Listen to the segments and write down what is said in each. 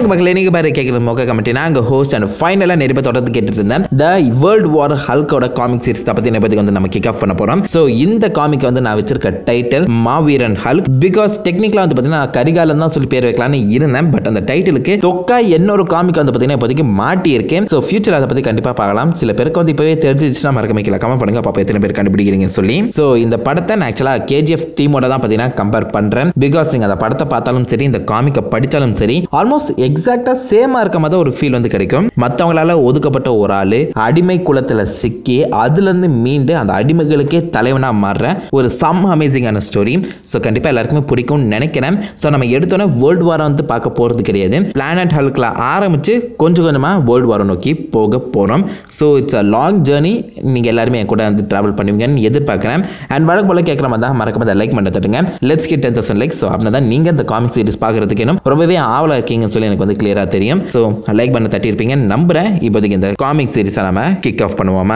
வணக்கம் மக்களே நீங்கள் பாரு கேட்குறது மொக்க கமெண்ட் நான் அங்கே ஹோஸ்ட் அண்ட் ஃபைனலாக நிறைய பேர் தொடர்ந்து கேட்டுட்டு இருந்தேன் த வேர்ல்ட் வார் ஹல்கோட காமிக் சீரிஸ் பற்றி பற்றி வந்து நம்ம கிக் ஆஃப் பண்ண போகிறோம் ஸோ இந்த காமிக் வந்து நான் வச்சிருக்க டைட்டில் மாவீரன் ஹல்க் பிகாஸ் டெக்னிக்கலாக வந்து பார்த்தீங்கன்னா கரிகாலம் தான் சொல்லி பேர் வைக்கலாம்னு இருந்தேன் பட் அந்த டைட்டிலுக்கு தொக்கா என்னொரு காமிக் வந்து பார்த்தீங்கன்னா இப்போதைக்கு மாட்டியிருக்கேன் ஸோ ஃபியூச்சர் அதை பற்றி கண்டிப்பாக பார்க்கலாம் சில பேருக்கு வந்து இப்போவே தெரிஞ்சிச்சுன்னா மறக்க வைக்கல கமெண்ட் பண்ணுங்க பாப்பா எத்தனை பேர் கண்டுபிடிக்கிறீங்கன்னு சொல்லி ஸோ இந்த படத்தை நான் ஆக்சுவலாக கேஜிஎஃப் தீமோட தான் பார்த்தீங்கன்னா கம்பேர் பண்ணுறேன் பிகாஸ் நீங்கள் அந்த படத்தை பார்த்தாலும் சரி இந்த காமிக்கை படித்தாலும் சரி ஆல்மோஸ்ட் எக்ஸாக்டாக சேமாக இருக்க மாதிரி ஒரு ஃபீல் வந்து கிடைக்கும் மற்றவங்களால ஒதுக்கப்பட்ட ஒரு ஆள் அடிமை குலத்தில் சிக்கி அதுலேருந்து மீண்டு அந்த அடிமைகளுக்கே தலைவனாக மாறுற ஒரு சம் அமேசிங்கான ஸ்டோரி ஸோ கண்டிப்பாக எல்லாருக்குமே பிடிக்கும்னு நினைக்கிறேன் ஸோ நம்ம எடுத்தோன்னே வேர்ல்டு வாரம் வந்து பார்க்க போகிறது கிடையாது பிளானட் ஹல்கில் ஆரம்பித்து கொஞ்சம் கொஞ்சமாக வேர்ல்டு வாரம் நோக்கி போக போகிறோம் so it's a long journey நீங்கள் எல்லாருமே என் கூட வந்து ட்ராவல் பண்ணுவீங்கன்னு எதிர்பார்க்குறேன் அண்ட் வழக்கு போல கேட்குற மாதிரி தான் மறக்காம அதை லைக் பண்ண தட்டுங்க let's get ten thousand like so அப்படின்னா தான் நீங்கள் இந்த காமிக் சீரிஸ் பார்க்குறதுக்கு இன்னும் ரொம்பவே ஆவலாக இருக்கீங்கன்னு சொல்லி எனக்கு வந்து கிளியராக தெரியும் ஸோ லைக் பண்ண தட்டியிருப்பீங்கன்னு நம்புகிறேன் இப்போதைக்கு இந்த காமிக் சீரிஸை நம்ம கிக் ஆஃப் பண்ணுவோமா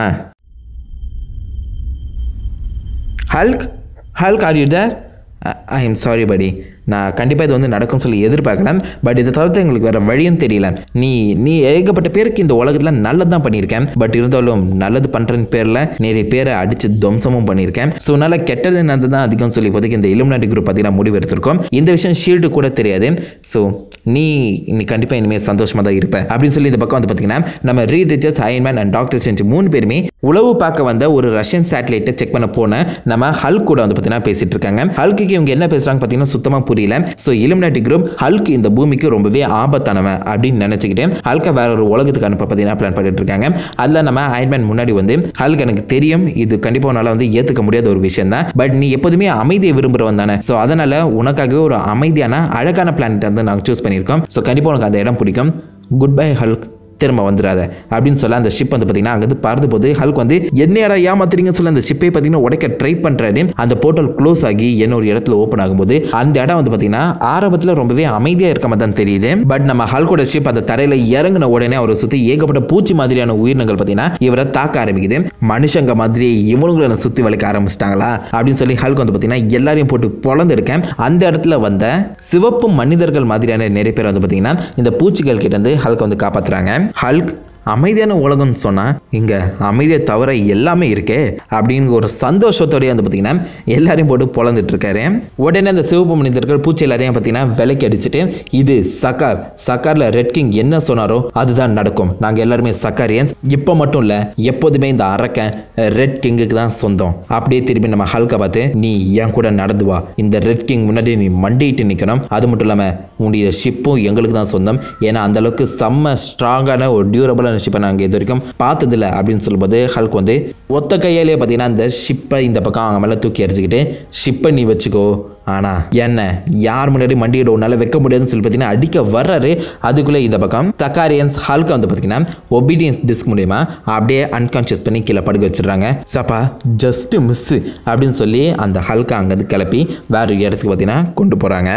Hulk Hulk are you there I am sorry படி நான் கண்டிப்பாக இது வந்து நடக்கும்னு சொல்லி எதிர்பார்க்கல பட் இதை தவிர்த்து எங்களுக்கு வேறு வழியும் தெரியல நீ நீ ஏகப்பட்ட பேருக்கு இந்த உலகத்தில் நல்லது தான் பண்ணியிருக்கேன் பட் இருந்தாலும் நல்லது பண்ணுறன்னு பேரில் நிறைய பேரை அடித்து துவம்சமும் பண்ணியிருக்கேன் ஸோ அதனால் கெட்டது நல்லது தான் அதிகம் சொல்லி இப்போதைக்கு இந்த இலுமினாட்டி குரூப் பார்த்தீங்கன்னா முடிவு எடுத்திருக்கோம் இந்த விஷயம் ஷீல்டு கூட தெரியாது ஸோ நீ நீ கண்டிப்பாக இனிமேல் சந்தோஷமாக தான் இருப்ப அப்படின்னு சொல்லி இந்த பக்கம் வந்து பார்த்தீங்கன்னா நம்ம Reed Richards Iron Man and doctor செஞ்சு மூணு பேருமே உளவு பார்க்க வந்த ஒரு ரஷ்யன் சேட்டலைட்டை செக் பண்ண போன நம்ம ஹல்க் கூட வந்து பார்த்தீங்கன்னா பேசிட்டு இருக்காங்க ஹல்க்கு இவங்க என்ன பேசுகிறாங்க பார்த்தீங்கன்னா சுத்தமாக புரியல ஸோ இலுமினாட்டி குரூப் ஹல்க் இந்த பூமிக்கு ரொம்பவே ஆபத்தானவன் அப்படின்னு நினச்சிக்கிட்டு ஹல்கை வேற ஒரு உலகத்துக்கு அனுப்ப பார்த்தீங்கன்னா பிளான் பண்ணிட்டு இருக்காங்க அதில் நம்ம அயன்மேன் முன்னாடி வந்து ஹல்க் எனக்கு தெரியும் இது கண்டிப்பாக உன்னால் வந்து ஏற்றுக்க முடியாத ஒரு விஷயம் தான் பட் நீ எப்போதுமே அமைதியை விரும்புகிறவன் தானே ஸோ அதனால் உனக்காகவே ஒரு அமைதியான அழகான பிளானட் வந்து நாங்கள் சூஸ் பண்ணியிருக்கோம் ஸோ கண்டிப்பாக உனக்கு அந்த இடம் பிடிக்கும் குட் பை ஹல்க் திரும்ப வந்துடாத அப்படின்னு சொல்ல அந்த ஷிப் வந்து பார்த்தீங்கன்னா அங்கேருந்து பறந்து போது ஹல்க் வந்து என்னையடா ஏமாத்துறீங்கன்னு சொல்லி அந்த ஷிப்பை பார்த்தீங்கன்னா உடைக்க ட்ரை பண்ணுறாரு அந்த போர்ட்டல் க்ளோஸ் ஆகி என்ன ஒரு இடத்துல ஓப்பன் ஆகும்போது அந்த இடம் வந்து பார்த்தீங்கன்னா ஆரம்பத்தில் ரொம்பவே அமைதியாக இருக்க மாதிரி தான் தெரியுது பட் நம்ம ஹல்கோட ஷிப் அந்த தரையில் இறங்கின உடனே அவரை சுற்றி ஏகப்பட்ட பூச்சி மாதிரியான உயிரினங்கள் பார்த்தீங்கன்னா இவரை தாக்க ஆரம்பிக்குது மனுஷங்க மாதிரி இவனுங்களை சுற்றி வளைக்க ஆரம்பிச்சிட்டாங்களா அப்படின்னு சொல்லி ஹல்க் வந்து பார்த்தீங்கன்னா எல்லாரையும் போட்டு பொழந்திருக்கேன் அந்த இடத்துல வந்த சிவப்பு மனிதர்கள் மாதிரியான நிறைய பேர் வந்து பார்த்தீங்கன்னா இந்த பூச்சிகள் கிட்ட இருந்து ஹல்க் வந்து காப்பாத்துறாங்க ஹல்க் அமைதியான உலகம்னு சொன்னால் இங்கே அமைதியை தவிர எல்லாமே இருக்கே அப்படின்னு ஒரு சந்தோஷத்தோடய வந்து பார்த்தீங்கன்னா எல்லாரையும் போட்டு பொழந்துட்டு இருக்காரு உடனே அந்த சிவப்பு மனிதர்கள் பூச்சி எல்லாரையும் பார்த்தீங்கன்னா விலைக்கு அடிச்சுட்டு இது சக்கார் சக்காரில் ரெட் கிங் என்ன சொன்னாரோ அதுதான் நடக்கும் நாங்கள் எல்லாருமே சக்காரியன்ஸ் இப்போ மட்டும் இல்லை எப்போதுமே இந்த அரக்கன் ரெட் கிங்குக்கு தான் சொந்தம் அப்படியே திரும்பி நம்ம ஹல்கை பார்த்து நீ என் கூட நடந்து வா இந்த ரெட் கிங் முன்னாடி நீ மண்டிட்டு நிற்கணும் அது மட்டும் இல்லாமல் உன்னுடைய ஷிப்பும் எங்களுக்கு தான் சொந்தம் ஏன்னா அந்த அளவுக்கு செம்ம ஸ்ட்ராங்கான ஒரு டியூரபிளான ஷிப்பை நாங்கள் இது வரைக்கும் பார்த்ததில்ல அப்படின்னு சொல்லும்போது ஹல்க் வந்து ஒத்த கையாலே பார்த்தீங்கன்னா அந்த ஷிப்பை இந்த பக்கம் அவங்க மேலே தூக்கி அடிச்சுக்கிட்டு ஷிப்பை நீ வச்சுக்கோ ஆனால் என்ன யார் முன்னாடி மண்டியிட உன்னால வைக்க முடியாதுன்னு சொல்லி பார்த்தீங்கன்னா அடிக்க வர்றாரு அதுக்குள்ளே இந்த பக்கம் தக்காரியன்ஸ் ஹல்க் வந்து பார்த்தீங்கன்னா ஒபீடியன்ஸ் டிஸ்க் மூலியமா அப்படியே அன்கான்ஷியஸ் பண்ணி கீழே படுக்க வச்சிடுறாங்க சப்பா ஜஸ்ட் மிஸ் அப்படின்னு சொல்லி அந்த ஹல்கை அங்கேருந்து கிளப்பி வேற ஒரு இடத்துக்கு பார்த்தீங்கன்னா கொண்டு போகிறாங்க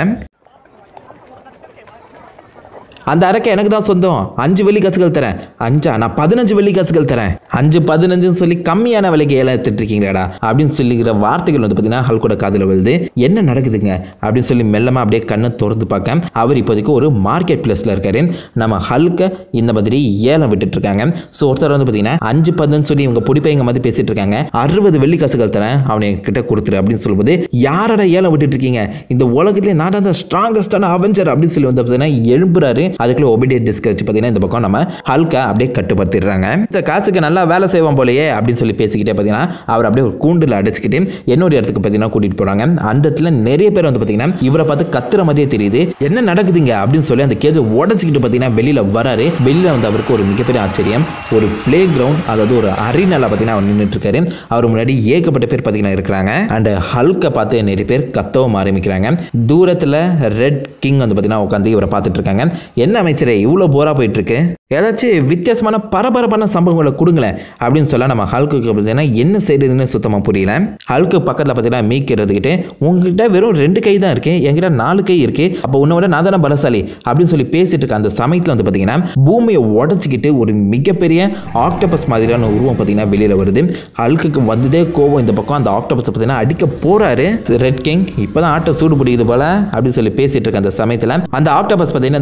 அந்த அரக்கை எனக்கு தான் சொந்தம் அஞ்சு வெள்ளி காசுகள் தரேன் அஞ்சா நான் பதினஞ்சு வெள்ளி காசுகள் தரேன் அஞ்சு பதினஞ்சுன்னு சொல்லி கம்மியான விலைக்கு ஏழை எடுத்துட்டு இருக்கீங்களாடா அப்படின்னு சொல்லிக்கிற வார்த்தைகள் வந்து பார்த்தீங்கன்னா ஹல்கோட காதில் விழுது என்ன நடக்குதுங்க அப்படின்னு சொல்லி மெல்லமாக அப்படியே கண்ணை திறந்து பார்க்க அவர் இப்போதைக்கு ஒரு மார்க்கெட் பிளேஸில் இருக்காரு நம்ம ஹல்கை இந்த மாதிரி ஏலம் விட்டுட்டு இருக்காங்க ஸோ ஒருத்தர் வந்து பார்த்தீங்கன்னா அஞ்சு பதினஞ்சு சொல்லி இவங்க பிடிப்பைங்க மாதிரி பேசிட்டு இருக்காங்க அறுபது வெள்ளி காசுகள் தரேன் அவனை கிட்ட கொடுத்துரு அப்படின்னு சொல்லும்போது யாரடா ஏலம் விட்டுட்டு இருக்கீங்க இந்த உலகத்திலே நான் தான் ஸ்ட்ராங்கஸ்டான அவெஞ்சர் அப்படின்னு சொல்லி வந்து பார்த்தீங்கன்னா எழும்புறாரு அதுக்குள்ள ஒபிடியன் டிஸ்க் வச்சு பார்த்தீங்கன்னா இந்த பக்கம் நம்ம ஹல்கா அப்படியே கட்டுப்படுத்திடுறாங்க இந்த காசுக்கு நல்லா வேலை செய்வோம் போலயே அப்படின்னு சொல்லி பேசிக்கிட்டே பார்த்தீங்கன்னா அவர் அப்படியே ஒரு கூண்டில் அடைச்சிக்கிட்டு இன்னொரு இடத்துக்கு பார்த்தீங்கன்னா கூட்டிட்டு போறாங்க அந்த இடத்துல நிறைய பேர் வந்து பார்த்தீங்கன்னா இவரை பார்த்து கத்துற மாதிரியே தெரியுது என்ன நடக்குதுங்க அப்படின்னு சொல்லி அந்த கேஜை உடச்சிக்கிட்டு பார்த்தீங்கன்னா வெளியில வராரு வெளியில வந்து அவருக்கு ஒரு மிகப்பெரிய ஆச்சரியம் ஒரு பிளே கிரவுண்ட் அதாவது ஒரு அரினால பார்த்தீங்கன்னா அவர் நின்றுட்டு இருக்காரு அவர் முன்னாடி ஏகப்பட்ட பேர் பார்த்தீங்கன்னா இருக்கிறாங்க அண்ட் ஹல்கை பார்த்து நிறைய பேர் கத்தவும் ஆரம்பிக்கிறாங்க தூரத்தில் ரெட் கிங் வந்து பார்த்தீங்கன்னா உட்காந்து இவரை பார்த்துட்டு இருக்காங்க என்ன அமைச்சரே இவ்வளோ போரா போயிட்டு இருக்கு ஏதாச்சும் வித்தியாசமான பரபரப்பான சம்பவங்களை கொடுங்களேன் அப்படின்னு சொல்ல நம்ம ஹல்குக்கு பார்த்தீங்கன்னா என்ன செய்யறதுன்னு சுத்தமாக புரியல ஹல்கு பக்கத்தில் பார்த்தீங்கன்னா மீக் எடுத்துக்கிட்டு உங்ககிட்ட வெறும் ரெண்டு கை தான் இருக்கு என்கிட்ட நாலு கை இருக்கு அப்போ உன்னை விட நான் தானே பலசாலி அப்படின்னு சொல்லி பேசிட்டு இருக்க அந்த சமயத்தில் வந்து பார்த்தீங்கன்னா பூமியை உடச்சிக்கிட்டு ஒரு மிகப்பெரிய ஆக்டோபஸ் மாதிரியான உருவம் பார்த்தீங்கன்னா வெளியில் வருது ஹல்குக்கு வந்ததே கோவம் இந்த பக்கம் அந்த ஆக்டோபஸ் பார்த்தீங்கன்னா அடிக்க போறாரு ரெட் கிங் இப்போதான் ஆட்டை சூடு பிடிக்குது போல அப்படின்னு சொல்லி பேசிட்டு இருக்க அந்த சமயத்தில் அந்த ஆக்டோபஸ் பார்த்தீங்கன்னா இந்த பக்கம்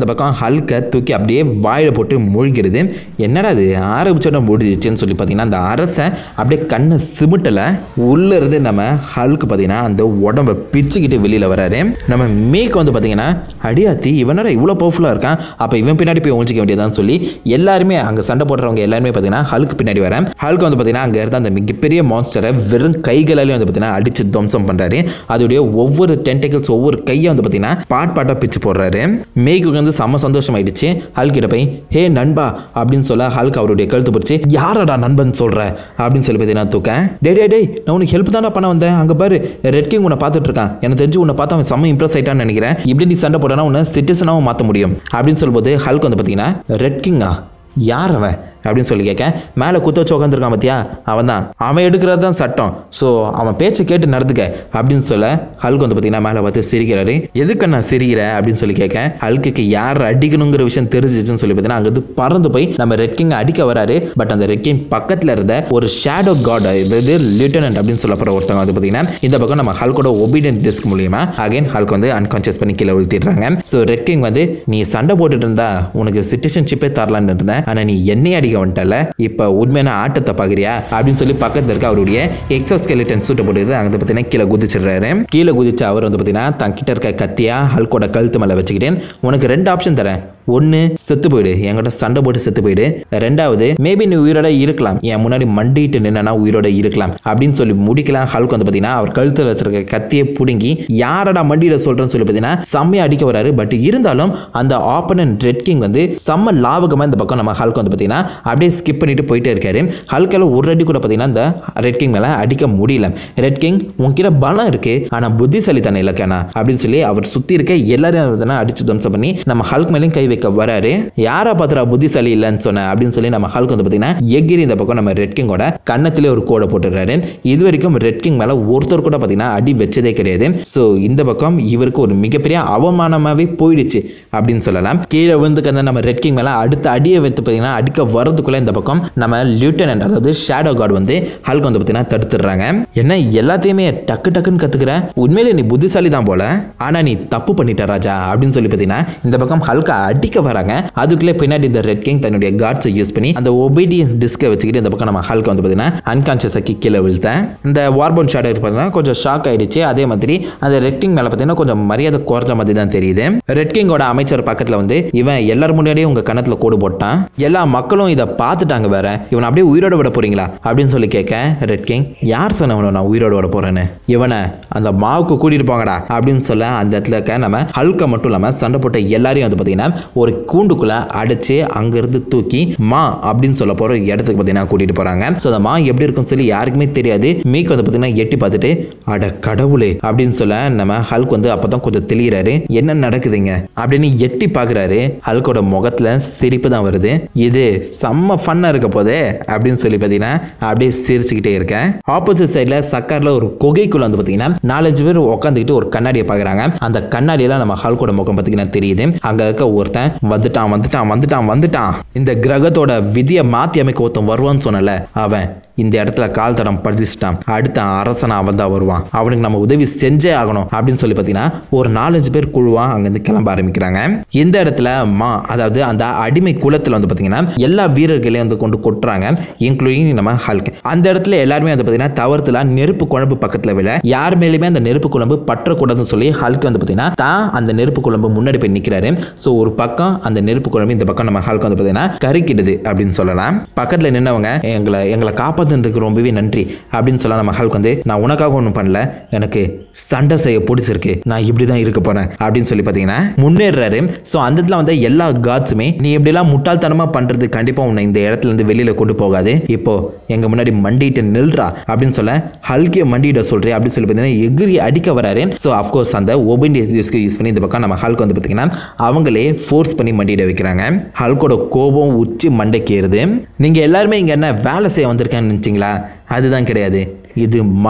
ஹல்கை தூக்கி அப்படியே வாயில போட்டு மூழ்கிறது என்னடா அது ஆரம்பிச்சோட முடிஞ்சிச்சுன்னு சொல்லி பார்த்தீங்கன்னா அந்த அரசன் அப்படியே கண்ணை சிமிட்டலை உள்ள இருந்து நம்ம ஹல்க்கு பார்த்தீங்கன்னா அந்த உடம்ப பிச்சுக்கிட்டு வெளியில் வராரு நம்ம மேக் வந்து பார்த்தீங்கன்னா அடியாத்தி இவனோட இவ்வளோ பவர்ஃபுல்லாக இருக்கான் அப்போ இவன் பின்னாடி போய் ஒழிச்சிக்க வேண்டியதான்னு சொல்லி எல்லாருமே அங்கே சண்டை போடுறவங்க எல்லாருமே பார்த்தீங்கன்னா ஹல்க்கு பின்னாடி வரேன் ஹல்க் வந்து பார்த்தீங்கன்னா அங்கே இருந்த அந்த மிகப்பெரிய மான்ஸ்டரை வெறும் கைகளாலே வந்து பார்த்தீங்கன்னா அடிச்சு துவம்சம் பண்ணுறாரு அதோடைய ஒவ்வொரு டென்டிகல்ஸ் ஒவ்வொரு கையை வந்து பார்த்தீங்கன்னா பாட் பாட்டாக பிச்சு போடுறாரு மேய்க்கு வந்து செம்ம சந்தோஷம் ஆயிடுச்சு ஹல்க் கிட்ட போய் ஹே நண்பா அப்படின்னு சொல்ல ஹல்க் அவருடைய கழுத்து பிடிச்சி யாரடா நண்பன் சொல்ற அப்படின்னு சொல்லி பார்த்தீங்கன்னா தூக்கேன் டே டே டேய் நான் உனக்கு ஹெல்ப் தானே பண்ண வந்தேன் அங்கே பாரு ரெட் கிங் உன்னை பார்த்துட்டு இருக்கான் எனக்கு தெரிஞ்சு உன்னை பார்த்தா அவன் செம்ம இம்ப்ரெஸ் ஆயிட்டான்னு நினைக்கிறேன் இப்படி நீ சண்டை போட்டனா உன்னை சிட்டிசனாகவும் மாற்ற முடியும் அப்படின்னு சொல்லும்போது ஹல்க் வந்து பார்த்தீங்கன்னா ரெட் கிங்கா யார் அவன் அப்படின்னு சொல்லி கேட்க மேலே குத்த வச்சு உட்காந்துருக்கான் பார்த்தியா அவன் தான் அவன் எடுக்கிறது தான் சட்டம் ஸோ அவன் பேச்சை கேட்டு நடந்துக்க அப்படின்னு சொல்ல ஹல்க் வந்து பார்த்தீங்கன்னா மேலே பார்த்து சிரிக்கிறாரு எதுக்கு நான் சிரிக்கிறேன் அப்படின்னு சொல்லி கேட்க ஹல்குக்கு யார் அடிக்கணுங்கிற விஷயம் தெரிஞ்சிச்சுன்னு சொல்லி பார்த்தீங்கன்னா அங்கே பறந்து போய் நம்ம ரெட் கிங் அடிக்க வராரு பட் அந்த ரெட் கிங் பக்கத்தில் இருந்த ஒரு ஷேடோ காட் இது லியூட்டனன்ட் அப்படின்னு சொல்லப்படுற ஒருத்தவங்க வந்து பார்த்தீங்கன்னா இந்த பக்கம் நம்ம ஹல்கோட ஒபீடியன்ட் டிஸ்க் மூலியமா அகைன் ஹல்க் வந்து அன்கான்சியஸ் பண்ணி கீழே விழுத்திடுறாங்க ஸோ ரெட் கிங் வந்து நீ சண்டை போட்டுட்டு இருந்தா உனக்கு சிட்டிசன்ஷிப்பே தரலான்னு இருந்தேன் ஆனால் நீ என்னையே அடிக்க வந்துட்டல இப்போ உண்மையான ஆட்டத்தை பார்க்குறியா அப்படின்னு சொல்லி பக்கத்தில் இருக்க அவருடைய எக்ஸோ ஸ்கெலிட்டன் சூட்டை போட்டு அங்கே பார்த்தீங்கன்னா கீழே குதிச்சிடுறாரு கீழே குதிச்சு அவர் வந்து பார்த்தீங்கன்னா தன் கிட்ட இருக்க கத்தியா ஹல்கோட கழுத்து மேலே வச்சுக்கிட்டேன் உனக்கு ரெண்டு ஆப்ஷன் தரேன் ஒன்று செத்து போயிடு என்கிட்ட சண்டை போட்டு செத்து போயிடு ரெண்டாவது மேபி நீ உயிரோட இருக்கலாம் என் முன்னாடி மண்டிட்டு நின்னா உயிரோட இருக்கலாம் அப்படின்னு சொல்லி முடிக்கலாம் ஹல்க் வந்து பார்த்தீங்கன்னா அவர் கழுத்தில் வச்சிருக்க கத்தியை பிடுங்கி யாரடா மண்டியிட சொல்றேன்னு சொல்லி பார்த்தீங்கன்னா செம்மையா அடிக்க வராரு பட் இருந்தாலும் அந்த ஆப்பனன்ட் ரெட் கிங் வந்து செம்ம லாவகமாக இந்த பக்கம் நம்ம ஹல்க் வந்து பார்த்தீங்கன்னா அப்படியே ஸ்கிப் பண்ணிட்டு போயிட்டே இருக்காரு ஹல்கால ஒரு அடி கூட பார்த்தீங்கன்னா இந்த ரெட் கிங் மேலே அடிக்க முடியல ரெட் கிங் உன்கிட்ட பலம் இருக்கு ஆனால் புத்திசாலி தானே இல்லக்கேனா அப்படின்னு சொல்லி அவர் சுற்றி இருக்க எல்லாரையும் பார்த்தீங்கன்னா அடிச்சு துவம்சம் பண்ணி நம்ம ஹல்க் மேலேயும் கை வைக்க வராரு யாரா பார்த்துறா புத்திசாலி இல்லைன்னு சொன்ன அப்படின்னு சொல்லி நம்ம ஹல்க் வந்து பார்த்தீங்கன்னா எகிரி இந்த பக்கம் நம்ம ரெட் கிங்கோட கன்னத்திலே ஒரு கோடை போட்டுடுறாரு இது வரைக்கும் ரெட் கிங் மேலே ஒருத்தர் கூட பார்த்தீங்கன்னா அடி வச்சதே கிடையாது ஸோ இந்த பக்கம் இவருக்கு ஒரு மிகப்பெரிய அவமானமாகவே போயிடுச்சு அப்படின்னு சொல்லலாம் கீழே விழுந்து கிடந்த நம்ம ரெட் கிங் மேலே அடுத்த அடியை வைத்து பார்த்தீங்கன்னா அடிக்க வரதுக்குள்ள இந்த பக்கம் நம்ம லியூட்டனன்ட் அதாவது ஷேடோ கார்டு வந்து ஹல்க் வந்து பார்த்தீங்கன்னா தடுத்துடுறாங்க என்ன எல்லாத்தையுமே டக்கு டக்குன்னு கத்துக்கிற உண்மையிலே நீ புத்திசாலி தான் போல ஆனா நீ தப்பு பண்ணிட்ட ராஜா அப்படின்னு சொல்லி பார்த்தீங்கன்னா இந்த பக்கம் ஹல்கா அடிக்க வராங்க அதுக்குள்ளே பின்னாடி இந்த ரெட் கிங் தன்னுடைய கார்ட்ஸை யூஸ் பண்ணி அந்த ஒபீடியன்ஸ் டிஸ்கை வச்சுக்கிட்டு இந்த பக்கம் நம்ம ஹல்க் வந்து பார்த்தீங்கன்னா அன்கான்சியஸாக கீழே விழுத்தேன் இந்த வார்போன் ஷேடோ பார்த்தீங்கன்னா கொஞ்சம் ஷாக் ஆயிடுச்சு அதே மாதிரி அந்த ரெட் கிங் மேலே பார்த்தீங்கன்னா கொஞ்சம் மரியாதை குறைஞ்ச மாதிரி தான் தெரியுது ரெட் கிங்கோட அமைச்சர் பக்கத்தில் வந்து இவன் எல்லார் முன்னாடியே உங்க கணத்தில் கோடு போட்டான் எல்லா மக்களும் இதை பார்த்துட்டாங்க வேற இவனை அப்படியே உயிரோட விட போறீங்களா அப்படின்னு சொல்லி கேட்க ரெட் கிங் யார் சொன்னவனை நான் உயிரோட விட போறேன்னு இவனை அந்த மாவுக்கு கூட்டிட்டு போங்கடா அப்படின்னு சொல்ல அந்த இடத்துல இருக்க நம்ம ஹல்கை மட்டும் இல்லாமல் சண்டை போட்ட எல்லாரையும் வந்து பார்த்தீங்கன்னா ஒரு கூண்டுக்குள்ள அடைச்சு அங்கிருந்து தூக்கி மா அப்படின்னு சொல்ல போற இடத்துக்கு பார்த்தீங்கன்னா கூட்டிட்டு போறாங்க ஸோ அந்த மா எப்படி இருக்கும்னு சொல்லி யாருக்குமே தெரியாது மீக் வந்து பார்த்தீங்கன்னா எட்டி பார்த்துட்டு அட கடவுளே அப்படின்னு சொல்ல நம்ம ஹல்க் வந்து அப்பதான் கொஞ்சம் தெளிகிறாரு என்ன நடக்குதுங்க அப்படின்னு எட்டி பார்க்குறாரு ஹல்கோட முகத்துல சிரிப்பு தான் வருது இது செம்ம ஃபன்னாக இருக்க போதே அப்படின்னு சொல்லி பார்த்தீங்கன்னா அப்படியே சிரிச்சுக்கிட்டே இருக்கேன் ஆப்போசிட் சைடில் சக்கரில் ஒரு குகைக்குள்ள வந்து பார்த்தீங்கன்னா நாலஞ்சு பேர் உட்காந்துக்கிட்டு ஒரு கண்ணாடியை பார்க்குறாங்க அந்த கண்ணாடியில நம்ம ஹல்கோட முகம் பார்த்தீங்கன்னா தெரியுது அங்கே இருக்க ஒருத்தன் வந்துட்டான் வந்துட்டான் வந்துட்டான் வந்துட்டான் இந்த கிரகத்தோட விதியை மாற்றி அமைக்க ஒருத்தன் வருவான்னு சொன்னல அவன் இந்த இடத்துல கால் தடம் பதிச்சிட்டான் அடுத்த அரசனா அவன் தான் வருவான் அவனுக்கு நம்ம உதவி செஞ்சே ஆகணும் அப்படின்னு சொல்லி பார்த்தீங்கன்னா ஒரு நாலஞ்சு பேர் குழுவா அங்கேருந்து கிளம்ப ஆரம்பிக்கிறாங்க இந்த இடத்துல மா அதாவது அந்த அடிமை குலத்தில் வந்து பார்த்தீங்கன்னா எல்லா வீரர்களையும் வந்து கொண்டு கொட்டுறாங்க இன்க்ளூடிங் நம்ம ஹல்க் அந்த இடத்துல எல்லாருமே வந்து பார்த்தீங்கன்னா தவறுதலா நெருப்பு குழம்பு பக்கத்தில் விட யார் மேலேயுமே அந்த நெருப்பு குழம்பு பற்றக்கூடாதுன்னு சொல்லி ஹல்க் வந்து பார்த்தீங்கன்னா தான் அந்த நெருப்பு குழம்பு முன்னாடி போய் நிற்கிறாரு ஸோ ஒரு பக்கம் அந்த நெருப்பு குழம்பு இந்த பக்கம் நம்ம ஹல்க் வந்து பார்த்தீங்கன்னா கருக்கிடுது அப்படின்னு சொல்லலாம் பக்கத்தில் நின்னவங்க எங்களை எங்களை காப்பாற்றுறதுக்கு ரொம்பவே நன்றி அப்படின்னு சொல்ல நம்ம ஹல்க் வந்து நான் உனக்காக ஒன்றும் பண்ணல எனக்கு சண்டை செய்ய பிடிச்சிருக்கு நான் இப்படி தான் இருக்க போறேன் அப்படின்னு சொல்லி பார்த்தீங்கன்னா முன்னேறாரு ஸோ அந்த இடத்துல வந்து எல்லா காட்ஸுமே நீ எப்படிலாம் முட்டாள்தனமாக பண்ணுறது கண்டிப்பாக உன்னை இந்த இடத்துல இருந்து வெளியில் கொண்டு போகாது இப்போ எங்கள் முன்னாடி மண்டிட்டு நில்றா அப்படின்னு சொல்ல ஹல்கிய மண்டியிட சொல்கிறேன் அப்படின்னு சொல்லி பார்த்தீங்கன்னா எகிரி அடிக்க வராரு ஸோ அஃப்கோர்ஸ் அந்த ஒபின் டிஸ்க்கு யூஸ் பண்ணி இந்த பக்கம் நம்ம ஹல்க் வந்து பார்த்தீங்கன்னா அவங்களே ஃபோர்ஸ் பண்ணி மண்டியிட வைக்கிறாங்க ஹல்கோட கோபம் உச்சி மண்டைக்கு ஏறுது நீங்கள் எல்லாருமே இங்கே என்ன வேலை செய்ய வந்திருக்கேன்னு நினச்சிங்களா அதுதான் கிடையாது இது மா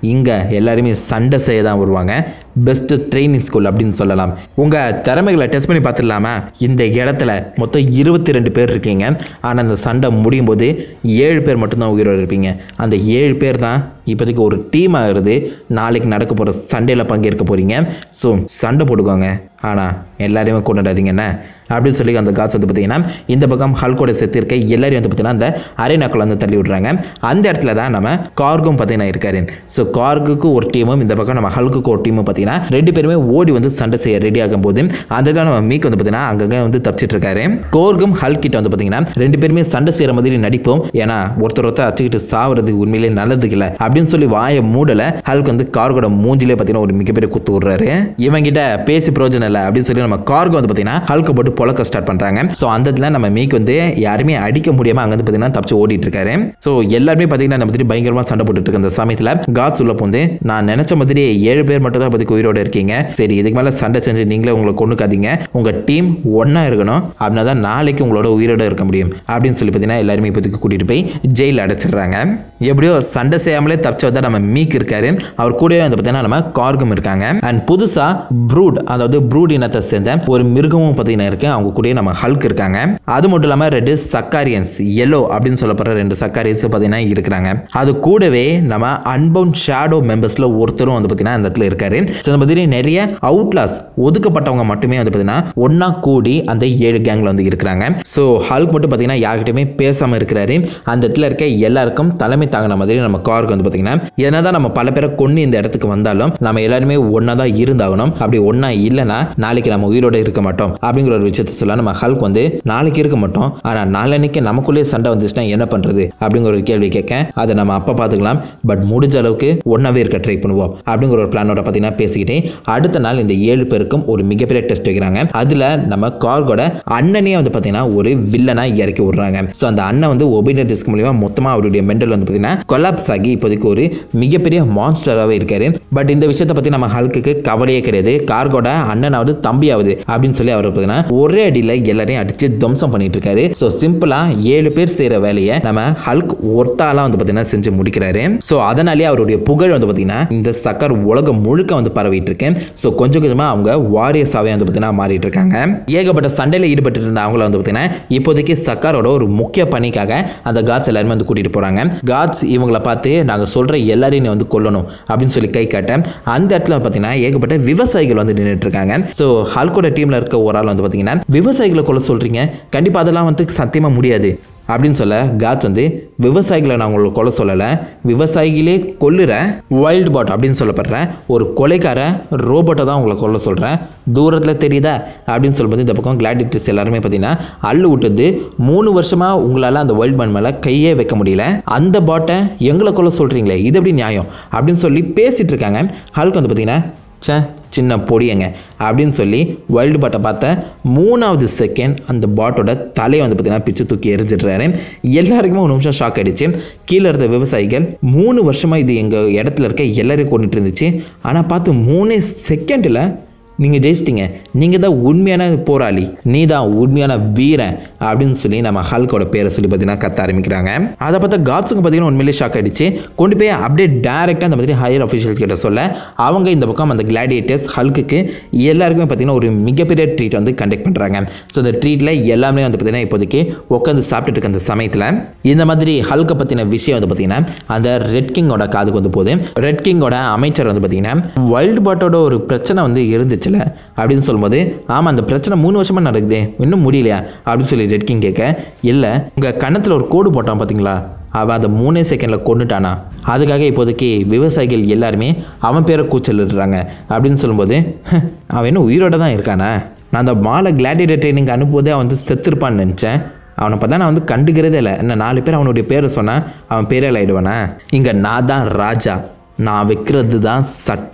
இங்கே எல்லாருமே சண்டை செய்ய தான் வருவாங்க பெஸ்ட்டு ட்ரைனிங் ஸ்கூல் அப்படின்னு சொல்லலாம் உங்கள் திறமைகளை டெஸ்ட் பண்ணி பார்த்துடலாமா இந்த இடத்துல மொத்தம் இருபத்தி ரெண்டு பேர் இருக்கீங்க ஆனால் அந்த சண்டை முடியும் போது ஏழு பேர் மட்டும்தான் உயிரோடு இருப்பீங்க அந்த ஏழு பேர் தான் இப்போதைக்கு ஒரு டீம் ஆகுறது நாளைக்கு நடக்க போகிற சண்டையில் பங்கேற்க போகிறீங்க ஸோ சண்டை போட்டுக்கோங்க ஆனால் எல்லாரையுமே கொண்டாடாதீங்கண்ணே அப்படின்னு சொல்லி அந்த காட்ஸ் வந்து பார்த்தீங்கன்னா இந்த பக்கம் ஹல்கோட செத்து இருக்க எல்லாரையும் வந்து பார்த்தீங்கன்னா அந்த அரேனாக்குள்ள வந்து தள்ளி விட்றாங்க அந்த இடத்துல தான் நம்ம கார்கும் பார்த்தீங்கன்னா இருக்காரு ஸோ கார்குக்கு ஒரு டீமும் இந்த பக்கம் நம்ம ஹல்குக்கு ஒரு டீமும் பார்த்தீங்கன்னா ரெண்டு பேருமே ஓடி வந்து சண்டை செய்ய ரெடி ஆகும் போது அந்த இடத்துல நம்ம மீக் வந்து பார்த்தீங்கன்னா அங்கங்கே வந்து தப்பிச்சிட்டு இருக்காரு கோர்கும் ஹல்க் கிட்ட வந்து பார்த்தீங்கன்னா ரெண்டு பேருமே சண்டை செய்கிற மாதிரி நடிப்போம் ஏன்னா ஒருத்தர் ஒருத்தர் அச்சுக்கிட்டு சாவுறது உண்மையிலேயே நல்லதுக்கு இல்லை அப்படின்னு சொல்லி வாயை மூடல ஹல்க் வந்து கார்கோட மூஞ்சிலே பார்த்தீங்கன்னா ஒரு மிகப்பெரிய குத்து விடுறாரு இவங்கிட்ட பேசி பிரயோஜனம் இல்லை அப்படின்னு சொல்லி நம்ம கார்கோ வந்து பார்த்தீங்கன்னா ஹல்கை போட்டு பொழக்க ஸ்டார்ட் பண்ணுறாங்க ஸோ அந்த இடத்துல நம்ம மீக் வந்து யாருமே அடிக்க முடியாமல் அங்கே வந்து பார்த்தீங்கன்னா தப்பிச்சு ஓடிட்டு இருக்காரு ஸோ எல்லாருமே பார்த்தீங்கன்னா நம்ம மாதிரி பயங்கரமாக சண்டை போட்டுட்டு இருக்க அந்த சமயத்தில் காட்ஸ் உள்ள போந்து நான் நினைச்ச மாதிரி ஏழு பேர் மட்டும் தான் இப்போதைக்கு உயிரோட இருக்கீங்க சரி இதுக்கு மேலே சண்டை செஞ்சு நீங்களே உங்களை கொண்டுக்காதீங்க உங்கள் டீம் ஒன்றா இருக்கணும் அப்படின்னா தான் நாளைக்கு உங்களோட உயிரோட இருக்க முடியும் அப்படின்னு சொல்லி பார்த்தீங்கன்னா எல்லாருமே இப்போதைக்கு கூட்டிகிட்டு போய் ஜெயிலில் அடைச்சிடுறாங்க எப்படியோ சண்டை செய்யாமலே தப்பிச்சு வந்தா நம்ம மீக் இருக்காரு அவர் கூடவே வந்து பார்த்தீங்கன்னா நம்ம கார்கும் இருக்காங்க அண்ட் புதுசாக ப்ரூட் அதாவது ப்ரூட் இனத்தை சேர்ந்த ஒரு மிருகமும் பார்த்தீங்கன்னா இருக்கு அவங்க கூடயே நம்ம ஹல்க் இருக்காங்க அது மட்டும் இல்லாமல் ரெண்டு சக்காரியன்ஸ் எல்லோ அப்படின்னு சொல்லப்படுற ரெண்டு சக்காரியன்ஸ் பார்த்தீங்கன்னா இருக்கிறாங்க அது கூடவே நம்ம அன்பவுண்ட் ஷேடோ மெம்பர்ஸில் ஒருத்தரும் வந்து பார்த்தீங்கன்னா அந்த இடத்துல இருக்காரு ஸோ இந்த மாதிரி நிறைய அவுட்லாஸ் ஒதுக்கப்பட்டவங்க மட்டுமே வந்து பார்த்தீங்கன்னா ஒன்றா கூடி அந்த ஏழு கேங்கில் வந்து இருக்கிறாங்க ஸோ ஹல்க் மட்டும் பார்த்தீங்கன்னா யார்கிட்டயுமே பேசாமல் இருக்கிறாரு அந்த இடத்துல இருக்க எல்லாருக்கும் தலைமை தாங்கின மாதிரி நம்ம காருக்கு வந்து பார்த்தீங்கன்னா என்னதான் நம்ம பல பேரை கொண்டு இந்த இடத்துக்கு வந்தாலும் நம்ம எல்லாருமே ஒன்றா தான் இருந்தாகணும் அப்படி ஒன்றா இல்லைன்னா நாளைக்கு நம்ம உயிரோட இருக்க மாட்டோம் அப்படிங்கிற ஒரு விஷயத்த சொல்ல நம்ம ஹல்க் வந்து நாளைக்கு இருக்க மாட்டோம் ஆனால் நாளன்னைக்கு நமக்குள்ளேயே சண்டை வந்துச்சுன்னா என்ன பண்ணுறது அப்படிங்கிற ஒரு கேள்வி கேட்க அதை நம்ம அப்போ பார்த்துக்கலாம் பட் முடிஞ்ச அளவுக்கு ஒன்றாவே இருக்க ட்ரை பண்ணுவோம் அப்படிங்கிற ஒரு பிளானோட பார்த்தீங்கன்னா பேசிக்கிட்டே அடுத்த நாள் இந்த ஏழு பேருக்கும் ஒரு மிகப்பெரிய டெஸ்ட் வைக்கிறாங்க அதில் நம்ம கார்கோட அண்ணனே வந்து பார்த்தீங்கன்னா ஒரு வில்லனா இறக்கி விடுறாங்க ஸோ அந்த அண்ணன் வந்து ஒபீனியன் டிஸ்க் மூலியமா மொத்தமாக அவருடைய மெண்டல் வந்து பார்த்தீங்கன்னா கொலாப்ஸ் ஆகி இப்போதைக்கு ஒரு மிகப்பெரிய மான்ஸ்டராகவே இருக்காரு பட் இந்த விஷயத்தை பற்றி நம்ம ஹல்க்குக்கு கவலையே கிடையாது கார்கோட அண்ணனாவது தம்பியாவது அப்படின்னு சொல்லி அவர் பார்த்தீங்கன்னா ஒரே அடியில் எல்லாரையும் அடிச்சு துவம்சம் பண்ணிட்டு இருக்காரு ஸோ சிம்பிளாக ஏழு பேர் செய்கிற வேலையை நம்ம ஹல்க் ஒருத்தாலாம் வந்து பார்த்தீங்கன்னா செஞ்சு முடிக்கிறாரு ஸோ அதனாலேயே அவருடைய புகழ் வந்து பார்த்தீங்கன்னா இந்த சக்கர் உலகம் முழுக்க வந்து பரவிட்டு இருக்கு ஸோ கொஞ்சம் கொஞ்சமாக அவங்க வாரியர்ஸாகவே வந்து பார்த்தீங்கன்னா மாறிட்டு இருக்காங்க ஏகப்பட்ட சண்டையில் ஈடுபட்டு இருந்த அவங்கள வந்து பார்த்தீங்கன்னா இப்போதைக்கு சக்கரோட ஒரு முக்கிய பணிக்காக அந்த காட்ஸ் எல்லாருமே வந்து கூட்டிட்டு போறாங்க காட்ஸ் இவங்கள பார்த்து நாங்கள் சொல்ற எல்லாரையும் நீ வந்து கொல்லணும் அப்படின்னு சொல்லி கை காட்ட அந்த இடத்துல பார்த்தீங்கன்னா ஏகப்பட்ட விவசாயிகள் வந்து நின்றுட்டு இருக்காங்க ஸோ ஹல்கோட டீம்ல இருக்க ஒரு ஆள் வந்து பார்த்தீங்கன்னா விவசாயிகளை கொல்ல சொல்றீங்க கண்டிப்பாக அதெல்லாம் வந்து சத்தியமாக முடியாது அப்படின்னு சொல்ல காட்ஸ் வந்து விவசாயிகளை நான் உங்களை கொலை சொல்லலை விவசாயிகளே கொல்லுற வைல்டு பாட் அப்படின்னு சொல்லப்படுற ஒரு கொலைக்கார ரோபோட்டை தான் உங்களை கொல்ல சொல்கிறேன் தூரத்தில் தெரியுதா அப்படின்னு சொல்லும்போது இந்த பக்கம் கிளாடிட்டர்ஸ் எல்லாருமே பார்த்தீங்கன்னா அள்ளு விட்டது மூணு வருஷமாக உங்களால் அந்த வைல்ட் பான் மேலே கையே வைக்க முடியல அந்த பாட்டை எங்களை கொல்ல சொல்கிறீங்களே இது எப்படி நியாயம் அப்படின்னு சொல்லி பேசிகிட்டு இருக்காங்க ஹல்க் வந்து பார்த்தீங்கன்னா ச்சே சின்ன பொடியங்க அப்படின்னு சொல்லி வைல்டு பாட்டை பார்த்த மூணாவது செகண்ட் அந்த பாட்டோட தலையை வந்து பார்த்தீங்கன்னா பிச்சு தூக்கி எரிஞ்சிடுறாரு எல்லாருக்குமே ஒரு நிமிஷம் ஷாக் ஆயிடுச்சு கீழே இருந்த விவசாயிகள் மூணு வருஷமாக இது எங்கள் இடத்துல இருக்க எல்லாரையும் கொண்டுட்டு இருந்துச்சு ஆனால் பார்த்து மூணே செகண்டில் நீங்கள் ஜெயிச்சிட்டீங்க நீங்கள் தான் உண்மையான போராளி நீ தான் உண்மையான வீரன் அப்படின்னு சொல்லி நம்ம ஹல்கோட பேரை சொல்லி பார்த்தீங்கன்னா கத்த ஆரம்பிக்கிறாங்க அதை பார்த்தா காட்ஸுக்கு பார்த்தீங்கன்னா உண்மையிலே ஷாக் ஆயிடுச்சு கொண்டு போய் அப்படியே டேரெக்டாக அந்த மாதிரி ஹையர் அஃபிஷியல் கிட்ட சொல்ல அவங்க இந்த பக்கம் அந்த கிளாடியேட்டர்ஸ் ஹல்க்குக்கு எல்லாருக்குமே பார்த்தீங்கன்னா ஒரு மிகப்பெரிய ட்ரீட் வந்து கண்டக்ட் பண்ணுறாங்க ஸோ இந்த ட்ரீட்டில் எல்லாமே வந்து பார்த்தீங்கன்னா இப்போதைக்கு உட்காந்து சாப்பிட்டுட்டு இருக்க அந்த சமயத்தில் இந்த மாதிரி ஹல்கை பற்றின விஷயம் வந்து பார்த்தீங்கன்னா அந்த ரெட் கிங்கோட காதுக்கு வந்து போகுது ரெட் கிங்கோட அமைச்சர் வந்து பார்த்தீங்கன்னா வைல்டு பாட்டோட ஒரு பிரச்சனை வந்து இருந்துச்சுல அப்படின்னு சொல்லும்போது ஆமாம் அந்த பிரச்சனை மூணு வருஷமாக நடக்குது இன்னும் முடியலையா அப்படின்னு சொல்லி ரெட் கிங் கேட்க இல்லை உங்கள் கன்னத்தில் ஒரு கோடு போட்டான் பார்த்தீங்களா அவன் அதை மூணே செகண்டில் கொண்டுட்டானா அதுக்காக இப்போதைக்கு விவசாயிகள் எல்லாருமே அவன் பேரை கூச்சலிடுறாங்க அப்படின்னு சொல்லும்போது "ஹ், அவன் இன்னும் உயிரோட தான் இருக்கானா நான் அந்த மாலை கிளாடியேட்டர் ட்ரைனிங் அனுப்பும்போதே அவன் வந்து செத்துருப்பான்னு நினச்சேன் அவனை பார்த்தா நான் வந்து கண்டுக்கிறதே இல்லை என்ன நாலு பேர் அவனுடைய பேரை சொன்னால் அவன் பேரே ஆயிடுவானா இங்கே நான் தான் ராஜா நான் வைக்கிறது தான் சட்டம்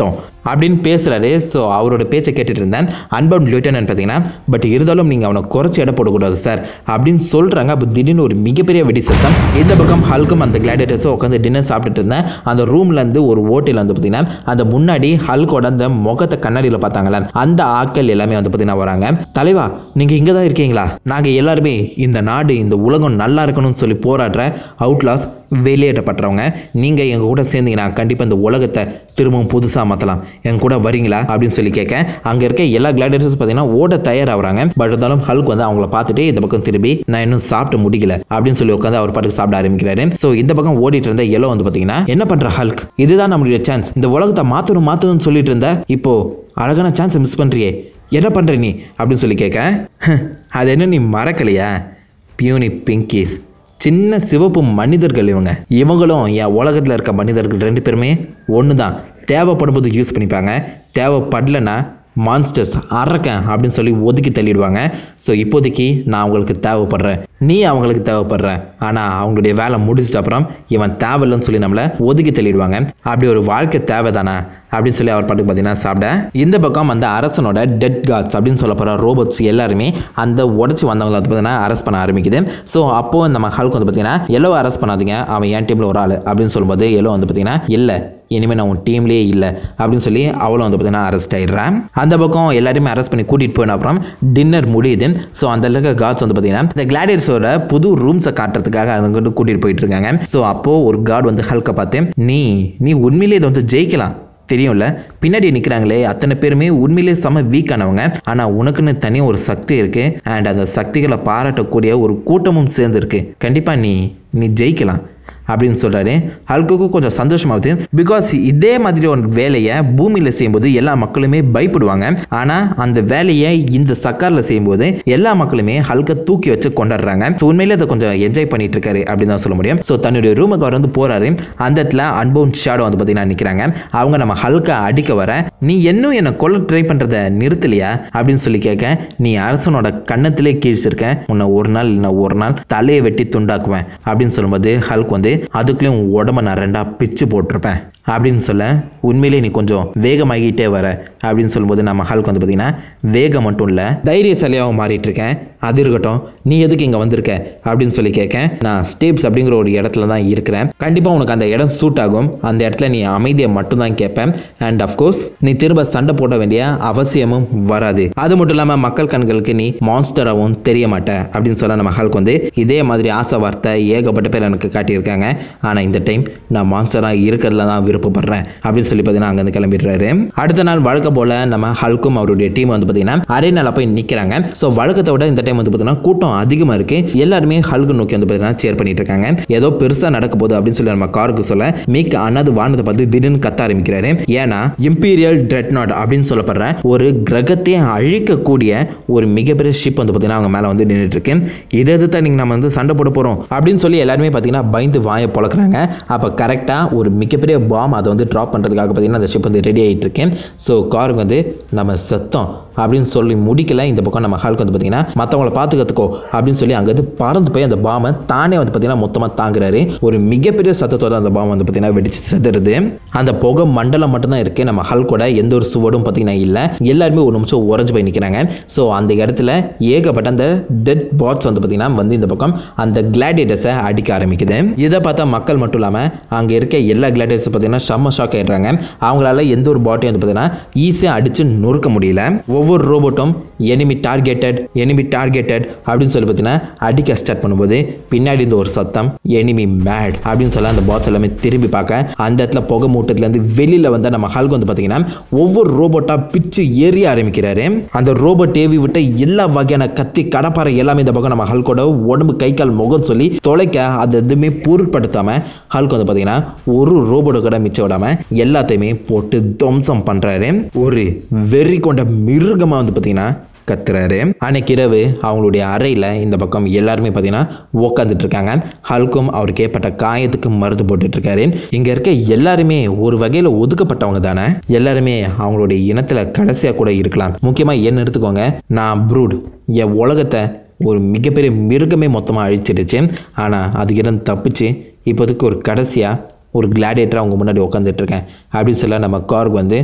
அப்படின்னு பேசுகிறாரு ஸோ அவரோட பேச்சை கேட்டுட்டு இருந்தேன் அன்பவுண்ட் லியூட்டனன் பார்த்தீங்கன்னா பட் இருந்தாலும் நீங்கள் அவனை குறைச்சி எடை போடக்கூடாது சார் அப்படின்னு சொல்கிறாங்க அப்போ திடீர்னு ஒரு மிகப்பெரிய வெடி சத்தம் இந்த பக்கம் ஹல்கும் அந்த கிளாடியேட்டர்ஸும் உட்காந்து டின்னர் சாப்பிட்டுட்டு இருந்தேன் அந்த ரூம்லேருந்து ஒரு ஓட்டில் வந்து பார்த்தீங்கன்னா அந்த முன்னாடி ஹல்கோட அந்த முகத்தை கண்ணாடியில் பார்த்தாங்களே அந்த ஆட்கள் எல்லாமே வந்து பார்த்தீங்கன்னா வராங்க தலைவா நீங்கள் இங்கே தான் இருக்கீங்களா நாங்கள் எல்லாருமே இந்த நாடு இந்த உலகம் நல்லா இருக்கணும்னு சொல்லி போராடுற அவுட்லாஸ் வெளியேற்றப்படுறவங்க நீங்கள் எங்கள் கூட சேர்ந்தீங்கன்னா கண்டிப்பாக இந்த உலகத்தை திரும்பவும் புதுசாக மாற்றலாம் என் கூட வரீங்களா அப்படின்னு சொல்லி கேட்க அங்கே இருக்க எல்லா கிளாடியேட்டர்ஸ் பார்த்தீங்கன்னா ஓட தயாராகிறாங்க பட் இருந்தாலும் ஹல்க் வந்து அவங்கள பார்த்துட்டு இந்த பக்கம் திரும்பி நான் இன்னும் சாப்பிட்டு முடிக்கல அப்படின்னு சொல்லி உட்காந்து அவர் பாட்டுக்கு சாப்பிட ஆரம்பிக்கிறாரு ஸோ இந்த பக்கம் ஓடிட்டு இருந்த எல்லோ வந்து பார்த்தீங்கன்னா என்ன பண்ணுற ஹல்க் இதுதான் நம்மளுடைய சான்ஸ் இந்த உலகத்தை மாற்றணும் மாற்றணும்னு சொல்லிட்டு இருந்த இப்போ அழகான சான்ஸை மிஸ் பண்ணுறியே என்ன பண்ணுற நீ அப்படின்னு சொல்லி கேட்க "ஹ், அது என்ன நீ மறக்கலையா பியூனி பிங்கிஸ் சின்ன சிவப்பு மனிதர்கள் இவங்க இவங்களும் என் உலகத்தில் இருக்க மனிதர்கள் ரெண்டு பேருமே ஒன்று தான் தேவைப்படும் போது யூஸ் பண்ணிப்பாங்க தேவைப்படலைன்னா மான்ஸ்டர்ஸ் அரக்கன் அப்படின்னு சொல்லி ஒதுக்கி தள்ளிடுவாங்க ஸோ இப்போதைக்கு நான் அவங்களுக்கு தேவைப்படுறேன் நீ அவங்களுக்கு தேவைப்படுற ஆனால் அவங்களுடைய வேலை முடிச்சிட்ட அப்புறம் இவன் தேவையில்லைன்னு சொல்லி நம்மளை ஒதுக்கி தள்ளிடுவாங்க அப்படி ஒரு வாழ்க்கை தேவைதானா அப்படின்னு சொல்லி அவர் பாட்டுக்கு பார்த்தீங்கன்னா சாப்பிட இந்த பக்கம் அந்த அரசனோட டெட் காட்ஸ் அப்படின்னு சொல்ல போகிற ரோபோட்ஸ் எல்லாருமே அந்த உடச்சி வந்தவங்களை வந்து பார்த்தீங்கன்னா அரெஸ்ட் பண்ண ஆரம்பிக்குது ஸோ அப்போ நம்ம ஹல்க் வந்து பார்த்தீங்கன்னா எல்லோ அரெஸ்ட் பண்ணாதீங்க அவன் என் டீமில் ஒரு ஆள் அப்படின்னு சொல்லும்போது எல்லோ வந்து பார்த்தீங்கன்னா இல்லை இனிமேல் நான் உன் டீம்லேயே இல்லை அப்படின்னு சொல்லி அவளும் வந்து பார்த்தீங்கன்னா அரெஸ்ட் ஆயிடுறான் அந்த பக்கம் எல்லாருமே அரெஸ்ட் பண்ணி கூட்டிகிட்டு போயின அப்புறம் டின்னர் முடியுது ஸோ அந்த இருக்க காட்ஸ் வந்து பார்த்தீங்கன்னா இந்த கிளாடியர்ஸோட புது ரூம்ஸை காட்டுறதுக்காக அங்கிட்டு கூட்டிகிட்டு போயிட்டு இருக்காங்க ஸோ அப்போது ஒரு காட் வந்து ஹல்கை பார்த்து நீ நீ உண்மையிலேயே இதை வந்து ஜெயிக்கலாம் தெரியும்ல பின்னாடி நிற்கிறாங்களே அத்தனை பேருமே உண்மையிலே செம வீக்கானவங்க ஆனால் உனக்குன்னு தனியாக ஒரு சக்தி இருக்குது அண்ட் அந்த சக்திகளை பாராட்டக்கூடிய ஒரு கூட்டமும் சேர்ந்துருக்கு கண்டிப்பாக நீ நீ ஜெயிக்கலாம் அப்படின்னு சொல்கிறாரு ஹல்குக்கும் கொஞ்சம் சந்தோஷமாகுது பிகாஸ் இதே மாதிரி ஒரு வேலையை பூமியில் செய்யும்போது எல்லா மக்களுமே பயப்படுவாங்க ஆனால் அந்த வேலையை இந்த சக்காரில் செய்யும்போது எல்லா மக்களுமே ஹல்கை தூக்கி வச்சு கொண்டாடுறாங்க ஸோ உண்மையிலே அதை கொஞ்சம் என்ஜாய் பண்ணிட்டு இருக்காரு அப்படின்னு தான் சொல்ல முடியும் ஸோ தன்னுடைய ரூமுக்கு அவர் வந்து போகிறாரு அந்த இடத்துல அன்பவுன் ஷேடோ வந்து பார்த்தீங்கன்னா நிற்கிறாங்க அவங்க நம்ம ஹல்கை அடிக்க வர நீ இன்னும் என்னை கொல்ல ட்ரை பண்ணுறத நிறுத்தலையா அப்படின்னு சொல்லி கேட்க நீ அரசனோட கன்னத்திலே கீழ்ச்சிருக்க உன்னை ஒரு நாள் இல்லை ஒரு நாள் தலையை வெட்டி துண்டாக்குவேன் அப்படின்னு சொல்லும்போது ஹல்க் வந்து அதுக்குள்ளேயும் உன் உடம்ப நான் ரெண்டா பிச்சு போட்டிருப்பேன் அப்படின்னு சொல்ல உண்மையிலே நீ கொஞ்சம் வேகமாகிட்டே வர அப்படின்னு சொல்லும்போது நம்ம ஹல்க் வந்து பார்த்தீங்கன்னா வேகம் மட்டும் இல்லை தைரியசாலியாகவும் மாறிட்டு இருக்கேன் அது இருக்கட்டும் நீ எதுக்கு இங்கே வந்திருக்க அப்படின்னு சொல்லி கேட்க நான் ஸ்டேப்ஸ் அப்படிங்கிற ஒரு இடத்துல தான் இருக்கிறேன் கண்டிப்பாக உனக்கு அந்த இடம் சூட் ஆகும் அந்த இடத்துல நீ அமைதியை மட்டும்தான் கேட்பேன் அண்ட் அஃப்கோர்ஸ் நீ திரும்ப சண்டை போட வேண்டிய அவசியமும் வராது அது மட்டும் இல்லாமல் மக்கள் கண்களுக்கு நீ மான்ஸ்டராகவும் தெரிய மாட்ட அப்படின்னு சொல்ல நம்ம ஹல்க் வந்து இதே மாதிரி ஆசை வார்த்தை ஏகப்பட்ட பேர் எனக்கு காட்டியிருக்காங்க ஆனால் இந்த டைம் நான் மான்ஸ்டராக இருக்கிறதுல தான் விருப்பப்படுறேன் அப்படின்னு சொல்லி பார்த்தீங்கன்னா அங்கேருந்து கிளம்பிடுறாரு அடுத்த நாள் வழக்க போல நம்ம ஹல்க்கும் அவருடைய டீம் வந்து பார்த்தீங்கன்னா அரேனால போய் நிற்கிறாங்க ஸோ வழக்கத்தை விட இந்த டைம் வந்து பார்த்தீங்கன்னா கூட்டம் அதிகமாக இருக்கு எல்லாருமே ஹல்கு நோக்கி வந்து பார்த்தீங்கன்னா சேர் பண்ணிட்டு இருக்காங்க ஏதோ பெருசாக நடக்க போகுது அப்படின்னு சொல்லி நம்ம காருக்கு சொல்ல மீக் அண்ணாது வானத்தை பார்த்து திடீர்னு கத்த ஆரம்பிக்கிறாரு ஏன்னா இம்பீரியல் ட்ரெட் நாட் அப்படின்னு சொல்லப்படுற ஒரு கிரகத்தை அழிக்கக்கூடிய ஒரு மிகப்பெரிய ஷிப் வந்து பார்த்தீங்கன்னா அவங்க மேலே வந்து நின்றுட்டு இருக்கு இதை எதிர்த்து நீங்கள் நம்ம வந்து சண்டை போட போகிறோம் அப்படின்னு சொல்லி எல்லாருமே பார்த்தீங்கன்னா பயந்து வாயை பொழக்கிறாங்க அப்போ கரெக்டாக ஒரு மிகப்பெரிய பாம் அதை வந்து ட்ராப் பண்ணுறதுக்காக பார்த்தீங்கன்னா அந்த ஷிப் வந்து ரெடி ஆகிட்டு இருக்கேன் ஸோ காருக்கு வந்து நம்ம செத்தோம் அப்படின்னு சொல்லி முடிக்கல இந்த பக்கம் நம்ம ஹாலுக்கு வந்து பார்த்தீங்கன்னா மற்றவங்கள பார்த்துக்கிறதுக்கோ அப்படின்னு சொல்லி அங்கேருந்து பறந்து போய் அந்த பாமை தானே வந்து பார்த்தீங்கன்னா மொத்தமாக தாங்குறாரு ஒரு மிகப்பெரிய சத்தத்தோட அந்த பாம் வந்து பார்த்தீங்கன்னா வெடிச்சு செதுருது அந்த புகை மண்டலம் மட்டும்தான் இருக்கு நம்ம ஹல்கோட எந்த ஒரு சுவடும் பார்த்தீங்கன்னா இல்லை எல்லாருமே ஒரு நிமிஷம் உறைஞ்சு போய் நிற்கிறாங்க ஸோ அந்த இடத்துல ஏகப்பட்ட அந்த டெட் பாட்ஸ் வந்து பார்த்தீங்கன்னா வந்து இந்த பக்கம் அந்த கிளாடியேட்டர்ஸை அடிக்க ஆரம்பிக்குது இதை பார்த்தா மக்கள் மட்டும் இல்லாமல் அங்கே இருக்க எல்லா கிளாடியேட்டர்ஸ் பார்த்தீங்கன்னா செம்ம ஷாக் ஆயிடுறாங்க அவங்களால எந்த ஒரு பாட்டையும் வந்து பார்த்தீங்கன்னா ஈஸியாக அடிச்சு நொறுக்க முடியல ஒவ்வொரு ரோபோட்டும் எனிமி டார்கெட்டட் எனிமி டார்கெட்டட் அப்படின்னு சொல்லி பார்த்தீங்கன்னா அடிக்க ஸ்டார்ட் பண்ணும்போது பின்னாடி இந்த ஒரு சத்தம் எனிமி மேட் அப்படின்னு சொல்ல அந்த பாட்ஸ் எல்லாமே திரும்பி பார்க்க அந்த இடத்துல புகை மூட்டத்துலேருந்து வெளியில் வந்து நம்ம ஹல்க் வந்து பார்த்தீங்கன்னா ஒவ்வொரு ரோபோட்டாக பிச்சு ஏறி ஆரம்பிக்கிறாரு அந்த ரோபோட் ஏவி விட்ட எல்லா வகையான கத்தி கடப்பாறை எல்லாமே இந்த பக்கம் நம்ம ஹல்கோட உடம்பு கை கால் முகம் சொல்லி தொலைக்க அது எதுவுமே பொருட்படுத்தாம ஹல்க் வந்து பார்த்தீங்கன்னா ஒரு ரோபோட்டை கூட மிச்சம் விடாம எல்லாத்தையுமே போட்டு துவம்சம் பண்றாரு ஒரு வெறி கொண்ட மிருகமாக வந்து பார்த்தீங்கன்னா கத்துறாரு அன்னைக்கு இரவு அவங்களுடைய அறையில் இந்த பக்கம் எல்லாருமே பார்த்தீங்கன்னா உக்காந்துட்டு இருக்காங்க ஹல்கும் அவருக்கு ஏற்பட்ட காயத்துக்கு மருந்து போட்டுட்டு இருக்காரு இங்கே இருக்க எல்லாருமே ஒரு வகையில் ஒதுக்கப்பட்டவங்க தானே எல்லாருமே அவங்களுடைய இனத்தில் கடைசியாக கூட இருக்கலாம் முக்கியமாக என்ன எடுத்துக்கோங்க நான் ப்ரூட் என் உலகத்தை ஒரு மிகப்பெரிய மிருகமே மொத்தமாக அழிச்சிடுச்சு ஆனால் அதுக்கிடம் தப்பிச்சு இப்போதைக்கு ஒரு கடைசியாக ஒரு கிளாடியேட்டராக அவங்க முன்னாடி உட்காந்துட்டு இருக்கேன் அப்படின்னு சொல்ல நம்ம கார்க் வந்து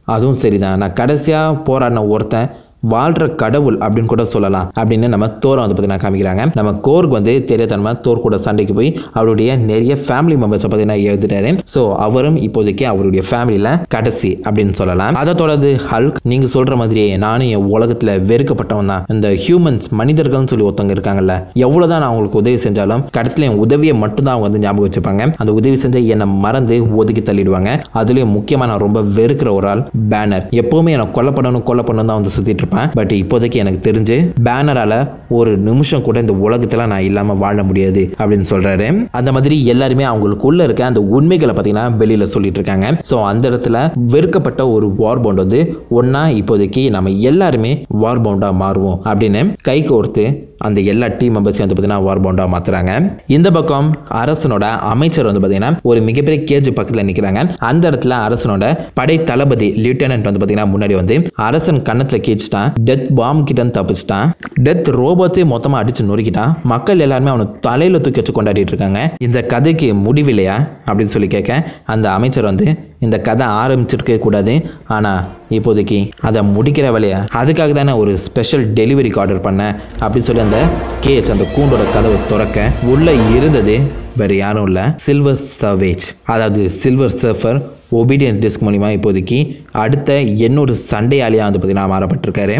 அதுவும் சரிதான் நான் கடைசியாக போராடின ஒருத்தன் வாழ்கிற கடவுள் அப்படின்னு கூட சொல்லலாம் அப்படின்னு நம்ம தோரை வந்து பார்த்தீங்கன்னா காமிக்கிறாங்க நம்ம கோர்க் வந்து தெரியாதனமா தோர் கூட சண்டைக்கு போய் அவருடைய நிறைய ஃபேமிலி மெம்பர்ஸை பார்த்தீங்கன்னா எழுதிட்டாரு ஸோ அவரும் இப்போதைக்கு அவருடைய ஃபேமிலியில் கடைசி அப்படின்னு சொல்லலாம் அதை தொடர்ந்து ஹல்க் நீங்கள் சொல்கிற மாதிரியே நானும் என் உலகத்தில் வெறுக்கப்பட்டவன் தான் இந்த ஹியூமன்ஸ் மனிதர்கள்னு சொல்லி ஒருத்தவங்க இருக்காங்கல்ல எவ்வளோதான் நான் அவங்களுக்கு உதவி செஞ்சாலும் கடைசியில் என் உதவியை மட்டும்தான் அவங்க வந்து ஞாபகம் வச்சுப்பாங்க அந்த உதவி செஞ்ச என்னை மறந்து ஒதுக்கி தள்ளிடுவாங்க அதுலேயும் முக்கியமாக நான் ரொம்ப வெறுக்கிற ஒரு ஆள் பேனர் எப்போவுமே என்னை கொல்ல பண்ணணும் கொல்ல பண்ணணும் தான் வந்து சுற்றிட்டு இருப்பேன் பட் இப்போதைக்கு எனக்கு தெரிஞ்சு பேனரால் ஒரு நிமிஷம் கூட இந்த உலகத்தில் நான் இல்லாமல் வாழ முடியாது அப்படின்னு சொல்கிறாரு அந்த மாதிரி எல்லாருமே அவங்களுக்குள்ள இருக்க அந்த உண்மைகளை பார்த்தீங்கன்னா வெளியில் சொல்லிட்டு இருக்காங்க ஸோ அந்த இடத்துல வெறுக்கப்பட்ட ஒரு வார் பவுண்ட் வந்து ஒன்றா இப்போதைக்கு நம்ம எல்லாருமே வார் பவுண்டாக மாறுவோம் அப்படின்னு கை கோர்த்து அந்த எல்லா டீம் மெம்பர்ஸையும் வந்து பார்த்தீங்கன்னா வார் பவுண்டாக மாற்றுறாங்க இந்த பக்கம் அரசனோட அமைச்சர் வந்து பார்த்தீங்கன்னா ஒரு மிகப்பெரிய கேஜ் பக்கத்தில் நிற்கிறாங்க அந்த இடத்துல அரசனோட படை தளபதி லிeutenant வந்து பார்த்தீங்கன்னா முன்னாடி வந்து அரசன் கன்னத்தில் கீச்சிட்டான் டெத் பாம் கிட்ட இருந்து தப்பிச்சிட்டான் டெத் ரோபோட்டே மொத்தமாக அடிச்சு நொறுக்கிட்டான் மக்கள் எல்லாருமே அவனை தலையில் தூக்கி வச்சு கொண்டாடிட்டு இருக்காங்க இந்த கதைக்கு முடிவில்லையா அப்படின்னு சொல்லி கேட்க அந்த அமைச்சர் வந்து இந்த கதை ஆரம்பிச்சிருக்கவே கூடாது ஆனால் இப்போதைக்கு அதை முடிக்கிற வேலையா அதுக்காக தானே ஒரு ஸ்பெஷல் டெலிவரிக்கு ஆர்டர் பண்ணேன் அப்படின்னு சொல்லி அந்த கேஜ் அந்த கூண்டோட கதவை திறக்க உள்ளே இருந்தது வேறு யாரும் இல்லை சில்வர் சர்வேஜ் அதாவது சில்வர் சர்ஃபர் ஒபீடியன் டிஸ்க் மூலிமா இப்போதைக்கு அடுத்த இன்னொரு சண்டையாளியாக வந்து பார்த்தீங்கன்னா மாறப்பட்டிருக்காரு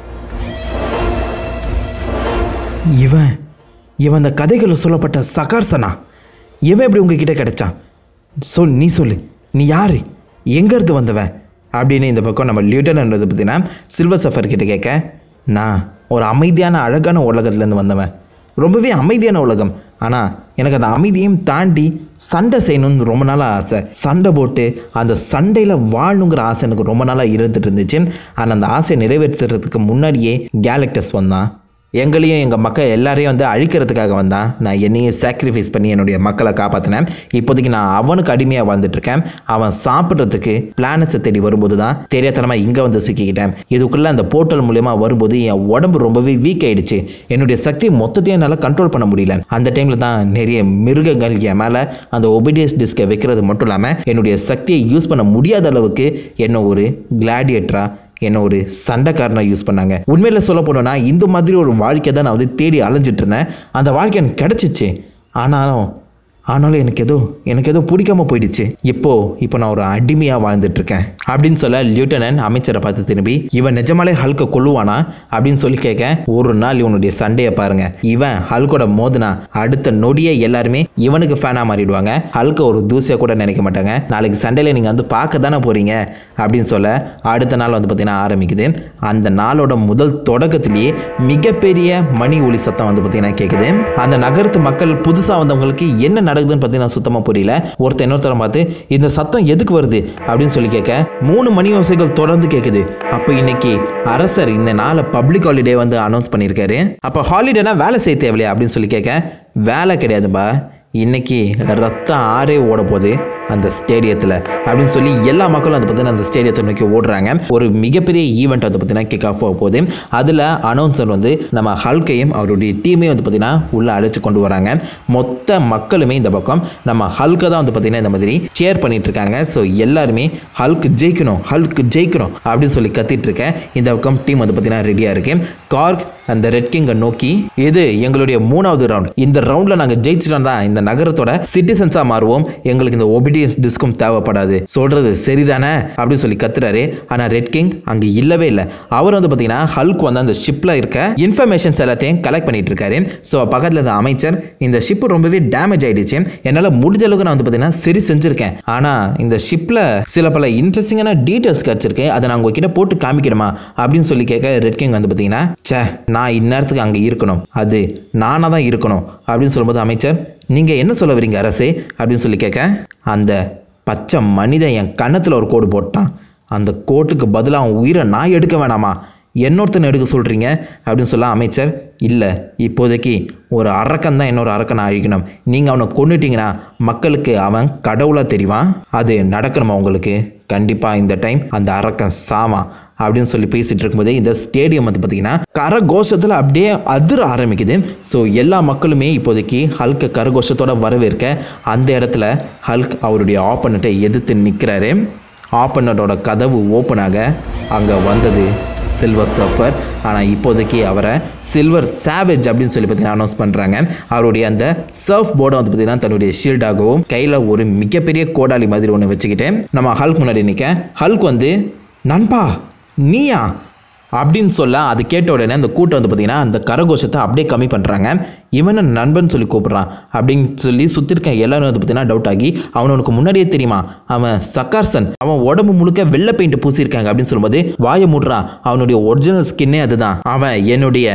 இவன் இவன் அந்த கதைகளில் சொல்லப்பட்ட சகார்சனா இவன் எப்படி உங்ககிட்ட கிடைச்சான் சொல் நீ சொல்லு நீ யாரு எங்கேருந்து வந்தவன் அப்படின்னு இந்த பக்கம் நம்ம லியூட்டன்ன்றது பார்த்தீங்கன்னா சில்வர் சஃபர் கிட்ட கேட்க நான் ஒரு அமைதியான அழகான உலகத்துலேருந்து வந்தவன் ரொம்பவே அமைதியான உலகம் ஆனால் எனக்கு அந்த அமைதியையும் தாண்டி சண்டை செய்யணும்னு ரொம்ப நாளாக ஆசை சண்டை போட்டு அந்த சண்டையில் வாழணுங்கிற ஆசை எனக்கு ரொம்ப நாளாக இருந்துட்டு இருந்துச்சு ஆனால் அந்த ஆசையை நிறைவேற்றுறதுக்கு முன்னாடியே கேலக்டஸ் வந்தான் எங்களையும் எங்கள் மக்கள் எல்லாரையும் வந்து அழிக்கிறதுக்காக வந்தான் நான் என்னையும் சாக்ரிஃபைஸ் பண்ணி என்னுடைய மக்களை காப்பாற்றினேன் இப்போதைக்கு நான் அவனுக்கு அடிமையாக வாழ்ந்துட்டுருக்கேன் அவன் சாப்பிட்றதுக்கு பிளானட்ஸை தேடி வரும்போது தான் தெரியாதனமாக இங்கே வந்து சிக்கிக்கிட்டேன் இதுக்குள்ளே அந்த போர்ட்டல் மூலயமா வரும்போது என் உடம்பு ரொம்பவே வீக் ஆயிடுச்சு என்னுடைய சக்தி மொத்தத்தையும் என்னால் கண்ட்ரோல் பண்ண முடியல அந்த டைமில் தான் நிறைய மிருகங்கள் என் மேலே அந்த ஒபிடியஸ் டிஸ்கை வைக்கிறது மட்டும் இல்லாமல் என்னுடைய சக்தியை யூஸ் பண்ண முடியாத அளவுக்கு என்ன ஒரு கிளாடியேட்டராக என்ன ஒரு சண்டைக்காரனை யூஸ் பண்ணாங்க உண்மையில் சொல்ல போனோன்னா இந்த மாதிரி ஒரு வாழ்க்கை தான் நான் வந்து தேடி அலைஞ்சிட்டு இருந்தேன் அந்த வாழ்க்கை எனக்கு கிடச்சிச்சு ஆனாலும் ஆனாலும் எனக்கு ஏதோ எனக்கு ஏதோ பிடிக்காம போயிடுச்சு இப்போ இப்போ நான் ஒரு அடிமையாக வாழ்ந்துட்டு இருக்கேன் அப்படின்னு சொல்ல லியூட்டனன்ட் அமைச்சரை பார்த்து திரும்பி இவன் நிஜமாலே ஹல்கை கொல்லுவானா அப்படின்னு சொல்லி கேட்க ஒரு நாள் இவனுடைய சண்டையை பாருங்க இவன் ஹல்கோட மோதுனா அடுத்த நொடியே எல்லாருமே இவனுக்கு ஃபேனாக மாறிடுவாங்க ஹல்கை ஒரு தூசியாக கூட நினைக்க மாட்டாங்க நாளைக்கு சண்டையில் நீங்கள் வந்து பார்க்க தானே போறீங்க அப்படின்னு சொல்ல அடுத்த நாள் வந்து பார்த்தீங்கன்னா ஆரம்பிக்குது அந்த நாளோட முதல் தொடக்கத்திலேயே மிகப்பெரிய மணி ஒலி சத்தம் வந்து பார்த்தீங்கன்னா கேட்குது அந்த நகரத்து மக்கள் புதுசாக வந்தவங்களுக்கு என்ன நடக்குதுன்னு பார்த்தீங்கன்னா சுத்தமாக புரியல ஒருத்தர் இன்னொருத்தரை பார்த்து இந்த சத்தம் எதுக்கு வருது அப்படின்னு சொல்லி கேட்க மூணு மணி ஓசைகள் தொடர்ந்து கேட்குது அப்போ இன்னைக்கு அரசர் இந்த நாளை பப்ளிக் ஹாலிடே வந்து அனௌன்ஸ் பண்ணியிருக்காரு அப்போ ஹாலிடேனா வேலை செய்ய தேவையில்லையா அப்படின்னு சொல்லி கேட்க வேலை கிடையாதுப்பா இன்னைக்கு ரத்தம் ஆறே ஓட போகுது அந்த ஸ்டேடியத்தில் அப்படின்னு சொல்லி எல்லா மக்களும் அதை பார்த்தீங்கன்னா அந்த ஸ்டேடியத்தை நோக்கி ஓடுறாங்க ஒரு மிகப்பெரிய ஈவெண்ட் அதை பார்த்தீங்கன்னா கிக் ஆஃப் ஆக போகுது அதில் அனௌன்சர் வந்து நம்ம ஹல்கையும் அவருடைய டீமையும் வந்து பார்த்தீங்கன்னா உள்ளே அழைச்சி கொண்டு வராங்க மொத்த மக்களுமே இந்த பக்கம் நம்ம ஹல்கை தான் வந்து பார்த்தீங்கன்னா இந்த மாதிரி சேர் பண்ணிட்டு இருக்காங்க ஸோ எல்லாருமே ஹல்க் ஜெயிக்கணும் ஹல்க் ஜெயிக்கணும் அப்படின்னு சொல்லி கத்திட்டு இருக்கேன் இந்த பக்கம் டீம் வந்து பார்த்தீங்கன்னா ரெடியாக இருக்கு கார்க் அந்த ரெட் கிங்கை நோக்கி இது எங்களுடைய மூணாவது ரவுண்ட் இந்த ரவுண்டில் நாங்கள் ஜெயிச்சிட்டோம் தான் இந்த நகரத்தோட சிட்டிசன்ஸாக மாறுவோம் எங்களுக்கு இந்த ஒபிடியன்ஸ் டிஸ்கும் தேவைப்படாது சொல்றது சரிதானே அப்படின்னு சொல்லி கத்துறாரு ஆனால் ரெட் கிங் அங்கே இல்லவே இல்லை அவர் வந்து பார்த்தீங்கன்னா ஹல்க் வந்து அந்த ஷிப்பில் இருக்க இன்ஃபர்மேஷன்ஸ் எல்லாத்தையும் கலெக்ட் பண்ணிட்டு இருக்காரு ஸோ பக்கத்தில் இருந்த அமைச்சர் இந்த ஷிப்பு ரொம்பவே டேமேஜ் ஆயிடுச்சு என்னால் முடிஞ்ச அளவுக்கு நான் வந்து பார்த்தீங்கன்னா சரி செஞ்சுருக்கேன் ஆனால் இந்த ஷிப்பில் சில பல இன்ட்ரெஸ்டிங்கான டீட்டெயில்ஸ் கிடச்சிருக்கு அதை நான் உங்ககிட்ட போட்டு காமிக்கணுமா அப்படின்னு சொல்லி கேட்க ரெட் கிங் வந்து பார்த்தீங்கன்னா ச்சே நான் இந்நேரத்துக்கு அங்கே இருக்கணும் அது நானாக தான் இருக்கணும் அப்படின்னு சொல்லும்போது அமைச்சர் நீங்கள் என்ன சொல்ல வரீங்க அரசே அப்படின்னு சொல்லி கேட்க அந்த பச்சை மனிதன் என் கன்னத்தில் ஒரு கோடு போட்டான் அந்த கோட்டுக்கு பதிலாக அவன் உயிரை நான் எடுக்க வேணாமா என்னொருத்தனை எடுக்க சொல்கிறீங்க அப்படின்னு சொல்ல அமைச்சர் இல்லை இப்போதைக்கு ஒரு அரக்கன் தான் இன்னொரு அரக்கனை அழிக்கணும் நீங்கள் அவனை கொண்டுட்டீங்கன்னா மக்களுக்கு அவன் கடவுளாக தெரிவான் அது நடக்கணுமா உங்களுக்கு கண்டிப்பாக இந்த டைம் அந்த அரக்கன் சாவான் அப்படின்னு சொல்லி பேசிட்டு இருக்கும்போதே இந்த ஸ்டேடியம் வந்து பார்த்தீங்கன்னா கரகோஷத்தில் அப்படியே அதிர ஆரம்பிக்குது ஸோ எல்லா மக்களுமே இப்போதைக்கு ஹல்கை கரகோஷத்தோட வரவேற்க அந்த இடத்துல ஹல்க் அவருடைய ஆப்பனண்ட்டை எதிர்த்து நிற்கிறாரு ஆப்பனரோட கதவு ஓப்பன் ஆக அங்கே வந்தது சில்வர் சர்ஃபர் ஆனால் இப்போதைக்கு அவரை சில்வர் சாவேஜ் அப்படின்னு சொல்லி பார்த்தீங்கன்னா அனௌன்ஸ் பண்ணுறாங்க அவருடைய அந்த சர்ஃப் போர்டை வந்து பார்த்தீங்கன்னா தன்னுடைய ஷீல்டாகவும் கையில் ஒரு மிகப்பெரிய கோடாலி மாதிரி ஒன்று வச்சுக்கிட்டு நம்ம ஹல்க் முன்னாடி நிற்க ஹல்க் வந்து நண்பா நீயா அப்படின்னு சொல்ல அது கேட்ட உடனே அந்த கூட்டம் வந்து பார்த்தீங்கன்னா அந்த கரகோஷத்தை அப்படியே கம்மி பண்ணுறாங்க இவனை நண்பன் சொல்லி கூப்பிட்றான் அப்படின்னு சொல்லி சுற்றி இருக்க எல்லாரும் வந்து பார்த்தீங்கன்னா டவுட் ஆகி அவன் உனக்கு முன்னாடியே தெரியுமா அவன் சக்கார்சன் அவன் உடம்பு முழுக்க வெள்ளை பெயிண்ட் பூசியிருக்காங்க அப்படின்னு சொல்லும்போது வாயை மூடுறான் அவனுடைய ஒரிஜினல் ஸ்கின்னே அதுதான் அவன் என்னுடைய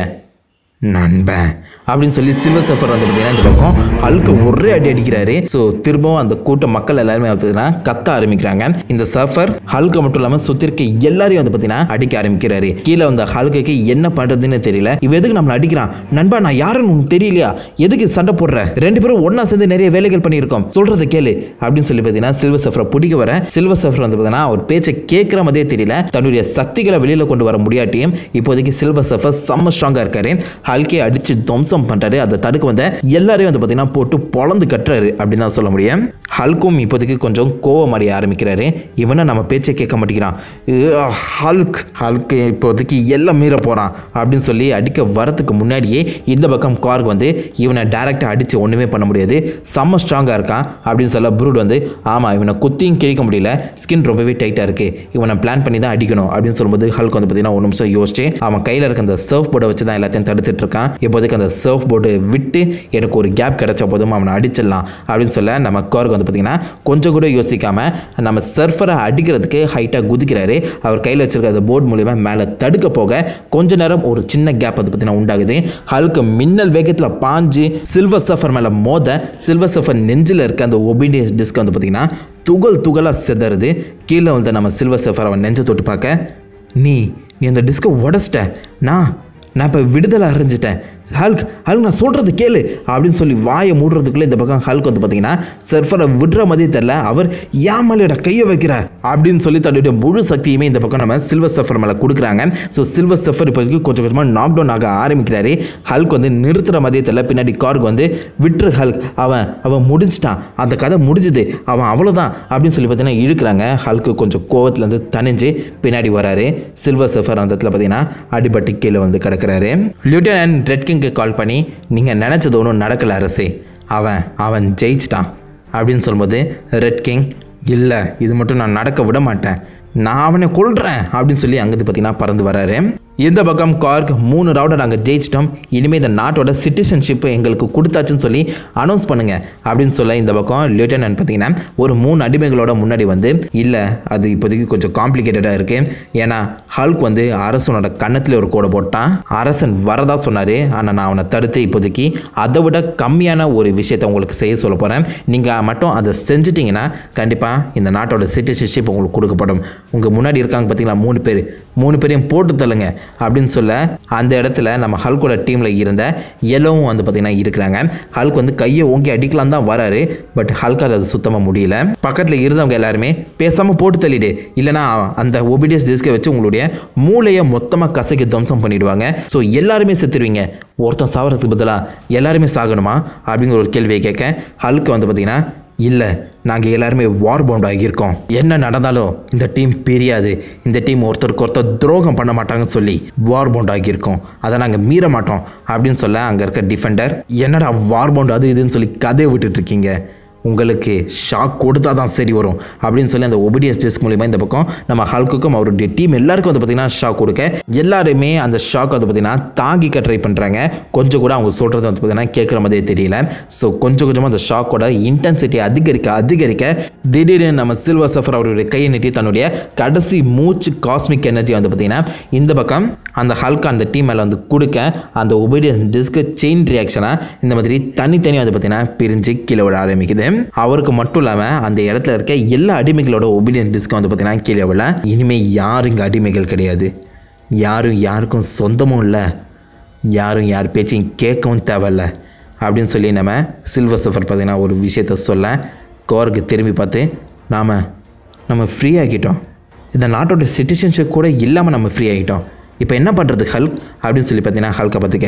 நண்பன் அப்படின்னு சொல்லி சில்வர் சஃபர் வந்து பார்த்தீங்கன்னா இந்த பக்கம் ஹல்க்கு ஒரே அடி அடிக்கிறாரு ஸோ திரும்பவும் அந்த கூட்ட மக்கள் எல்லாருமே வந்து பார்த்தீங்கன்னா கத்த ஆரம்பிக்கிறாங்க இந்த சஃபர் ஹல்கை மட்டும் இல்லாமல் சுற்றி இருக்க எல்லாரையும் வந்து பார்த்தீங்கன்னா அடிக்க ஆரம்பிக்கிறாரு கீழே வந்த ஹல்குக்கு என்ன பண்ணுறதுன்னு தெரியல இவன் எதுக்கு நம்மளை அடிக்கிறான் நண்பா நான் யாருன்னு உனக்கு தெரியலையா எதுக்கு சண்டை போடுற ரெண்டு பேரும் ஒண்ணா சேர்ந்து நிறைய வேலைகள் பண்ணியிருக்கோம் சொல்றதை கேளு அப்படின்னு சொல்லி பார்த்தீங்கன்னா சில்வர் சஃபரை பிடிக்க வர சில்வர் சஃபர் வந்து பார்த்தீங்கன்னா அவர் பேச்சை கேட்குற மாதிரியே தெரியல தன்னுடைய சக்திகளை வெளியில் கொண்டு வர முடியாட்டியும் இப்போதைக்கு சில்வர் சஃபர் செம்ம ஸ்ட்ராங்காக இருக்காரு ஹல்கே அடிச்சு துவம்சம் பண்ணுறாரு அதை தடுக்க வந்த எல்லாரையும் வந்து பார்த்தீங்கன்னா போட்டு பொழந்து கட்டுறாரு அப்படின்னு தான் சொல்ல முடியும் ஹல்கும் இப்போதைக்கு கொஞ்சம் கோவம் அடைய ஆரம்பிக்கிறாரு இவனை நம்ம பேச்சை கேட்க மாட்டேங்கிறான் உ, ஹல்க் ஹல்க் இப்போதைக்கு எல்லாம் மீற போகிறான் அப்படின்னு சொல்லி அடிக்க வரதுக்கு முன்னாடியே இந்த பக்கம் கார்க் வந்து இவனை டைரெக்டாக அடித்து ஒன்றுமே பண்ண முடியாது செம்ம ஸ்ட்ராங்காக இருக்கான் அப்படின்னு சொல்ல ப்ரூட் வந்து ஆமாம் இவனை குத்தியும் கிழிக்க முடியல ஸ்கின் ரொம்பவே டைட்டாக இருக்குது இவனை பிளான் பண்ணி தான் அடிக்கணும் அப்படின்னு சொல்லும்போது ஹல்க் வந்து பார்த்தீங்கன்னா ஒரு நிமிஷம் யோசிச்சு அவன் கையில் இருக்க அந்த சர்ஃப் போர்டை வச்சு தான் எல்லாத்தையும் தடுத்துட்டு இருக்கான் இப்போதைக்கு அந்த சர்ஃப் போர்டு விட்டு எனக்கு ஒரு கேப் கிடைச்ச போதும் அவனை அடிச்சிடலாம் அப்படின்னு சொல்ல நம்ம கார்க் வந்து பார்த்தீங்கன்னா கொஞ்சம் கூட யோசிக்காம நம்ம சர்ஃபரை அடிக்கிறதுக்கு ஹைட்டாக குதிக்கிறாரு அவர் கையில் வச்சிருக்க அந்த போர்டு மூலியமா மேலே தடுக்க போக கொஞ்ச நேரம் ஒரு சின்ன கேப் வந்து பார்த்தீங்கன்னா உண்டாகுது ஹல்க் மின்னல் வேகத்தில் பாஞ்சு சில்வர் சஃபர் மேலே மோத சில்வர் சஃபர் நெஞ்சில் இருக்க அந்த ஒபீடியன்ஸ் டிஸ்க் வந்து பார்த்தீங்கன்னா துகள் துகளாக சிதறுது கீழே வந்து நம்ம சில்வர் சஃபர் அவன் நெஞ்சை தொட்டு பார்க்க நீ நீ அந்த டிஸ்கை உடச்சிட்ட நான் நான் இப்போ விடுதலை அறிஞ்சிட்டேன் ஹல்க் ஹல்க் நான் சொல்கிறது கேளு அப்படின்னு சொல்லி வாயை மூடுறதுக்குள்ளே இந்த பக்கம் ஹல்க் வந்து பார்த்தீங்கன்னா சர்ஃபரை விடுற மாதிரியே தெரில அவர் ஏன் மேலேட கையை வைக்கிற அப்படின்னு சொல்லி தன்னுடைய முழு சக்தியுமே இந்த பக்கம் நம்ம சில்வர் சஃபர் மேலே கொடுக்குறாங்க ஸோ சில்வர் சஃபர் இப்போதைக்கு கொஞ்சம் கொஞ்சமாக நாக் டவுன் ஆக ஆரம்பிக்கிறாரு ஹல்க் வந்து நிறுத்துற மாதிரியே தெரில பின்னாடி கார்க் வந்து விட்டுரு ஹல்க் அவன் அவன் முடிஞ்சிட்டான் அந்த கதை முடிஞ்சுது அவன் அவ்வளோதான் அப்படின்னு சொல்லி பார்த்தீங்கன்னா இழுக்கிறாங்க ஹல்க்கு கொஞ்சம் கோவத்துலேருந்து தணிஞ்சு பின்னாடி வராரு சில்வர் சஃபர் அந்த இடத்துல பார்த்தீங்கன்னா அடிபட்டு கீழே வந்து கிடக்குறாரு லியூட்டனன்ட் ரெட் கிங்க்கு கால் பண்ணி நீங்கள் நினச்சது ஒன்றும் நடக்கல அரசே அவன் அவன் ஜெயிச்சிட்டான் அப்படின்னு சொல்லும்போது ரெட் கிங் இல்லை இது மட்டும் நான் நடக்க விட மாட்டேன் நான் அவனை கொல்றேன் அப்படின்னு சொல்லி அங்கிருந்து பார்த்தீங்கன்னா பறந்து வராரு இந்த பக்கம் கார்க் மூணு ரவுண்டை நாங்கள் ஜெயிச்சிட்டோம் இனிமேல் இந்த நாட்டோட சிட்டிசன்ஷிப்பை எங்களுக்கு கொடுத்தாச்சுன்னு சொல்லி அனௌன்ஸ் பண்ணுங்க அப்படின்னு சொல்ல இந்த பக்கம் லிeutenant பார்த்தீங்கன்னா ஒரு மூணு அடிமைகளோட முன்னாடி வந்து இல்லை அது இப்போதைக்கு கொஞ்சம் காம்ப்ளிகேட்டடாக இருக்கு ஏன்னா ஹல்க் வந்து அரசனோட கன்னத்தில் ஒரு கோடை போட்டான் அரசன் வரதா சொன்னார் ஆனால் நான் அவனை தடுத்து இப்போதைக்கு அதை விட கம்மியான ஒரு விஷயத்தை உங்களுக்கு செய்ய சொல்ல போகிறேன் நீங்கள் மட்டும் அதை செஞ்சிட்டிங்கன்னா கண்டிப்பாக இந்த நாட்டோட சிட்டிசன்ஷிப் உங்களுக்கு கொடுக்கப்படும் உங்கள் முன்னாடி இருக்காங்க பார்த்தீங்களா மூணு பேர் மூணு பேரையும் போட்டு தள்ளுங்க அப்படின்னு சொல்ல அந்த இடத்துல நம்ம ஹல்கோட டீமில் இருந்த எல்லோவும் வந்து பார்த்தீங்கன்னா இருக்கிறாங்க ஹல்க் வந்து கையை ஓங்கி அடிக்கலாம் தான் வராரு பட் ஹல்க் அது சுத்தமாக முடியல பக்கத்தில் இருந்தவங்க எல்லாருமே பேசாமல் போட்டு தள்ளிடு இல்லைனா அந்த ஒபிடியஸ் டிஸ்கை வச்சு உங்களுடைய மூளையை மொத்தமாக கசக்கி துவம்சம் பண்ணிடுவாங்க ஸோ எல்லாருமே செத்துருவீங்க ஒருத்தன் சாவறதுக்கு பதிலாக எல்லாருமே சாகணுமா அப்படிங்கிற ஒரு கேள்வியை கேட்க ஹல்க் வந்து பார்த்தீங்கன்னா இல்லை நாங்கள் எல்லாருமே வார் பவுண்ட் ஆகியிருக்கோம் என்ன நடந்தாலும் இந்த டீம் பிரியாது இந்த டீம் ஒருத்தருக்கு ஒருத்தர் துரோகம் பண்ண மாட்டாங்கன்னு சொல்லி வார் பவுண்ட் ஆகியிருக்கோம் அதை நாங்கள் மீற மாட்டோம் அப்படின்னு சொல்ல அங்கே இருக்க டிஃபெண்டர் என்னடா வார் பவுண்ட் அது இதுன்னு சொல்லி கதையை விட்டுட்டு இருக்கீங்க உங்களுக்கு ஷாக் கொடுத்தா தான் சரி வரும் அப்படின்னு சொல்லி அந்த ஒபிடியஸ் டெஸ்க் மூலிமா இந்த பக்கம் நம்ம ஹல்க்குக்கும் அவருடைய டீம் எல்லாருக்கும் வந்து பார்த்தீங்கன்னா ஷாக் கொடுக்க எல்லாருமே அந்த ஷாக் வந்து பார்த்தீங்கன்னா தாங்கிக்க ட்ரை பண்ணுறாங்க கொஞ்சம் கூட அவங்க சொல்கிறது வந்து பார்த்தீங்கன்னா கேட்குற மாதிரியே தெரியல ஸோ கொஞ்சம் கொஞ்சமாக அந்த ஷாக்கோட இன்டென்சிட்டி அதிகரிக்க அதிகரிக்க திடீர்னு நம்ம சில்வர் சஃபர் அவருடைய கையை நீட்டி தன்னுடைய கடைசி மூச்சு காஸ்மிக் எனர்ஜி வந்து பார்த்தீங்கன்னா இந்த பக்கம் அந்த ஹல்க் அந்த டீம் மேலே வந்து கொடுக்க அந்த ஒபீடியன்ஸ் டிஸ்க் செயின் ரியாக்ஷனாக இந்த மாதிரி தனித்தனி வந்து பார்த்தீங்கன்னா பிரிஞ்சு கீழே விட ஆரம்பிக்குது அவருக்கு மட்டும் இல்லாமல் அந்த இடத்துல இருக்க எல்லா அடிமைகளோட ஒபீடியன்ஸ் டிஸ்க் வந்து பார்த்தீங்கன்னா கீழே விட இனிமேல் யாரும் இங்கே அடிமைகள் கிடையாது யாரும் யாருக்கும் சொந்தமும் இல்லை யாரும் யார் பேச்சையும் கேட்கவும் தேவையில்ல அப்படின்னு சொல்லி நம்ம சில்வர் சஃபர் பார்த்தீங்கன்னா ஒரு விஷயத்த சொல்ல கோருக்கு திரும்பி பார்த்து நாம் நம்ம ஃப்ரீ ஆகிட்டோம் இந்த நாட்டோட சிட்டிசன்ஷிப் கூட இல்லாமல் நம்ம ஃப்ரீ ஆகிட்டோம் இப்போ என்ன பண்ணுறது ஹல்க் அப்படின்னு சொல்லி பார்த்தீங்கன்னா ஹல்கை பற்றி கேட்க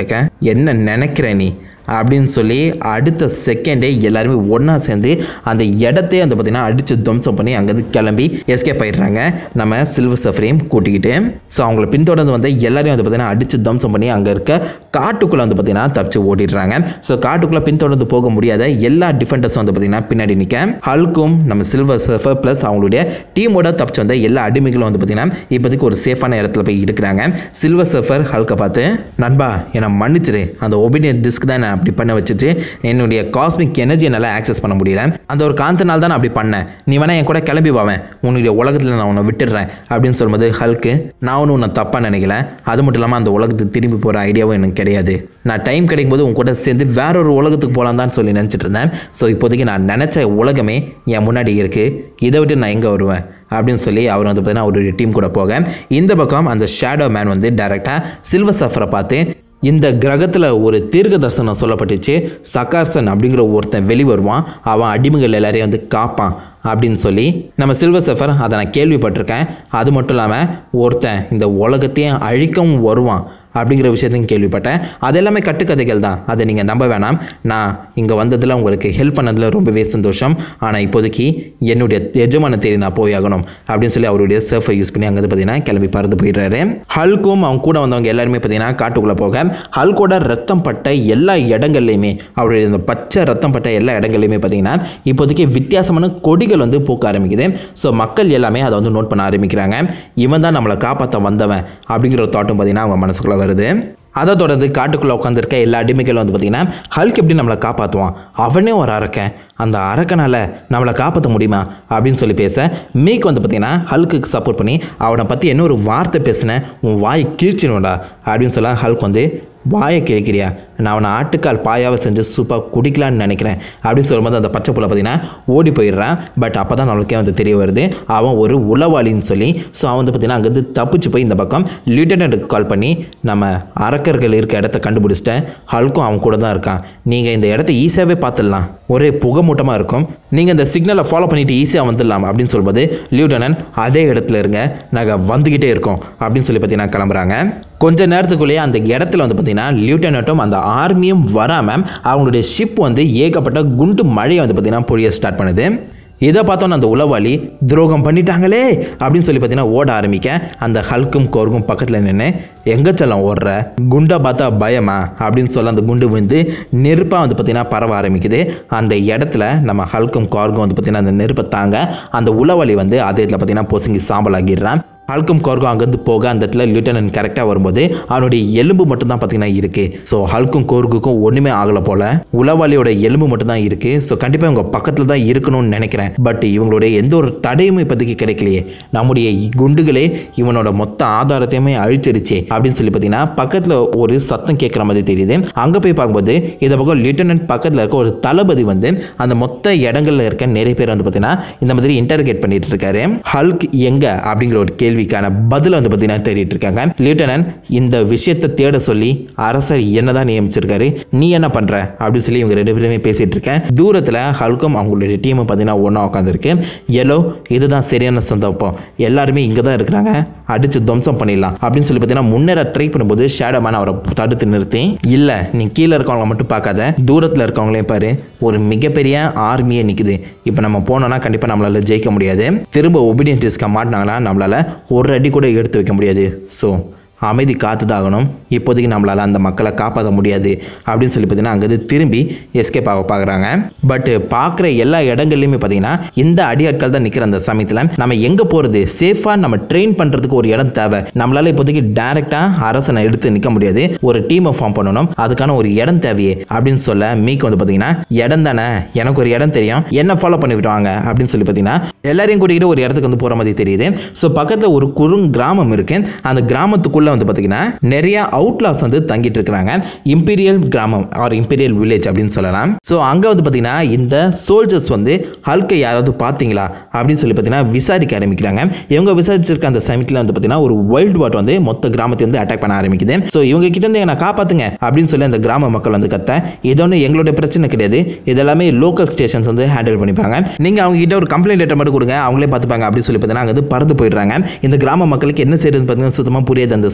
என்ன நினைக்கிற நீ அப்படின்னு சொல்லி அடுத்த செகண்டே எல்லாருமே ஒன்றா சேர்ந்து அந்த இடத்தையே வந்து பார்த்திங்கன்னா அடித்து துவம்சம் பண்ணி அங்கேருந்து கிளம்பி எஸ்கேப் ஆயிடுறாங்க நம்ம சில்வர் சஃப்ரையும் கூட்டிக்கிட்டு ஸோ அவங்கள பின்தொடர்ந்து வந்து எல்லாரையும் வந்து பார்த்திங்கன்னா அடித்து துவம்சம் பண்ணி அங்கே இருக்க காட்டுக்குள்ளே வந்து பார்த்திங்கன்னா தப்பிச்சு ஓடிடுறாங்க ஸோ காட்டுக்குள்ளே பின்தொடர்ந்து போக முடியாத எல்லா டிஃபெண்டர்ஸும் வந்து பார்த்திங்கன்னா பின்னாடி நிற்க ஹல்க்கும் நம்ம சில்வர் சஃபர் ப்ளஸ் அவங்களுடைய டீமோட தப்பிச்சு வந்த எல்லா அடிமைகளும் வந்து பார்த்திங்கன்னா இப்போதைக்கு ஒரு சேஃபான இடத்துல போய் இருக்கிறாங்க சில்வர் சஃபர் ஹல்கை பார்த்து நண்பா என்னை மன்னிச்சிரு அந்த ஒபீனியன் டிஸ்க் தான் நான் அப்படி பண்ண வச்சுட்டு என்னுடைய காஸ்மிக் எனர்ஜி என்னால் ஆக்சஸ் பண்ண முடியல அந்த ஒரு காந்தனால் தான் நான் அப்படி பண்ணேன் நீ வேணா என் கூட கிளம்பி வாவேன் உன்னுடைய உலகத்தில் நான் உன்னை விட்டுடுறேன் அப்படின்னு சொல்லும்போது ஹல்க்கு நான் ஒன்றும் உன்னை தப்பாக நினைக்கல அது மட்டும் இல்லாமல் அந்த உலகத்துக்கு திரும்பி போகிற ஐடியாவும் எனக்கு கிடையாது நான் டைம் கிடைக்கும் போது உன் கூட சேர்ந்து வேற ஒரு உலகத்துக்கு போகலாம் தான் சொல்லி நினச்சிட்டு இருந்தேன் ஸோ இப்போதைக்கு நான் நினச்ச உலகமே என் முன்னாடி இருக்குது இதை விட்டு நான் எங்கே வருவேன் அப்படின்னு சொல்லி அவர் வந்து பார்த்தீங்கன்னா அவருடைய டீம் கூட போக இந்த பக்கம் அந்த ஷேடோ மேன் வந்து டைரெக்டாக சில்வர் சஃபரை பார்த்து இந்த கிரகத்தில் ஒரு தீர்க்க தரிசனம் சொல்லப்பட்டுச்சு சகார்சன் அப்படிங்கிற ஒருத்தன் வெளி வருவான் அவன் அடிமைகள் எல்லாரையும் வந்து காப்பான் அப்படின்னு சொல்லி நம்ம சில்வர் சஃபர் அதை நான் கேள்விப்பட்டிருக்கேன் அது மட்டும் இல்லாமல் ஒருத்தன் இந்த உலகத்தையும் அழிக்கவும் வருவான் அப்படிங்கிற விஷயத்தையும் கேள்விப்பட்டேன் அது எல்லாமே கட்டுக்கதைகள் தான் அதை நீங்கள் நம்ப வேணாம் நான் இங்கே வந்ததில் உங்களுக்கு ஹெல்ப் பண்ணதில் ரொம்பவே சந்தோஷம் ஆனால் இப்போதைக்கு என்னுடைய எஜமான தேடி நான் போயாகணும் அப்படின்னு சொல்லி அவருடைய சர்ஃபை யூஸ் பண்ணி அங்கே பார்த்தீங்கன்னா கிளம்பி பறந்து போயிடுறாரு ஹல்க்கும் அவங்க கூட வந்தவங்க எல்லாருமே பார்த்தீங்கன்னா காட்டுக்குள்ளே போக ஹல்கோட ரத்தம் பட்ட எல்லா இடங்கள்லையுமே அவருடைய இந்த பச்சை ரத்தம் பட்ட எல்லா இடங்கள்லையுமே பார்த்தீங்கன்னா இப்போதைக்கு வித்தியாசமான கொடிகள் வந்து பூக்க ஆரம்பிக்குது ஸோ மக்கள் எல்லாமே அதை வந்து நோட் பண்ண ஆரம்பிக்கிறாங்க இவன் தான் நம்மளை காப்பாற்ற வந்தவன் அப்படிங்கிற ஒரு தாட்டும் பார்த்தீங்கன்னா அவங்க மனசுக்குள்ளே வருது அதை தொடர்ந்து காட்டுக்குள்ளே உட்காந்துருக்க எல்லா அடிமைகளும் வந்து பார்த்திங்கன்னா ஹல்க் எப்படி நம்மளை காப்பாற்றுவான் அவனே ஒரு அரக்கன் அந்த அரக்கனால் நம்மளை காப்பாற்ற முடியுமா அப்படின்னு சொல்லி பேச மீக் வந்து பார்த்திங்கன்னா ஹல்க்குக்கு சப்போர்ட் பண்ணி அவனை பற்றி என்ன ஒரு வார்த்தை பேசினேன் உன் வாய் கீழ்ச்சினுடா அப்படின்னு சொல்ல ஹல்க் வந்து வாயை கேட்குறியா நான் அவனை ஆட்டுக்கால் பாயாவை செஞ்சு சூப்பாக குடிக்கலான்னு நினைக்கிறேன் அப்படின்னு சொல்லும்போது அந்த பச்சை புள்ள பார்த்தீங்கன்னா ஓடி போயிடுறான் பட் அப்போ தான் நம்மளுக்கே வந்து தெரிய வருது அவன் ஒரு உளவாளின்னு சொல்லி ஸோ அவன் வந்து பார்த்தீங்கன்னா அங்கேருந்து தப்பிச்சு போய் இந்த பக்கம் லியூட்டனண்ட்டுக்கு கால் பண்ணி நம்ம அரக்கர்கள் இருக்க இடத்த கண்டுபிடிச்சிட்டேன் ஹல்க்கும் அவன் கூட தான் இருக்கான் நீங்கள் இந்த இடத்த ஈஸியாகவே பார்த்துடலாம் ஒரே புகமூட்டமாக இருக்கும் நீங்கள் இந்த சிக்னலை ஃபாலோ பண்ணிட்டு ஈஸியாக வந்துடலாம் அப்படின்னு சொல்லும்போது லியூட்டனன் அதே இடத்துல இருங்க நாங்கள் வந்துக்கிட்டே இருக்கோம் அப்படின்னு சொல்லி பார்த்தீங்கன்னா கிளம்புறாங்க கொஞ்ச நேரத்துக்குள்ளேயே அந்த இடத்துல வந்து பார்த்தீங்கன்னா லியூட்டனட்டும் அந்த ஆர்மியும் வராமல் அவங்களுடைய ஷிப் வந்து ஏகப்பட்ட குண்டு மழையை வந்து பார்த்தீங்கன்னா பொழிய ஸ்டார்ட் பண்ணுது இதை பார்த்தோன்னே அந்த உளவாளி துரோகம் பண்ணிட்டாங்களே அப்படின்னு சொல்லி பார்த்தீங்கன்னா ஓட ஆரம்பிக்க அந்த ஹல்க்கும் கோர்க்கும் பக்கத்தில் நின்று எங்கே செல்லம் ஓடுற குண்டை பார்த்தா பயமா அப்படின்னு சொல்ல அந்த குண்டு வந்து நெருப்பாக வந்து பார்த்தீங்கன்னா பரவ ஆரம்பிக்குது அந்த இடத்துல நம்ம ஹல்க்கும் கார்க்கும் வந்து பார்த்தீங்கன்னா அந்த நெருப்பை தாங்க அந்த உளவாளி வந்து அதே இடத்துல பார்த்தீங்கன்னா பொசுங்கி சாம்பல் ஆகிடுறான் ஹல்கும் கோர்க்கும் அங்கேருந்து போக அந்த இடத்துல லியூட்டனன்ட் கரெக்டாக வரும்போது அவனுடைய எலும்பு மட்டும் தான் பார்த்தீங்கன்னா இருக்குது ஸோ ஹல்கும் கோர்க்குக்கும் ஒன்றுமே ஆகலை போல உளவாளியோட எலும்பு மட்டும் தான் இருக்குது ஸோ கண்டிப்பாக இவங்க பக்கத்தில் தான் இருக்கணும்னு நினைக்கிறேன் பட் இவங்களுடைய எந்த ஒரு தடையுமே இப்போதைக்கு கிடைக்கலையே நம்முடைய குண்டுகளே இவனோட மொத்த ஆதாரத்தையுமே அழிச்சிருச்சே அப்படின்னு சொல்லி பார்த்தீங்கன்னா பக்கத்தில் ஒரு சத்தம் கேட்குற மாதிரி தெரியுது அங்கே போய் பார்க்கும்போது இதை பக்கம் லியூட்டனன்ட் பக்கத்தில் இருக்க ஒரு தளபதி வந்து அந்த மொத்த இடங்கள்ல இருக்க நிறைய பேர் வந்து பார்த்தீங்கன்னா இந்த மாதிரி இன்டர்கேட் பண்ணிட்டு இருக்காரு ஹல்க் எங்க அப்படிங்கிற ஒரு கேள்விக்கான பதில் வந்து பார்த்தீங்கன்னா தேடிட்டு இருக்காங்க லியூட்டனன்ட் இந்த விஷயத்தை தேட சொல்லி அரசர் என்னதான் நியமிச்சிருக்காரு நீ என்ன பண்ற அப்படின்னு சொல்லி இவங்க ரெண்டு பேருமே பேசிட்டு இருக்கேன் தூரத்தில் ஹல்கும் அவங்களுடைய டீம் பார்த்தீங்கன்னா ஒன்றா உட்காந்துருக்கு எல்லோ இதுதான் சரியான சந்தர்ப்பம் எல்லாருமே இங்கே தான் இருக்கிறாங்க அடிச்சு துவம்சம் பண்ணிடலாம் அப்படின்னு சொல்லி பார்த்தீங்கன்னா முன்னேற ட்ரை பண்ணும்போது ஷேடோ மேன் அவரை தடுத்து நிறுத்தி இல்லை நீ கீழே இருக்கவங்கள மட்டும் பார்க்காத தூரத்தில் இருக்கவங்களையும் பாரு ஒரு மிகப்பெரிய ஆர்மியே நிற்குது இப்போ நம்ம போனோம்னா கண்டிப்பாக நம்மளால ஜெயிக்க முடியாது திரும்ப ஒபீடியன்டிஸ்க்கு மாட்டினாங்கன்னா நம்மளால ஒரு அடி கூட எடுத்து வைக்க முடியாது ஸோ அமைதி காத்துதாகணும் இப்போதைக்கு நம்மளால் அந்த மக்களை காப்பாற்ற முடியாது அப்படின்னு சொல்லி பார்த்தீங்கன்னா அங்கேருந்து திரும்பி எஸ்கேப் ஆக பார்க்குறாங்க பட் பார்க்குற எல்லா இடங்கள்லையுமே பார்த்தீங்கன்னா இந்த அடியாட்கள் தான் நிற்கிற அந்த சமயத்தில் நம்ம எங்கே போகிறது சேஃபாக நம்ம ட்ரெயின் பண்ணுறதுக்கு ஒரு இடம் தேவை நம்மளால் இப்போதைக்கு டேரெக்டாக அரசனை எடுத்து நிற்க முடியாது ஒரு டீமை ஃபார்ம் பண்ணணும் அதுக்கான ஒரு இடம் தேவையே அப்படின்னு சொல்ல மீக்கு வந்து பார்த்தீங்கன்னா இடம் தானே எனக்கு ஒரு இடம் தெரியும் என்ன ஃபாலோ பண்ணி விட்டுவாங்க அப்படின்னு சொல்லி பார்த்தீங்கன்னா எல்லாரையும் கூட்டிகிட்டு ஒரு இடத்துக்கு வந்து போகிற மாதிரி தெரியுது ஸோ பக்கத்தில் ஒரு குறும் கிராமம் இருக்கு அந்த கிராமத்துக்குள்ளே வந்து பார்த்தீங்கன்னா நிறைய அவுட்லாஸ் வந்து தங்கிட்டு இருக்கிறாங்க இம்பீரியல் கிராமம் ஆர் இம்பீரியல் வில்லேஜ் அப்படின்னு சொல்லலாம் ஸோ அங்கே வந்து பார்த்தீங்கன்னா இந்த சோல்ஜர்ஸ் வந்து ஹல்கை யாராவது பார்த்தீங்களா அப்படின்னு சொல்லி பார்த்தீங்கன்னா விசாரிக்க ஆரம்பிக்கிறாங்க இவங்க விசாரிச்சிருக்க அந்த சமயத்தில் வந்து பார்த்தீங்கன்னா ஒரு வைல்டு வாட் வந்து மொத்த கிராமத்தை வந்து அட்டாக் பண்ண ஆரம்பிக்குது ஸோ இவங்க கிட்ட இருந்து என்னை காப்பாத்துங்க அப்படின்னு சொல்லி அந்த கிராம மக்கள் வந்து கத்த இது ஒன்றும் எங்களுடைய பிரச்சனை கிடையாது இதெல்லாமே லோக்கல் ஸ்டேஷன்ஸ் வந்து ஹேண்டில் பண்ணிப்பாங்க நீங்கள் அவங்க கிட்ட ஒரு கம்ப்ளைண்ட் லெட்டர் மட்டும் கொடுங்க அவங்களே பார்த்துப்பாங்க அப்படின்னு சொல்லி பார்த்தீங்கன்னா அங்கே வந்து பறந்து போயிடுறாங்க இந்த கிராம மக்களுக்கு என்ன செய்யறதுன்னு பார்த்தீங்கன்னா சுத்தமாக புரியாது அந்த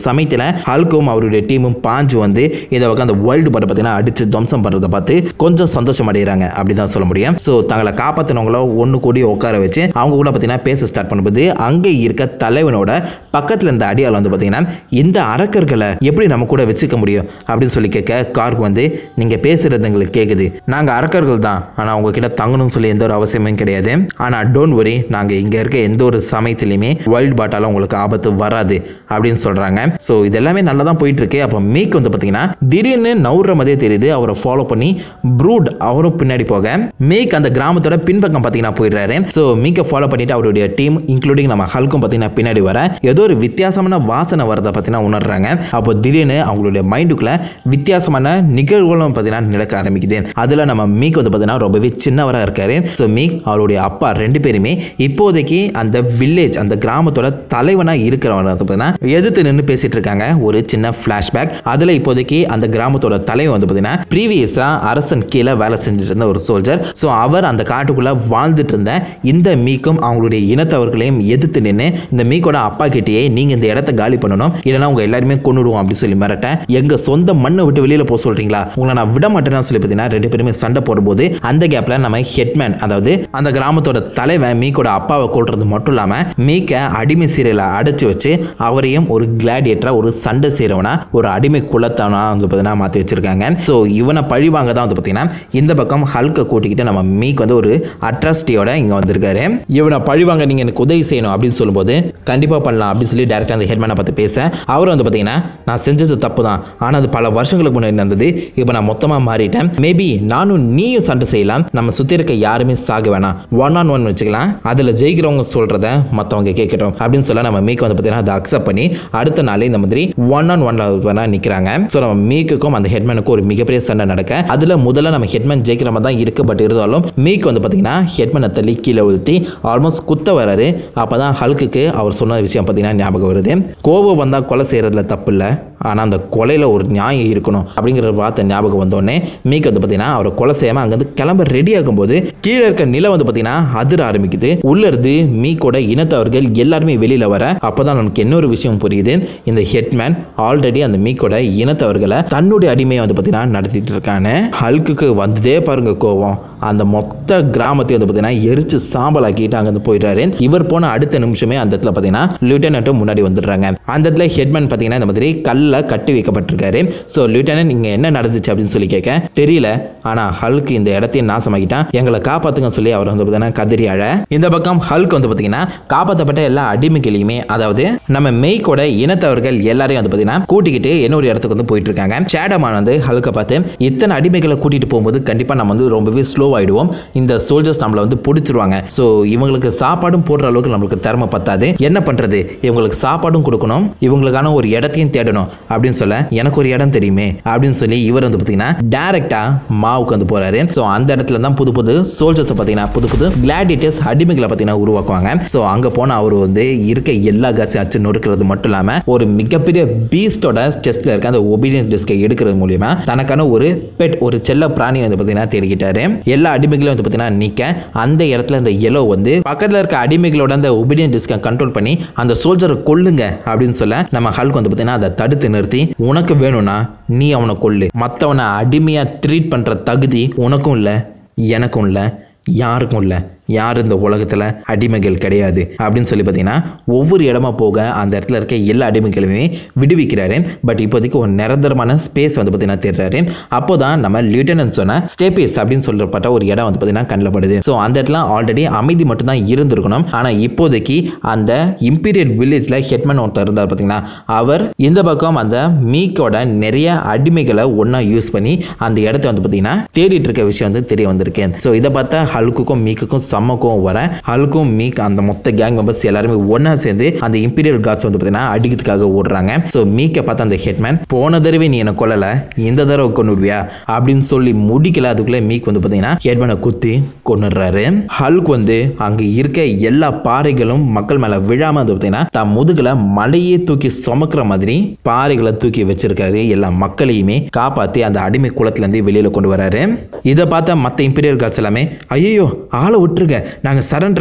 சமயத்தில் ஹல்கும் அவருடைய டீமும் பாஞ்சு வந்து இதை பக்கம் அந்த வேர்ல்டு பாட்டை பார்த்தீங்கன்னா அடிச்சு துவம்சம் பண்ணுறதை பார்த்து கொஞ்சம் சந்தோஷம் அடைகிறாங்க அப்படி தான் சொல்ல முடியும் ஸோ தங்களை காப்பாற்றினவங்கள ஒன்று கூடி உட்கார வச்சு அவங்க கூட பார்த்தீங்கன்னா பேச ஸ்டார்ட் பண்ணும்போது அங்கே இருக்க தலைவனோட பக்கத்தில் இருந்த அடியால் வந்து பார்த்தீங்கன்னா இந்த அரக்கர்களை எப்படி நம்ம கூட வச்சுக்க முடியும் அப்படின்னு சொல்லி கேட்க கார்க் வந்து நீங்கள் பேசுகிறது எங்களுக்கு கேட்குது நாங்கள் அரக்கர்கள் தான் ஆனால் உங்ககிட்ட தங்கணும்னு சொல்லி எந்த ஒரு அவசியமும் கிடையாது ஆனால் டோன்ட் வரி நாங்கள் இங்கே இருக்க எந்த ஒரு சமயத்துலையுமே வைல்ட் பாட்டால உங்களுக்கு ஆபத்து வராது அப்படின்னு சொல்கிறாங்க ஸோ இது எல்லாமே நல்லா தான் போயிட்டு இருக்கு அப்போ மீக் வந்து பார்த்தீங்கன்னா திடீர்னு நவுற மாதிரியே தெரியுது அவரை ஃபாலோ பண்ணி ப்ரூட் அவரும் பின்னாடி போக மீக் அந்த கிராமத்தோட பின்பக்கம் பார்த்தீங்கன்னா போயிடுறாரு ஸோ மீக்கை ஃபாலோ பண்ணிட்டு அவருடைய டீம் இன்க்ளூடிங் நம்ம ஹல்க்கும் பார்த்தீங்கன்னா பின்னாடி வர ஏதோ ஒரு வித்தியாசமான வாசனை வரதை பார்த்தீங்கன்னா உணர்றாங்க அப்போ திடீர்னு அவங்களுடைய மைண்டுக்குள்ள வித்தியாசமான நிகழ்வுகளும் பார்த்தீங்கன்னா நடக்க ஆரம்பிக்குது அதில் நம்ம மீக் வந்து பார்த்தீங்கன்னா ரொம்பவே சின்னவராக இருக்காரு ஸோ மீக் அவருடைய அப்பா ரெண்டு பேருமே இப்போதைக்கு அந்த வில்லேஜ் அந்த கிராமத்தோட தலைவனாக இருக்கிறவங்க வந்து பார்த்தீங்கன்னா எதிர்த்து நின்று பேசிட்டு இருக்காங்க ஒரு சின்ன ஃப்ளாஷ்பேக் அதில் இப்போதைக்கு அந்த கிராமத்தோட தலைவன் வந்து பார்த்தீங்கன்னா ப்ரீவியஸாக அரசன் கீழே வேலை செஞ்சுட்டு இருந்த ஒரு சோல்ஜர் ஸோ அவர் அந்த காட்டுக்குள்ளே வாழ்ந்துட்டு இருந்த இந்த மீக்கும் அவங்களுடைய இனத்தவர்களையும் எதிர்த்து நின்று இந்த மீக்கோட அப்பா கிட்டேயே நீங்கள் இந்த இடத்த காலி பண்ணணும் இல்லைன்னா உங்க எல்லாருமே கொண்டுடுவோம் அப்படின்னு சொல்லி மிரட்ட எங்க சொந்த மண்ணை விட்டு வெளியில போக சொல்றீங்களா உங்களை நான் விட மாட்டேன்னு சொல்லி பார்த்தீங்கன்னா ரெண்டு பேருமே சண்டை போடும்போது அந்த கேப்ல நம்ம ஹெட்மேன் அதாவது அந்த கிராமத்தோட தலைவன் மீக்கோட அப்பாவை கொள்றது மட்டும் இல்லாம மீக்க அடிமை சீரியலை அடைச்சு வச்சு அவரையும் ஒரு கிளாடியேட்டரா ஒரு சண்டை செய்கிறவனா ஒரு அடிமை குலத்தானா வந்து பார்த்தீங்கன்னா மாற்றி வச்சிருக்காங்க ஸோ இவனை பழி வாங்க தான் வந்து பார்த்தீங்கன்னா இந்த பக்கம் ஹல்கை கூட்டிக்கிட்டு நம்ம மீக் வந்து ஒரு அட்ராசிட்டியோட இங்கே வந்திருக்காரு இவனை பழி வாங்க நீங்கள் எனக்கு உதவி செய்யணும் அப்படின்னு சொல்லும்போது கண்டிப்பாக பண்ணலாம் அப்படின்னு சொல்லி டேரக்டாக அந்த ஹெட்மேனை பார்த்து பேச அவர் வந்து பார்த்தீங்கன்னா நான் செஞ்சது தப்பு தான் ஆனால் அது பல வருஷங்களுக்கு முன்னாடி நடந்தது இப்போ நான் மொத்தமாக மாறிட்டேன் மேபி நானும் நீயும் சண்டை செய்யலாம் நம்ம சுற்றி இருக்க யாருமே சாக வேணாம் ஒன் ஆன் ஒன் வச்சுக்கலாம் அதில் ஜெயிக்கிறவங்க சொல்கிறத மற்றவங்க கேட்கட்டும் அப்படின்னு சொல்ல நம்ம மீக்கு வந்து பார்த்தீங்கன்னா அதை அக்செப்ட் பண்ணி அடுத்த நாளே இந்த மாதிரி ஒன் ஆன் ஒன்ல வேணா நிற்கிறாங்க ஸோ நம்ம மீக்குக்கும் அந்த ஹெட்மேனுக்கும் ஒரு மிகப்பெரிய சண்டை நடக்க அதில் முதல்ல நம்ம ஹெட்மேன் ஜெயிக்கிற மாதிரி தான் இருக்கு பட் இருந்தாலும் மீக் வந்து பார்த்தீங்கன்னா ஹெட்மேனை தள்ளி கீழே உழுத்தி ஆல்மோஸ்ட் குத்த வராரு அப்போ தான் ஹல்குக்கு அவர் சொன்ன விஷயம் பார்த்தீங்கன்னா ஞாபகம் வருது கோபம் வந்தால் கொலை செய்கிறதுல தப்பு இல்லை ஆனால் அந்த கொலையில் ஒரு நியாயம் இருக்கணும் அப்படிங்கிற ஒரு வார்த்தை ஞாபகம் வந்தோடனே மீக் வந்து பார்த்தீங்கன்னா அவரை கொலை செய்யாமல் அங்கேருந்து கிளம்ப ரெடி ஆகும்போது கீழே இருக்க நிலம் வந்து பார்த்தீங்கன்னா அதிர ஆரம்பிக்குது உள்ள இருந்து மீக்கோட இனத்தவர்கள் எல்லாருமே வெளியில் வர அப்பதான் நமக்கு இன்னொரு விஷயம் புரியுது இந்த ஹெட்மேன் ஆல்ரெடி அந்த மீக்கோட இனத்தவர்களை தன்னுடைய அடிமையை வந்து பார்த்தீங்கன்னா நடத்திட்டு இருக்காங்க ஹல்குக்கு வந்ததே பாருங்க கோவம் அந்த மொத்த கிராமத்தையும் வந்து பார்த்தீங்கன்னா எரிச்சு சாம்பலாக்கிட்டு அங்கேருந்து போயிடுறாரு இவர் போன அடுத்த நிமிஷமே அந்த இடத்துல பார்த்தீங்கன்னா லிeutenant முன்னாடி வந்துடுறாங்க அந்த இடத்துல ஹெட்மேன் பார்த்தீங்கன்னா இந்த மாதிரி கல்ல கட்டி வைக்கப்பட்டிருக்காரு ஸோ லிeutenant இங்கே என்ன நடந்துச்சு அப்படின்னு சொல்லி கேட்க தெரியல ஆனால் ஹல்க் இந்த இடத்தையும் நாசமாக்கிட்டான் எங்களை காப்பாத்துங்க சொல்லி அவர் வந்து பார்த்தீங்கன்னா கதறி அழ இந்த பக்கம் ஹல்க் வந்து பார்த்தீங்கன்னா காப்பாற்றப்பட்ட எல்லா அடிமைகளையுமே அதாவது நம்ம மெய்க்கோட இனத்தவர்கள் எல்லாரையும் வந்து பார்த்தீங்கன்னா கூட்டிக்கிட்டு இன்னொரு இடத்துக்கு வந்து போயிட்டு இருக்காங்க சேடமான் வந்து ஹல்கை பார்த்து இத்தனை அடிமைகளை கூட்டிட்டு போகும்போது கண்டிப்பாக நம்ம வந்து ரொம்பவே ஸ்லோ ஆயிடுவோம் இந்த சோல்ஜர்ஸ் நம்மளை வந்து பிடிச்சிருவாங்க ஸோ இவங்களுக்கு சாப்பாடும் போடுற அளவுக்கு நம்மளுக்கு திறமை பத்தாது என்ன பண்றது இவங்களுக்கு சாப்பாடும் கொடுக்கணும் இவங்களுக்கான ஒரு இடத்தையும் தேடணும் அப்படின்னு சொல்ல எனக்கு ஒரு இடம் தெரியுமே அப்படின்னு சொல்லி இவர் வந்து பார்த்தீங்கன்னா டேரக்டா மாவுக்கு வந்து போறாரு ஸோ அந்த இடத்துல தான் புது புது சோல்ஜர்ஸ் பார்த்தீங்கன்னா புது புது கிளாடிட்டர்ஸ் அடிமைகளை பார்த்தீங்கன்னா உருவாக்குவாங்க ஸோ அங்கே போனால் அவர் வந்து இருக்க எல்லா காசையும் அச்சு நொறுக்கிறது மட்டும் இல்லாமல் ஒரு மிகப்பெரிய பீஸ்டோட செஸ்ட்ல இருக்க அந்த ஒபீடியன் டிஸ்கை எடுக்கிறது மூலியமா தனக்கான ஒரு பெட் ஒரு செல்ல பிராணி வந்து பார்த்தீங்கன்னா தேடிக்கிட்டாரு எல்லா அடிமைகளையும் வந்து பார்த்தீங்கன்னா நிற்க அந்த இடத்துல இந்த எலோ வந்து பக்கத்தில் இருக்க அடிமைகளோட அந்த ஒபீடியன் டிஸ்கை கண்ட்ரோல் பண்ணி அந்த சோல்ஜரை கொல்லுங்க அப்படின்னு சொல்ல நம்ம ஹல்க் வந்து பார்த்தீங்கன்னா அதை தடுத்து நிறுத்தி உனக்கு வேணும்னா நீ அவனை கொல்லு மற்றவனை அடிமையாக ட்ரீட் பண்ணுற தகுதி உனக்கும் இல்லை எனக்கும் இல்லை யாருக்கும் இல்லை யார் இந்த உலகத்தில் அடிமைகள் கிடையாது அப்படின்னு சொல்லி பார்த்தீங்கன்னா ஒவ்வொரு இடமா போக அந்த இடத்துல இருக்க எல்லா அடிமைகளுமே விடுவிக்கிறாரு பட் இப்போதைக்கு ஒரு நிரந்தரமான ஸ்பேஸ் வந்து பார்த்தீங்கன்னா தேடுறாரு அப்போ தான் நம்ம லியூட்டனன்ட் சொன்ன ஸ்டேபேஸ் அப்படின்னு சொல்லப்பட்ட ஒரு இடம் வந்து பார்த்தீங்கன்னா கண்ணில் படுது ஸோ அந்த இடத்துல ஆல்ரெடி அமைதி மட்டும்தான் இருந்திருக்கணும் ஆனால் இப்போதைக்கு அந்த இம்பீரியல் வில்லேஜில் ஹெட்மேன் ஒருத்தர் இருந்தார் பார்த்தீங்கன்னா அவர் இந்த பக்கம் அந்த மீக்கோட நிறைய அடிமைகளை ஒன்றா யூஸ் பண்ணி அந்த இடத்த வந்து பார்த்தீங்கன்னா தேடிட்டு இருக்க விஷயம் வந்து தெரிய வந்திருக்கு ஸோ இதை பார்த்தா ஹல்குக்கும் மீக்குக்கும் செம்ம கோவம் வர ஹல்கும் மீக் அந்த மொத்த கேங் மெம்பர்ஸ் எல்லாருமே ஒன்றா சேர்ந்து அந்த இம்பீரியல் காட்ஸ் வந்து பார்த்தீங்கன்னா அடிக்கிறதுக்காக ஓடுறாங்க ஸோ மீக்கை பார்த்த அந்த ஹெட்மேன் போன தடவை நீ என்னை கொல்லலை இந்த தடவை கொண்டுடுவியா அப்படின்னு சொல்லி முடிக்கல அதுக்குள்ளே மீக் வந்து பார்த்தீங்கன்னா ஹெட்மேனை குத்தி கொண்டுடுறாரு ஹல்க் வந்து அங்கே இருக்க எல்லா பாறைகளும் மக்கள் மேலே விழாம வந்து பார்த்தீங்கன்னா தான் முதுகுல மலையே தூக்கி சுமக்கிற மாதிரி பாறைகளை தூக்கி வச்சிருக்காரு எல்லா மக்களையுமே காப்பாற்றி அந்த அடிமை குளத்துலேருந்து வெளியில் கொண்டு வராரு இதை பார்த்த மற்ற இம்பீரியல் காட்ஸ் எல்லாமே ஐயோ ஆளை விட்டுருங்க நாங்கள் சரண்டர் ஆயிடுறோம்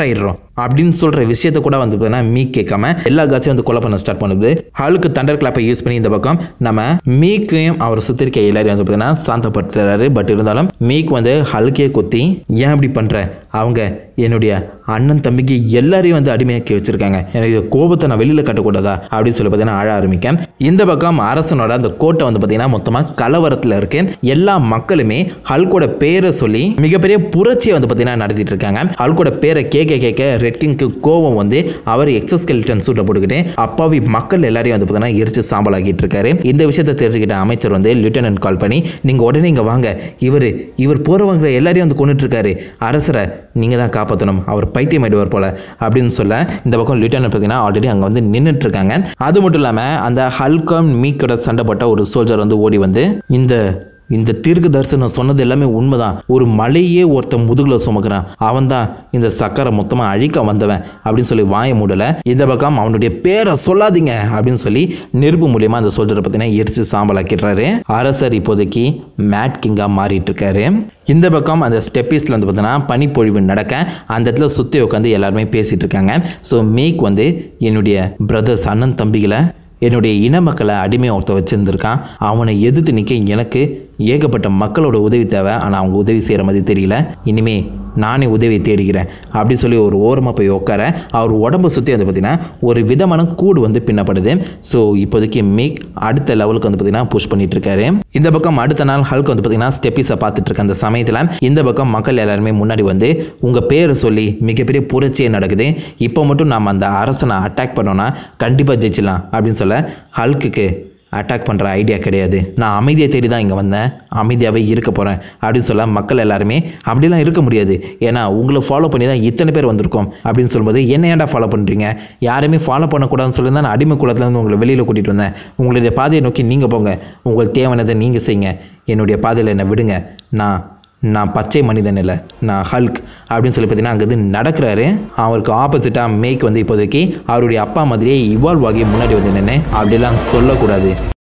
அப்படின்னு சொல்ற விஷயத்த கூட வந்து பார்த்தீங்கன்னா மீக் கேட்காம எல்லா காட்சியும் வந்து கொலை பண்ண ஸ்டார்ட் பண்ணுது ஹாலுக்கு தண்டர் கிளாப்பை யூஸ் பண்ணி இந்த பக்கம் நம்ம மீக்கையும் அவர் சுத்தி இருக்க எல்லாரையும் வந்து பார்த்தீங்கன்னா சாந்தப்படுத்துறாரு பட் இருந்தாலும் மீக் வந்து ஹல்கே குத்தி ஏன் இப்படி பண்ற அவங்க என்னுடைய அண்ணன் தம்பிக்கு எல்லாரையும் வந்து அடிமையாக்கி வச்சிருக்காங்க எனக்கு இந்த கோபத்தை நான் வெளியில கட்டக்கூடாதா அப்படின்னு சொல்லி பார்த்தீங்கன்னா அழ ஆரம்பிக்கேன் இந்த பக்கம் அரசனோட அந்த கோட்டை வந்து பார்த்தீங்கன்னா மொத்தமாக கலவரத்தில் இருக்கு எல்லா மக்களுமே ஹல்கோட பேரை சொல்லி மிகப்பெரிய புரட்சியை வந்து பார்த்தீங்கன்னா நடத்திட்டு இருக்காங்க ஹல்கோட பேரை கேட்க கேட்க ரெட் கிங்க்கு கோவம் வந்து அவர் எக்ஸோஸ்கெலிட்டன் சூட்டை போட்டுக்கிட்டு அப்பாவி மக்கள் எல்லாரையும் வந்து பார்த்தீங்கன்னா எரிச்சு சாம்பலாக்கிட்டு இருக்காரு இந்த விஷயத்தை தெரிஞ்சுக்கிட்ட அமைச்சர் வந்து லிeutenant கால் பண்ணி நீங்கள் உடனே இங்கே வாங்க இவர் இவர் போகிறவங்க எல்லாரையும் வந்து கொண்டுட்டு இருக்காரு அரசரை நீங்கள் தான் காப்பாற்றணும் அவர் பைத்தியம் ஆயிடுவார் போல அப்படின்னு சொல்ல இந்த பக்கம் லிeutenant பார்த்தீங்கன்னா ஆல்ரெடி அங்கே வந்து நின்றுட்டு இருக்காங்க அது மட்டும் இல்லாமல் அந்த ஹல்கம் மீக்கோட சண்டை போட்ட ஒரு சோல்ஜர் வந்து ஓடி வந்து இந்த இந்த தீர்க்க தரிசனம் சொன்னது எல்லாமே உண்மைதான் ஒரு மலையே ஒருத்தன் முதுகுல சுமக்கிறான் அவன் தான் இந்த சக்கரை மொத்தமாக அழிக்க வந்தவன் அப்படின்னு சொல்லி வாய மூடல இந்த பக்கம் அவனுடைய பேரை சொல்லாதீங்க அப்படின்னு சொல்லி நெருப்பு மூலியமா அந்த சோல்ஜரை பார்த்தீங்கன்னா எரிச்சு சாம்பலாக்கிடுறாரு அரசர் இப்போதைக்கு மேட் கிங்கா மாறிட்டு இருக்காரு இந்த பக்கம் அந்த ஸ்டெப்பீஸில் வந்து பார்த்தீங்கன்னா பனிப்பொழிவு நடக்க அந்த இடத்துல சுற்றி உட்காந்து எல்லாருமே பேசிட்டு இருக்காங்க ஸோ மீக் வந்து என்னுடைய பிரதர்ஸ் அண்ணன் தம்பிகளை என்னுடைய இன மக்களை அடிமையை ஒருத்த வச்சுருந்துருக்கான் அவனை எதிர்த்து நிற்க எனக்கு ஏகப்பட்ட மக்களோட உதவி தேவை ஆனால் அவங்க உதவி செய்கிற மாதிரி தெரியல இனிமே நானே உதவி தேடிக்கிறேன் அப்படின்னு சொல்லி ஒரு ஓரமாக போய் உட்கார அவர் உடம்பை சுற்றி வந்து பார்த்திங்கன்னா ஒரு விதமான கூடு வந்து பின்னப்படுது ஸோ இப்போதைக்கு மேக் அடுத்த லெவலுக்கு வந்து பார்த்திங்கன்னா புஷ் பண்ணிட்டு இருக்காரு இந்த பக்கம் அடுத்த நாள் ஹல்க் வந்து பார்த்திங்கன்னா ஸ்டெப்பிஸை பார்த்துட்டு இருக்க அந்த சமயத்தில் இந்த பக்கம் மக்கள் எல்லாருமே முன்னாடி வந்து உங்கள் பேரை சொல்லி மிகப்பெரிய புரட்சியே நடக்குது இப்போ மட்டும் நாம் அந்த அரசனை அட்டாக் பண்ணோன்னா கண்டிப்பாக ஜெயிச்சிடலாம் அப்படின்னு சொல்ல ஹல்க்குக்கு அட்டாக் பண்ணுற ஐடியா கிடையாது நான் அமைதியை தேடி தான் இங்கே வந்தேன் அமைதியாகவே இருக்க போகிறேன் அப்படின்னு சொல்ல மக்கள் எல்லாருமே அப்படிலாம் இருக்க முடியாது ஏன்னா உங்களை ஃபாலோ பண்ணி தான் இத்தனை பேர் வந்திருக்கோம் அப்படின்னு சொல்லும்போது என்ன ஏன்டா ஃபாலோ பண்ணுறீங்க யாருமே ஃபாலோ பண்ணக்கூடாதுன்னு சொல்லி தான் நான் அடிமை குளத்துலேருந்து உங்களை வெளியில் கூட்டிகிட்டு வந்தேன் உங்களுடைய பாதையை நோக்கி நீங்கள் போங்க உங்களுக்கு தேவையானதை நீங்கள் செய்யுங்க என்னுடைய பாதையில் என்னை விடுங்க நான் நான் பச்சை மனிதன் இல்லை நான் ஹல்க் அப்படின்னு சொல்லி பார்த்தீங்கன்னா அங்கேருந்து நடக்கிறாரு அவருக்கு ஆப்போசிட்டாக மேக் வந்து இப்போதைக்கு அவருடைய அப்பா மாதிரியே இவால்வ் ஆகி முன்னாடி வந்து நின்று அப்படிலாம் சொல்லக்கூடாது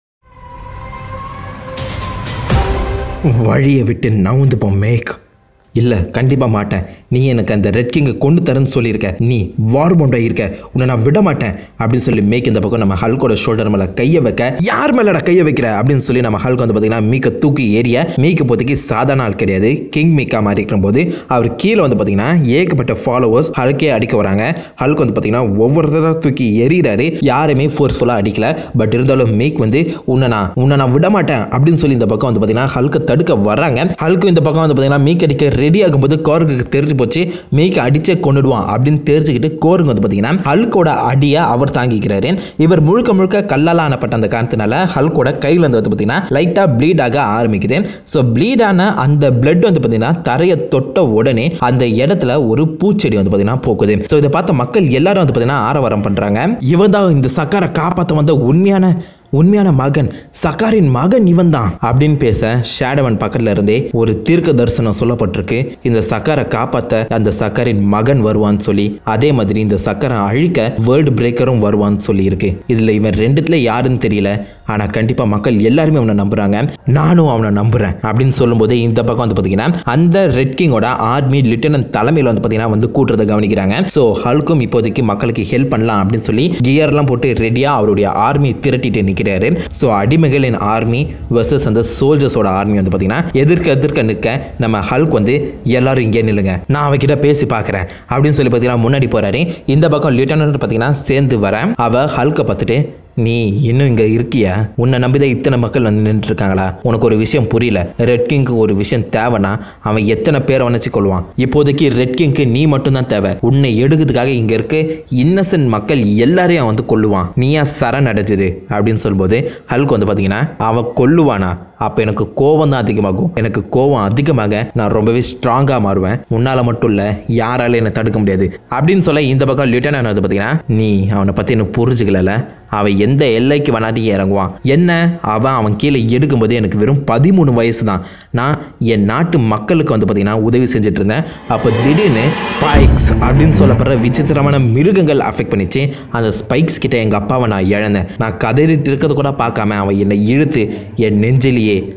வழியை விட்டு நவுந்து போ மேக் இல்லை கண்டிப்பாக மாட்டேன் நீ எனக்கு அந்த ரெட் கிங்கை கொண்டு தரேன்னு சொல்லியிருக்க நீ வார் பவுண்டாக இருக்க உன்னை நான் விட மாட்டேன் அப்படின்னு சொல்லி மேக் இந்த பக்கம் நம்ம ஹல்கோட ஷோல்டர் மேலே கையை வைக்க யார் மேலடா கையை வைக்கிற அப்படின்னு சொல்லி நம்ம ஹல்க் வந்து பார்த்தீங்கன்னா மீக்க தூக்கி ஏறிய மீக்க போதைக்கு சாதாரண ஆள் கிடையாது கிங் மீக்கா மாதிரி இருக்கும்போது அவர் கீழே வந்து பார்த்தீங்கன்னா ஏகப்பட்ட ஃபாலோவர்ஸ் ஹல்கே அடிக்க வராங்க ஹல்க் வந்து பார்த்தீங்கன்னா ஒவ்வொருத்தராக தூக்கி எறிகிறாரு யாருமே ஃபோர்ஸ்ஃபுல்லாக அடிக்கல பட் இருந்தாலும் மேக் வந்து உன்னை நான் உன்னை நான் விட மாட்டேன் அப்படின்னு சொல்லி இந்த பக்கம் வந்து பார்த்தீங்கன்னா ஹல்கை தடுக்க வராங்க ஹல்க்கு இந்த பக்கம் வந்து பார்த்தீங்கன்னா மீக் அடிக்க ரெடி ஆகும்போது கோருக்கு தெரிஞ்சு போச்சு மீக் அடிச்சே கொண்டுடுவான் அப்படின்னு தெரிஞ்சுக்கிட்டு கோருங்க வந்து பார்த்தீங்கன்னா ஹல்கோட அடியை அவர் தாங்கிக்கிறாரு இவர் முழுக்க முழுக்க கல்லால் ஆனப்பட்ட அந்த காரணத்தினால ஹல்கோட கையில் வந்து வந்து பார்த்தீங்கன்னா லைட்டாக ப்ளீட் ஆக ஆரம்பிக்குது ஸோ ப்ளீட் ஆன அந்த பிளட் வந்து பார்த்தீங்கன்னா தரையை தொட்ட உடனே அந்த இடத்துல ஒரு பூச்செடி வந்து பார்த்தீங்கன்னா போக்குது ஸோ இதை பார்த்த மக்கள் எல்லாரும் வந்து பார்த்தீங்கன்னா ஆரவாரம் பண்ணுறாங்க இவன் தான் இந்த சக்கரை காப்பாற்ற வந்த உண்மையான உண்மையான மகன் சக்காரின் மகன் இவன் தான் அப்படின்னு பேச ஷேடவன் பக்கத்துல இருந்தே ஒரு தீர்க்க தரிசனம் சொல்லப்பட்டிருக்கு இந்த சக்கரை காப்பாத்த அந்த சக்கரின் மகன் வருவான்னு சொல்லி அதே மாதிரி இந்த சக்கரை அழிக்க வேர்ல்டு பிரேக்கரும் வருவான்னு சொல்லி இருக்கு இதுல இவன் ரெண்டுத்துல யாருன்னு தெரியல ஆனா கண்டிப்பா மக்கள் எல்லாருமே அவனை நம்புறாங்க நானும் அவனை நம்புறேன் அப்படின்னு சொல்லும்போது இந்த பக்கம் வந்து பாத்தீங்கன்னா அந்த ரெட் கிங்கோட ஆர்மி லிட்டனன் தலைமையில வந்து பாத்தீங்கன்னா வந்து கூட்டுறதை கவனிக்கிறாங்க ஸோ ஹல்கும் இப்போதைக்கு மக்களுக்கு ஹெல்ப் பண்ணலாம் அப்படின்னு சொல்லி கியர்லாம் போட்டு ரெடியா அவருடைய ஆர்மி திரட்டிட்டு நிற்கிறாரு ஸோ அடிமைகளின் ஆர்மி வர்சஸ் அந்த சோல்ஜர்ஸோட ஆர்மி வந்து பார்த்தீங்கன்னா எதிர்க்க எதிர்க்க நிற்க நம்ம ஹல்க் வந்து எல்லாரும் இங்கே நில்லுங்க நான் அவகிட்ட பேசி பார்க்குறேன் அப்படின்னு சொல்லி பார்த்தீங்கன்னா முன்னாடி போறாரு இந்த பக்கம் லிeutenant பார்த்தீங்கன்னா சேர்ந்து வரேன் அவ ஹல்கை பார்த்துட்டு நீ இன்னும் இங்கே இருக்கியா உன்னை நம்பிதான் இத்தனை மக்கள் வந்து நின்றுட்டு இருக்காங்களா உனக்கு ஒரு விஷயம் புரியல ரெட் கிங்க்கு ஒரு விஷயம் தேவைன்னா அவன் எத்தனை பேரை வணைச்சு கொள்வான் இப்போதைக்கு ரெட் கிங்க்கு நீ மட்டும்தான் தேவை உன்னை எடுக்கிறதுக்காக இங்க இருக்க இன்னசென்ட் மக்கள் எல்லாரையும் அவன் வந்து கொல்லுவான் நீயா சரண் அடைஞ்சது அப்படின்னு சொல்லும்போது ஹல்க் வந்து பார்த்தீங்கன்னா அவன் கொல்லுவானா அப்போ எனக்கு கோவம் தான் அதிகமாகும் எனக்கு கோவம் அதிகமாக நான் ரொம்பவே ஸ்ட்ராங்காக மாறுவேன் உன்னால் மட்டும் இல்லை யாரால என்னை தடுக்க முடியாது அப்படின்னு சொல்ல இந்த பக்கம் லிeutenant வந்து பார்த்தீங்கன்னா நீ அவனை பற்றி எனக்கு புரிஞ்சுக்கல அவன் எந்த எல்லைக்கு வேணாதையும் இறங்குவான் என்ன அவன் அவன் கீழே எடுக்கும்போது எனக்கு வெறும் பதிமூணு வயசு தான் நான் என் நாட்டு மக்களுக்கு வந்து பார்த்தீங்கன்னா உதவி செஞ்சுட்டு இருந்தேன் அப்போ திடீர்னு ஸ்பைக்ஸ் அப்படின்னு சொல்லப்படுற விசித்திரமான மிருகங்கள் அஃபெக்ட் பண்ணிச்சு அந்த ஸ்பைக்ஸ் கிட்ட எங்கள் அப்பாவை நான் இழந்தேன் நான் கதறிட்டு இருக்கிறது கூட பார்க்காம அவன் என்னை இழுத்து என் நெஞ்சிலேயே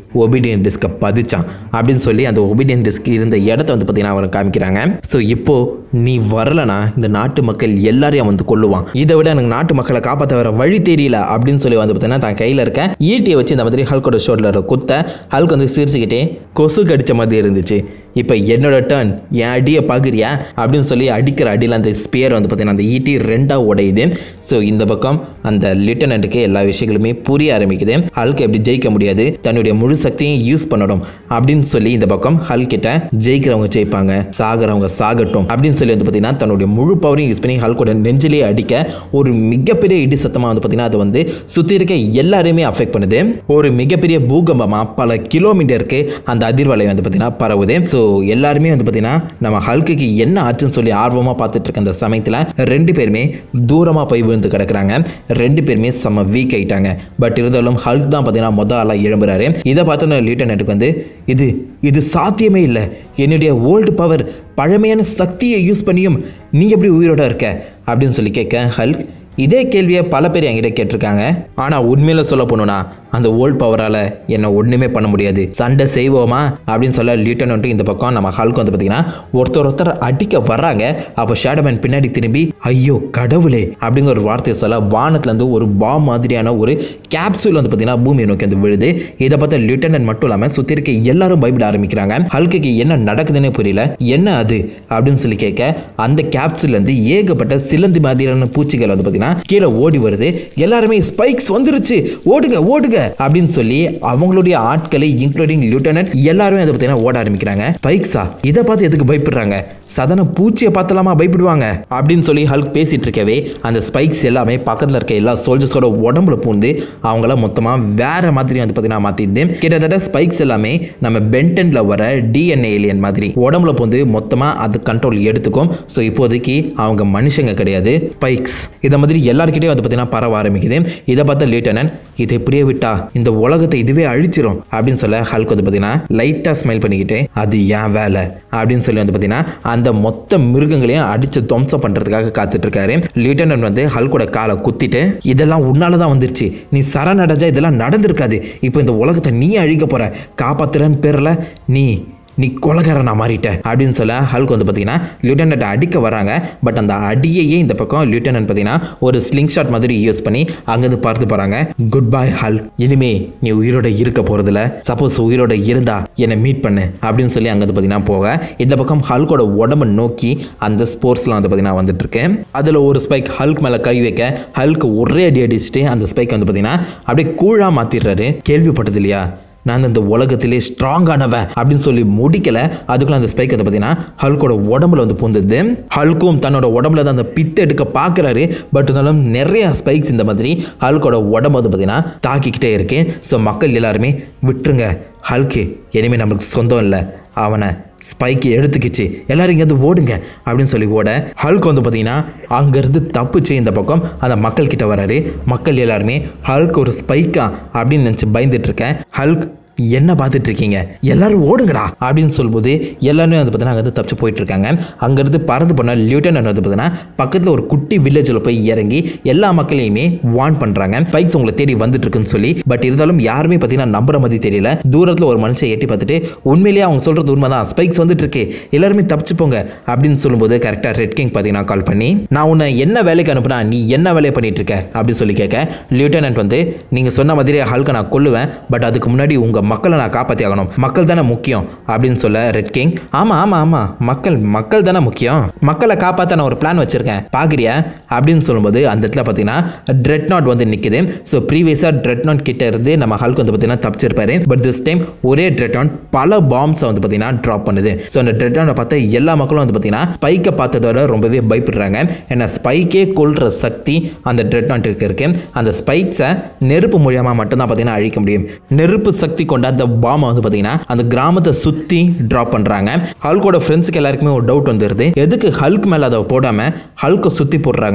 ஒபீடியன் டிஸ்கை பதிச்சான் அப்படின்னு சொல்லி அந்த ஒபீடியன் டிஸ்க் இருந்த இடத்த வந்து பார்த்தீங்கன்னா அவரை காமிக்கிறாங்க ஸோ இப்போ நீ வரலனா இந்த நாட்டு மக்கள் எல்லாரையும் வந்து கொல்லுவான் இதை விட எனக்கு நாட்டு மக்களை காப்பாற்ற வர வழி தெரியல அப்படின்னு சொல்லி வந்து பார்த்தீங்கன்னா தான் கையில் இருக்க ஈட்டியை வச்சு இந்த மாதிரி ஹல்கோட ஷோல்டர் குத்த ஹல்க் வந்து சிரிச்சுக்கிட்டே கொசு கடிச்ச மாதிரி இருந்துச்சு இப்போ என்னோட டர்ன் என் அடியை பார்க்குறியா அப்படின்னு சொல்லி அடிக்கிற அடியில் அந்த ஸ்பியர் வந்து பார்த்தீங்கன்னா அந்த ஈட்டி ரெண்டாக உடையுது ஸோ இந்த பக்கம் அந்த லிட்டனண்ட்டுக்கு எல்லா விஷயங்களுமே புரிய ஆரம்பிக்குது ஹல்க் எப்படி ஜெயிக்க முடியாது தன்னுடைய முழு சக்தியும் யூஸ் பண்ணணும் அப்படின்னு சொல்லி இந்த பக்கம் ஹல்க் கிட்ட ஜெயிக்கிறவங்க ஜெயிப்பாங்க சாகிறவங்க சாகட்டும் அப்படின்னு சொல்லி வந்து பார்த்தீங்கன்னா தன்னுடைய முழு பவரையும் யூஸ் பண்ணி ஹல்கோட நெஞ்சிலே அடிக்க ஒரு மிகப்பெரிய இடி சத்தமாக வந்து பார்த்தீங்கன்னா அது வந்து சுற்றி இருக்க எல்லாரையுமே அஃபெக்ட் பண்ணுது ஒரு மிகப்பெரிய பூகம்பமாக பல கிலோமீட்டருக்கு அந்த அதிர்வலை வந்து பார்த்தீங்கன்னா பரவுது ஸோ எல்லாருமே வந்து பார்த்தீங்கன்னா நம்ம ஹல்குக்கு என்ன ஆச்சுன்னு சொல்லி ஆர்வமாக பார்த்துட்டு இருக்க அந்த சமயத்தில் ரெண்டு பேருமே தூரமாக போய் விழுந்து கிடக்குறாங்க ரெண்டு பேருமே செம்ம வீக் ஆயிட்டாங்க பட் இருந்தாலும் ஹல்க் தான் பார்த்தீங்கன்னா மொதல் ஆளாக எழும்புறாரு இதை பார்த்து லியூட்டனட்டுக்கு வந்து இது இது சாத்தியமே இல்லை என்னுடைய ஓல்டு பவர் பழமையான சக்தியை யூஸ் பண்ணியும் நீ எப்படி உயிரோட இருக்க அப்படின்னு சொல்லி கேட்க ஹல்க் இதே கேள்வியை பல பேர் என்கிட்ட கேட்டிருக்காங்க ஆனால் உண்மையில் சொல்ல போகணுன்னா அந்த ஓல்ட் பவரால் என்னை ஒன்றுமே பண்ண முடியாது சண்டை செய்வோமா அப்படின்னு சொல்ல லியூட்டனண்ட்டு இந்த பக்கம் நம்ம ஹல்க் வந்து பார்த்தீங்கன்னா ஒருத்தர் ஒருத்தர் அடிக்க வர்றாங்க அப்போ ஷேடோமேன் பின்னாடி திரும்பி ஐயோ கடவுளே அப்படிங்கிற ஒரு வார்த்தையை சொல்ல வானத்துலேருந்து ஒரு பாம் மாதிரியான ஒரு கேப்சூல் வந்து பார்த்தீங்கன்னா பூமியை நோக்கி வந்து விழுது இதை பார்த்த லியூட்டனன்ட் மட்டும் இல்லாமல் சுற்றி இருக்க எல்லாரும் பயப்பட ஆரம்பிக்கிறாங்க ஹல்குக்கு என்ன நடக்குதுன்னே புரியல என்ன அது அப்படின்னு சொல்லி கேட்க அந்த கேப்சூல்லேருந்து ஏகப்பட்ட சிலந்தி மாதிரியான பூச்சிகள் வந்து பார்த்தீங்கன்னா கீழே ஓடி வருது எல்லாருமே ஸ்பைக்ஸ் வந்துருச்சு ஓடுங்க ஓடுங்க அப்படின்னு சொல்லி அவங்களுடைய ஆட்களை இன்க்ளூடிங் லியூட்டனன்ட் எல்லாருமே அதை பார்த்தீங்கன்னா ஓட ஆரம்பிக்கிறாங்க ஸ்பைக்ஸா இதை பார்த்து எதுக்கு பயப்படுறாங்க சாதாரண பூச்சியை பார்த்தலாமா பயப்படுவாங்க அப்படின்னு சொல்லி ஹல்க் பேசிட்டு இருக்கவே அந்த ஸ்பைக்ஸ் எல்லாமே பக்கத்தில் இருக்க எல்லா சோல்ஜர்ஸோட உடம்புல பூந்து அவங்கள மொத்தமாக வேற மாதிரி வந்து பார்த்தீங்கன்னா மாற்றிது கிட்டத்தட்ட ஸ்பைக்ஸ் எல்லாமே நம்ம பென்டன்ல வர டிஎன்ஏ ஏலியன் மாதிரி உடம்புல பூந்து மொத்தமாக அது கண்ட்ரோல் எடுத்துக்கும் ஸோ இப்போதைக்கு அவங்க மனுஷங்க கிடையாது ஸ்பைக்ஸ் இதை மாதிரி எல்லாருக்கிட்டையும் வந்து பார்த்தீங்கன்னா பரவ ஆரம்பிக்குது இதை பார்த்த லேட்டனன் இதை இப்படியே விட்டா இந்த உலகத்தை இதுவே அழிச்சிரும் அப்படின்னு சொல்ல ஹல்க் வந்து பார்த்தீங்கன்னா லைட்டாக ஸ்மைல் பண்ணிக்கிட்டு அது ஏன் வேலை அப்படின்னு சொல்லி வந்து பார்த்தீங்கன்னா அந்த மொத்த மிருகங்களையும் அடிச்சு துவம்சம் பண்ணுறதுக்காக காத்துட்டு இருக்காரு லியூட்டனன் வந்து ஹல்கோட காலை குத்திட்டு இதெல்லாம் உன்னால தான் வந்துருச்சு நீ சரணடைஞ்சா இதெல்லாம் நடந்திருக்காது இப்போ இந்த உலகத்தை நீ அழிக்க போற காப்பாத்துறன்னு பேரில் நீ நீ கொலகாரனா மாறிட்ட அப்படின்னு சொல்ல ஹல்க் வந்து பார்த்தீங்கன்னா லியூட்டனட் அடிக்க வராங்க பட் அந்த அடியையே இந்த பக்கம் லியூட்டனட் பார்த்தீங்கன்னா ஒரு ஸ்லிங் ஷாட் மாதிரி யூஸ் பண்ணி அங்கேருந்து பார்த்து போகிறாங்க குட் பை ஹல்க் இனிமே நீ உயிரோட இருக்க போகிறதில்ல சப்போஸ் உயிரோட இருந்தா என்னை மீட் பண்ணு அப்படின்னு சொல்லி அங்கேருந்து பார்த்தீங்கன்னா போக இந்த பக்கம் ஹல்கோட உடம்பை நோக்கி அந்த ஸ்போர்ட்ஸ்லாம் வந்து பார்த்தீங்கன்னா வந்துட்டு இருக்கு அதில் ஒரு ஸ்பைக் ஹல்க் மேலே கை வைக்க ஹல்க் ஒரே அடி அடிச்சுட்டு அந்த ஸ்பைக் வந்து பார்த்தீங்கன்னா அப்படியே கூழாக மாற்றிடுறாரு கேள்விப்பட்டது இல்லையா நான் இந்த உலகத்திலே ஸ்ட்ராங்கானவன் அப்படின்னு சொல்லி முடிக்கல அதுக்குள்ள அந்த ஸ்பைக் வந்து பார்த்தீங்கன்னா ஹல்கோட உடம்புல வந்து பூந்தது ஹல்கும் தன்னோட உடம்புல தான் அந்த பித்து எடுக்க பார்க்குறாரு பட் இருந்தாலும் நிறைய ஸ்பைக்ஸ் இந்த மாதிரி ஹல்கோட உடம்பு வந்து பார்த்தீங்கன்னா தாக்கிக்கிட்டே இருக்கு ஸோ மக்கள் எல்லாருமே விட்டுருங்க ஹல்கு இனிமேல் நம்மளுக்கு சொந்தம் இல்லை அவனை ஸ்பைக்கு எடுத்துக்கிச்சு எல்லாரும் இங்கேருந்து ஓடுங்க அப்படின்னு சொல்லி ஓட ஹல்க் வந்து பார்த்தீங்கன்னா அங்கேருந்து தப்பிச்சு இந்த பக்கம் அந்த மக்கள் கிட்ட வராரு மக்கள் எல்லாருமே ஹல்க் ஒரு ஸ்பைக்கா அப்படின்னு நினச்சி பயந்துட்டு இருக்கேன் ஹல்க் என்ன பார்த்துட்டு இருக்கீங்க எல்லாரும் ஓடுங்கடா அப்படின்னு சொல்லும்போது எல்லாருமே வந்து பார்த்தீங்கன்னா அங்கேருந்து தப்பிச்சு போயிட்டு இருக்காங்க அங்கேருந்து பறந்து போன லியூட்டனன்ட் வந்து பார்த்தீங்கன்னா பக்கத்தில் ஒரு குட்டி வில்லேஜில் போய் இறங்கி எல்லா மக்களையுமே வார்ன் பண்ணுறாங்க ஃபைட்ஸ் உங்களை தேடி வந்துட்டு இருக்குன்னு சொல்லி பட் இருந்தாலும் யாருமே பார்த்தீங்கன்னா நம்புற மாதிரி தெரியல தூரத்தில் ஒரு மனுஷன் எட்டி பார்த்துட்டு உண்மையிலேயே அவங்க சொல்கிறது உண்மை தான் ஸ்பைக்ஸ் வந்துட்டு இருக்கு எல்லாருமே தப்பிச்சு போங்க அப்படின்னு சொல்லும்போது கரெக்டாக ரெட் கிங் பார்த்தீங்கன்னா கால் பண்ணி நான் உன்னை என்ன வேலைக்கு அனுப்புனா நீ என்ன வேலையை பண்ணிட்டு இருக்க அப்படின்னு சொல்லி கேட்க லியூட்டனன்ட் வந்து நீங்கள் சொன்ன மாதிரி ஹல்கை நான் கொல்லுவேன் பட் அதுக்கு முன்னாடி உங்கள் மக்களை நான் காப்பாற்றி ஆகணும் மக்கள் தானே முக்கியம் அப்படின்னு சொல்ல ரெட் கிங் ஆமாம் ஆமாம் ஆமாம் மக்கள் மக்கள் தானே முக்கியம் மக்களை காப்பாற்ற நான் ஒரு பிளான் வச்சுருக்கேன் பார்க்குறியா அப்படின்னு சொல்லும்போது அந்த இடத்துல பார்த்தீங்கன்னா ட்ரெட் நாட் வந்து நிற்குது ஸோ ப்ரீவியஸாக ட்ரெட் நாட் கிட்ட இருந்து நம்ம ஹல்க் வந்து பார்த்தீங்கன்னா தப்பிச்சிருப்பாரு பட் திஸ் டைம் ஒரே ட்ரெட் நாட் பல பாம்ஸை வந்து பார்த்தீங்கன்னா ட்ராப் பண்ணுது ஸோ அந்த ட்ரெட் நாட்டை பார்த்த எல்லா மக்களும் வந்து பார்த்தீங்கன்னா ஸ்பைக்கை பார்த்ததோட ரொம்பவே பயப்படுறாங்க ஏன்னா ஸ்பைக்கே கொள்கிற சக்தி அந்த ட்ரெட் நாட்டுக்கு இருக்கு அந்த ஸ்பைக்ஸை நெருப்பு மூலியமாக மட்டும்தான் பார்த்தீங்கன்னா அழிக்க முடியும் நெருப்பு சக்தி கொண்ட அந்த பாமை வந்து பார்த்தீங்கன்னா அந்த கிராமத்தை சுற்றி ட்ராப் பண்ணுறாங்க ஹல்கோட ஃப்ரெண்ட்ஸுக்கு எல்லாருக்குமே ஒரு டவுட் வந்துடுது எதுக்கு ஹல்க் மேலே அதை போடாமல் ஹல்கை சுற்றி போடுறாங்க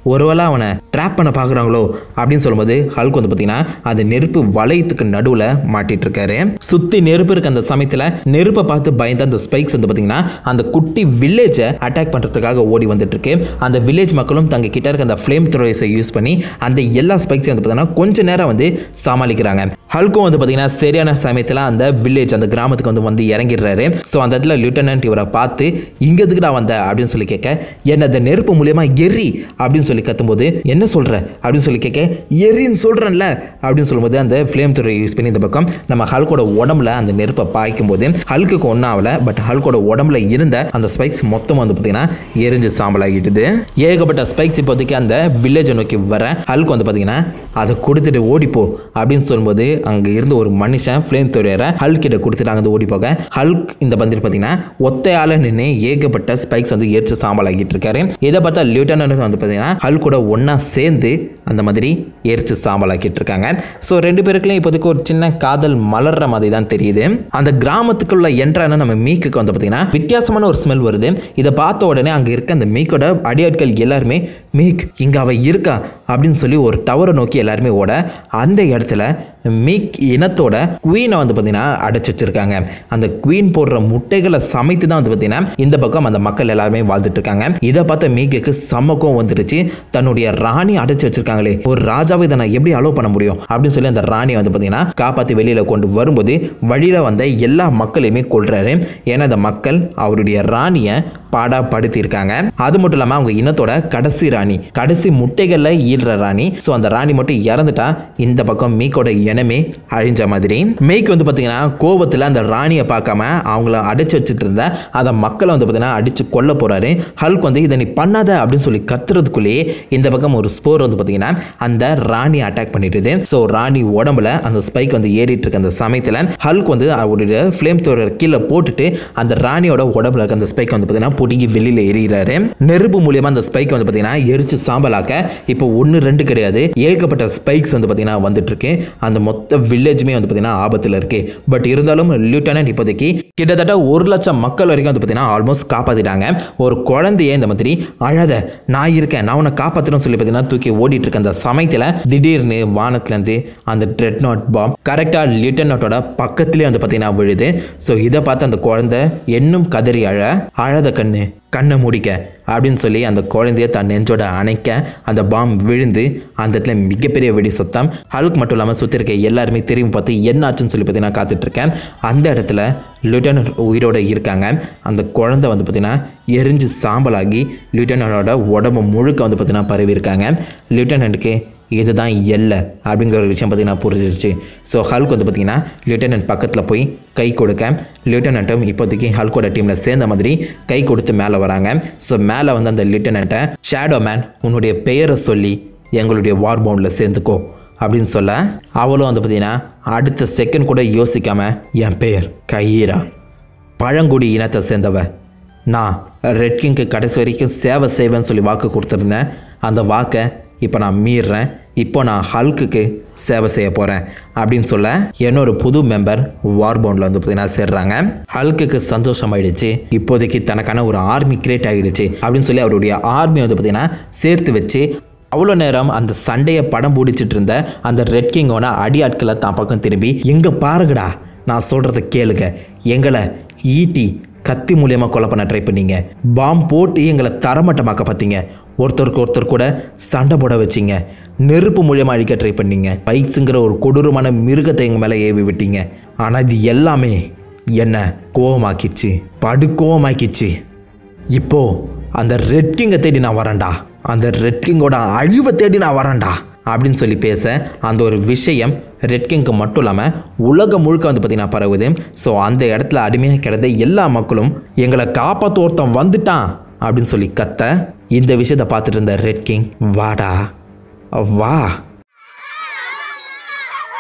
ஒருவேளை அவனை ட்ராப் பண்ண பார்க்குறாங்களோ அப்படின்னு சொல்லும்போது ஹல்க் வந்து பார்த்தீங்கன்னா அந்த நெருப்பு வளையத்துக்கு நடுவில் மாட்டிட்டு இருக்காரு சுற்றி நெருப்பு இருக்க அந்த சமயத்தில் நெருப்பை பார்த்து பயந்த அந்த ஸ்பைக்ஸ் வந்து பார்த்தீங்கன்னா அந்த குட்டி வில்லேஜை அட்டாக் பண்ணுறதுக்காக ஓடி வந்துட்டு இருக்கு அந்த வில்லேஜ் மக்களும் தங்க கிட்ட இருக்க அந்த ஃப்ளேம் த்ரோயஸை யூஸ் பண்ணி அந்த எல்லா ஸ்பைக்ஸையும் வந்து பார்த்தீங்கன்னா கொஞ்ச நேரம் வந்து சமாளிக்கிறாங்க ஹல்கும் வந்து பார்த்தீங்கன்னா சரியான சமயத்தில் அந்த வில்லேஜ் அந்த கிராமத்துக்கு வந்து வந்து இறங்கிடுறாரு ஸோ அந்த இடத்துல லியூட்டனன்ட் இவரை பார்த்து இங்கே எதுக்குடா வந்த அப்படின்னு சொல்லி கேட்க என்ன அந்த நெருப்பு மூலியமா எரி அப்படின்னு சொல்லி கத்தும்போது என்ன சொல்ற அப்படின்னு சொல்லி கேட்க எரின்னு சொல்கிறேன்ல அப்படின்னு சொல்லும்போது அந்த ஃப்ளேம் துறை யூஸ் பண்ணி இந்த பக்கம் நம்ம ஹல்கோட உடம்புல அந்த நெருப்பை பாய்க்கும் போது ஹல்குக்கு ஒன்றும் ஆகல பட் ஹல்கோட உடம்புல இருந்த அந்த ஸ்பைக்ஸ் மொத்தம் வந்து பார்த்தீங்கன்னா எரிஞ்சு சாம்பலாகிட்டுது ஏகப்பட்ட ஸ்பைக்ஸ் இப்போதைக்கு அந்த வில்லேஜை நோக்கி வர ஹல்க் வந்து பார்த்தீங்கன்னா அதை கொடுத்துட்டு ஓடிப்போ அப்படின்னு சொல்லும்போது அங்கே இருந்து ஒரு மனுஷன் ஃப்ளேம் துறையரை ஹல்க் கிட்ட கொடுத்துட்டு அங்கே ஓடி போக ஹல்க் இந்த பந்தில் பார்த்தீங்கன்னா ஒத்தையால நின்று ஏகப்பட்ட ஸ்பைக்ஸ் வந்து எரிச்சு சாம்பலாகிட்டு இருக்காரு இதை பார்த்தா லியூட்டனன்ட் வந்து பார்த்தீங்கன்னா ஹல்க் கூட ஒன்றா சேர்ந்து அந்த மாதிரி எரிச்சு சாம்பலாக்கிட்டு இருக்காங்க ஸோ ரெண்டு பேருக்குலையும் இப்போதைக்கு ஒரு சின்ன காதல் மலர்ற மாதிரி தான் தெரியுது அந்த கிராமத்துக்குள்ள என்ட்ரான நம்ம மீக்குக்கு வந்து பார்த்தீங்கன்னா வித்தியாசமான ஒரு ஸ்மெல் வருது இதை பார்த்த உடனே அங்கே இருக்க அந்த மீக்கோட அடியாட்கள் எல்லாருமே மீக் இங்கே அவ இருக்கா அப்படின்னு சொல்லி ஒரு டவரை நோக்கி எல்லாருமே ஓட அந்த இடத்துல மீக் இனத்தோட குவீனை வந்து பார்த்தீங்கன்னா அடைச்சி வச்சிருக்காங்க அந்த குவீன் போடுற முட்டைகளை சமைத்து தான் வந்து பார்த்தீங்கன்னா இந்த பக்கம் அந்த மக்கள் எல்லாருமே வாழ்ந்துட்டு இருக்காங்க இதை பார்த்த மீக்குக்கு சமக்கம் வந்துருச்சு தன்னுடைய ராணி அடைச்சி வச்சிருக்காங்களே ஒரு ராஜாவை இதை நான் எப்படி அலோவ் பண்ண முடியும் அப்படின்னு சொல்லி அந்த ராணியை வந்து பார்த்தீங்கன்னா காப்பாற்றி வெளியில கொண்டு வரும்போது வழியில வந்த எல்லா மக்களையுமே கொள்றாரு ஏன்னா அந்த மக்கள் அவருடைய ராணியை பாடா படுத்தியிருக்காங்க அது மட்டும் இல்லாமல் அவங்க இனத்தோட கடைசி ராணி கடைசி முட்டைகளில் ஈடுற ராணி ஸோ அந்த ராணி மட்டும் இறந்துட்டா இந்த பக்கம் மீக்கோட இனமே அழிஞ்ச மாதிரி மேய்க்கு வந்து பார்த்தீங்கன்னா கோவத்தில் அந்த ராணியை பார்க்காம அவங்கள அடைச்சு வச்சுட்டு இருந்த அந்த மக்களை வந்து பார்த்தீங்கன்னா அடிச்சு கொல்ல போறாரு ஹல்க் வந்து இதை நீ பண்ணாத அப்படின்னு சொல்லி கத்துறதுக்குள்ளேயே இந்த பக்கம் ஒரு ஸ்போர் வந்து பார்த்தீங்கன்னா அந்த ராணி அட்டாக் பண்ணிடுது ஸோ ராணி உடம்புல அந்த ஸ்பைக் வந்து ஏறிட்டு இருக்க அந்த சமயத்தில் ஹல்க் வந்து அவருடைய ஃப்ளேம் தோற கீழே போட்டுட்டு அந்த ராணியோட உடம்புல இருக்க அந்த ஸ்பைக் வந்து பார்த்தீங்கன்னா பிடுங்கி வெளியில் எறிகிறாரு நெருப்பு மூலியமா அந்த ஸ்பைக் வந்து பார்த்தீங்கன்னா எரிச்சு சாம்பலாக்க இப்போ ஒன்று ரெண்டு கிடையாது ஏகப்பட்ட ஸ்பைக்ஸ் வந்து பார்த்தீங்கன்னா வந்துட்டு இருக்கு அந்த மொத்த வில்லேஜுமே வந்து பார்த்தீங்கன்னா ஆபத்தில் இருக்கு பட் இருந்தாலும் லியூட்டனன்ட் இப்போதைக்கு கிட்டத்தட்ட ஒரு லட்சம் மக்கள் வரைக்கும் வந்து பார்த்தீங்கன்னா ஆல்மோஸ்ட் காப்பாற்றிட்டாங்க ஒரு குழந்தைய இந்த மாதிரி அழாத நான் இருக்கேன் நான் உன்னை காப்பாற்றணும்னு சொல்லி பார்த்தீங்கன்னா தூக்கி ஓடிட்டு இருக்க அந்த சமயத்தில் திடீர்னு வானத்துலேருந்து அந்த ட்ரெட் நாட் பாம் கரெக்டாக லியூட்டனட்டோட பக்கத்துலேயே வந்து பார்த்தீங்கன்னா விழுது ஸோ இதை பார்த்து அந்த குழந்தை இன்னும் கதறி அழ அழாத கண்ணு கண்ணை மூடிக்க அப்படின்னு சொல்லி அந்த குழந்தைய தன் நெஞ்சோட அணைக்க அந்த பாம் விழுந்து அந்த இடத்துல மிகப்பெரிய வெடி சத்தம் ஹல்க் மட்டும் இல்லாமல் சுற்றி இருக்க எல்லாருமே திரும்பி பார்த்து என்ன ஆச்சுன்னு சொல்லி பார்த்தீங்கன்னா காத்துட்ருக்கேன் அந்த இடத்துல லியூட்டனட் உயிரோட இருக்காங்க அந்த குழந்தை வந்து பார்த்தீங்கன்னா எரிஞ்சு சாம்பலாகி லியூட்டனட்டோட உடம்பு முழுக்க வந்து பார்த்தீங்கன்னா பரவி இருக்காங்க லியூட்டனண்ட்டுக்கு இதுதான் எல்லை அப்படிங்கிற ஒரு விஷயம் பார்த்தீங்கன்னா புரிஞ்சிருச்சு ஸோ ஹல்க் வந்து பார்த்தீங்கன்னா லியூட்டனன்ட் பக்கத்தில் போய் கை கொடுக்க லியூட்டனண்ட்டும் இப்போதைக்கு ஹல்கோட டீமில் சேர்ந்த மாதிரி கை கொடுத்து மேலே வராங்க ஸோ மேலே வந்து அந்த லியூட்டனண்ட்டை ஷேடோ மேன் உன்னுடைய பெயரை சொல்லி எங்களுடைய வார் பவுண்டில் சேர்ந்துக்கோ அப்படின்னு சொல்ல அவளும் வந்து பார்த்தீங்கன்னா அடுத்த செகண்ட் கூட யோசிக்காம என் பெயர் கையீரா பழங்குடி இனத்தை சேர்ந்தவ நான் ரெட் கிங்க்கு கடைசி வரைக்கும் சேவை செய்வேன்னு சொல்லி வாக்கு கொடுத்துருந்தேன் அந்த வாக்கை இப்போ நான் மீறுறேன் இப்போ நான் ஹல்க்குக்கு சேவை செய்ய போகிறேன் அப்படின்னு சொல்ல இன்னொரு புது மெம்பர் வார் பவுண்டில் வந்து பார்த்தீங்கன்னா சேர்றாங்க ஹல்க்குக்கு சந்தோஷம் ஆயிடுச்சு இப்போதைக்கு தனக்கான ஒரு ஆர்மி கிரியேட் ஆகிடுச்சு அப்படின்னு சொல்லி அவருடைய ஆர்மி வந்து பார்த்தீங்கன்னா சேர்த்து வச்சு அவ்வளோ நேரம் அந்த சண்டையை படம் பிடிச்சிட்டு இருந்த அந்த ரெட் கிங்கோட அடியாட்களை தான் பக்கம் திரும்பி எங்கே பாருங்கடா நான் சொல்கிறத கேளுங்க எங்களை ஈட்டி கத்தி மூலியமாக கொலை பண்ண ட்ரை பண்ணீங்க பாம் போட்டு எங்களை தரமட்டமாக்க பார்த்தீங்க ஒருத்தருக்கு ஒருத்தர் கூட சண்டை போட வச்சிங்க நெருப்பு மூலியமாக அழிக்க ட்ரை பண்ணீங்க பைக்ஸுங்கிற ஒரு கொடூரமான மிருகத்தை எங்கள் மேலே ஏவி விட்டீங்க ஆனால் இது எல்லாமே என்ன கோவமாக்கிச்சு படு கோவமாக்கிச்சு இப்போ அந்த ரெட் கிங்கை தேடி நான் வரேன்டா அந்த ரெட் கிங்கோட அழிவை தேடி நான் வரேன்டா அப்படின்னு சொல்லி பேச அந்த ஒரு விஷயம் ரெட் கிங்க்கு மட்டும் இல்லாமல் உலகம் முழுக்க வந்து பார்த்தீங்கன்னா பரவுது ஸோ அந்த இடத்துல அடிமையாக கிடந்த எல்லா மக்களும் எங்களை காப்பாற்ற ஒருத்தன் வந்துட்டான் அப்படின்னு சொல்லி கத்த இந்த விஷயத்தை பார்த்துட்டு இருந்த ரெட் கிங் வாடா வா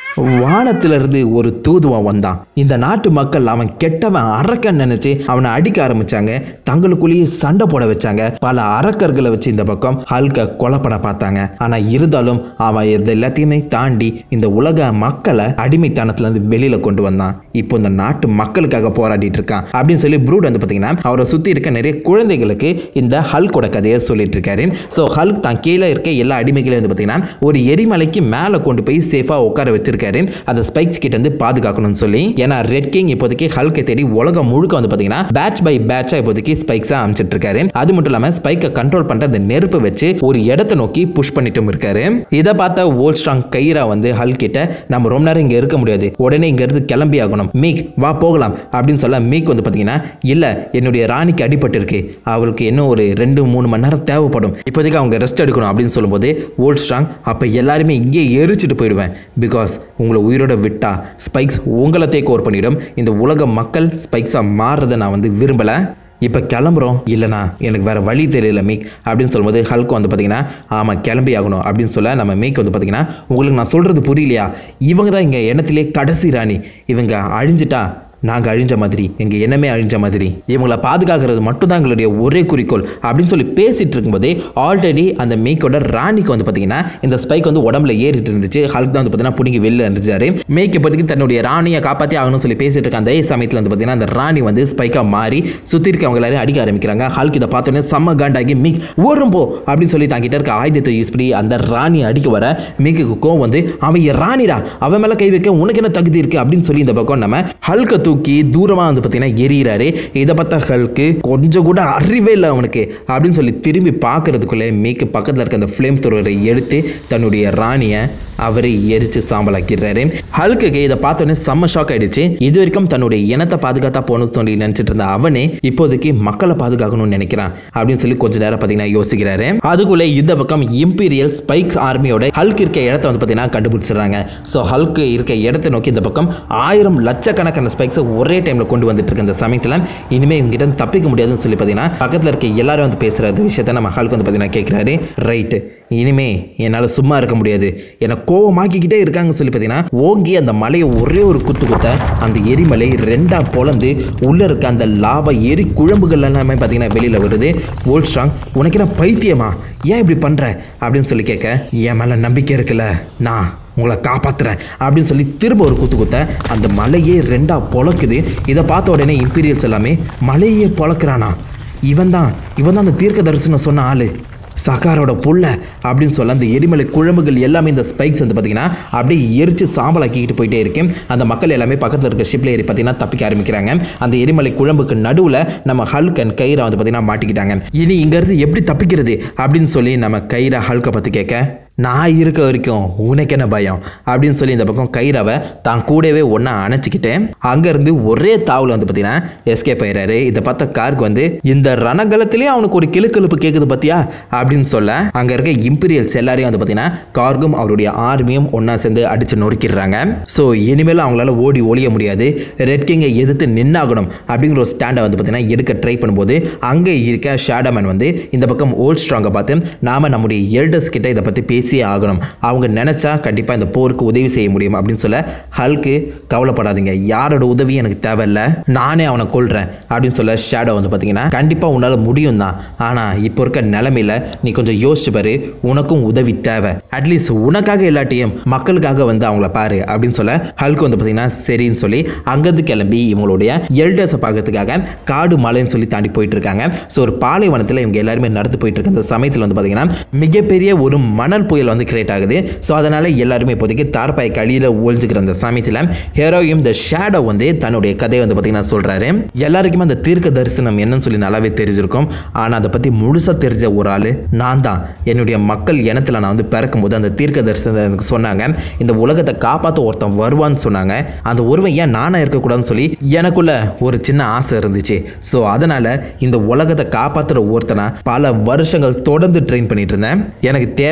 வானத்திலிருந்து ஒரு தூதுவன் வந்தான் இந்த நாட்டு மக்கள் அவன் கெட்டவன் அரக்கன் நினைச்சு அவனை அடிக்க ஆரம்பிச்சாங்க தங்களுக்குள்ளேயே சண்டை போட வச்சாங்க பல அரக்கர்களை வச்சு இந்த பக்கம் ஹல்க கொலை பண்ண பார்த்தாங்க ஆனா இருந்தாலும் அவன் இது எல்லாத்தையுமே தாண்டி இந்த உலக மக்களை அடிமைத்தனத்துல இருந்து வெளியில கொண்டு வந்தான் இப்போ இந்த நாட்டு மக்களுக்காக போராடிட்டு இருக்கான் அப்படின்னு சொல்லி ப்ரூட் வந்து பார்த்தீங்கன்னா அவரை சுற்றி இருக்க நிறைய குழந்தைகளுக்கு இந்த ஹல்கோட கதையை சொல்லிட்டு இருக்காரு ஸோ ஹல்க் தான் கீழே இருக்க எல்லா அடிமைகளையும் வந்து பார்த்தீங்கன்னா ஒரு எரிமலைக்கு மேலே கொண்டு போய் சேஃபாக உட்கார வச்சிருக்காரு அந்த ஸ்பைக்ஸ் கிட்ட இருந்து பாதுகாக்கணும்னு சொல்லி ஏன்னா ரெட் கிங் இப்போதைக்கு ஹல்கை தேடி உலகம் முழுக்க வந்து பார்த்தீங்கன்னா பேட்ச் பை பேட்சாக இப்போதைக்கு ஸ்பைக்ஸாக அமைச்சிட்டு இருக்காரு அது மட்டும் இல்லாமல் ஸ்பைக்கை கண்ட்ரோல் பண்ணுற அந்த நெருப்பு வச்சு ஒரு இடத்தை நோக்கி புஷ் பண்ணிட்டும் இருக்காரு இதை பார்த்த ஓல் ஸ்ட்ராங் கைரா வந்து ஹல்க் கிட்ட நம்ம ரொம்ப நேரம் இங்கே இருக்க முடியாது உடனே இங்க இருந்து கிளம்பி ஆகணும் மீக் வா போகலாம் அப்படின்னு சொல்ல மீக் வந்து பார்த்தீங்கன்னா இல்லை என்னுடைய ராணிக்கு அடிபட்டு இருக்கு அவளுக்கு இன்னும் ஒரு ரெண்டு மூணு மணி நேரம் தேவைப்படும் இப்போதைக்கு அவங்க ரெஸ்ட் எடுக்கணும் அப்படின்னு சொல்லும்போது ஓல்ட் ஸ்ட்ராங் அப்போ எல்லாருமே இங்கே எரிச்சிட்டு போயிடுவேன் பிகாஸ் உங்களை உயிரோட விட்டா ஸ்பைக்ஸ் உங்களை டேக் ஓவர் பண்ணிடும் இந்த உலக மக்கள் ஸ்பைக்ஸாக மாறுறதை நான் வந்து விரும்பலை இப்போ கிளம்புறோம் இல்லைனா எனக்கு வேறு வழி தெரியல மீக் அப்படின்னு சொல்லும்போது ஹல்க் வந்து பார்த்தீங்கன்னா ஆமாம் கிளம்பி ஆகணும் அப்படின்னு சொல்ல நம்ம மீக் வந்து பார்த்தீங்கன்னா உங்களுக்கு நான் சொல்கிறது புரியலையா இவங்க தான் இங்கே எண்ணத்திலே கடைசி ராணி இவங்க அழிஞ்சிட்டா நாங்கள் அழிஞ்ச மாதிரி எங்கள் எண்ணமே அழிஞ்ச மாதிரி இவங்களை பாதுகாக்கிறது மட்டும்தான் எங்களுடைய ஒரே குறிக்கோள் அப்படின்னு சொல்லி பேசிட்டு இருக்கும்போதே ஆல்ரெடி அந்த மேக்கோட ராணிக்கு வந்து பார்த்தீங்கன்னா இந்த ஸ்பைக் வந்து உடம்புல ஏறிட்டு இருந்துச்சு ஹல்க் தான் வந்து பார்த்தீங்கன்னா பிடிங்கி வெளில இருந்துச்சாரு மேக் இப்போதைக்கு தன்னுடைய ராணியை காப்பாற்றி ஆகணும்னு சொல்லி பேசிட்டு இருக்க அந்த சமயத்தில் வந்து பார்த்தீங்கன்னா அந்த ராணி வந்து ஸ்பைக்காக மாறி சுற்றி இருக்கவங்க எல்லாரையும் அடிக்க ஆரம்பிக்கிறாங்க ஹல்க் இதை பார்த்தோன்னே செம்ம காண்டாகி மீக் ஓரும் போ அப்படின்னு சொல்லி தாங்கிட்ட இருக்க ஆயுதத்தை யூஸ் பண்ணி அந்த ராணி அடிக்க வர மீக்கு கோவம் வந்து அவன் என் ராணிடா அவன் மேலே கை வைக்க உனக்கு என்ன தகுதி இருக்கு அப்படின்னு சொல்லி இந்த பக்கம் நம்ம ஹல்கை தூக்கி தூரமாக வந்து பார்த்தீங்கன்னா எரியிறாரு இதை பார்த்தா ஹல்க்கு கொஞ்சம் கூட அறிவே இல்லை அவனுக்கு அப்படின்னு சொல்லி திரும்பி பார்க்கறதுக்குள்ளே மீக்கு பக்கத்தில் இருக்க அந்த ஃப்ளேம் துறவரை எடுத்து தன்னுடைய ராணியை அவரை எரிச்சு சாம்பலாக்கிடுறாரு ஹல்குக்கு இதை பார்த்தோன்னே செம்ம ஷாக் ஆயிடுச்சு இது வரைக்கும் தன்னுடைய இனத்தை பாதுகாத்தா போகணும்னு சொல்லி நினைச்சிட்டு இருந்த அவனே இப்போதைக்கு மக்களை பாதுகாக்கணும்னு நினைக்கிறான் அப்படின்னு சொல்லி கொஞ்ச நேரம் பார்த்தீங்கன்னா யோசிக்கிறாரு அதுக்குள்ளே இந்த பக்கம் இம்பீரியல் ஸ்பைக்ஸ் ஆர்மியோட ஹல்க் இருக்க இடத்த வந்து பார்த்தீங்கன்னா கண்டுபிடிச்சிடுறாங்க ஸோ ஹல்க் இருக்க இடத்தை நோக்கி இந்த பக்கம் ஆயிரம் லட்சக்கணக்கான ஸ்பைக்ஸை ஒரே டைமில் கொண்டு வந்துட்டு இருக்க இந்த சமயத்தில் இனிமேல் இவங்ககிட்ட இருந்து தப்பிக்க முடியாதுன்னு சொல்லி பார்த்தீங்கன்னா பக்கத்தில் இருக்க எல்லாரும் வந்து பேசுகிற விஷயத்த நம்ம ஹல்க் வந்து பார்த்தீங்கன்னா கேட்குறாரு ரைட்டு இனிமே என்னால் சும்மா இருக்க முடியாது என்னை கோவமாக்கிக்கிட்டே இருக்காங்கன்னு சொல்லி பார்த்தீங்கன்னா ஓங்கி அந்த மலையை ஒரே ஒரு குத்து குத்த அந்த எரிமலை ரெண்டாக பொளந்து உள்ளே இருக்க அந்த லாவா எரி குழம்புகள் எல்லாமே பார்த்தீங்கன்னா வெளியில் வருது ஓல்ஸ்ட்ராங் உனக்கு என்ன பைத்தியமா ஏன் இப்படி பண்ணுற அப்படின்னு சொல்லி கேட்க என் மேலே நம்பிக்கை இருக்குல்ல நான் உங்களை காப்பாத்துறேன் அப்படின்னு சொல்லி திரும்ப ஒரு குத்து குத்த அந்த மலையே ரெண்டா பொளக்குது இதை பார்த்த உடனே இம்பீரியல்ஸ் எல்லாமே மலையே பொளக்குறானா இவன் தான் இவன் தான் அந்த தீர்க்க தரிசனம் சொன்ன ஆளு சகாரோட புள்ள அப்படின்னு சொல்ல அந்த எரிமலை குழம்புகள் எல்லாமே இந்த ஸ்பைக்ஸ் வந்து பார்த்தீங்கன்னா அப்படியே எரிச்சு சாம்பலாக்கிக்கிட்டு போயிட்டே இருக்கேன் அந்த மக்கள் எல்லாமே பக்கத்தில் இருக்க ஷிப்ல ஏறி பார்த்தீங்கன்னா தப்பிக்க ஆரம்பிக்கிறாங்க அந்த எரிமலை குழம்புக்கு நடுவில் நம்ம ஹல்க் அண்ட் கைரா வந்து பார்த்தீங்கன்னா மாட்டிக்கிட்டாங்க இனி இங்கேருந்து எப்படி தப்பிக்கிறது அப்படின்னு சொல்லி நம்ம கைரா ஹல்கை பற்றி கேட்க நான் இருக்க வரைக்கும் உனக்கு என்ன பயம் அப்படின்னு சொல்லி இந்த பக்கம் கைராவை தான் கூடவே ஒன்றா அணைச்சிக்கிட்டேன் அங்கேருந்து ஒரே தாவில் வந்து பார்த்தீங்கன்னா எஸ்கேப் ஆயிடுறாரு இதை பார்த்த கார்க்கு வந்து இந்த ரணகலத்திலே அவனுக்கு ஒரு கிளுக்கிழப்பு கேட்குது பார்த்தியா அப்படின்னு சொல்ல அங்கே இருக்க இம்பீரியல்ஸ் எல்லாரையும் வந்து பார்த்தீங்கன்னா கார்கும் அவருடைய ஆர்மியும் ஒன்றா சேர்ந்து அடித்து நொறுக்கிடுறாங்க ஸோ இனிமேல் அவங்களால ஓடி ஒளிய முடியாது ரெட் கிங்கை எதிர்த்து நின்னாகணும் அப்படிங்கிற ஒரு ஸ்டாண்டை வந்து பார்த்தீங்கன்னா எடுக்க ட்ரை பண்ணும்போது அங்கே இருக்க ஷேடமேன் வந்து இந்த பக்கம் ஓல்ட் ஸ்ட்ராங்கை பார்த்து நாம நம்முடைய எல்டர்ஸ் கிட்ட இதை பற்றி பேசியே ஆகணும் அவங்க நினச்சா கண்டிப்பாக இந்த போருக்கு உதவி செய்ய முடியும் அப்படின்னு சொல்ல ஹல்க்கு கவலைப்படாதீங்க யாரோட உதவி எனக்கு தேவையில்ல நானே அவனை கொல்றேன் அப்படின்னு சொல்ல ஷேடோ வந்து பார்த்தீங்கன்னா கண்டிப்பாக உன்னால் முடியும் தான் ஆனால் இப்போ இருக்க நிலமையில நீ கொஞ்சம் யோசிச்சு பாரு உனக்கும் உதவி தேவை அட்லீஸ்ட் உனக்காக இல்லாட்டியும் மக்களுக்காக வந்து அவங்கள பாரு அப்படின்னு சொல்ல ஹல்க் வந்து பார்த்தீங்கன்னா சரின்னு சொல்லி அங்கேருந்து கிளம்பி இவங்களுடைய எல்டர்ஸை பார்க்கறதுக்காக காடு மலைன்னு சொல்லி தாண்டி போயிட்டு இருக்காங்க ஸோ ஒரு பாலைவனத்தில் இவங்க எல்லாருமே நடந்து போயிட்டு இருக்க அந்த சமயத்தில் வந்து பார்த்தீங்கன்னா மிகப்பெரிய ஒரு மணல் புயல் வந்து கிரியேட் ஆகுது ஸோ அதனால எல்லாருமே இப்போதைக்கு தார்பாய் கழியில் ஒழிஞ்சுக்கிற அந்த சமயத்தில் ஹீரோயும் த ஷேடோ வந்து தன்னுடைய கதையை வந்து பார்த்தீங்கன்னா சொல்கிறாரு எல்லாருக்குமே அந்த தீர்க்க தரிசனம் என்னன்னு சொல்லி நல்லாவே தெரிஞ்சிருக்கும் ஆனால் அதை பற்றி முழுசாக தெரிஞ்ச ஒரு ஆள் நான் தான் என்னுடைய மக்கள் இனத்தில் நான் வந்து பிறக்கும்போது அந்த தீர்க்க தரிசனத்தை எனக்கு சொன்னாங்க இந்த உலகத்தை காப்பாற்ற ஒருத்தன் வருவான்னு சொன்னாங்க அந்த ஒருவன் ஏன் நானாக இருக்கக்கூடாதுன்னு சொல்லி எனக்குள்ள ஒரு சின்ன ஆசை இருந்துச்சு ஸோ அதனால் இந்த உலகத்தை காப்பாற்றுற ஒருத்தனை பல வருஷங்கள் தொடர்ந்து ட்ரெயின் பண்ணிட்டு இருந்தேன் எனக்கு தேவையான ஸ்கில்ஸ்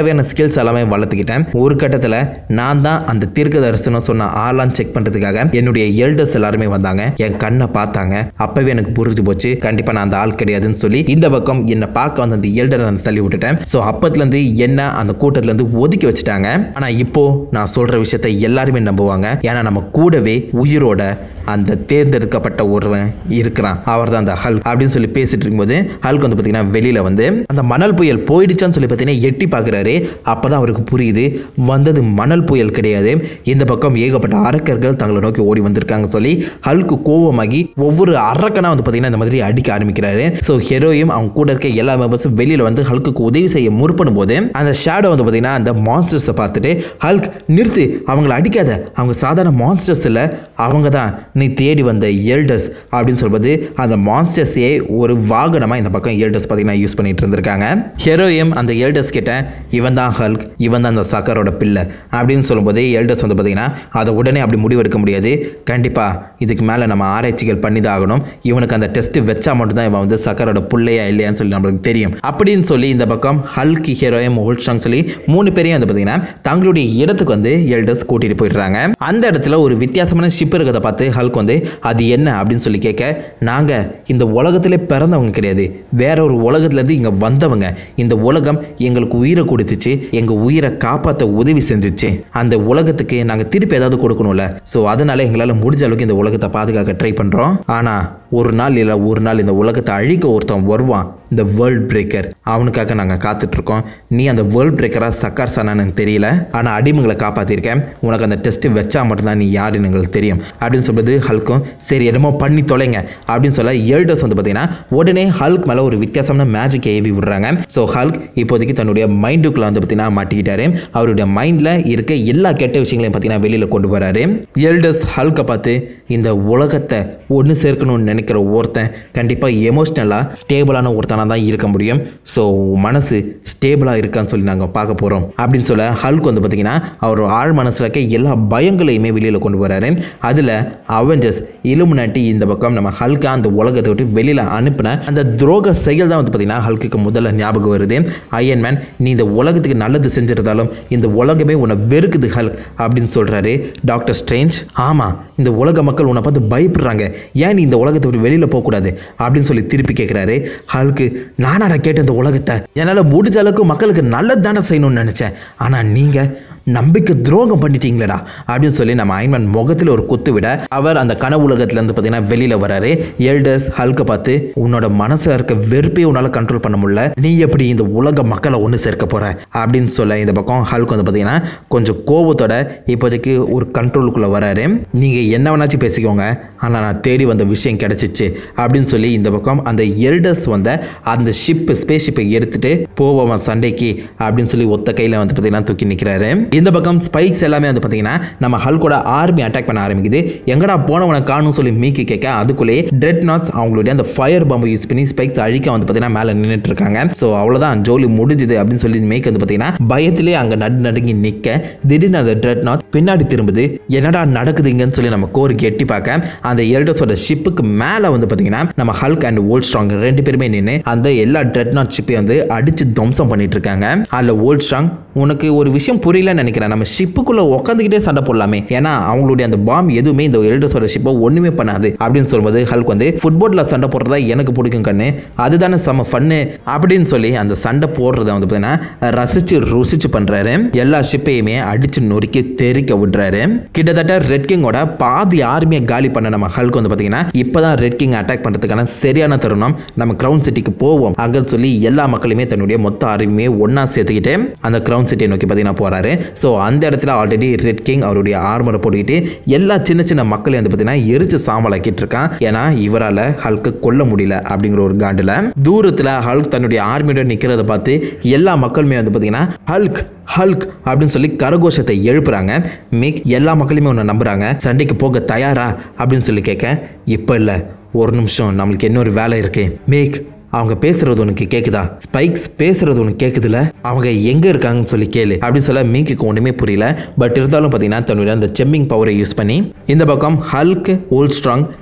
ஸ்கில்ஸ் எல்லாமே வளர்த்துக்கிட்டேன் ஒரு கட்டத்தில் நான் தான் அந்த தீர்க்க தரிசனம் சொன்ன ஆளான்னு செக் பண்ணுறதுக்காக என்னுடைய எல்டர்ஸ் எல்லாருமே வந்தாங்க என் கண்ணை பார்த்தாங்க அப்பவே எனக்கு புரிஞ்சு போச்சு கண்டிப்பாக நான் அந்த ஆள் கிடையாதுன்னு சொல்லி இந்த பக்கம் என்னை பார்க்க வந்த அந்த எல்டரை நான் தள்ளி விட்டுட்டேன் ஸோ அப்பத்துலேருந்து என்ன அந்த கூட்டத்துலேருந்து ஒதுக்கி வச்சுட்டாங்க ஆனால் இப்போ நான் சொல்கிற விஷயத்தை எல்லாருமே நம்புவாங்க ஏன்னா நம்ம கூடவே உயிரோட அந்த தேர்ந்தெடுக்கப்பட்ட ஒருவன் இருக்கிறான் அவர் தான் அந்த ஹல்க் அப்படின்னு சொல்லி பேசிட்டு இருக்கும்போது ஹல்க் வந்து பார்த்தீங்கன்னா வெளியில் வந்து அந்த மணல் புயல் போயிடுச்சான்னு சொல்லி பார்த்தீங்கன்னா எட்டி பார்க்குறாரு அப்போ தான் அவருக்கு புரியுது வந்தது மணல் புயல் கிடையாது இந்த பக்கம் ஏகப்பட்ட அரக்கர்கள் தங்களை நோக்கி ஓடி வந்திருக்காங்க சொல்லி ஹல்க்கு கோவமாகி ஒவ்வொரு அரக்கனா வந்து பார்த்தீங்கன்னா இந்த மாதிரி அடிக்க ஆரம்பிக்கிறாரு ஸோ ஹெரோயும் அவங்க கூட இருக்க எல்லா மெம்பர்ஸும் வெளியில் வந்து ஹல்க்குக்கு உதவி செய்ய முற்படும் போது அந்த ஷேடோ வந்து பார்த்தீங்கன்னா அந்த மான்ஸ்டர்ஸை பார்த்துட்டு ஹல்க் நிறுத்து அவங்கள அடிக்காத அவங்க சாதாரண மான்ஸ்டர்ஸ் இல்லை அவங்க தான் நீ தேடி வந்த எல்டர்ஸ் அப்படின்னு சொல்வது அந்த மான்ஸ்டர்ஸையே ஒரு வாகனமாக இந்த பக்கம் எல்டர்ஸ் பார்த்தீங்கன்னா யூஸ் பண்ணிட்டு இருந்திருக்காங்க ஹெரோயும் அந்த எல்டர்ஸ் கிட்ட இவன் தான் ஹல்க் இவன் தான் அந்த சக்கரோட பிள்ளை அப்படின்னு சொல்லும்போது எல்டர்ஸ் வந்து பார்த்தீங்கன்னா அதை உடனே அப்படி முடிவெடுக்க முடியாது கண்டிப்பாக இதுக்கு மேலே நம்ம ஆராய்ச்சிகள் பண்ணி தான் ஆகணும் இவனுக்கு அந்த டெஸ்ட் வச்சா மட்டும்தான் இவன் வந்து சக்கரோட பிள்ளையா இல்லையான்னு சொல்லி நம்மளுக்கு தெரியும் அப்படின்னு சொல்லி இந்த பக்கம் ஹல்க் ஹீரோயம் ஹோல்ஸ்டாங் சொல்லி மூணு பேரையும் வந்து பார்த்தீங்கன்னா தங்களுடைய இடத்துக்கு வந்து எல்டர்ஸ் கூட்டிகிட்டு போயிடுறாங்க அந்த இடத்துல ஒரு வித்தியாசமான ஷிப் இருக்கிறத பார்த்து ஹல்க் வந்து அது என்ன அப்படின்னு சொல்லி கேட்க நாங்கள் இந்த உலகத்திலே பிறந்தவங்க கிடையாது வேற ஒரு உலகத்துலேருந்து இங்கே வந்தவங்க இந்த உலகம் எங்களுக்கு உயிரை கொடுத்துச்சு எங்கள் உயிரை காப்பாற்ற உதவி செஞ்சுச்சு அந்த உலகத்துக்கு நாங்கள் திருப்பி ஏதாவது கொடுக்கணும்ல ஸோ அதனால எங்களால் முடிஞ்ச அளவுக்கு இந்த உலகத்தை பாதுகாக்க ட்ரை பண்ணுறோம் ஆனால் ஒரு நாள் இல்லை ஒரு நாள் இந்த உலகத்தை அழிக்க ஒருத்தன் வருவான் இந்த வேர்ல்ட் பிரேக்கர் அவனுக்காக நாங்கள் காத்துட்ருக்கோம் நீ அந்த வேர்ல்ட் பிரேக்கராக சக்கார் சானான்னு தெரியல ஆனால் அடிமைகளை காப்பாற்றிருக்கேன் உனக்கு அந்த டெஸ்ட்டு வச்சா மட்டும்தான் நீ யாருன்னு எங்களுக்கு தெரியும் அப்படின்னு சொல்றது ஹல்க்கும் சரி என்னமோ பண்ணி தொலைங்க அப்படின்னு சொல்ல ஏல்டர்ஸ் வந்து பார்த்தீங்கன்னா உடனே ஹல்க் மேலே ஒரு வித்தியாசமான மேஜிக் ஏவி விடுறாங்க ஸோ ஹல்க் இப்போதைக்கு தன்னுடைய மைண்டுக்குள்ளே வந்து பார்த்தீங்கன்னா மாட்டிக்கிட்டாரு அவருடைய மைண்டில் இருக்க எல்லா கெட்ட விஷயங்களையும் பார்த்தீங்கன்னா வெளியில் கொண்டு வராரு எல்டர்ஸ் ஹல்கை பார்த்து இந்த உலகத்தை ஒன்று சேர்க்கணும்னு நினைக்கிற ஒருத்தன் கண்டிப்பாக எமோஷ்னலாக ஸ்டேபிளான ஒருத்தனாக தான் இருக்க முடியும் ஸோ மனசு ஸ்டேபிளாக இருக்கான்னு சொல்லி நாங்கள் பார்க்க போகிறோம் அப்படின்னு சொல்ல ஹல்க் வந்து பார்த்தீங்கன்னா அவர் ஆழ் மனசில் இருக்க எல்லா பயங்களையுமே வெளியில் கொண்டு வராரு அதில் அவெஞ்சர்ஸ் இலுமினாட்டி இந்த பக்கம் நம்ம ஹல்கா அந்த உலகத்தை விட்டு வெளியில் அனுப்பின அந்த துரோக செயல் தான் வந்து பார்த்தீங்கன்னா ஹல்குக்கு முதல்ல ஞாபகம் வருது அயன் மேன் நீ இந்த உலகத்துக்கு நல்லது செஞ்சிருந்தாலும் இந்த உலகமே உன்னை வெறுக்குது ஹல்க் அப்படின்னு சொல்கிறாரு டாக்டர் ஸ்ட்ரேஞ்ச் ஆமாம் இந்த உலக மக்கள் உன்னை பார்த்து பயப்படுறாங்க ஏன் நீ இந்த உலகத்தை விட்டு வெளியில் போகக்கூடாது அப்படின்னு சொல்லி திருப்பி கேட்குறாரு ஹல்க்கு நானாடா கேட்ட இந்த உலகத்தை என்னால் முடிஞ்ச அளவுக்கு மக்களுக்கு நல்லது தானே செய்யணும்னு நினச்சேன் ஆனால் நீங்கள் நம்பிக்கை துரோகம் பண்ணிட்டீங்களேடா அப்படின்னு சொல்லி நம்ம அயன்மேன் முகத்தில் ஒரு குத்து விட அவர் அந்த கனவு உலகத்துலேருந்து பார்த்தீங்கன்னா வெளியில் வராரு எல்டர்ஸ் ஹல்கை பார்த்து உன்னோட மனசில் இருக்க வெறுப்பை உன்னால் கண்ட்ரோல் பண்ண முடியல நீ எப்படி இந்த உலக மக்களை ஒன்று சேர்க்க போற அப்படின்னு சொல்ல இந்த பக்கம் ஹல்க் வந்து பார்த்தீங்கன்னா கொஞ்சம் கோபத்தோட இப்போதைக்கு ஒரு கண்ட்ரோலுக்குள்ளே வராரு நீங்கள் என்ன வேணாச்சும் பேசிக்கோங்க ஆனால் நான் தேடி வந்த விஷயம் கிடைச்சிச்சு அப்படின்னு சொல்லி இந்த பக்கம் அந்த எல்டர்ஸ் வந்த அந்த ஷிப்பு ஸ்பேஸ் ஷிப்பை எடுத்துட்டு போவோம் சண்டைக்கு அப்படின்னு சொல்லி ஒத்த கையில் வந்து பார்த்தீங்கன்னா தூக்கி நிற்கிறாரு இந்த பக்கம் ஸ்பைக்ஸ் எல்லாமே வந்து பார்த்தீங்கன்னா நம்ம ஹல்கோட ஆர்மி அட்டாக் பண்ண ஆரம்பிக்குது எங்கடா போனவனை காணும் சொல்லி மீக்கி கேட்க அதுக்குள்ளேயே ட்ரெட் நாட்ஸ் அவங்களுடைய அந்த ஃபயர் பாம்பை யூஸ் பண்ணி ஸ்பைக்ஸ் அழிக்க வந்து பார்த்தீங்கன்னா மேலே நின்றுட்டு இருக்காங்க ஸோ அவ்வளோதான் ஜோலி முடிஞ்சுது அப்படின்னு சொல்லி மேக் வந்து பார்த்தீங்கன்னா பயத்திலே அங்கே நடு நடுங்கி நிற்க திடீர்னு அந்த ட்ரெட் நாட் பின்னாடி திரும்புது என்னடா நடக்குதுங்கன்னு சொல்லி நம்ம கோருக்கு எட்டி பார்க்க அந்த எல்டர்ஸோட ஷிப்புக்கு மேலே வந்து பார்த்தீங்கன்னா நம்ம ஹல்க் அண்ட் ஓல்ட் ஸ்ட்ராங் ரெண்டு பேருமே நின்று அந்த எல்லா ட்ரெட் நாட் ஷிப்பையும் வந்து அடிச்சு துவம்சம் பண்ணிட்டு இருக்காங்க அதில் ஓல்ட் ஸ்ட்ராங் உனக்கு ஒரு விஷயம் புரியலன்னு நினைக்கிறேன் நம்ம ஷிப்புக்குள்ள உட்காந்துக்கிட்டே சண்டை போடலாமே ஏன்னா அவங்களுடைய அந்த பாம் எதுவுமே இந்த எல்டர்ஸோட ஷிப்பை ஒண்ணுமே பண்ணாது அப்படின்னு சொல்லும்போது ஹல்க் வந்து ஃபுட்பால்ல சண்டை போடுறதா எனக்கு பிடிக்கும் கண்ணு அதுதானே செம்ம ஃபன்னு அப்படின்னு சொல்லி அந்த சண்டை போடுறத வந்து பார்த்தீங்கன்னா ரசிச்சு ருசிச்சு பண்றாரு எல்லா ஷிப்பையுமே அடிச்சு நொறுக்கி தெறிக்க விடுறாரு கிட்டத்தட்ட ரெட் கிங்கோட பாதி ஆர்மியை காலி பண்ண நம்ம ஹல்க் வந்து பார்த்தீங்கன்னா இப்போதான் ரெட் கிங் அட்டாக் பண்ணுறதுக்கான சரியான தருணம் நம்ம கிரவுன் சிட்டிக்கு போவோம் அங்கே சொல்லி எல்லா மக்களுமே தன்னுடைய மொத்த ஆர்மியை ஒன்றா சேர்த்துக்கிட்டு அந்த கிரவுன் சிட்டியை நோக்கி பார்த்தீங்கன்னா போறாரு ஸோ அந்த இடத்துல ஆல்ரெடி ரெட் கிங் அவருடைய ஆர்மரை போட்டுக்கிட்டு எல்லா சின்ன சின்ன மக்களையும் வந்து பார்த்தீங்கன்னா எரிச்சு சாம்பலாக்கிட்டு இருக்கான் ஏன்னா இவரால் ஹல்க்கு கொல்ல முடியல அப்படிங்கிற ஒரு காண்டில் தூரத்தில் ஹல்க் தன்னுடைய ஆர்மியோட நிற்கிறத பார்த்து எல்லா மக்களுமே வந்து பார்த்தீங்கன்னா ஹல்க் ஹல்க் அப்படின்னு சொல்லி கரகோஷத்தை எழுப்புறாங்க மேக் எல்லா மக்களுமே ஒன்று நம்புறாங்க சண்டைக்கு போக தயாரா அப்படின்னு சொல்லி கேட்க இப்போ இல்லை ஒரு நிமிஷம் நம்மளுக்கு இன்னொரு வேலை இருக்கு மேக் அவங்க பேசுறது உனக்கு கேக்குதா ஸ்பைக்ஸ் பேசுறது உனக்கு கேக்குதுல அவங்க எங்க இருக்காங்கன்னு சொல்லி கேளு அப்படின்னு சொல்ல மீக்குக்கு ஒண்ணுமே புரியல பட் இருந்தாலும் பார்த்தீங்கன்னா தன்னுடைய அந்த செம்மிங் பவரை யூஸ் பண்ணி இந்த பக்கம் Hulk old strong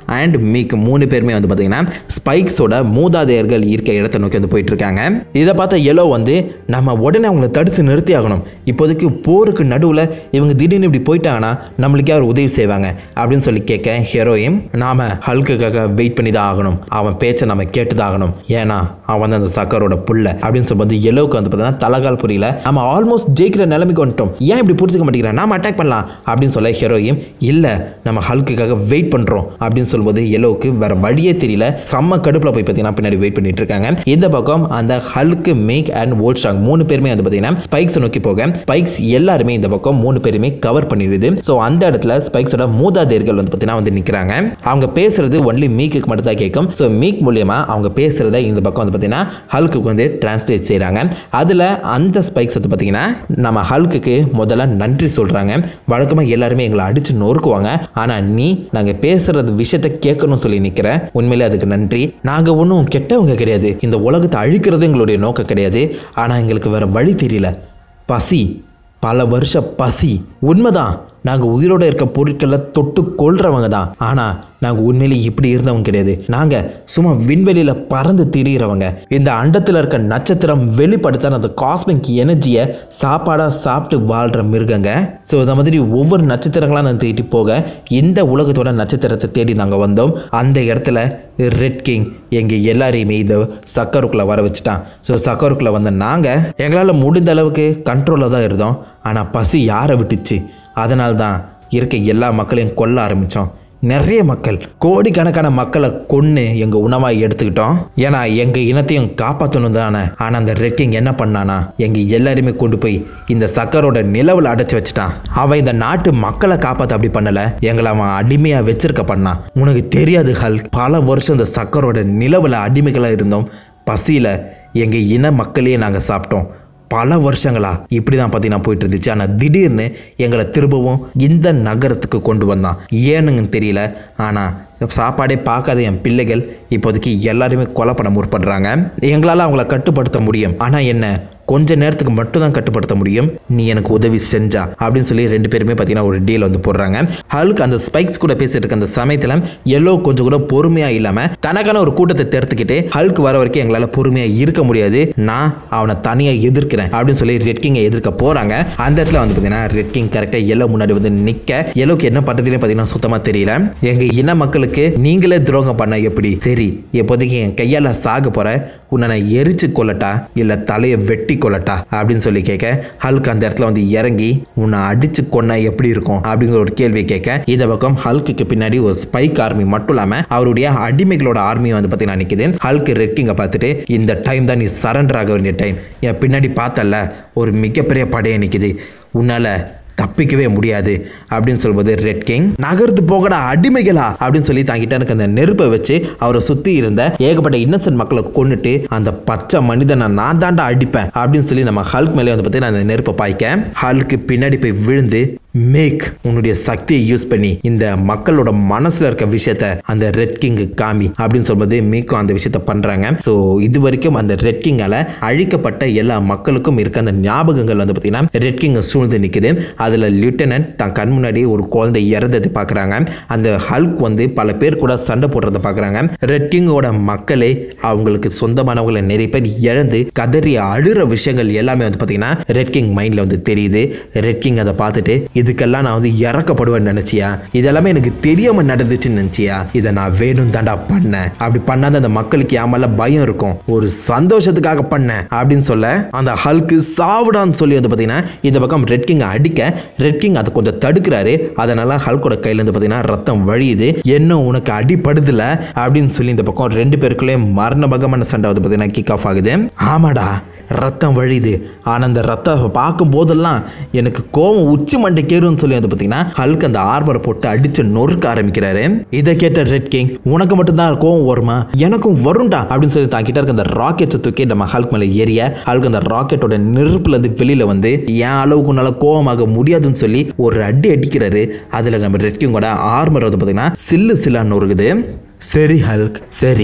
and Miek மூணு பேருமே வந்து பார்த்தீங்கன்னா ஸ்பைக்ஸோட மூதாதையர்கள் இருக்க இடத்தை நோக்கி வந்து போயிட்டு இருக்காங்க இதை பார்த்த எல்லோ வந்து நம்ம உடனே அவங்கள தடுத்து நிறுத்தி ஆகணும் இப்போதைக்கு போருக்கு நடுவில் இவங்க திடீர்னு இப்படி போயிட்டாங்கன்னா நம்மளுக்கே அவர் உதவி செய்வாங்க அப்படின்னு சொல்லி கேட்க ஹீரோயும் நாம ஹல்க்குக்காக வெயிட் பண்ணி தான் ஆகணும் அவன் பேச்சை நம்ம கேட்டு தான் ஆகணும் ஏன்னா அவன் வந்து அந்த சக்கரோட புள்ள அப்படின்னு சொல்லும்போது எல்லோவுக்கு வந்து பார்த்தீங்கன்னா தலகால் புரியல நம்ம ஆல்மோஸ்ட் ஜெயிக்கிற நிலைமைக்கு வந்துட்டோம் ஏன் இப்படி புரிஞ்சுக்க மாட்டேங்கிறேன் நாம அட்டாக் பண்ணலாம் அப்படின்னு சொல்ல ஹீரோயும் இல்லை நம்ம ஹல்க்குக்காக வெயிட் பண்ணுறோம் அப்படின்னு சொல்லும்போது எல்லோவுக்கு வேற வழியே தெரியல செம்ம கடுப்பில் போய் பார்த்தீங்கன்னா பின்னாடி வெயிட் பண்ணிட்டு இருக்காங்க இந்த பக்கம் அந்த ஹல்க்கு மேக் அண்ட் வோல்ஸ்டாங் மூணு பேருமே வந்து பார்த்தீங்கன்னா ஸ்பைக்ஸ் நோக்கி போக ஸ்பைக்ஸ் எல்லாருமே இந்த பக்கம் மூணு பேருமே கவர் பண்ணிடுது ஸோ அந்த இடத்துல ஸ்பைக்ஸோட மூதாதையர்கள் வந்து பார்த்தீங்கன்னா வந்து நிற்கிறாங்க அவங்க பேசுறது ஒன்லி மீக்கு மட்டும் தான் கேட்கும் ஸோ மீக் மூலியமா அவங்க பேசுறத இந்த பக்கம் வந்து பார்த்தீங்கன்னா ஹல்க்கு வந்து டிரான்ஸ்லேட் செய்கிறாங்க அதில் அந்த ஸ்பைக்ஸ் வந்து பார்த்தீங்கன்னா நம்ம ஹல்க்குக்கு முதல்ல நன்றி சொல்கிறாங்க வழக்கமாக எல்லாருமே எங்களை அடிச்சு நொறுக்குவாங்க ஆனால் நீ நாங்கள் பேசுறது விஷயத்த கேட்கணும்னு சொல்லி நிற்கிற உண்மையிலே அதுக்கு நன்றி நாங்கள் ஒன்றும் கெட்டவங்க கிடையாது இந்த உலகத்தை அழிக்கிறது எங்களுடைய நோக்கம் கிடையாது ஆனால் எங்களுக்கு வேற வழி தெரியல பசி பல வருஷ பசி உண்மைதான் நாங்கள் உயிரோட இருக்க பொருட்களை தொட்டு கொள்றவங்க தான் ஆனால் நாங்கள் உண்மையிலே இப்படி இருந்தவங்க கிடையாது நாங்கள் சும்மா விண்வெளியில் பறந்து திரியிறவங்க இந்த அண்டத்தில் இருக்க நட்சத்திரம் வெளிப்படுத்தான அந்த காஸ்மிக் எனர்ஜியை சாப்பாடாக சாப்பிட்டு வாழ்கிற மிருகங்க ஸோ இந்த மாதிரி ஒவ்வொரு நட்சத்திரங்களாக நான் தேடி போக இந்த உலகத்தோட நட்சத்திரத்தை தேடி நாங்கள் வந்தோம் அந்த இடத்துல ரெட் கிங் எங்கள் எல்லாரையுமே இதை சக்கருக்குள்ளே வர வச்சுட்டான் ஸோ சக்கருக்குள்ளே வந்த நாங்கள் எங்களால் முடிந்த அளவுக்கு கண்ட்ரோலில் தான் இருந்தோம் ஆனால் பசி யாரை விட்டுச்சு அதனால தான் இருக்க எல்லா மக்களையும் கொல்ல ஆரம்பித்தோம் நிறைய மக்கள் கோடிக்கணக்கான மக்களை கொன்று எங்கள் உணவாக எடுத்துக்கிட்டோம் ஏன்னா எங்கள் இனத்தையும் காப்பாற்றணும் தானே ஆனால் அந்த ரெக்கிங் என்ன பண்ணானா எங்கள் எல்லாருமே கொண்டு போய் இந்த சக்கரோட நிலவில் அடைச்சி வச்சுட்டான் அவன் இந்த நாட்டு மக்களை காப்பாற்ற அப்படி பண்ணலை எங்களை அவன் அடிமையாக வச்சிருக்க பண்ணான் உனக்கு தெரியாது ஹல் பல வருஷம் இந்த சக்கரோட நிலவில் அடிமைகளாக இருந்தோம் பசியில் எங்கள் இன மக்களையே நாங்கள் சாப்பிட்டோம் பல வருஷங்களா இப்படி தான் பார்த்தீங்கன்னா போயிட்டு இருந்துச்சு ஆனால் திடீர்னு எங்களை திரும்பவும் இந்த நகரத்துக்கு கொண்டு வந்தான் ஏனுங்கன்னு தெரியல ஆனால் சாப்பாடே பார்க்காத என் பிள்ளைகள் இப்போதைக்கு எல்லாருமே கொலை பண்ண முற்படுறாங்க எங்களால் அவங்கள கட்டுப்படுத்த முடியும் ஆனால் என்ன கொஞ்ச நேரத்துக்கு மட்டும் தான் கட்டுப்படுத்த முடியும் நீ எனக்கு உதவி செஞ்சா அப்படின்னு சொல்லி ரெண்டு பேருமே பார்த்தீங்கன்னா ஒரு டீல் வந்து போடுறாங்க ஹல்க் அந்த ஸ்பைக்ஸ் கூட பேசிட்டு இருக்க அந்த சமயத்தில் எல்லோ கொஞ்சம் கூட பொறுமையாக இல்லாமல் தனக்கான ஒரு கூட்டத்தை தேர்த்துக்கிட்டு ஹல்க் வர வரைக்கும் எங்களால் பொறுமையாக இருக்க முடியாது நான் அவனை தனியாக எதிர்க்கிறேன் அப்படின்னு சொல்லி ரெட் கிங்கை எதிர்க்க போகிறாங்க அந்த இடத்துல வந்து பார்த்தீங்கன்னா ரெட் கிங் கரெக்டாக எல்லோ முன்னாடி வந்து நிற்க எல்லோக்கு என்ன பண்ணுறதுன்னு பார்த்தீங்கன்னா சுத்தமாக தெரியல எங்கள் இன மக்களுக்கு நீங்களே துரோகம் பண்ண எப்படி சரி இப்போதைக்கு என் கையால் சாக போகிறேன் உன்னை நான் எரிச்சு கொள்ளட்டா இல்லை தலையை வெட்டி கொள்ளட்டா அப்படின்னு சொல்லி கேட்க ஹல்க் அந்த இடத்துல வந்து இறங்கி உன்னை அடிச்சு கொன்னா எப்படி இருக்கும் அப்படிங்கிற ஒரு கேள்வியை கேட்க இந்த பக்கம் ஹல்க்குக்கு பின்னாடி ஒரு ஸ்பைக் ஆர்மி மட்டும் இல்லாமல் அவருடைய அடிமைகளோட ஆர்மி வந்து பார்த்தீங்கன்னா நிற்குது ஹல்க் ரெட்கிங்கை பார்த்துட்டு இந்த டைம் தான் நீ சரண்டர் ஆக வேண்டிய டைம் என் பின்னாடி பார்த்தல ஒரு மிகப்பெரிய படையை நிற்குது உன்னால தப்பிக்கவே முடியாது அப்படின்னு சொல்லும்போது ரெட் கிங் நகர்ந்து போகடா அடிமைகளா அப்படின்னு சொல்லி தாங்கிட்ட எனக்கு அந்த நெருப்பை வச்சு அவரை சுத்தி இருந்த ஏகப்பட்ட இன்னசென்ட் மக்களை கொண்டுட்டு அந்த பச்சை மனிதனை நான் தாண்டா அடிப்பேன் அப்படின்னு சொல்லி நம்ம ஹல்க் மேலே வந்து பார்த்தீங்கன்னா அந்த நெருப்பை பாய்க்க ஹல்க்கு பின்னாடி போய் விழுந்து மேக் உன்னுடைய சக்தியை யூஸ் பண்ணி இந்த மக்களோட மனசுல இருக்க விஷயத்த அந்த ரெட் கிங்கு காமி அப்படின்னு சொல்லும்போது மீக்கும் அந்த விஷயத்த பண்றாங்க ஸோ இது வரைக்கும் அந்த ரெட் கிங்கால அழிக்கப்பட்ட எல்லா மக்களுக்கும் இருக்க அந்த ஞாபகங்கள் வந்து பார்த்தீங்கன்னா ரெட் கிங்கை சூழ்ந்து நிற்குது அதில் லிeutenant தன் கண் முன்னாடி ஒரு குழந்தை இறந்ததை பார்க்குறாங்க அந்த ஹல்க் வந்து பல பேர் கூட சண்டை போடுறதை பார்க்குறாங்க ரெட் கிங்கோட மக்களே அவங்களுக்கு சொந்தமானவங்களை நிறைய பேர் இழந்து கதறி அழுற விஷயங்கள் எல்லாமே வந்து பார்த்தீங்கன்னா ரெட் கிங் மைண்டில் வந்து தெரியுது ரெட் கிங் அதை பார்த்துட்டு இதுக்கெல்லாம் நான் வந்து இறக்கப்படுவேன்னு நினச்சியா இதெல்லாமே எனக்கு தெரியாம நடந்துச்சுன்னு நினச்சியா இதை நான் வேணும் தாண்டா பண்ணேன் அப்படி பண்ணாத அந்த மக்களுக்கு என் மேல பயம் இருக்கும் ஒரு சந்தோஷத்துக்காக பண்ணேன் அப்படின்னு சொல்ல அந்த ஹல்க்கு சாவுடான்னு சொல்லி வந்து பார்த்தீங்கன்னா இந்த பக்கம் ரெட் கிங் அடிக்க ரெட் கிங் அதை கொஞ்சம் தடுக்கிறாரு அதனால ஹல்கோட கையில இருந்து பார்த்தீங்கன்னா ரத்தம் வழியுது என்ன உனக்கு அடிப்படுதுல அப்படின்னு சொல்லி இந்த பக்கம் ரெண்டு பேருக்குள்ளே மரண பகமான சண்டை வந்து பார்த்தீங்கன்னா கிக் ஆஃப் ஆகுது ஆமாடா ரத்தம் வழியுது ஆனால் அந்த ரத்தம் பார்க்கும் போதெல்லாம் எனக்கு கோவம் உச்சி மண்டைக்கேறுன்னு சொல்லி வந்து பார்த்தீங்கன்னா ஹல்க் அந்த ஆர்பரை போட்டு அடிச்சு நொறுக்க ஆரம்பிக்கிறாரு இதை கேட்ட ரெட் கிங் உனக்கு மட்டும்தான் கோவம் வருமா எனக்கும் வரும்டா அப்படின்னு சொல்லி தான் கிட்ட இருக்க அந்த ராக்கெட்ஸை தூக்கி நம்ம ஹல்க் மேலே ஏறிய ஹல்க் அந்த ராக்கெட்டோட நெருப்புல இருந்து வெளியில வந்து என் அளவுக்கு உன்னால கோவமாக முடியாதுன்னு சொல்லி ஒரு அடி அடிக்கிறாரு அதில் நம்ம ரெட் கிங்கோட ஆர்மர் வந்து பார்த்தீங்கன்னா சில்லு சில்லான்னு நொறுக்குது சரி ஹல்க் சரி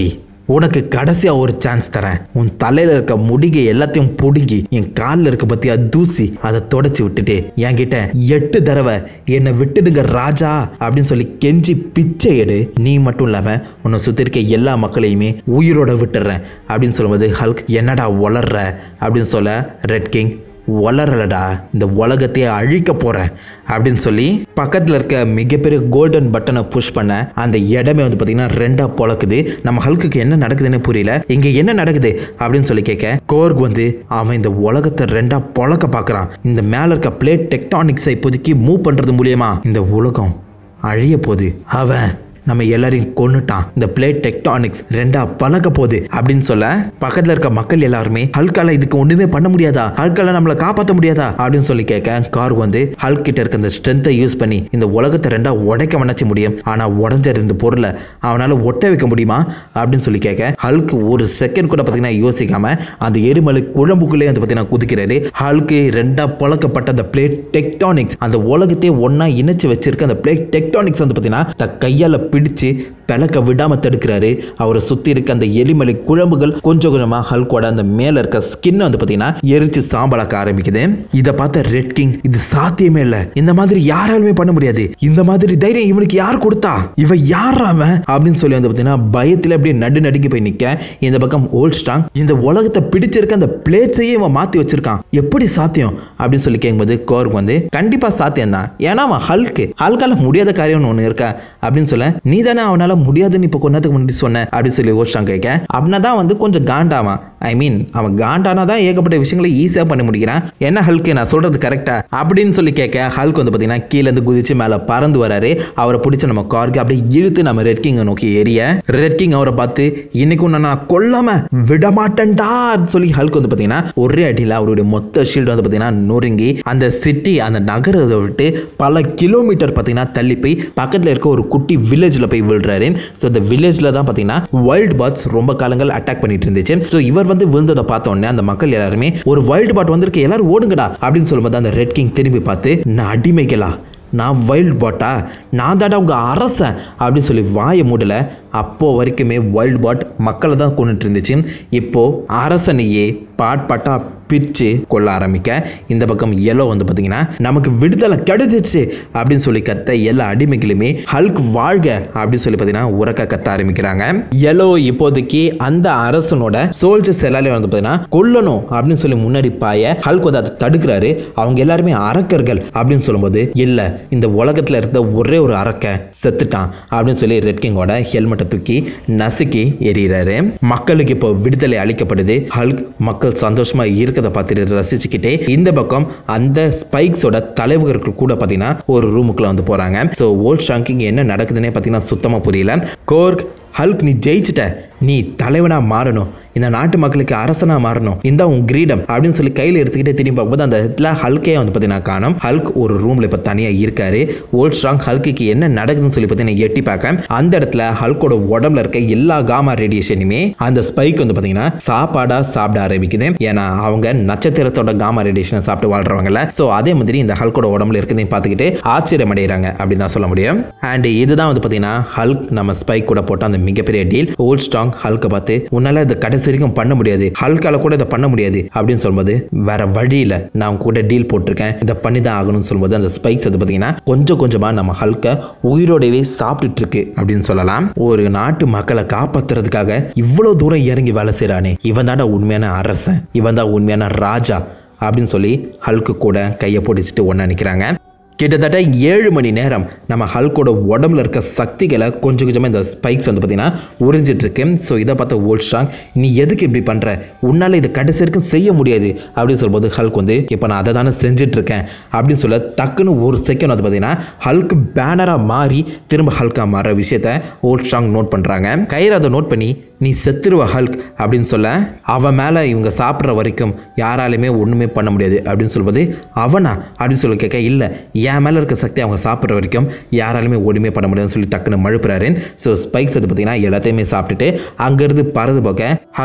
உனக்கு கடைசியாக ஒரு சான்ஸ் தரேன் உன் தலையில் இருக்க முடிகை எல்லாத்தையும் பிடுங்கி என் காலில் இருக்க பற்றியா தூசி அதை தொடச்சி விட்டுட்டு என்கிட்ட எட்டு தடவை என்னை விட்டுடுங்க ராஜா அப்படின்னு சொல்லி கெஞ்சி பிச்சை எடு நீ மட்டும் இல்லாமல் உன்னை சுற்றி இருக்க எல்லா மக்களையுமே உயிரோட விட்டுடுறேன் அப்படின்னு சொல்லும்போது ஹல்க் என்னடா வளர்ற அப்படின்னு சொல்ல ரெட் கிங் வளரலடா இந்த உலகத்தையே அழிக்க போகிறேன் அப்படின்னு சொல்லி பக்கத்தில் இருக்க மிகப்பெரிய கோல்டன் பட்டனை புஷ் பண்ண அந்த இடமே வந்து பார்த்திங்கன்னா ரெண்டாக பொழக்குது நம்ம ஹல்குக்கு என்ன நடக்குதுன்னு புரியல இங்கே என்ன நடக்குது அப்படின்னு சொல்லி கேட்க கோர்க் வந்து அவன் இந்த உலகத்தை ரெண்டாக பொழக்க பார்க்குறான் இந்த மேலே இருக்க பிளேட் டெக்டானிக்ஸை இப்போதைக்கு மூவ் பண்ணுறது மூலியமா இந்த உலகம் அழிய போகுது அவன் நம்ம எல்லாரையும் கொன்னுட்டான் இந்த பிளேட் டெக்டானிக்ஸ் ரெண்டா பழக போகுது அப்படின்னு சொல்ல பக்கத்துல இருக்க மக்கள் எல்லாருமே ஹல்கால இதுக்கு ஒண்ணுமே பண்ண முடியாதா ஹல்கால நம்மளை காப்பாற்ற முடியாதா அப்படின்னு சொல்லி கேட்க கார் வந்து ஹல்க் கிட்ட இருக்க இந்த ஸ்ட்ரென்த்தை யூஸ் பண்ணி இந்த உலகத்தை ரெண்டா உடைக்க வணச்ச முடியும் ஆனா உடஞ்சிருந்த பொருளை அவனால ஒட்ட வைக்க முடியுமா அப்படின்னு சொல்லி கேட்க ஹல்க் ஒரு செகண்ட் கூட பார்த்தீங்கன்னா யோசிக்காம அந்த எரிமலை குழம்புக்குள்ளே வந்து பார்த்தீங்கன்னா குதிக்கிறாரு ஹல்க்கு ரெண்டா பழக்கப்பட்ட அந்த பிளேட் டெக்டானிக்ஸ் அந்த உலகத்தையே ஒண்ணா இணைச்சு வச்சிருக்க அந்த பிளேட் டெக்டானிக்ஸ் வந்து பார்த்தீங்கன்னா த கையால பிடிச்சு பிளக்க விடாம தடுக்கிறாரு அவரை சுத்தி இருக்க அந்த எரிமலை குழம்புகள் கொஞ்சம் கொஞ்சமா ஹல்கோட அந்த மேல இருக்க ஸ்கின் வந்து பார்த்தீங்கன்னா எரிச்சு சாம்பலாக்க ஆரம்பிக்குது இதை பார்த்த ரெட் கிங் இது சாத்தியமே இல்லை இந்த மாதிரி யாராலுமே பண்ண முடியாது இந்த மாதிரி தைரியம் இவனுக்கு யார் கொடுத்தா இவ யார் அவன் அப்படின்னு சொல்லி வந்து பார்த்தீங்கன்னா பயத்தில் அப்படியே நடு நடுங்கி போய் நிற்க இந்த பக்கம் ஓல்ட் ஸ்ட்ராங் இந்த உலகத்தை பிடிச்சிருக்க அந்த பிளேட்ஸையே இவன் மாற்றி வச்சிருக்கான் எப்படி சாத்தியம் அப்படின்னு சொல்லி கேட்கும்போது கோர்க் வந்து கண்டிப்பாக சாத்தியம் தான் ஏன்னா அவன் ஹல்க்கு ஹல்கால முடியாத காரியம்னு ஒன்று இருக்கா அப்படின்னு சொல்ல நீ தானே அவனால முடியாதுன்னு இப்போ கொஞ்ச நேரத்துக்கு முன்னாடி சொன்ன அப்படின்னு சொல்லி ஓல்ட் ஸ்ட்ராங் கேட்க அப்படின்னா தான் வந்து கொஞ்சம் காண்டாவான் ஐ மீன் அவன் காண்டானா தான் ஏகப்பட்ட விஷயங்களை ஈஸியாக பண்ண முடிக்கிறான் என்ன ஹல்க்கு நான் சொல்றது கரெக்டா அப்படின்னு சொல்லி கேட்க ஹல்க் வந்து பார்த்தீங்கன்னா கீழேருந்து குதிச்சு மேலே பறந்து வராரு அவரை பிடிச்ச நம்ம கார்க்கு அப்படியே இழுத்து நம்ம ரெட் கிங்கை நோக்கி ஏறிய ரெட் கிங் அவரை பார்த்து இன்னைக்கு உன்னை நான் கொல்லாம விட மாட்டேன்டான்னு சொல்லி ஹல்க் வந்து பார்த்தீங்கன்னா ஒரே அடியில் அவருடைய மொத்த ஷீல்டு வந்து பார்த்தீங்கன்னா நொறுங்கி அந்த சிட்டி அந்த நகரத்தை விட்டு பல கிலோமீட்டர் பார்த்தீங்கன்னா தள்ளி போய் பக்கத்தில் இருக்க ஒரு குட்டி வில்லேஜில் போய் விழுறாரு ஸோ இந்த வில்லேஜில் தான் பார்த்தீங்கன்னா வைல்டு பாட்ஸ் ரொம்ப காலங்கள் அட்டாக் பண்ணிட்டு இருந்துச்சு ஸோ இவர் வந்து விழுந்ததை பார்த்த உடனே அந்த மக்கள் எல்லாருமே ஒரு வைல்டு பாட் வந்திருக்கு எல்லாரும் ஓடுங்கடா அப்படின்னு சொல்லும்போது அந்த ரெட் கிங் திரும்பி பார்த்து நான் அடிமைகளா நான் வைல்ட் பாட்டா நான் தாடா உங்க அரசன் அப்படின்னு சொல்லி வாயை மூடல அப்போ வரைக்குமே வைல்ட் பாட் மக்களை தான் கொண்டுட்டு இருந்துச்சு இப்போ அரசனையே பாட் பாட்டா பிரித்து கொள்ள ஆரம்பிக்க இந்த பக்கம் எல்லோ வந்து பார்த்தீங்கன்னா நமக்கு விடுதலை கிடைச்சிச்சு அப்படின்னு சொல்லி கத்த எல்லா அடிமைகளுமே ஹல்க் வாழ்க அப்படின்னு சொல்லி பார்த்தீங்கன்னா உறக்க கத்த ஆரம்பிக்கிறாங்க எல்லோ இப்போதைக்கு அந்த அரசனோட சோல்ஜர்ஸ் எல்லாரையும் வந்து பார்த்தீங்கன்னா கொல்லணும் அப்படின்னு சொல்லி முன்னாடி பாய ஹல்க் வந்து அதை தடுக்கிறாரு அவங்க எல்லாருமே அரக்கர்கள் அப்படின்னு சொல்லும்போது இல்லை இந்த உலகத்தில் இருந்த ஒரே ஒரு அரக்க செத்துட்டான் அப்படின்னு சொல்லி ரெட் கிங்கோட ஹெல்மெட்டை தூக்கி நசுக்கி எறிகிறாரு மக்களுக்கு இப்போ விடுதலை அளிக்கப்படுது ஹல்க் மக்கள் சந்தோஷமா இருக்கிறத பார்த்துட்டு ரசிச்சுக்கிட்டே இந்த பக்கம் அந்த ஸ்பைக்ஸோட தலைவர்கள் கூட பார்த்தீங்கன்னா ஒரு ரூமுக்குள்ள வந்து போறாங்க ஸோ ஓல்ட் ஷாங்கிங் என்ன நடக்குதுன்னே பார்த்தீங்கன்னா சுத்தமா புரியல கோர்க் ஹல்க் நீ ஜெயிச்சிட்ட நீ தலைவனா மாறணும் இந்த நாட்டு மக்களுக்கு அரசனா மாறணும் இந்த உன் கிரீடம் அப்படின்னு சொல்லி கையில் எடுத்துக்கிட்டே திரும்பி பார்க்கும்போது அந்த இடத்துல ஹல்கே வந்து பார்த்தீங்கன்னா காணும் ஹல்க் ஒரு ரூம்ல இப்போ தனியாக இருக்காரு ஓல்ட் ஸ்ட்ராங் ஹல்குக்கு என்ன நடக்குதுன்னு சொல்லி பார்த்தீங்கன்னா எட்டி பார்க்க அந்த இடத்துல ஹல்கோட உடம்புல இருக்க எல்லா காமா ரேடியேஷனுமே அந்த ஸ்பைக் வந்து பார்த்தீங்கன்னா சாப்பாடா சாப்பிட ஆரம்பிக்குது ஏன்னா அவங்க நட்சத்திரத்தோட காமா ரேடியேஷனை சாப்பிட்டு வாழ்றவங்கல்ல ஸோ அதே மாதிரி இந்த ஹல்கோட உடம்புல இருக்கிறதையும் பார்த்துக்கிட்டு ஆச்சரியம் அடைகிறாங்க அப்படின்னு தான் சொல்ல முடியும் அண்ட் இதுதான் வந்து பார்த்தீங்கன்னா ஹல்க் நம்ம ஸ்பைக் கூட போட்ட அந்த மிகப்பெரிய டீல் ஓல்ட் ஸ்ட்ராங் ஹல்கை பார்த்து உன்னால இதை கடைசி வரைக்கும் பண்ண முடியாது ஹல்கால கூட இதை பண்ண முடியாது அப்படின்னு சொல்லும்போது வேற வழியில நான் உங்க கூட டீல் போட்டிருக்கேன் இதை பண்ணி தான் ஆகணும்னு சொல்லும்போது அந்த ஸ்பைக்ஸ் வந்து பார்த்தீங்கன்னா கொஞ்சம் கொஞ்சமா நம்ம ஹல்கை உயிரோடவே சாப்பிட்டுட்டு இருக்கு அப்படின்னு சொல்லலாம் ஒரு நாட்டு மக்களை காப்பாத்துறதுக்காக இவ்வளவு தூரம் இறங்கி வேலை செய்றானே இவன் தான்டா உண்மையான அரசன் இவன் தான் உண்மையான ராஜா அப்படின்னு சொல்லி ஹல்க்கு கூட கையை பிடிச்சிட்டு ஒன்றா நிற்கிறாங்க கிட்டத்தட்ட ஏழு மணி நேரம் நம்ம ஹல்கோட உடம்புல இருக்க சக்திகளை கொஞ்சம் கொஞ்சமாக இந்த ஸ்பைக்ஸ் வந்து பார்த்தீங்கன்னா உறிஞ்சிட்டு இருக்கு ஸோ இதை பார்த்த ஓல்ட் ஸ்ட்ராங் நீ எதுக்கு இப்படி பண்ணுற உன்னால் இதை கடைசி வரைக்கும் செய்ய முடியாது அப்படின்னு சொல்லும்போது ஹல்க் வந்து இப்போ நான் அதை தானே செஞ்சுட்டு இருக்கேன் அப்படின்னு சொல்ல டக்குன்னு ஒரு செகண்ட் வந்து பார்த்தீங்கன்னா ஹல்க் பேனராக மாறி திரும்ப ஹல்காக மாறுற விஷயத்த ஓல்ட் ஸ்ட்ராங் நோட் பண்ணுறாங்க கயிறு அதை நோட் பண்ணி நீ செத்துருவ ஹல்க் அப்படின்னு சொல்ல அவன் மேலே இவங்க சாப்பிட்ற வரைக்கும் யாராலையுமே ஒன்றுமே பண்ண முடியாது அப்படின்னு சொல்லும்போது அவனா அப்படின்னு சொல்லி கேட்க இல்லை என் மேலே இருக்க சக்தி அவங்க சாப்பிட்ற வரைக்கும் யாராலுமே ஒன்றுமே பண்ண முடியாதுன்னு சொல்லி டக்குன்னு மழுப்புறாரு ஸோ ஸ்பைக்ஸ் வந்து பார்த்தீங்கன்னா எல்லாத்தையுமே சாப்பிட்டுட்டு அங்கேருந்து பறந்து போக ஹல்க்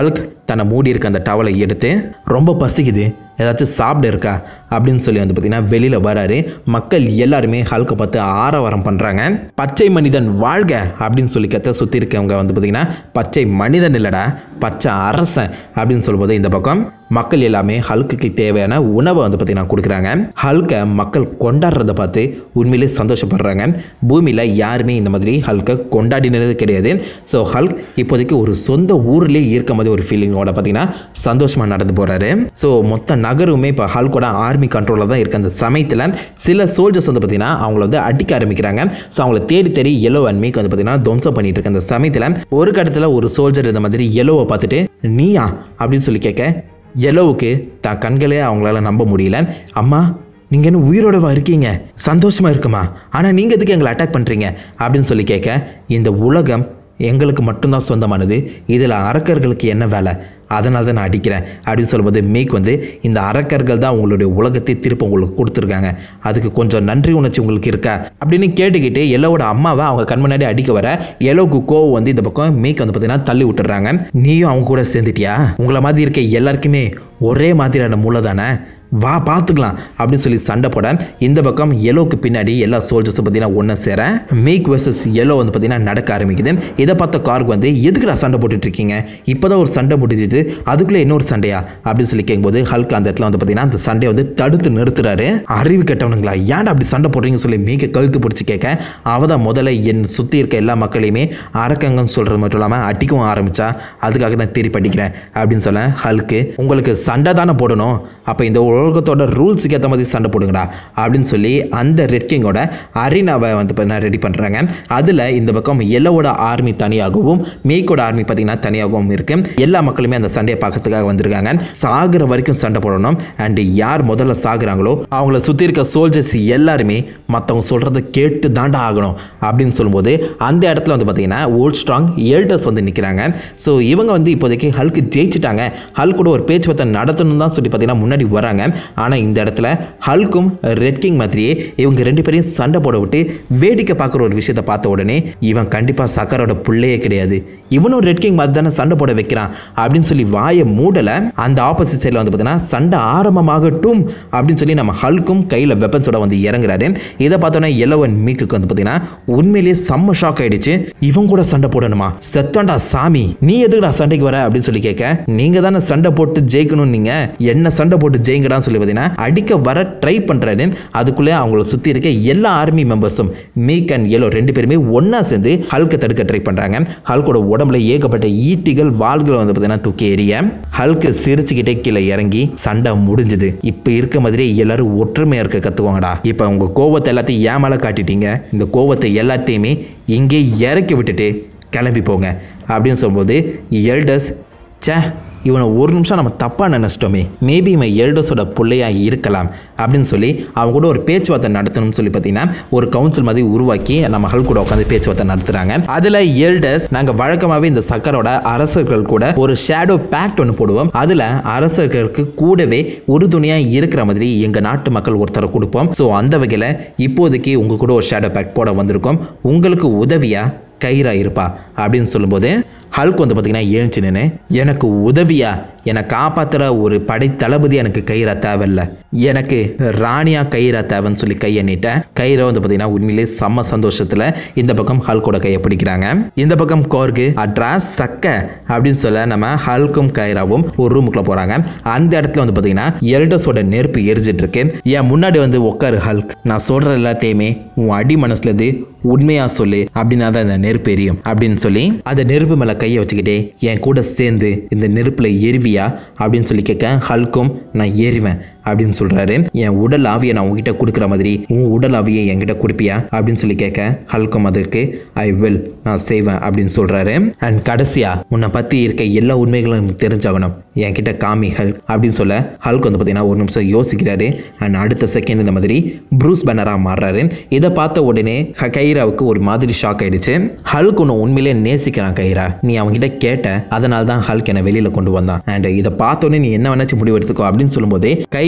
தன்னை மூடி இருக்க அந்த டவலை எடுத்து ரொம்ப பசிக்குது ஏதாச்சும் சாப்பிட இருக்கா அப்படின்னு சொல்லி வந்து பார்த்தீங்கன்னா வெளியில் வராரு மக்கள் எல்லாருமே ஹல்கை பார்த்து ஆரவாரம் பண்ணுறாங்க பச்சை மனிதன் வாழ்க அப்படின்னு சொல்லி கத்த சுற்றி இருக்கவங்க வந்து பார்த்தீங்கன்னா பச்சை மனிதன் இல்லைடா பச்சை அரசன் அப்படின்னு சொல்லும்போது இந்த பக்கம் மக்கள் எல்லாமே ஹல்குக்கு தேவையான உணவை வந்து பார்த்தீங்கன்னா கொடுக்குறாங்க ஹல்கை மக்கள் கொண்டாடுறத பார்த்து உண்மையிலே சந்தோஷப்படுறாங்க பூமியில் யாருமே இந்த மாதிரி ஹல்கை கொண்டாடினது கிடையாது ஸோ ஹல்க் இப்போதைக்கு ஒரு சொந்த ஊர்லேயே இருக்க மாதிரி ஒரு ஃபீலிங்கோட பார்த்தீங்கன்னா சந்தோஷமாக நடந்து போகிறாரு ஸோ மொத்த நகருமே இப்போ ஹல்கோட ஆர்மி கண்ட்ரோலில் தான் இருக்க அந்த சமயத்தில் சில சோல்ஜர்ஸ் வந்து பார்த்தீங்கன்னா அவங்கள வந்து அடிக்க ஆரம்பிக்கிறாங்க ஸோ அவங்கள தேடி தேடி எல்லோ அண்ட் மீக் வந்து பார்த்தீங்கன்னா துவம்சம் பண்ணிட்டு இருக்க அந்த சமயத்தில் ஒரு கட்டத்தில் ஒரு சோல்ஜர் இந்த மாதிரி எல்லோவை பார்த்துட்டு நீயா அப்படின்னு சொல்லி கேட்க எல்லோவுக்கு தான் கண்களே அவங்களால நம்ப முடியல அம்மா நீங்கள் என்ன உயிரோடவா இருக்கீங்க சந்தோஷமாக இருக்குமா ஆனால் நீங்கள் எதுக்கு எங்களை அட்டாக் பண்ணுறீங்க அப்படின்னு சொல்லி கேட்க இந்த உலகம் எங்களுக்கு மட்டும்தான் சொந்தமானது இதில் அரக்கர்களுக்கு என்ன வேலை அதனால தான் நான் அடிக்கிறேன் அப்படின்னு சொல்லும்போது மீக் வந்து இந்த அரக்கர்கள் தான் உங்களுடைய உலகத்தை திருப்ப உங்களுக்கு கொடுத்துருக்காங்க அதுக்கு கொஞ்சம் நன்றி உணர்ச்சி உங்களுக்கு இருக்கா அப்படின்னு கேட்டுக்கிட்டு எல்லோவோட அம்மாவை அவங்க கண் முன்னாடி அடிக்க வர எல்லோவுக்கு கோவம் வந்து இந்த பக்கம் மீக் வந்து பார்த்தீங்கன்னா தள்ளி விட்டுறாங்க நீயும் அவங்க கூட சேர்ந்துட்டியா உங்களை மாதிரி இருக்க எல்லாருக்குமே ஒரே மாதிரியான மூளை தானே வா பார்த்துக்கலாம் அப்படின்னு சொல்லி சண்டை போட இந்த பக்கம் எல்லோவுக்கு பின்னாடி எல்லா சோல்ஜர்ஸும் பார்த்தீங்கன்னா ஒன்று சேர மீக் வெர்சஸ் எல்லோ வந்து பார்த்தீங்கன்னா நடக்க ஆரம்பிக்குது இதை பார்த்த கார்க் வந்து எதுக்குடா சண்டை போட்டுட்டு இருக்கீங்க இப்போதான் ஒரு சண்டை போட்டுது அதுக்குள்ளே இன்னொரு சண்டையா அப்படின்னு சொல்லி கேட்கும்போது ஹல்க் அந்த இடத்துல வந்து பார்த்தீங்கன்னா அந்த சண்டையை வந்து தடுத்து நிறுத்துறாரு அறிவு கெட்டவனுங்களா ஏன்டா அப்படி சண்டை போடுறீங்கன்னு சொல்லி மீக்க கழுத்து பிடிச்சி கேட்க அவ தான் முதல்ல என் சுற்றி இருக்க எல்லா மக்களையுமே அரக்கங்கன்னு சொல்கிறது மட்டும் இல்லாமல் அடிக்கவும் ஆரம்பிச்சா அதுக்காக தான் திருப்பி படிக்கிறேன் அப்படின்னு சொல்ல ஹல்க்கு உங்களுக்கு சண்டை தானே போடணும் அப்போ இந்த உலகத்தோட ரூல்ஸுக்கு ஏற்ற மாதிரி சண்டை போடுங்கடா அப்படின்னு சொல்லி அந்த ரெட் கிங்கோட அரினாவை வந்து பார்த்தீங்கன்னா ரெடி பண்ணுறாங்க அதில் இந்த பக்கம் எல்லோவோட ஆர்மி தனியாகவும் மேய்க்கோட ஆர்மி பார்த்தீங்கன்னா தனியாகவும் இருக்கு எல்லா மக்களுமே அந்த சண்டையை பார்க்கறதுக்காக வந்திருக்காங்க சாகுற வரைக்கும் சண்டை போடணும் அண்ட் யார் முதல்ல சாகுறாங்களோ அவங்கள சுற்றி இருக்க சோல்ஜர்ஸ் எல்லாருமே மற்றவங்க சொல்கிறத கேட்டு தாண்டா ஆகணும் அப்படின்னு சொல்லும்போது அந்த இடத்துல வந்து பார்த்தீங்கன்னா ஓல்ட் ஸ்ட்ராங் எல்டர்ஸ் வந்து நிற்கிறாங்க ஸோ இவங்க வந்து இப்போதைக்கு ஹல்க்கு ஜெயிச்சிட்டாங்க ஹல்க் கூட ஒரு பேச்சுவார்த்தை நடத்தணும் தான் சொல்லி பார்த்தீங்கன்னா முன்னாடி வராங்க ஆனால் இந்த இடத்துல ஹல்க்கும் ரெட் கிங் மாதிரியே இவங்க ரெண்டு பேரையும் சண்டை போட விட்டு வேடிக்கை பார்க்குற ஒரு விஷயத்தை பார்த்த உடனே இவன் கண்டிப்பாக சக்கரோட பிள்ளையே கிடையாது இவனும் ரெட் கிங் மாதிரி தானே சண்டை போட வைக்கிறான் அப்படின்னு சொல்லி வாயை மூடலை அந்த ஆப்போசிட் சைடில் வந்து பார்த்தீங்கன்னா சண்டை ஆரம்பமாகட்டும் அப்படின்னு சொல்லி நம்ம ஹல்க்கும் கையில் வெப்பன்ஸோட வந்து இறங்குறாரு இதை பார்த்தோன்னா எல்லவன் மீக்குக்கு வந்து பார்த்தீங்கன்னா உண்மையிலேயே செம்ம ஷாக் ஆயிடுச்சு இவன் கூட சண்டை போடணுமா செத்தண்டா சாமி நீ எதுக்குடா சண்டைக்கு வர அப்படின்னு சொல்லி கேட்க நீங்க தானே சண்டை போட்டு ஜெயிக்கணும் நீங்க என்ன சண்டை போட்டு ஜெயிங்கடான்னு சொல்லி பார்த்தீங்கன்னா அடிக்க வர ட்ரை பண்றாரு அதுக்குள்ளே அவங்கள சுற்றி இருக்க எல்லா ஆர்மி மெம்பர்ஸும் மீக் அண்ட் எல்லோ ரெண்டு பேருமே ஒண்ணா சேர்ந்து ஹல்கை தடுக்க ட்ரை பண்றாங்க ஹல்கோட உடம்புல ஏகப்பட்ட ஈட்டிகள் வாள்கள் வந்து பார்த்தீங்கன்னா தூக்கி எறிய ஹல்க்கு சிரிச்சுக்கிட்டே கீழே இறங்கி சண்டை முடிஞ்சுது இப்போ இருக்க மாதிரியே எல்லாரும் ஒற்றுமையா இருக்க கத்துவாங்கடா இப்போ உங்க கோவத்தை எல்லாத்தையும் ஏன் மேலே காட்டிட்டீங்க இந்த கோவத்தை எல்லாத்தையுமே இங்கே இறக்கி விட்டுட்டு கிளம்பி போங்க அப்படின்னு சொல்லும்போது எல்டர்ஸ் ச்சே இவனை ஒரு நிமிஷம் நம்ம தப்பாக நினச்சிட்டோமே மேபி இவன் எல்டர்ஸோட பிள்ளையா இருக்கலாம் அப்படின்னு சொல்லி அவங்க கூட ஒரு பேச்சுவார்த்தை நடத்தணும்னு சொல்லி பார்த்தீங்கன்னா ஒரு கவுன்சில் மாதிரி உருவாக்கி நம்ம ஹல் கூட உட்காந்து பேச்சுவார்த்தை நடத்துகிறாங்க அதில் எல்டர்ஸ் நாங்கள் வழக்கமாகவே இந்த சக்கரோட அரசர்கள் கூட ஒரு ஷேடோ பேக்ட் ஒன்று போடுவோம் அதில் அரசர்களுக்கு கூடவே உறுதுணையாக இருக்கிற மாதிரி எங்கள் நாட்டு மக்கள் ஒருத்தரை கொடுப்போம் ஸோ அந்த வகையில் இப்போதைக்கு உங்கள் கூட ஒரு ஷேடோ பேக்ட் போட வந்திருக்கோம் உங்களுக்கு உதவியாக கைரா இருப்பா அப்படின்னு சொல்லும்போது ஹல்க் வந்து பார்த்தீங்கன்னா ஏழ்ச்சி நின்று எனக்கு உதவியா என்னை காப்பாற்றுற ஒரு படை தளபதி எனக்கு கைரா தேவையில்ல எனக்கு ராணியா கைரா தேவைன்னு சொல்லி கையை நீட்டேன் கைரா வந்து பார்த்தீங்கன்னா உண்மையிலே செம்ம சந்தோஷத்தில் இந்த பக்கம் ஹல்கோட கையை பிடிக்கிறாங்க இந்த பக்கம் கோர்கு அட்ராஸ் சக்க அப்படின்னு சொல்ல நம்ம ஹல்க்கும் கைராவும் ஒரு ரூமுக்குள்ள போகிறாங்க அந்த இடத்துல வந்து பார்த்தீங்கன்னா எல்டர்ஸோட நெருப்பு எரிஞ்சிட்டு இருக்கு என் முன்னாடி வந்து உட்காரு ஹல்க் நான் சொல்கிற எல்லாத்தையுமே உன் அடி மனசுலது உண்மையா சொல்லு அப்படின்னா தான் இந்த நெருப்பு எரியும் அப்படின்னு சொல்லி அந்த நெருப்பு மேலே கையை வச்சுக்கிட்டே என் கூட சேர்ந்து இந்த நெருப்பில் எரிவியா அப்படின்னு சொல்லி கேட்க ஹல்க்கும் நான் ஏறிவேன் அப்படின்னு சொல்றாரு என் உடல் ஆவியை நான் உங்ககிட்ட கொடுக்குற மாதிரி உன் உடல் ஆவியை என்கிட்ட கொடுப்பியா அப்படின்னு சொல்லி கேட்க ஹல்கும் அதற்கு ஐ வில் நான் செய்வேன் அப்படின்னு சொல்றாரு அண்ட் கடைசியா உன்னை பத்தி இருக்க எல்லா உண்மைகளும் எனக்கு தெரிஞ்சாகணும் என்கிட்ட காமி ஹல்க் அப்படின்னு சொல்ல ஹல்க் வந்து பார்த்தீங்கன்னா ஒரு நிமிஷம் யோசிக்கிறாரு அண்ட் அடுத்த செகண்ட் இந்த மாதிரி ப்ரூஸ் பேனராக மாறுறாரு இதை பார்த்த உடனே ஹ- கைராவுக்கு ஒரு மாதிரி ஷாக் ஆயிடுச்சு ஹல்க் உன்னை உண்மையிலே நேசிக்கிறான் கைரா நீ அவன்கிட்ட கேட்ட அதனால தான் ஹல்க் என்னை வெளியில கொண்டு வந்தான் அண்ட் இதை பார்த்தோன்னே நீ என்ன வேணாச்சும் முடிவு எடுத்துக்கோ அப்படின்னு சொல்லும்போதே கைரா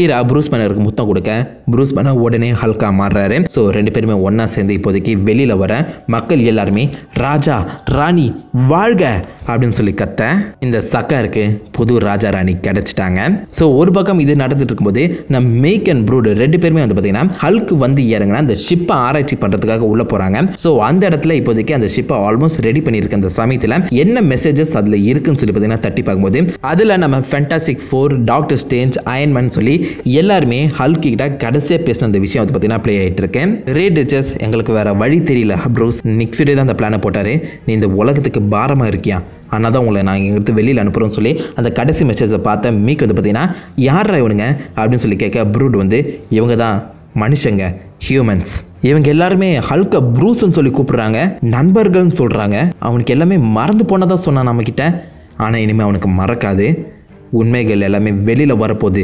கைரா ப்ரூஸ் பேனருக்கு முத்தம் கொடுக்க ப்ரூஸ் பேனர் உடனே ஹல்கா மாறுறாரு ஸோ ரெண்டு பேருமே ஒன்றா சேர்ந்து இப்போதைக்கு வெளியில் வர மக்கள் எல்லாருமே ராஜா ராணி வாழ்க அப்படின்னு சொல்லி கத்த இந்த சக்காருக்கு புது ராஜா ராணி கிடைச்சிட்டாங்க ஸோ ஒரு பக்கம் இது நடந்துட்டு இருக்கும்போது நம்ம மேக் அண்ட் ப்ரூடு ரெண்டு பேருமே வந்து பார்த்தீங்கன்னா ஹல்க் வந்து இறங்கினா அந்த ஷிப்பை ஆராய்ச்சி பண்ணுறதுக்காக உள்ள போகிறாங்க ஸோ அந்த இடத்துல இப்போதைக்கு அந்த ஷிப்பை ஆல்மோஸ்ட் ரெடி பண்ணியிருக்க அந்த சமயத்தில் என்ன மெசேஜஸ் அதில் இருக்குன்னு சொல்லி பார்த்தீங்கன்னா தட்டி பார்க்கும்போது அதில் நம்ம Fantastic Four Doctor Strange Iron Man சொல்லி எல்லாருமே ஹல்க் கிட்ட கடைசியாக பேசின அந்த விஷயம் வந்து பார்த்தீங்கன்னா ப்ளே ஆகிட்டு இருக்கேன் ரேட் ரிச்சஸ் எங்களுக்கு வேற வழி தெரியல ப்ரோஸ் நிக் ஃபியூரி தான் அந்த பிளானை போட்டார் நீ இந்த உலகத்துக்கு பாரமாக இருக்கியா ஆனால் தான் உங்களை நான் இங்கிருந்து வெளியில் அனுப்புகிறோன்னு சொல்லி அந்த கடைசி மெசேஜை பார்த்த மீக் வந்து பார்த்தீங்கன்னா யாரா இவனுங்க அப்படின்னு சொல்லி கேட்க ப்ரூட் வந்து இவங்க தான் மனுஷங்க ஹியூமன்ஸ் இவங்க எல்லாருமே ஹல்க ப்ரூஸ்ன்னு சொல்லி கூப்பிடுறாங்க நண்பர்கள்னு சொல்கிறாங்க அவனுக்கு எல்லாமே மறந்து போனதா சொன்னான் நம்மக்கிட்ட ஆனால் இனிமேல் அவனுக்கு மறக்காது உண்மைகள் எல்லாமே வெளியில் வரப்போகுது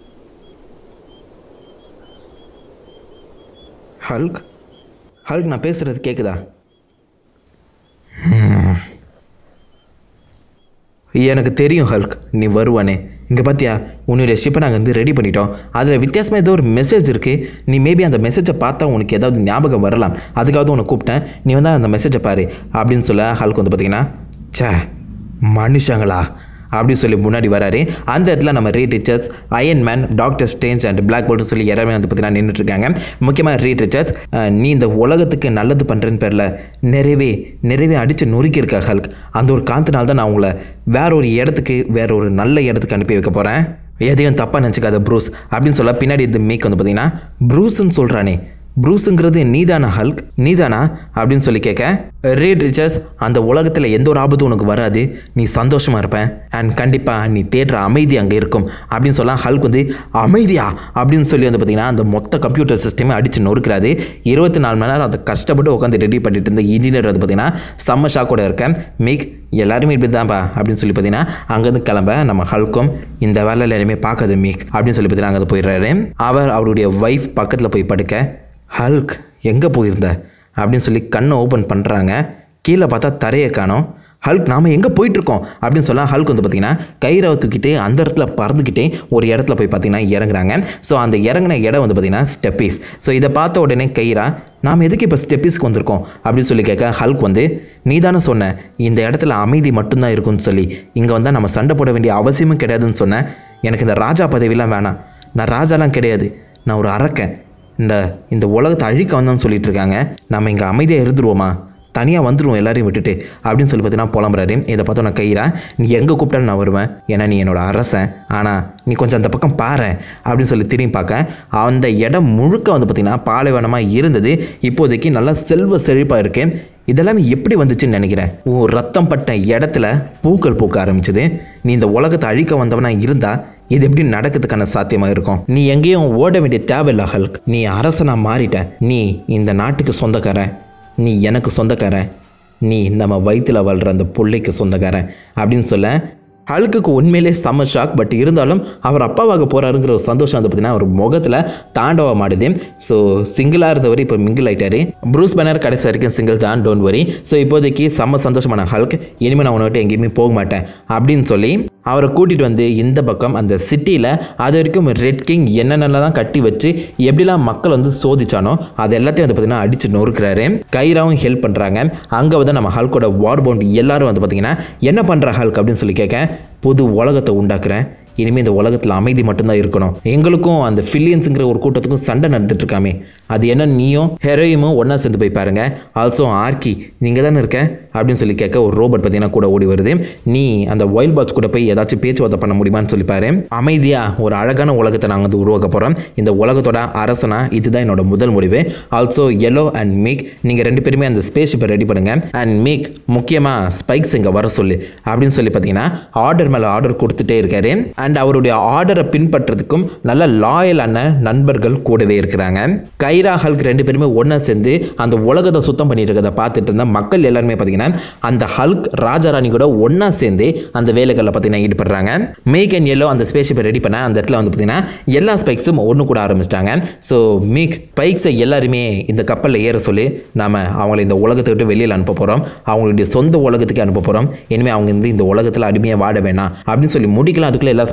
ஹல்க் ஹல்க் நான் பேசுகிறது கேட்குதா எனக்கு தெரியும் ஹல்க் நீ வருவானே இங்கே பார்த்தியா உன்னுடைய ஷிப்பை நாங்கள் வந்து ரெடி பண்ணிட்டோம் அதில் வித்தியாசமாக ஏதோ ஒரு மெசேஜ் இருக்குது நீ மேபி அந்த மெசேஜை பார்த்தா உனக்கு ஏதாவது ஞாபகம் வரலாம் அதுக்காக உனக்கு கூப்பிட்டேன் நீ வந்து அந்த மெசேஜை பாரு அப்படின்னு சொல்ல ஹல்க் வந்து பார்த்தீங்கன்னா ச்சே மனுஷங்களா அப்படின்னு சொல்லி முன்னாடி வராரு அந்த இடத்துல நம்ம Reed Richards Iron Man Doctor Strange and Black போல்ட்னு சொல்லி எல்லாருமே வந்து பார்த்தீங்கன்னா நின்றுட்டு இருக்காங்க முக்கியமாக ரீட் ரிச்சர்ஸ் அஹ், நீ இந்த உலகத்துக்கு நல்லது பண்ணுறேன்னு பேரில் நிறைவே நிறைவே அடித்து நொறுக்கி இருக்கா ஹல்க் அந்த ஒரு காந்தனால தான் நான் உங்களை வேற ஒரு இடத்துக்கு வேற ஒரு நல்ல இடத்துக்கு அனுப்பி வைக்க போகிறேன் எதையும் தப்பாக நினச்சிக்காத ப்ரூஸ் அப்படின்னு சொல்ல பின்னாடி இந்த மேக் வந்து பார்த்தீங்கன்னா ப்ரூஸ்ன்னு சொல்கிறானே ப்ரூஸுங்கிறது நீதானா ஹல்க் நீதானா அப்படின்னு சொல்லி கேட்க ரீட் ரிச்சர்ஸ் அந்த உலகத்தில் எந்த ஒரு ஆபத்தும் உனக்கு வராது நீ சந்தோஷமாக இருப்பேன் அண்ட் கண்டிப்பாக நீ தேடுற அமைதி அங்கே இருக்கும் அப்படின்னு சொல்ல ஹல்க் வந்து அமைதியா அப்படின்னு சொல்லி வந்து பார்த்தீங்கன்னா அந்த மொத்த கம்ப்யூட்டர் சிஸ்டமே அடித்து நொறுக்கிறாரு இருபத்தி நாலு மணி நேரம் அதை கஷ்டப்பட்டு உட்காந்து ரெடி பண்ணிட்டு இருந்த இன்ஜினியர் வந்து பார்த்தீங்கன்னா செம்ம ஷாக்கோட இருக்கேன் மேக் எல்லாருமே இப்படி தான்ப்பா அப்படின்னு சொல்லி பார்த்தீங்கன்னா அங்கேருந்து கிளம்ப நம்ம ஹல்க்கும் இந்த வேலையில் எல்லாருமே பார்க்காது மீக் அப்படின்னு சொல்லி பார்த்தீங்கன்னா அங்கே போயிடுறாரு அவர் அவருடைய ஒய்ஃப் பக்கத்தில் போய் படுக்க ஹல்க் எங்கே போயிருந்த அப்படின்னு சொல்லி கண்ணை ஓப்பன் பண்ணுறாங்க கீழே பார்த்தா தரையை காணோம் ஹல்க் நாம் எங்கே போயிட்டுருக்கோம் அப்படின்னு சொல்ல ஹல்க் வந்து பார்த்தீங்கன்னா கயிறாவை தூக்கிட்டு அந்த இடத்துல பறந்துக்கிட்டே ஒரு இடத்துல போய் பார்த்தீங்கன்னா இறங்குறாங்க ஸோ அந்த இறங்கின இடம் வந்து பார்த்தீங்கன்னா ஸ்டெப்பீஸ் ஸோ இதை பார்த்த உடனே கயிறா நாம் எதுக்கு இப்போ ஸ்டெப்பீஸ்க்கு வந்திருக்கோம் அப்படின்னு சொல்லி கேட்க ஹல்க் வந்து நீ தானே சொன்ன இந்த இடத்துல அமைதி மட்டும்தான் இருக்கும்னு சொல்லி இங்கே வந்தால் நம்ம சண்டை போட வேண்டிய அவசியமும் கிடையாதுன்னு சொன்னேன் எனக்கு இந்த ராஜா பதவிலாம் வேணாம் நான் ராஜாலாம் கிடையாது நான் ஒரு அரக்கன் இந்த இந்த உலகத்தை அழிக்க வந்தோன்னு சொல்லிட்டு இருக்காங்க நம்ம இங்கே அமைதியாக இருந்துருவோமா தனியாக வந்துடுவோம் எல்லாரையும் விட்டுட்டு அப்படின்னு சொல்லி பார்த்தீங்கன்னா புலம்புறாரு இதை பார்த்தா நான் கையிறா நீ எங்கே கூப்பிட்டாலும் நான் வருவேன் ஏன்னா நீ என்னோட அரசன் ஆனால் நீ கொஞ்சம் அந்த பக்கம் பாரு அப்படின்னு சொல்லி திரும்பி பார்க்க அந்த இடம் முழுக்க வந்து பார்த்திங்கன்னா பாலைவனமாக இருந்தது இப்போதைக்கு நல்லா செல்வ செழிப்பாக இருக்கு இதெல்லாமே எப்படி வந்துச்சுன்னு நினைக்கிறேன் உன் ரத்தம் பட்ட இடத்துல பூக்கள் பூக்க ஆரம்பிச்சது நீ இந்த உலகத்தை அழிக்க வந்தவனா இருந்தா இது எப்படி நடக்கிறதுக்கான சாத்தியமாக இருக்கும் நீ எங்கேயும் ஓட வேண்டிய தேவையில்ல ஹல்க் நீ அரசனா மாறிட்ட நீ இந்த நாட்டுக்கு சொந்தக்காரன் நீ எனக்கு சொந்தக்காரன் நீ நம்ம வயித்துல வாழ்கிற அந்த பிள்ளைக்கு சொந்தக்காரன் அப்படின்னு சொல்ல ஹல்க்குக்கு உண்மையிலே செம்ம ஷாக் பட் இருந்தாலும் அவர் அப்பாவாக போகிறாருங்கிற ஒரு சந்தோஷம் வந்து பார்த்தீங்கன்னா அவர் முகத்தில் தாண்டவம் ஆடுது ஸோ சிங்கிளாக இருந்தவர் இப்போ மிங்கிள் ஆயிட்டாரு ப்ரூஸ் பேனர் கடைசி வரைக்கும் சிங்கிள் தான் டோன்ட் வரி ஸோ இப்போதைக்கு செம்ம சந்தோஷமான ஹல்க் இனிமேல் நான் உன்னை விட்டு எங்கேயுமே போக மாட்டேன் அப்படின்னு சொல்லி அவரை கூட்டிகிட்டு வந்து இந்த பக்கம் அந்த சிட்டியில் அது வரைக்கும் ரெட் கிங் என்னென்னலாம் தான் கட்டி வச்சு எப்படிலாம் மக்கள் வந்து சோதிச்சானோ அது எல்லாத்தையும் வந்து பார்த்தீங்கன்னா அடித்து நொறுக்கிறாரு கைராவும் ஹெல்ப் பண்ணுறாங்க அங்கே வந்து நம்ம ஹல்கோட வார் பவுண்ட் எல்லாரும் வந்து பார்த்தீங்கன்னா என்ன பண்ணுற ஹல்க் அப்படின்னு சொல்லி கேட்க புது உலகத்தை உண்டாக்குறேன் இனிமேல் இந்த உலகத்தில் அமைதி மட்டும்தான் இருக்கணும் எங்களுக்கும் அந்த ஃபில்லியன்ஸுங்கிற ஒரு கூட்டத்துக்கும் சண்டை நடந்துட்டு இருக்காமே அது என்ன நீயும் ஹெரோயுமும் ஒன்றா சேர்ந்து போய் பாருங்க ஆல்சோ ஆர்கி நீங்கள் தானே இருக்க அப்படின்னு சொல்லி கேட்க ஒரு ரோபோட் பார்த்தீங்கன்னா கூட ஓடி வருது நீ அந்த ஒயில் பாட்ஸ் கூட போய் ஏதாச்சும் பேச்சுவார்த்தை பண்ண முடியுமான்னு சொல்லி பாரு அமைதியாக ஒரு அழகான உலகத்தை நாங்கள் வந்து உருவாக்க போகிறோம் இந்த உலகத்தோட அரசனா இதுதான் என்னோட முதல் முடிவு ஆல்சோ எல்லோ அண்ட் மீக் நீங்கள் ரெண்டு பேருமே அந்த ஸ்பேஸ் ஷிப்பை ரெடி பண்ணுங்க அண்ட் மீக் முக்கியமாக ஸ்பைக்ஸ் இங்கே வர சொல்லு அப்படின்னு சொல்லி பார்த்தீங்கன்னா ஆர்டர் மேலே ஆர்டர் கொடுத்துட்டே இருக்காரு அண்ட் அவருடைய ஆர்டரை பின்பற்றதுக்கும் நல்ல லாயலான நண்பர்கள் கூடவே இருக்கிறாங்க கைரா ஹல்க் ரெண்டு பேருமே ஒன்றா சேர்ந்து அந்த உலகத்தை சுத்தம் பண்ணிட்டு இருக்கிறத பார்த்துட்டு இருந்த மக்கள் எல்லாருமே பார்த்தீங்கன்னா அந்த ஹல்க் ராஜாராணி கூட ஒன்றா சேர்ந்து அந்த வேலைகளில் பார்த்தீங்கன்னா ஈடுபடுறாங்க மேக் அண்ட் எல்லோ அந்த ஸ்பேஸ்ஷிப்பை ரெடி பண்ண அந்த இடத்துல வந்து பார்த்தீங்கன்னா எல்லா ஸ்பைக்ஸும் ஒன்று கூட ஆரம்பிச்சிட்டாங்க ஸோ மீக் ஸ்பைக்ஸை எல்லாருமே இந்த கப்பலில் ஏற சொல்லி நாம அவங்கள இந்த உலகத்தை விட்டு வெளியில் அனுப்ப போகிறோம் அவங்களுடைய சொந்த உலகத்துக்கு அனுப்ப போகிறோம் இனிமேல் அவங்க வந்து இந்த உலகத்தில் அடிமையாக வாட வேணாம் அப்படின்னு சொல்லி முடிக்கலாம் அதுக்குள்ளே எல்லா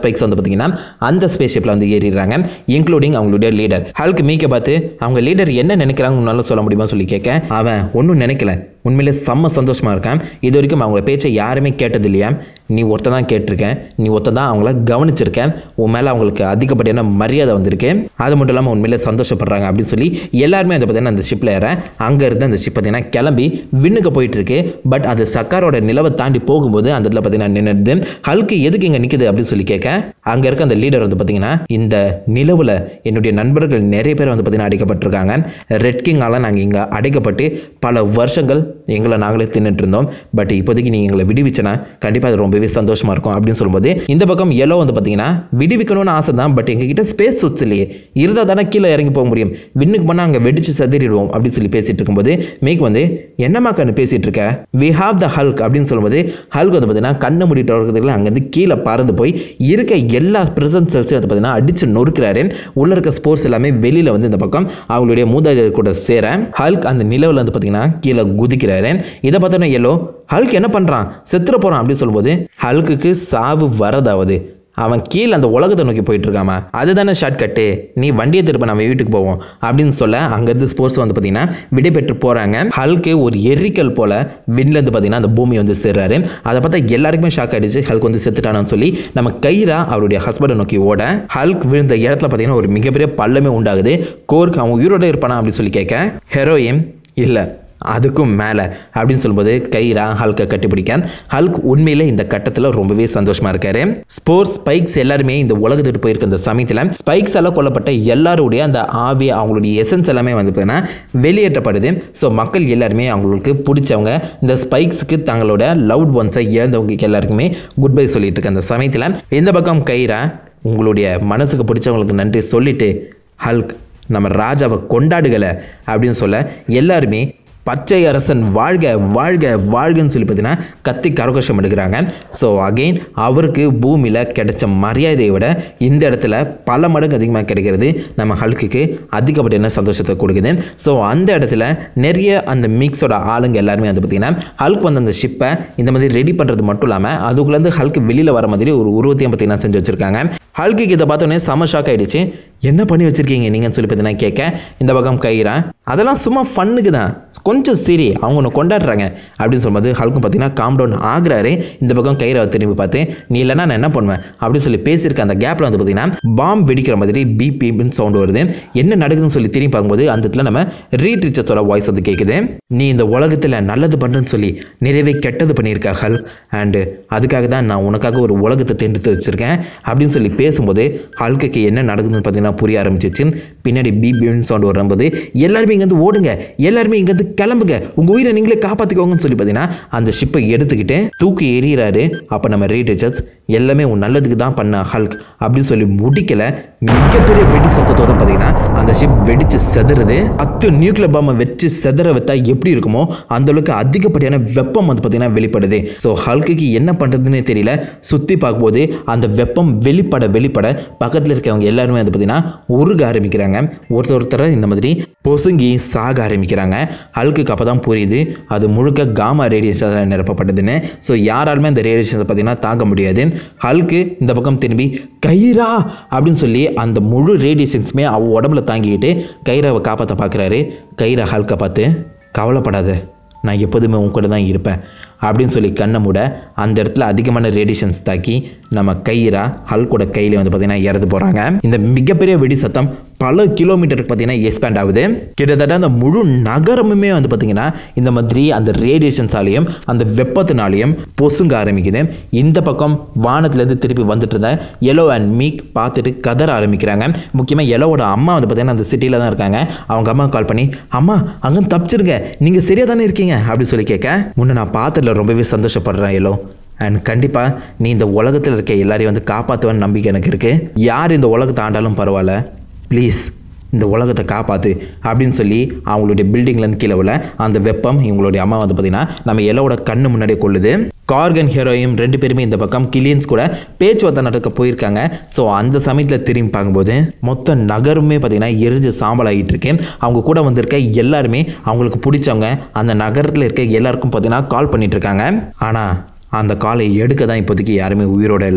ஸ்பைக்ஸ் வந்து பார்த்தீங்கன்னா அந்த ஸ்பேஸ் ஷிப்பில் வந்து ஏறிடுறாங்க இன்க்ளூடிங் அவங்களுடைய லீடர் ஹல்க் மீக்கை பார்த்து அவங்க லீடர் என்ன நினைக்கிறாங்க உன்னால சொல்ல முடியுமா சொல்லி கேட்க அவன் ஒன்றும் நினைக்கல உண்மையிலே செம்ம சந்தோஷமா இருக்கான் இது வரைக்கும் அவங்க பேச்சை யாருமே கேட்டது இல்லையா நீ ஒருத்த தான் கேட்டிருக்கேன் நீ ஒருத்த தான் அவங்கள கவனிச்சிருக்கேன் உன் மேலே அவங்களுக்கு அதிகப்படியான மரியாதை வந்திருக்கு அது மட்டும் இல்லாமல் உண்மையிலே சந்தோஷப்படுறாங்க அப்படின்னு சொல்லி எல்லாருமே வந்து பார்த்தீங்கன்னா அந்த ஷிப்பில் ஏற அங்கே இருந்து அந்த ஷிப் பார்த்தீங்கன்னா கிளம்பி விண்ணுக்கு போயிட்டு இருக்கு பட் அது சக்காரோட நிலவை தாண்டி போகும்போது அந்த இடத்துல பார்த்தீங்கன்னா நின்றுது ஹல்க்கு எதுக்கு இங்கே நிற்குது அப்படின்னு சொல்லி கேட்க அங்கே இருக்க அந்த லீடர் வந்து பார்த்தீங்கன்னா இந்த நிலவில் என்னுடைய நண்பர்கள் நிறைய பேர் வந்து பார்த்தீங்கன்னா அடைக்கப்பட்டிருக்காங்க ரெட் கிங்கால் நாங்கள் இங்கே அடைக்கப்பட்டு பல வருஷங்கள் எங்களை நாங்களே தின்னுட்டு இருந்தோம் பட் இப்போதைக்கு நீங்கள் எங்களை விடுவிச்சனா கண்டிப்பாக அது ரொம்பவே சந்தோஷமாக இருக்கும் அப்படின்னு சொல்லும்போது இந்த பக்கம் எல்லோ வந்து பார்த்தீங்கன்னா விடுவிக்கணும்னு ஆசை தான் பட் எங்ககிட்ட ஸ்பேஸ் சுவிட்ச் இல்லையே இருந்தால் தானே கீழே இறங்கி போக முடியும் விண்ணுக்கு போனால் அங்கே வெடிச்சு செதறிடுவோம் அப்படின்னு சொல்லி பேசிட்டு இருக்கும்போது மேக் வந்து என்னம்மா கண்ணு பேசிட்டு இருக்க வி ஹாவ் த ஹல்க் அப்படின்னு சொல்லும்போது ஹல்க் வந்து பார்த்தீங்கன்னா கண்ணை மூடிட்டு வரதுக்குள்ள அங்கேருந்து கீழே பறந்து போய் இருக்க எல்லா ப்ரெசன்ட் செல்ஸையும் வந்து பார்த்தீங்கன்னா அடிச்சு நொறுக்கிறாரு உள்ள இருக்க ஸ்போர்ட்ஸ் எல்லாமே வெளியில் வந்து இந்த பக்கம் அவங்களுடைய மூதாதையர் கூட சேர ஹல்க் அந்த நிலவில் வந்து பார்த்தீங்கன்னா கீழே குதிக்கிறாரு இதை பார்த்தோன்னா எல்லோ ஹல்க் என்ன பண்ணுறான் செத்துற போகிறான் அப்படின்னு சொல்லும்போது ஹல்க்குக்கு சாவு வரதாவது அவன் கீழே அந்த உலகத்தை நோக்கி போயிட்டு இருக்காமா அதுதானே ஷார்ட் கட்டு நீ வண்டியை திருப்ப நம்ம வீட்டுக்கு போவோம் அப்படின்னு சொல்ல அங்கேருந்து ஸ்போர்ட்ஸ் வந்து பார்த்தீங்கன்னா விடைபெற்று போகிறாங்க ஹல்க்கு ஒரு எரிக்கல் போல விண்லேருந்து பார்த்தீங்கன்னா அந்த பூமி வந்து சேர்றாரு அதை பார்த்தா எல்லாருக்குமே ஷாக் ஆயிடுச்சு ஹல்க் வந்து செத்துட்டானு சொல்லி நம்ம கைரா அவருடைய ஹஸ்பண்டை நோக்கி ஓட ஹல்க் விழுந்த இடத்துல பார்த்தீங்கன்னா ஒரு மிகப்பெரிய பள்ளமே உண்டாகுது கோர்க் அவன் உயிரோட இருப்பானா அப்படின்னு சொல்லி கேட்க ஹெரோயின் இல்லை அதுக்கும் மேலே அப்படின்னு சொல்லும்போது கைரா ஹல்கை கட்டிப்பிடிக்க ஹல்க் உண்மையிலே இந்த கட்டத்தில் ரொம்பவே சந்தோஷமா இருக்காரு ஸ்போர்ட்ஸ் ஸ்பைக்ஸ் எல்லாருமே இந்த உலகத்துக்கு போயிருக்க இந்த சமயத்தில் ஸ்பைக்ஸ் எல்லாம் கொல்லப்பட்ட எல்லாருடைய அந்த ஆவி அவங்களுடைய எசன்ஸ் எல்லாமே வந்து பார்த்தீங்கன்னா வெளியேற்றப்படுது ஸோ மக்கள் எல்லாருமே அவங்களுக்கு பிடிச்சவங்க இந்த ஸ்பைக்ஸுக்கு தங்களோட லவுட் ஒன்ஸை இழந்தவங்க எல்லாருக்குமே குட் பை சொல்லிட்டு இருக்க அந்த சமயத்தில் இந்த பக்கம் கைரா உங்களுடைய மனசுக்கு பிடிச்சவங்களுக்கு நன்றி சொல்லிட்டு ஹல்க் நம்ம ராஜாவை கொண்டாடுகலை அப்படின்னு சொல்ல எல்லாருமே பச்சை அரசன் வாழ்க வாழ்க வாழ்கன்னு சொல்லி பார்த்தீங்கன்னா கத்தி கரகோஷம் எடுக்கிறாங்க ஸோ அகெயின் அவருக்கு பூமியில் கிடைச்ச மரியாதையை விட இந்த இடத்துல பல மடங்கு அதிகமாக கிடைக்கிறது நம்ம ஹல்க்குக்கு அதிகப்படியான சந்தோஷத்தை கொடுக்குது ஸோ அந்த இடத்துல நிறைய அந்த மிக்ஸோட ஆளுங்க எல்லாருமே வந்து பார்த்தீங்கன்னா ஹல்க் வந்து அந்த ஷிப்பை இந்த மாதிரி ரெடி பண்ணுறது மட்டும் இல்லாமல் அதுக்குள்ளேருந்து ஹல்க் வெளியில் வர மாதிரி ஒரு உருவத்தையும் பார்த்தீங்கன்னா செஞ்சு வச்சுருக்காங்க ஹல்குக்கு இதை பார்த்தோன்னே செம ஷாக் ஆயிடுச்சு என்ன பண்ணி வச்சிருக்கீங்க நீங்கன்னு சொல்லி பார்த்தீங்கன்னா கேட்க இந்த பக்கம் கயிறா அதெல்லாம் சும்மா ஃபன்னுக்கு தான் கொஞ்சம் சரி அவங்க ஒன்று கொண்டாடுறாங்க அப்படின்னு சொல்லும்போது ஹல்க்கும் பார்த்தீங்கன்னா காம் டவுன் ஆகுறாரு இந்த பக்கம் கயிறை திரும்பி பார்த்து நீ இல்லைன்னா நான் என்ன பண்ணுவேன் அப்படின்னு சொல்லி பேசியிருக்க அந்த கேப்பில் வந்து பார்த்தீங்கன்னா பாம் வெடிக்கிற மாதிரி பிபின்னு சவுண்ட் வருது என்ன நடக்குதுன்னு சொல்லி திரும்பி பார்க்கும்போது அந்த இடத்துல நம்ம ரீட் ரிச்சர்ஸோட வாய்ஸ் வந்து கேட்குது நீ இந்த உலகத்தில் நல்லது பண்ணுறேன்னு சொல்லி நிறையவே கெட்டது பண்ணியிருக்க ஹல் அண்டு அதுக்காக தான் நான் உனக்காக ஒரு உலகத்தை தேர்ந்தெடுத்து வச்சிருக்கேன் அப்படின்னு சொல்லி பேசும்போது ஹல்குக்கு என்ன நடக்குதுன்னு பார்த்தீங்கன்னா புரிய ஆரம்பிச்சிச்சு பின்னாடி பிபின்னு சவுண்ட் வரும்போது எல்லாருமே இங்கேருந்து ஓடுங்க எல்லாருமே இங்கேருந்து கிளம்புங்க உங்கள் உயிரை நீங்களே காப்பாற்றிக்கோங்கன்னு சொல்லி பார்த்தீங்கன்னா அந்த ஷிப்பை எடுத்துக்கிட்டு தூக்கி எறிகிறாரு அப்போ நம்ம ரீட் ரிச்சர்ஸ் எல்லாமே உன் நல்லதுக்கு தான் பண்ண ஹல்க் அப்படின்னு சொல்லி முடிக்கல மிகப்பெரிய வெடி சத்தத்தோட பார்த்தீங்கன்னா அந்த ஷிப் வெடிச்சு செதறுது பத்து நியூக்ளியர் பாம்பை வச்சு செதற வைத்தா எப்படி இருக்குமோ அந்த அளவுக்கு அதிகப்படியான வெப்பம் வந்து பார்த்தீங்கன்னா வெளிப்படுது ஸோ ஹல்குக்கு என்ன பண்ணுறதுன்னு தெரியல சுற்றி பார்க்கும்போது அந்த வெப்பம் வெளிப்பட வெளிப்பட பக்கத்தில் இருக்கவங்க எல்லாருமே வந்து பார்த்தீங்கன்னா உருக ஆரம்பிக்கிறாங்க ஒருத்தர் ஒருத்தர் இந்த மாதிரி பொசுங்கி சாக ஆரம்பிக்கிறாங்க ஹல்குக்கு அப்போ தான் புரியுது அது முழுக்க காமா ரேடியேஷன் நிரப்பப்பட்டதுன்னு ஸோ யாராலுமே அந்த ரேடியேஷன்ஸை பார்த்தீங்கன்னா தாங்க முடியாது ஹல்க்கு இந்த பக்கம் திரும்பி கயிறா அப்படின்னு சொல்லி அந்த முழு ரேடியேஷன்ஸுமே அவ உடம்புல தாங்கிக்கிட்டு கயிறாவை காப்பாற்ற பார்க்குறாரு கயிறை ஹல்கை பார்த்து கவலைப்படாத நான் எப்போதுமே உன் கூட தான் இருப்பேன் அப்படின்னு சொல்லி கண்ணை மூட அந்த இடத்துல அதிகமான ரேடியேஷன்ஸ் தாக்கி நம்ம கயிறா ஹல்கோட கையில வந்து பார்த்தீங்கன்னா இறந்து போகிறாங்க இந்த மிகப்பெரிய வெடி சத்தம் பல கிலோமீட்டருக்கு பார்த்தீங்கன்னா எக்ஸ்பேண்ட் ஆகுது கிட்டத்தட்ட அந்த முழு நகரமுமே வந்து பார்த்தீங்கன்னா இந்த மாதிரி அந்த ரேடியேஷன்ஸாலையும் அந்த வெப்பத்தினாலையும் பொசுங்க ஆரம்பிக்குது இந்த பக்கம் வானத்துலேருந்து திருப்பி வந்துட்டு இருந்த எலோ அண்ட் மீக் பார்த்துட்டு கதற ஆரம்பிக்கிறாங்க முக்கியமாக எலோவோட அம்மா வந்து பார்த்தீங்கன்னா அந்த சிட்டியில் தான் இருக்காங்க அவங்க அம்மா கால் பண்ணி அம்மா அங்கே தப்பிச்சிருங்க நீங்கள் சரியாக தானே இருக்கீங்க அப்படின்னு சொல்லி கேட்க உன்னை நான் பார்த்ததில் ரொம்பவே சந்தோஷப்படுறேன் எலோ அண்ட் கண்டிப்பாக நீ இந்த உலகத்தில் இருக்க எல்லாரையும் வந்து காப்பாற்றுவேன்னு நம்பிக்கை எனக்கு இருக்குது யார் இந்த உலகத்தை ஆண்டாலும் பரவாயில்ல ப்ளீஸ் இந்த உலகத்தை காப்பாற்று அப்படின்னு சொல்லி அவங்களுடைய பில்டிங்லேருந்து கீழே உள்ள அந்த வெப்பம் இவங்களுடைய அம்மா வந்து பார்த்திங்கன்னா நம்ம எல்லோட கண்ணு முன்னாடியே கொள்ளுது கார்கன் ஹீரோயும் ரெண்டு பேருமே இந்த பக்கம் கிளியன்ஸ் கூட பேச்சுவார்த்தை நடக்க போயிருக்காங்க ஸோ அந்த சமயத்தில் திரும்பி பார்க்கும்போது மொத்த நகருமே பார்த்திங்கன்னா எரிஞ்சு சாம்பல் ஆகிட்டு இருக்கு அவங்க கூட வந்திருக்க எல்லாருமே அவங்களுக்கு பிடிச்சவங்க அந்த நகரத்தில் இருக்க எல்லாருக்கும் பார்த்தீங்கன்னா கால் பண்ணிட்டு இருக்காங்க ஆனால் அந்த காலை எடுக்க தான் இப்போதைக்கு யாருமே உயிரோட இல்லை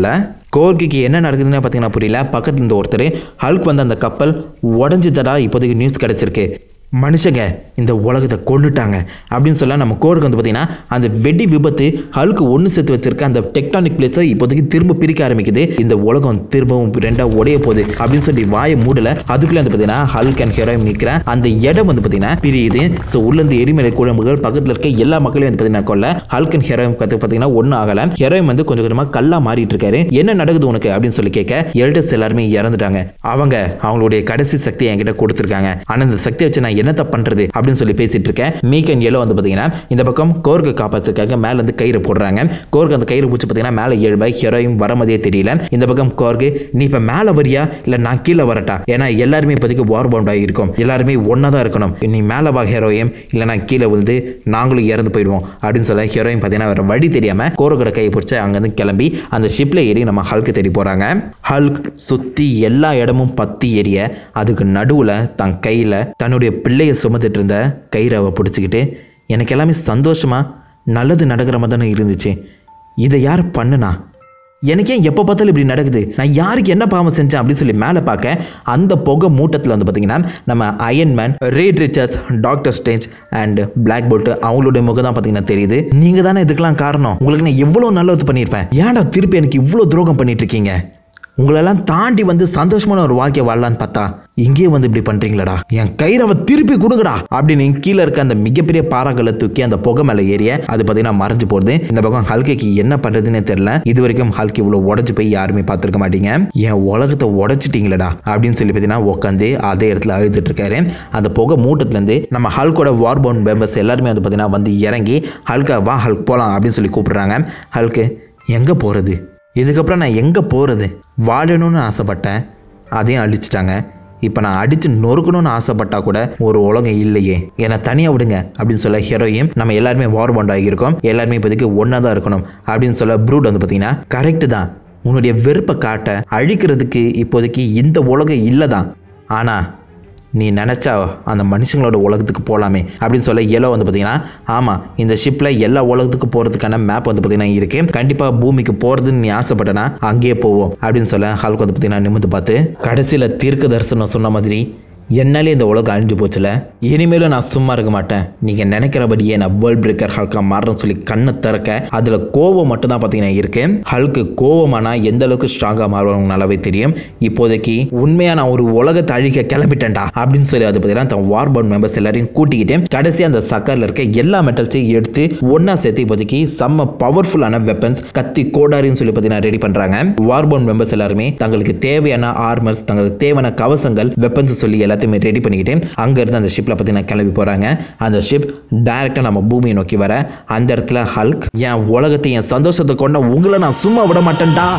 கோர்க்கிக்கு என்ன நடக்குதுன்னு பார்த்தீங்கன்னா புரியல பக்கத்துல இருந்து ஒருத்தர் ஹல்க் வந்து அந்த கப்பல் உடஞ்சிதடா இப்போதைக்கு நியூஸ் கிடச்சிருக்கு மனுஷங்க இந்த உலகத்தை கொண்டுட்டாங்க அப்படின்னு சொல்ல நம்ம கோருக்கு வந்து பார்த்தீங்கன்னா அந்த வெடி விபத்து ஹல்க்கு ஒன்று சேர்த்து வச்சிருக்க அந்த டெக்டானிக் பிளேட்ஸை இப்போதைக்கு திரும்ப பிரிக்க ஆரம்பிக்குது இந்த உலகம் திரும்பவும் ரெண்டாக உடைய போகுது அப்படின்னு சொல்லி வாயை மூடல அதுக்குள்ளே வந்து பார்த்தீங்கன்னா ஹல்க் அண்ட் ஹெரோயின் நிற்கிற அந்த இடம் வந்து பார்த்தீங்கன்னா பிரியுது ஸோ உள்ளேருந்து எரிமலை குழம்புகள் பக்கத்தில் இருக்க எல்லா மக்களையும் வந்து பார்த்தீங்கன்னா கொல்ல ஹல்க் அண்ட் ஹெரோயின் கற்று பார்த்தீங்கன்னா ஒன்றும் ஆகலை ஹெரோயின் வந்து கொஞ்சம் கொஞ்சமாக கல்லா மாறிட்டு இருக்காரு என்ன நடக்குது உனக்கு அப்படின்னு சொல்லி கேட்க எல்டர்ஸ் எல்லாருமே இறந்துட்டாங்க அவங்க அவங்களுடைய கடைசி சக்தியை என்கிட்ட கொடுத்துருக்காங்க ஆனால் இந்த சக்தியை வச்சு நான் என்னத்த பண்றது அப்படின்னு சொல்லி பேசிட்டு இருக்கேன் மீக் அண்ட் எல்லோ வந்து பார்த்தீங்கன்னா இந்த பக்கம் கோர்க்கு காப்பாத்துக்காக மேல இருந்து கயிறு போடுறாங்க கோர்க்கு அந்த கயிறு பிடிச்சி பார்த்தீங்கன்னா மேலே ஏழு பாய் ஹீரோயும் வர மாதிரியே தெரியல இந்த பக்கம் கோர்க்கு நீ இப்போ மேலே வரியா இல்லை நான் கீழே வரட்டா ஏன்னா எல்லாருமே இப்போதைக்கு வார் பவுண்டாக இருக்கும் எல்லாருமே ஒன்றா தான் இருக்கணும் நீ மேலே வா ஹீரோயும் இல்லை நான் கீழே விழுந்து நாங்களும் இறந்து போயிடுவோம் அப்படின்னு சொல்ல ஹீரோயின் பார்த்தீங்கன்னா வேற வழி தெரியாம கோரோட கையை பிடிச்சி அங்கேருந்து கிளம்பி அந்த ஷிப்ல ஏறி நம்ம ஹல்க்கு தேடி போறாங்க ஹல்க் சுத்தி எல்லா இடமும் பத்தி எரிய அதுக்கு நடுவுல தன் கையில தன்னுடைய பிள்ளைய சுமந்துட்டு இருந்த கயிறாவை பிடிச்சிக்கிட்டு எனக்கு எல்லாமே சந்தோஷமா நல்லது நடக்கிற மாதிரி தானே இருந்துச்சு இதை யார் பண்ணுனா எனக்கு ஏன் எப்போ பார்த்தாலும் இப்படி நடக்குது நான் யாருக்கு என்ன பாவம் செஞ்சேன் அப்படின்னு சொல்லி மேலே பார்க்க அந்த புகை மூட்டத்தில் வந்து பார்த்தீங்கன்னா நம்ம Iron Man Reed Richards Doctor Strange and Black Bolt அவங்களுடைய முகம் தான் பார்த்தீங்கன்னா தெரியுது நீங்கள் தானே இதுக்கெல்லாம் காரணம் உங்களுக்கு நான் எவ்வளோ நல்லது பண்ணியிருப்பேன் ஏன்டா திருப்பி எனக்கு இவ்வளோ துரோகம் பண்ணிட்டு இருக்கீங்க உங்களெல்லாம் தாண்டி வந்து சந்தோஷமான ஒரு வாழ்க்கை வாழலான்னு பார்த்தா இங்கேயே வந்து இப்படி பண்றீங்களடா என் கயிறவை திருப்பி கொடுங்கடா அப்படின்னு கீழே இருக்க அந்த மிகப்பெரிய பாறாங்களை தூக்கி அந்த புகை மேலே ஏறிய அது பார்த்தீங்கன்னா மறைஞ்சு போகுது இந்த பக்கம் ஹல்கைக்கு என்ன பண்றதுன்னே தெரியல இது வரைக்கும் ஹல்கி இவ்வளோ உடஞ்சு போய் யாருமே பார்த்துருக்க மாட்டீங்க என் உலகத்தை உடைச்சிட்டீங்களடா அப்படின்னு சொல்லி பார்த்தீங்கன்னா உட்காந்து அதே இடத்துல அழுதுட்டு இருக்காரு அந்த புகை மூட்டத்துலேருந்து நம்ம ஹல்கோட வார்பவுண்ட் மெம்பர்ஸ் எல்லாருமே வந்து பார்த்தீங்கன்னா வந்து இறங்கி ஹல்கா வா ஹல்க் போகலாம் அப்படின்னு சொல்லி கூப்பிடுறாங்க ஹல்க்கு எங்கே போகிறது இதுக்கப்புறம் நான் எங்கே போகிறது வாழணும்னு ஆசைப்பட்டேன் அதையும் அழிச்சிட்டாங்க இப்போ நான் அடித்து நொறுக்கணும்னு ஆசைப்பட்டா கூட ஒரு உலகம் இல்லையே என்னை தனியாக விடுங்க அப்படின்னு சொல்ல ஹீரோயும் நம்ம எல்லாருமே வார் பாண்ட் ஆகியிருக்கோம் எல்லாருமே இப்போதைக்கு ஒன்றா தான் இருக்கணும் அப்படின்னு சொல்ல ப்ரூட் வந்து பார்த்தீங்கன்னா கரெக்டு தான் உன்னுடைய வெறுப்பை காட்ட அழிக்கிறதுக்கு இப்போதைக்கு இந்த உலகம் இல்லை தான் ஆனால் நீ நினச்சா அந்த மனுஷங்களோட உலகத்துக்கு போகலாமே அப்படின்னு சொல்ல எல்லோ வந்து பார்த்தீங்கன்னா ஆமாம் இந்த ஷிப்பில் எல்லா உலகத்துக்கு போகிறதுக்கான மேப் வந்து பார்த்தீங்கன்னா இருக்குது கண்டிப்பாக பூமிக்கு போகிறதுன்னு நீ ஆசைப்பட்டனா அங்கேயே போவோம் அப்படின்னு சொல்ல ஹால்க்கு வந்து பார்த்தீங்கன்னா நிமிந்து பார்த்து கடைசியில் தீர்க்க தரிசனம் சொன்ன மாதிரி என்னாலே இந்த உலகம் அழிஞ்சு போச்சுல இனிமேலும் நான் சும்மா இருக்க மாட்டேன் நீங்கள் நினைக்கிறபடியே நான் வேர்ல்ட் பிரேக்கர் ஹல்கா மாறணும்னு சொல்லி கண்ணை திறக்க அதில் கோவம் மட்டும் தான் பார்த்தீங்கன்னா இருக்கு ஹல்க்கு கோவமானா எந்த அளவுக்கு ஸ்ட்ராங்காக மாறுவாங்க நல்லாவே தெரியும் இப்போதைக்கு உண்மையாக நான் ஒரு உலகத்தை அழிக்க கிளம்பிட்டேன்டா அப்படின்னு சொல்லி அது பார்த்தீங்கன்னா தன் வார்பவுண்ட் மெம்பர்ஸ் எல்லாரையும் கூட்டிக்கிட்டு கடைசி அந்த சக்கரில் இருக்க எல்லா மெட்டல்ஸையும் எடுத்து ஒன்றா சேர்த்து இப்போதைக்கு செம்ம பவர்ஃபுல்லான வெப்பன்ஸ் கத்தி கோடாரின்னு சொல்லி பார்த்தீங்கன்னா ரெடி பண்ணுறாங்க வார்பவுண்ட் மெம்பர்ஸ் எல்லாருமே தங்களுக்கு தேவையான ஆர்மர்ஸ் தங்களுக்கு தேவையான கவசங்கள் வெப்பன்ஸ் சொல்லி எல்லாத்தையுமே ரெடி பண்ணிக்கிட்டு அங்கேருந்து அந்த ஷிப்பில் பார்த்தீங்கன்னா கிளம்பி போகிறாங்க அந்த ஷிப் டைரெக்டாக நம்ம பூமியை நோக்கி வர அந்த இடத்துல ஹல்க் என் உலகத்தை என் சந்தோஷத்தை கொண்ட உங்களை நான் சும்மா விட மாட்டேன்டா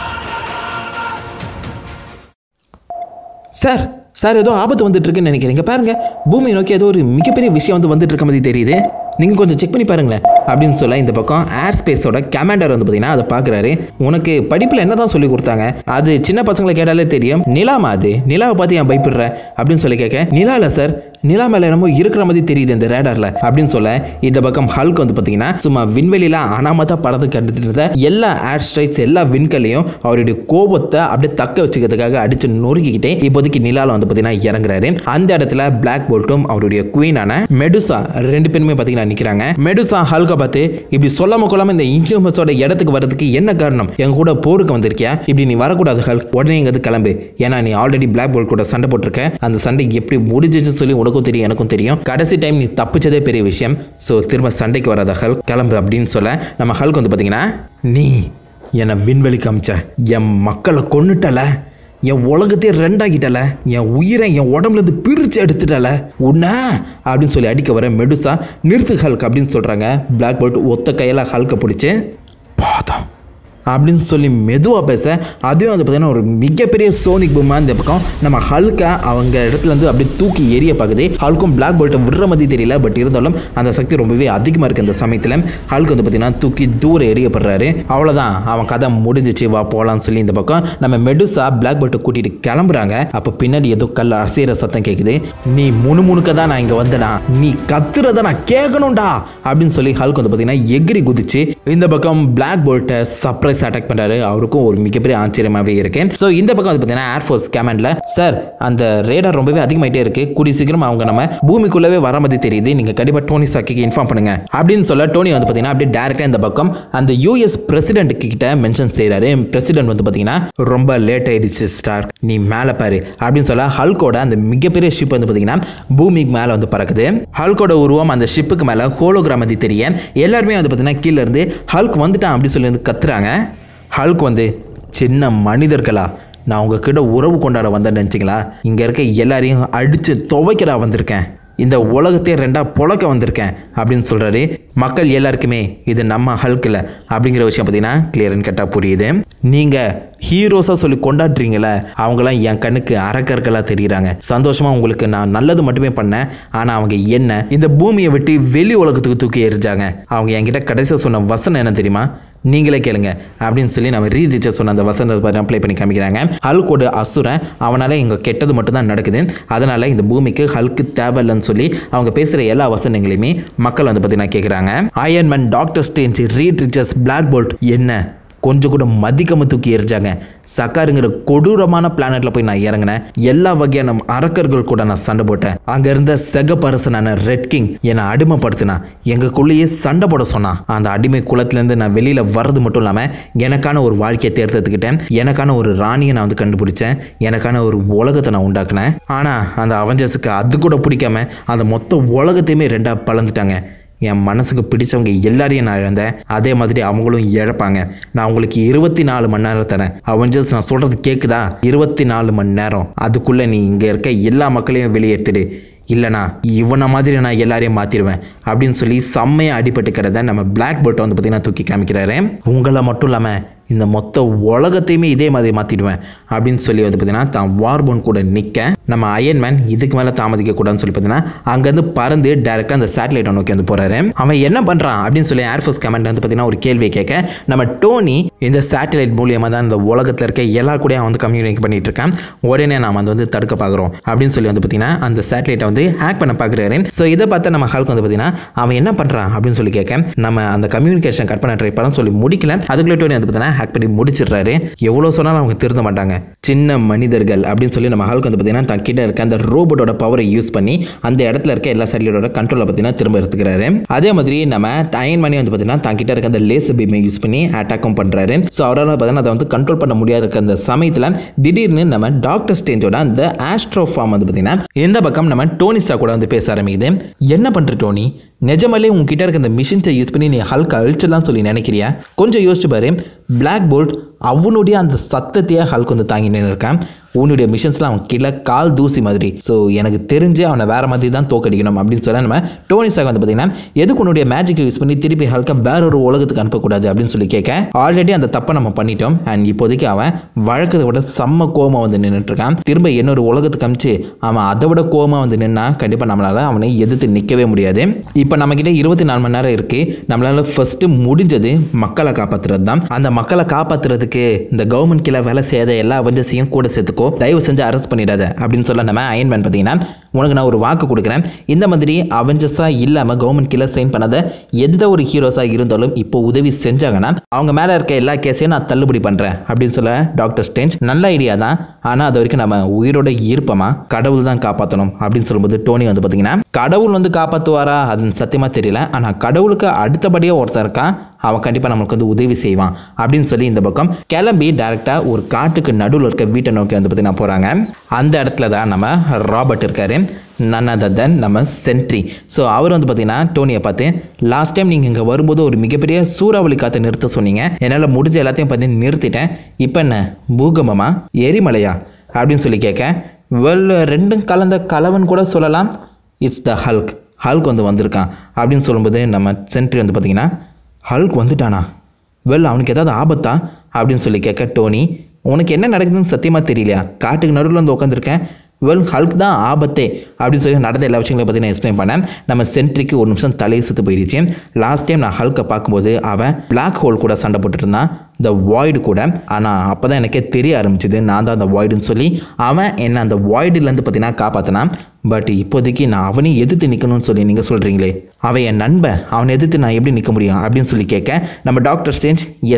சார் சார் ஏதோ ஆபத்து வந்துட்டு இருக்குன்னு நினைக்கிறீங்க பாருங்க பூமியை நோக்கி ஏதோ ஒரு மிகப்பெரிய விஷயம் வந்து வந்துட்டு இருக்க மாதிரி தெரியுது நீங்கள் கொஞ்சம் செக் பண்ணி பாருங்களேன் அப்படின்னு சொல்ல இந்த பக்கம் ஏர் ஸ்பேஸோட கமாண்டர் வந்து பார்த்தீங்கன்னா அதை பார்க்குறாரு உனக்கு படிப்பில் என்ன தான் சொல்லி கொடுத்தாங்க அது சின்ன பசங்களை கேட்டாலே தெரியும் நிலாமா அது நிலாவை பார்த்து ஏன் பயப்படுற அப்படின்னு சொல்லி கேட்க நிலா இல்லை சார் நிலா மேலே என்னமோ இருக்கிற மாதிரி தெரியுது இந்த ரேடாரில் அப்படின்னு சொல்ல இந்த பக்கம் ஹல்க் வந்து பார்த்தீங்கன்னா சும்மா விண்வெளியில் அனாமத்தா படத்தை கண்டுட்டு இருந்த எல்லா ஏர் ஸ்ட்ரைட்ஸ் எல்லா விண்களையும் அவருடைய கோபத்தை அப்படியே தக்க வச்சுக்கிறதுக்காக அடிச்சு நொறுக்கிக்கிட்டே இப்போதைக்கு நிலாவில் வந்து பார்த்தீங்கன்னா இறங்குறாரு அந்த இடத்துல பிளாக் போல்ட்டும் அவருடைய குயினான மெடுசா ரெண்டு பேருமே பார்த்தீங்கன்னா நிற்கிறாங்க மெடுசா ஹல்கை பார்த்து இப்படி சொல்லாம கொள்ளாம இந்த இன்ஹியூமன்ஸோட இடத்துக்கு வர்றதுக்கு என்ன காரணம் எங்க கூட போருக்கு வந்திருக்கியா இப்படி நீ வரக்கூடாது ஹல்க் உடனே இங்க கிளம்பு ஏன்னா நீ ஆல்ரெடி பிளாக் போல்ட் கூட சண்டை போட்டிருக்க அந்த சண்டை எப்படி முடிஞ்சிச்சு சொல்லி உனக்கும் தெரியும் எனக்கும் தெரியும் கடைசி டைம் நீ தப்பிச்சதே பெரிய விஷயம் ஸோ திரும்ப சண்டைக்கு வராத ஹல்க் கிளம்பு அப்படின்னு சொல்ல நம்ம ஹல்க் வந்து பார்த்தீங்கன்னா நீ என்னை விண்வெளிக்கு அமிச்ச என் மக்களை கொன்னுட்டல என் உலகத்தையே ரெண்டாக்கிட்டல என் உயிரை என் உடம்புல இருந்து பிரித்து எடுத்துட்டல உன்ன அப்படின்னு சொல்லி அடிக்க வர மெடுசா நிறுத்து ஹல்க் அப்படின்னு சொல்கிறாங்க பிளாக் போல்ட் ஒத்த கையில் ஹல்கை பிடிச்சி பாதம் அப்படின்னு சொல்லி மெதுவாக பேச அதுவும் வந்து பார்த்தீங்கன்னா ஒரு மிகப்பெரிய சோனிக் பூமா இந்த பக்கம் நம்ம ஹல்கை அவங்க இடத்துல இருந்து அப்படியே தூக்கி எரிய பார்க்குது ஹல்க்கும் பிளாக் போல்ட்டை விடுற மாதிரி தெரியல பட் இருந்தாலும் அந்த சக்தி ரொம்பவே அதிகமாக இருக்குது அந்த சமயத்தில் ஹல்க் வந்து பார்த்தீங்கன்னா தூக்கி தூரம் எரியப்படுறாரு அவ்வளோதான் அவன் கதை முடிஞ்சிச்சு வா போகலான்னு சொல்லி இந்த பக்கம் நம்ம மெடுசா பிளாக் போல்ட்டை கூட்டிகிட்டு கிளம்புறாங்க அப்போ பின்னாடி ஏதோ கல் அசைகிற சத்தம் கேட்குது நீ முணுமுணுக்க தான் நான் இங்கே வந்தேனா நீ கத்துறத நான் கேட்கணும்டா அப்படின்னு சொல்லி ஹல்க் வந்து பார்த்தீங்கன்னா எகிரி குதிச்சு இந்த பக்கம் பிளாக் போல்ட்டை சர்ப்ரைஸ் சர்ப்ரைஸ் அட்டாக் பண்ணுறாரு அவருக்கும் ஒரு மிகப்பெரிய ஆச்சரியமாகவே இருக்கு ஸோ இந்த பக்கம் வந்து பார்த்தீங்கன்னா ஏர்ஃபோர்ஸ் கமாண்டில் சார் அந்த ரேடார் ரொம்பவே அதிகமாயிட்டே இருக்கு கூடிய சீக்கிரம் அவங்க நம்ம பூமிக்குள்ளவே வர மாதிரி தெரியுது நீங்கள் கண்டிப்பாக டோனி சாக்கிக்கு இன்ஃபார்ம் பண்ணுங்க அப்படின்னு சொல்ல டோனி வந்து பார்த்தீங்கன்னா அப்படியே டேரெக்டாக இந்த பக்கம் அந்த யூஎஸ் பிரசிடென்ட் கிட்ட மென்ஷன் செய்கிறாரு பிரசிடென்ட் வந்து பார்த்தீங்கன்னா ரொம்ப லேட் ஆயிடுச்சு ஸ்டார் நீ மேலே பாரு அப்படின்னு சொல்ல ஹல்கோட அந்த மிகப்பெரிய ஷிப் வந்து பார்த்தீங்கன்னா பூமிக்கு மேலே வந்து பறக்குது ஹல்கோட உருவம் அந்த ஷிப்புக்கு மேலே ஹோலோகிராம் அது தெரிய எல்லாருமே வந்து பார்த்தீங்கன்னா கீழே இருந்து ஹல்க் வந்துட்டான் அப்படின்னு சொல்லி வந்து கத்துறாங்க ஹல்க் வந்து சின்ன மனிதர்களா நான் உங்ககிட்ட உறவு கொண்டாட வந்தேன்னு நினச்சிங்களா இங்கே இருக்க எல்லாரையும் அடித்து துவைக்கடா வந்திருக்கேன் இந்த உலகத்தையே ரெண்டாக புழக்க வந்திருக்கேன் அப்படின்னு சொல்கிறாரு மக்கள் எல்லாருக்குமே இது நம்ம ஹல்கில் அப்படிங்கிற விஷயம் பார்த்தீங்கன்னா கிளியர்னு கேட்டால் புரியுது நீங்கள் ஹீரோஸாக சொல்லி கொண்டாடுறீங்களே அவங்களாம் என் கண்ணுக்கு அறக்கற்களாக தெரியுறாங்க சந்தோஷமாக உங்களுக்கு நான் நல்லது மட்டுமே பண்ணேன் ஆனால் அவங்க என்ன இந்த பூமியை விட்டு வெளி உலகத்துக்கு தூக்கி எறிஞ்சாங்க அவங்க என்கிட்ட கடைசியாக சொன்ன வசனம் என்ன தெரியுமா நீங்களே கேளுங்க அப்படின்னு சொல்லி நம்ம ரீ டீச்சர் சொன்ன அந்த வசனத்தை அப்ளை பண்ணி காமிக்கிறாங்க ஹல்கோட அசுரன் அவனால் இங்கே கெட்டது மட்டும் தான் நடக்குது அதனால் இந்த பூமிக்கு ஹல்க்கு தேவையில்லைன்னு சொல்லி அவங்க பேசுகிற எல்லா வசனங்களையுமே மக்கள் வந்து பார்த்தீங்கன்னா கேட்குறாங்க Iron Man Doctor Strange Reed Richards Black Bolt என்ன கொஞ்சம் கூட மதிக்காம தூக்கி எறிஞ்சாங்க சக்காருங்கிற கொடூரமான பிளானட்ல போய் நான் இறங்கினேன் எல்லா வகையான அரக்கர்கள் கூட நான் சண்டை போட்டேன் அங்க இருந்த செகப்பரசனான ரெட் கிங் என்னை அடிமைப்படுத்தினா எங்களுக்குள்ளேயே சண்டை போட சொன்னான் அந்த அடிமை குலத்திலேருந்து நான் வெளியில வர்றது மட்டும் இல்லாம எனக்கான ஒரு வாழ்க்கையை தேர்ந்தெடுத்துக்கிட்டேன் எனக்கான ஒரு ராணியை நான் வந்து கண்டுபிடிச்சேன் எனக்கான ஒரு உலகத்தை நான் உண்டாக்குனேன் ஆனா அந்த அவஞ்சர்ஸுக்கு அது கூட பிடிக்காம அந்த மொத்த உலகத்தையுமே ரெண்டா பலந்துட்டாங்க என் மனசுக்கு பிடிச்சவங்க எல்லாரையும் நான் இழந்தேன் அதே மாதிரி அவங்களும் இழப்பாங்க நான் உங்களுக்கு இருபத்தி நாலு மணி நேரம் தரேன் அவஞ்சர்ஸ் நான் சொல்கிறது கேட்குதா இருபத்தி நாலு மணி நேரம் அதுக்குள்ளே நீ இங்கே இருக்க எல்லா மக்களையும் வெளியேற்றிடு இல்லைனா இவனை மாதிரி நான் எல்லாரையும் மாற்றிடுவேன் அப்படின்னு சொல்லி செம்மையாக அடிபட்டுக்கிறத நம்ம பிளாக் பெல்ட்டை வந்து பார்த்தீங்கன்னா தூக்கி காமிக்கிறாரு உங்களை மட்டும் இல்லாமல் இந்த மொத்த உலகத்தையுமே இதே மாதிரி மாற்றிடுவேன் அப்படின்னு சொல்லி வந்து பார்த்தீங்கன்னா தான் வார்போன் கூட நிற்க நம்ம அயன்மேன் இதுக்கு மேலே தாமதிக்க கூடாதுன்னு சொல்லி பார்த்தீங்கன்னா அங்கேருந்து பறந்து டேரெக்டாக அந்த சேட்டலைட்டை நோக்கி வந்து போகிறாரு அவன் என்ன பண்ணுறான் அப்படின்னு சொல்லி ஏர்ஃபோர்ஸ் கமாண்ட் வந்து பார்த்தீங்கன்னா ஒரு கேள்வியை கேட்க நம்ம டோனி இந்த சேட்டலைட் மூலியமாக தான் இந்த உலகத்தில் இருக்க எல்லா கூடயும் அவன் வந்து கம்யூனிகேட் பண்ணிட்டு இருக்கான் உடனே நாம் அதை வந்து தடுக்க பார்க்குறோம் அப்படின்னு சொல்லி வந்து பார்த்தீங்கன்னா அந்த சேட்டலைட்டை வந்து ஹேக் பண்ண பார்க்குறாரு ஸோ இதை பார்த்து நம்ம ஹல்க் வந்து பார்த்தீங்கன்னா அவன் என்ன பண்ணுறான் அப்படின்னு சொல்லி கேட்க நம்ம அந்த கம்யூனிகேஷன் கட் பண்ண ட்ரை பண்ண சொல்லி முடிக்கல அதுக்குள்ளே டோனி வந்து பார்த்தீங்கன்னா ஹேக் பண்ணி முடிச்சிடுறாரு எவ்வளோ சொன்னாலும் அவங்க திருந்த மாட்டாங்க சின்ன மனிதர்கள் அப்படின்னு சொல்லி நம்ம ஹல்க் வந்து பார்த்தீங்கன்னா தன் கிட்ட இருக்க அந்த ரோபோட்டோட பவரை யூஸ் பண்ணி அந்த இடத்துல இருக்க எல்லா சேட்டலைட்டோட கண்ட்ரோலை பார்த்தீங்கன்னா திரும்ப எடுத்துக்கிறாரு அதே மாதிரி நம்ம அயன் மணி வந்து பார்த்தீங்கன்னா தன் கிட்ட இருக்க அந்த லேசர் பீமை யூஸ் பண்ணி அட்டாக்கும் பண்ணுறாரு ஸோ அவரால் பார்த்தீங்கன்னா அதை வந்து கண்ட்ரோல் பண்ண முடியாத இருக்க அந்த சமயத்தில் திடீர்னு நம்ம டாக்டர் ஸ்டேஞ்சோட அந்த ஆஸ்ட்ரோ ஃபார்ம் வந்து பார்த்தீங்கன்னா இந்த பக்கம் நம்ம டோனிஸ்டா கூட வந்து பேச ஆரம்பிக்குது என்ன பண்ணுற டோனி நிஜமாலே உங்ககிட்ட இருக்க இந்த மிஷின்ஸை யூஸ் பண்ணி நீ ஹல்க் அழிச்சிடலாம் சொல்லி நினைக்கிறியா கொஞ்சம் யோசிச்சு பாரு பிளாக் போல்ட் அவனுடைய அந்த சத்தத்தையே ஹல்க் வந்து தாங்கி நின்று இருக்கான் உன்னுடைய மிஷன்ஸ்லாம் அவன் கீழே கால் தூசி மாதிரி ஸோ எனக்கு தெரிஞ்சு அவனை வேற மாதிரி தான் தோக்கடிக்கணும் அப்படின்னு சொல்ல நம்ம டோனி சாக் வந்து பார்த்தீங்கன்னா எதுக்கு உன்னுடைய மேஜிக்கை யூஸ் பண்ணி திருப்பி ஹல்கா வேற ஒரு உலகத்துக்கு அனுப்பக்கூடாது அப்படின்னு சொல்லி கேட்க ஆல்ரெடி அந்த தப்பை நம்ம பண்ணிட்டோம் அண்ட் இப்போதைக்கு அவன் வழக்கத்தை விட செம்ம கோமா வந்து நின்றுட்டு இருக்கான் திரும்ப இன்னொரு உலகத்துக்கு அமிச்சு அவன் அதை விட கோமா வந்து நின்னா கண்டிப்பாக நம்மளால அவனை எதிர்த்து நிற்கவே முடியாது இப்போ நம்மக்கிட்ட இருபத்தி நாலு மணி நேரம் இருக்கு நம்மளால ஃபர்ஸ்ட் முடிஞ்சது மக்களை காப்பாற்றுறது தான் அந்த மக்களை காப்பாற்றுறதுக்கு இந்த கவர்மெண்ட் கீழே வேலை செய்யாத எல்லா அவஞ்சஸையும் கூட சேர்த்துக்கோ தயவு செஞ்சு அரெஸ்ட் பண்ணிடாத அப்படின்னு சொல்ல நம்ம அயன்மேன் பார்த்தீங்கன்னா உனக்கு நான் ஒரு வாக்கு கொடுக்குறேன் இந்த மாதிரி அவெஞ்சர்ஸாக இல்லாமல் கவர்மெண்ட் கீழே சைன் பண்ணாத எந்த ஒரு ஹீரோஸாக இருந்தாலும் இப்போ உதவி செஞ்சாங்கன்னா அவங்க மேலே இருக்க எல்லா கேஸையும் நான் தள்ளுபடி பண்ணுறேன் அப்படின்னு சொல்ல டாக்டர் ஸ்டேஞ்ச் நல்ல ஐடியா தான் ஆனால் அது வரைக்கும் நம்ம உயிரோட இருப்போமா கடவுள் தான் காப்பாற்றணும் அப்படின்னு சொல்லும்போது டோனி வந்து பார்த்தீங்கன்னா கடவுள் வந்து காப்பாற்றுவாரா அது சத்தியமாக தெரியல ஆனால் கடவுளுக்கு அடுத்தபடியாக ஒருத்தர் இருக்கான் அவன் கண்டிப்பாக நம்மளுக்கு வந்து உதவி செய்வான் அப்படின்னு சொல்லி இந்த பக்கம் கிளம்பி டேரெக்டாக ஒரு காட்டுக்கு நடுவில் இருக்க வீட்டை நோக்கி வந்து பார்த்தீங்கன்னா போகிறாங்க அந்த இடத்துல தான் நம்ம ராபர்ட் இருக்காரு நன் அதர் தென் நம்ம சென்ட்ரி ஸோ அவர் வந்து பார்த்தீங்கன்னா டோனியை பார்த்து லாஸ்ட் டைம் நீங்கள் இங்கே வரும்போது ஒரு மிகப்பெரிய சூறாவளி காற்றை நிறுத்த சொன்னீங்க என்னால் முடிஞ்ச எல்லாத்தையும் பார்த்து நிறுத்திட்டேன் இப்போ என்ன பூகம்பமா எரிமலையா அப்படின்னு சொல்லி கேட்க வெல் ரெண்டும் கலந்த கலவன் கூட சொல்லலாம் இட்ஸ் த ஹல்க் ஹல்க் வந்து வந்திருக்கான் அப்படின்னு சொல்லும்போது நம்ம சென்ட்ரி வந்து பார்த்தீங்கன்னா ஹல்க் வந்துட்டானா வெல் அவனுக்கு ஏதாவது ஆபத்தா அப்படின்னு சொல்லி கேட்க டோனி உனக்கு என்ன நடக்குதுன்னு சத்தியமாக தெரியலையா காட்டுக்கு நடுவில் வந்து உட்காந்துருக்கேன் வெல் ஹல்க் தான் ஆபத்தே அப்படின்னு சொல்லி நடந்த எல்லா விஷயங்களை பற்றி நான் எக்ஸ்பிளைன் பண்ணேன் நம்ம சென்ட்ரிக்கு ஒரு நிமிஷம் தலையை சுற்று போயிடுச்சு லாஸ்ட் டைம் நான் ஹல்கை பார்க்கும்போது அவன் பிளாக் ஹோல் கூட சண்டை போட்டுட்டு இருந்தான் இந்த வாய்டு கூட ஆனால் அப்போ தான் எனக்கே தெரிய ஆரம்பிச்சுது நான் தான் அந்த வாய்டுன்னு சொல்லி அவன் என்னை அந்த வாய்டுலேருந்து பார்த்தீங்கன்னா காப்பாற்றினான் பட் இப்போதைக்கு நான் அவனையும் எதிர்த்து நிற்கணும்னு சொல்லி நீங்கள் சொல்கிறீங்களே அவன் என் நண்பன் அவனை எதிர்த்து நான் எப்படி நிற்க முடியும் அப்படின்னு சொல்லி கேட்க நம்ம டாக்டர் ஸ்டேஞ்ச் எஸ்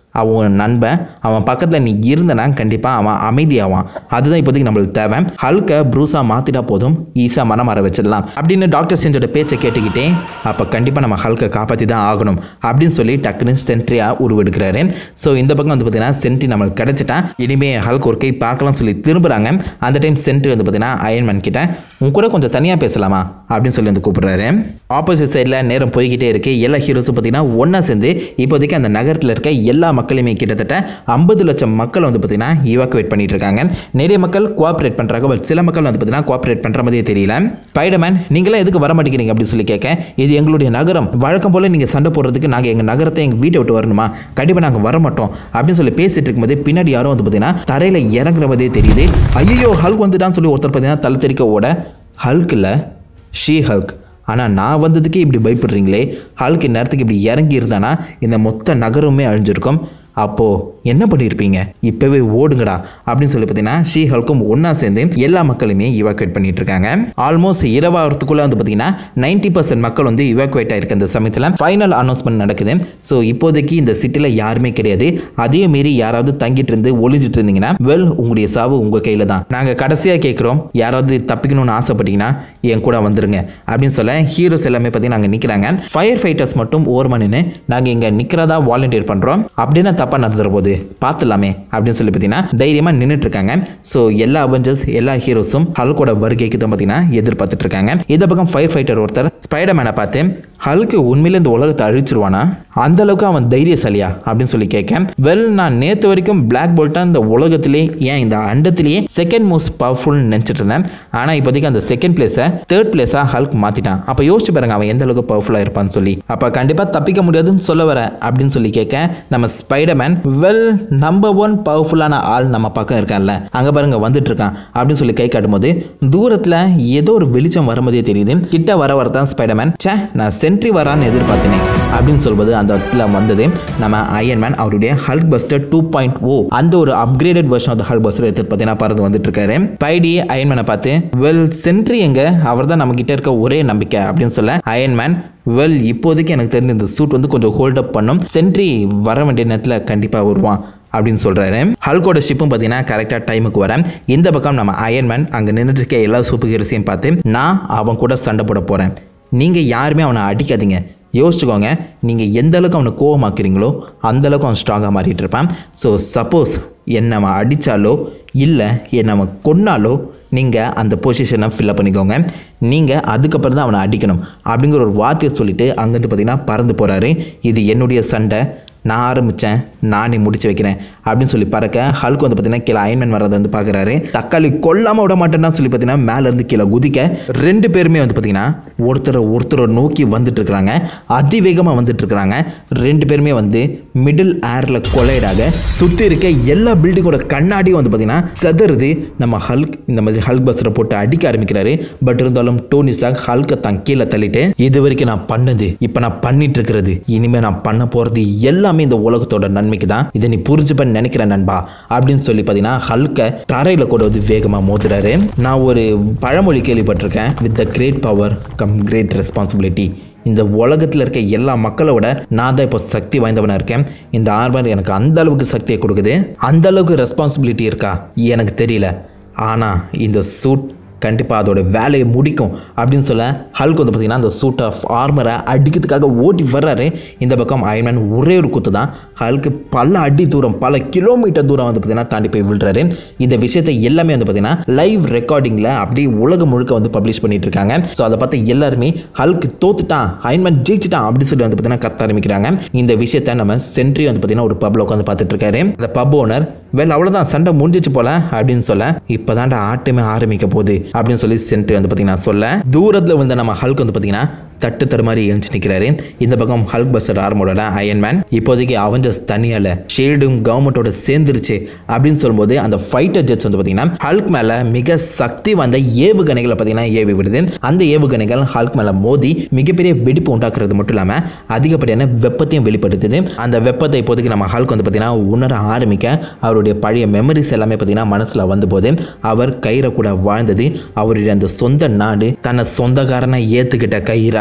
அவன் ஒரு நண்பன் அவன் பக்கத்தில் நீ இருந்தனா கண்டிப்பாக அவன் அமைதியாவான் அதுதான் இப்போதைக்கு நம்மளுக்கு தேவை ஹல்கை ப்ரூஸாக மாற்றிட்டா போதும் ஈஸியாக மனம் மாற வச்சிடலாம் அப்படின்னு டாக்டர் செஞ்சோட பேச்சை கேட்டுக்கிட்டே அப்போ கண்டிப்பாக நம்ம ஹல்கை காப்பாற்றி தான் ஆகணும் அப்படின்னு சொல்லி டக்குன்னு சென்ட்ரியாக உருவெடுக்கிறாரு ஸோ இந்த பக்கம் வந்து பார்த்தீங்கன்னா சென்ட்ரி நம்மளுக்கு கிடச்சிட்டா இனிமே ஹல்க் ஒரு கை பார்க்கலாம் சொல்லி திரும்புகிறாங்க அந்த டைம் சென்ட்ரி வந்து பார்த்தீங்கன்னா அயன்மேன் கிட்ட உன் கூட கொஞ்சம் தனியாக பேசலாமா அப்படின்னு சொல்லி வந்து கூப்பிடுறாரு ஆப்போசிட் சைடில் நேரம் போய்கிட்டே இருக்கு எல்லா ஹீரோஸும் பார்த்தீங்கன்னா ஒன்றா சேர்ந்து இப்போதைக்கு அந்த நகரத்தில் இருக்க எல்லா மக்களையுமே கிட்டத்தட்ட ஐம்பது லட்சம் மக்கள் வந்து பார்த்தீங்கன்னா இவாக்குவேட் பண்ணிட்டு இருக்காங்க நிறைய மக்கள் கோஆப்ரேட் பண்ணுறாங்க பட் சில மக்கள் வந்து பார்த்தீங்கன்னா கோஆப்ரேட் பண்ணுற மாதிரியே தெரியல ஸ்பைடர்மேன் நீங்களாம் எதுக்கு வர மாட்டேங்கிறீங்க அப்படின்னு சொல்லி கேட்க இது எங்களுடைய நகரம் வழக்கம் போல் நீங்கள் சண்டை போடுறதுக்கு நாங்கள் எங்கள் நகரத்தை எங்கள் வீட்டை விட்டு வரணுமா கண்டிப்பாக நாங்கள் வர மாட்டோம் அப்படின்னு சொல்லி பேசிட்டு இருக்கும்போது பின்னாடி யாரும் வந்து பார்த்தீங்கன்னா தரையில் இறங்குற மாதிரியே தெரியுது ஐயோ ஹல்க் வந்துட்டான்னு சொல்லி ஒருத்தர் பார்த்தீங்கன்னா தலை தெறிக்க ஓட ஹல்கில் ஷீ ஹல்க் ஆனால் நான் வந்ததுக்கே இப்படி பயப்படுறீங்களே ஹல்க் நேரத்துக்கு இப்படி இறங்கி இருந்தானா இந்த மொத்த நகரமே அழிஞ்சிருக்கும் அப்போது என்ன பண்ணியிருப்பீங்க இப்போவே ஓடுங்கடா அப்படின்னு சொல்லி பார்த்தீங்கன்னா ஷீ ஹல்க்கும் ஒன்றா சேர்ந்து எல்லா மக்களுமே இவாக்குவேட் பண்ணிட்டு இருக்காங்க ஆல்மோஸ்ட் இரவாகிறதுக்குள்ளே வந்து பார்த்தீங்கன்னா நைன்டி பர்சன்ட் மக்கள் வந்து இவாக்குவேட் ஆயிருக்க அந்த சமயத்தில் ஃபைனல் அனௌன்ஸ்மெண்ட் நடக்குது ஸோ இப்போதைக்கு இந்த சிட்டியில் யாருமே கிடையாது அதே மீறி யாராவது தங்கிட்டு இருந்து ஒளிஞ்சிட்டு இருந்தீங்கன்னா வெல் உங்களுடைய சாவு உங்கள் கையில் தான் நாங்கள் கடைசியாக கேட்குறோம் யாராவது தப்பிக்கணும்னு ஆசைப்பட்டீங்கன்னா என் கூட வந்துருங்க அப்படின்னு சொல்ல ஹீரோஸ் எல்லாமே பார்த்தீங்கன்னா அங்கே நிற்கிறாங்க ஃபயர் ஃபைட்டர்ஸ் மட்டும் ஓரமாக நின்று நாங்கள் இங்கே நிற்கிறதா வாலண்டியர் பண்ணுறோம் அப்படின்னா தப்பாக நடந்துற போது பார்த்துலாமே அப்படின்னு சொல்லி பார்த்தீங்கன்னா தைரியமாக நின்றுட்டு இருக்காங்க ஸோ எல்லா அவெஞ்சர்ஸ் எல்லா ஹீரோஸும் ஹல்கோட வருகைக்கு தான் பார்த்தீங்கன்னா எதிர்பார்த்துட்டு இருக்காங்க இந்த பக்கம் ஃபயர் ஃபைட்டர் ஒருத்தர் ஸ்பைடர்மேனை பார்த்து ஹல்க்கு உண்மையில இந்த உலகத்தை அழிச்சிருவானா அந்த அளவுக்கு அவன் தைரியசாலியா அப்படின்னு சொல்லி கேட்க வெல் நான் நேற்று வரைக்கும் பிளாக் போல்ட்டா இந்த உலகத்திலே ஏன் இந்த அண்டத்திலேயே செகண்ட் மோஸ்ட் பவர்ஃபுல்னு நினச்சிட்டு இருந்தேன் ஆனால் இப்போதைக்கு அந்த செகண்ட் பிளேஸை தேர்ட் பிளேஸாக ஹல்க் மாற்றிட்டான் அப்போ யோசிச்சு பாருங்க அவன் எந்த அளவுக்கு பவர்ஃபுல்லாக இருப்பான்னு சொல்லி அப்போ கண்டிப்பாக தப்பிக்க முடியாதுன்னு சொல்ல வர அப்படின்னு சொல்லி கேட்க நம்ம ஸ்பைடர்மேன் வெல் நம்பர் ஒன் பவர்ஃபுல்லான ஆள் நம்ம பக்கம் இருக்கான்ல அங்கே பாருங்க வந்துட்டு இருக்கான் அப்படின்னு சொல்லி கை காட்டும்போது தூரத்தில் ஏதோ ஒரு வெளிச்சம் வர மாதிரியே தெரியுது கிட்ட வர வரதான் ஸ்பைடர்மேன் சே நான் சென்ட்ரி வரான்னு எதிர்பார்த்தேனே அப்படின்னு சொல்வது அந்த இடத்துல வந்தது நம்ம அயன்மேன் அவருடைய Hulkbuster two point O அந்த ஒரு upgraded version of Hulkbuster எடுத்து பார்த்தீங்கன்னா பறந்து வந்துட்டு இருக்காரு பைடி அயன்மேனை பார்த்து வெல் சென்ட்ரி எங்க அவர் தான் நம்ம கிட்ட இருக்க ஒரே நம்பிக்கை அப்படின்னு சொல்ல அயன்மேன் வெல் இப்போதைக்கு எனக்கு தெரிஞ்ச இந்த சூட் வந்து கொஞ்சம் ஹோல்ட் அப் பண்ணும் சென்ட்ரி வர வேண்டிய நேரத்தில் கண்டிப்பாக வருவான் அப்படின்னு சொல்கிறாரு ஹல்கோட ஷிப்பும் பார்த்தீங்கன்னா கரெக்டாக டைமுக்கு வரேன் இந்த பக்கம் நம்ம அயன்மேன் அங்கே நின்றுட்டு இருக்க எல்லா சூப்பர் ஹீரோஸையும் பார்த்து நான் அவன் கூட சண்டை போட போகிறேன் நீங்கள் யாருமே அவனை அடிக்காதீங்க யோசிச்சுக்கோங்க நீங்கள் எந்த அளவுக்கு அவனை கோவமாக்குறீங்களோ அந்த அளவுக்கு அவன் ஸ்ட்ராங்காக மாறிட்டு இருப்பான் ஸோ சப்போஸ் என்னை அவன் அடித்தாலோ இல்லை என்னை அவன் கொன்னாலோ நீங்கள் அந்த பொசிஷனை ஃபில்லப் பண்ணிக்கோங்க நீங்கள் அதுக்கப்புறம் தான் அவனை அடிக்கணும் அப்படிங்கிற ஒரு வார்த்தையை சொல்லிட்டு அங்கேருந்து பார்த்தீங்கன்னா பறந்து போகிறாரு இது என்னுடைய சண்டை நான் ஆரம்பித்தேன் நானே முடிச்சு வைக்கிறேன் அப்படின்னு சொல்லி பறக்க ஹல்க் வந்து பார்த்தீங்கன்னா கீழே அயன்மேன் வர்றதை வந்து பார்க்குறாரு தக்காளி கொல்லாமல் விட மாட்டேன்னா சொல்லி பார்த்தீங்கன்னா மேலேருந்து கீழே குதிக்க ரெண்டு பேருமே வந்து பார்த்தீங்கன்னா ஒருத்தரை ஒருத்தரை நோக்கி வந்துட்டு இருக்கிறாங்க அதிவேகமாக வந்துட்டு இருக்கிறாங்க ரெண்டு பேருமே வந்து மிடில் ஏரில் கொலைடாக சுற்றி இருக்க எல்லா பில்டிங்கோட கண்ணாடியும் வந்து பார்த்தீங்கன்னா செதறுது நம்ம ஹல்க் இந்த மாதிரி ஹல்க் பஸ்ஸரை போட்டு அடிக்க ஆரம்பிக்கிறாரு பட் இருந்தாலும் டோனி ஸ்டாக் ஹல்கை தான் கீழே தள்ளிட்டு இது வரைக்கும் நான் பண்ணது இப்போ நான் பண்ணிட்டு இருக்கிறது இனிமேல் நான் பண்ண போகிறது எல்லாமே இந்த உலகத்தோட நன்மைக்கு தான் இதை நீ புரிஞ்சுப்பன்னு நினைக்கிறேன் நண்பா அப்படின்னு சொல்லி பார்த்தீங்கன்னா ஹல்கை தரையில் கூட வந்து வேகமாக மோதுறாரு நான் ஒரு பழமொழி கேள்விப்பட்டிருக்கேன் with the great power come great responsibility இந்த உலகத்தில் இருக்க எல்லா மக்களை விட நான் தான் இப்போ சக்தி வாய்ந்தவனாக இருக்கேன் இந்த ஆர்மர் எனக்கு அந்த அளவுக்கு சக்தியை கொடுக்குது அந்த அளவுக்கு ரெஸ்பான்சிபிலிட்டி இருக்கா எனக்கு தெரியல ஆனால் இந்த சூட் கண்டிப்பாக அதோட வேலையை முடிக்கும் அப்படின்னு சொல்ல ஹல்க் வந்து பார்த்தீங்கன்னா அந்த சூட் ஆஃப் ஆர்மரை அடிக்கிறதுக்காக ஓட்டி வர்றாரு இந்த பக்கம் அயன்மேன் ஒரே ஒரு குத்து தான் ஹல்க்கு பல அடி தூரம் பல கிலோமீட்டர் தூரம் வந்து பார்த்தீங்கன்னா தாண்டி போய் விழுறாரு இந்த விஷயத்தை எல்லாமே வந்து பார்த்தீங்கன்னா லைவ் ரெக்கார்டிங்கில் அப்படியே உலகம் முழுக்க வந்து பப்ளிஷ் பண்ணிட்டு இருக்காங்க ஸோ அதை பார்த்து எல்லாருமே ஹல்க் தோத்துட்டான் அயன்மேன் ஜெயிச்சிட்டான் அப்படின்னு சொல்லி வந்து பார்த்தீங்கன்னா கத்த ஆரம்பிக்கிறாங்க இந்த விஷயத்தை நம்ம சென்ட்ரி வந்து பார்த்தீங்கன்னா ஒரு பப்ல உட்காந்து பார்த்துட்டு இருக்காரு அந்த பப் ஓனர் வெல் அவ்வளோதான் சண்டை முடிஞ்சிச்சு போல அப்படின்னு சொல்ல இப்போதான்டா ஆட்டமே ஆரம்பிக்க போகுது அப்படின்னு சொல்லி சென்ட்ரி வந்து பார்த்தீங்கன்னா சொல்ல தூரத்தில் வந்து நம்ம ஹல்க் வந்து பார்த்தீங்கன்னா தட்டு தடுமாறி எழுந்து நிற்கிறாரு இந்த பக்கம் ஹல்க் பஸ்டர் ஆர்மோட அயன்மேன் இப்போதைக்கு அவஞ்சர்ஸ் தனியால ஷீல்டும் கவர்மெண்ட்டோட சேர்ந்துருச்சு அப்படின்னு சொல்லும்போது அந்த ஃபைட்டர் ஜெட்ஸ் வந்து பார்த்தீங்கன்னா ஹல்க் மேலே மிக சக்தி வாய்ந்த ஏவுகணைகளை பார்த்தீங்கன்னா ஏவி விடுது அந்த ஏவுகணைகள் ஹல்க் மேலே மோதி மிகப்பெரிய வெடிப்பு உண்டாக்குறது மட்டும் இல்லாமல் அதிகப்படியான வெப்பத்தையும் வெளிப்படுத்துது அந்த வெப்பத்தை இப்போதைக்கு நம்ம ஹல்க் வந்து பார்த்தீங்கன்னா உணர ஆரம்பிக்க அவருடைய பழைய மெமரிஸ் எல்லாமே பார்த்தீங்கன்னா மனசில் வந்து போது அவர் கயிறை கூட வாழ்ந்தது அவருடைய அந்த சொந்த நாடு தன்னை சொந்தக்காரனை ஏற்றுக்கிட்ட கயிறா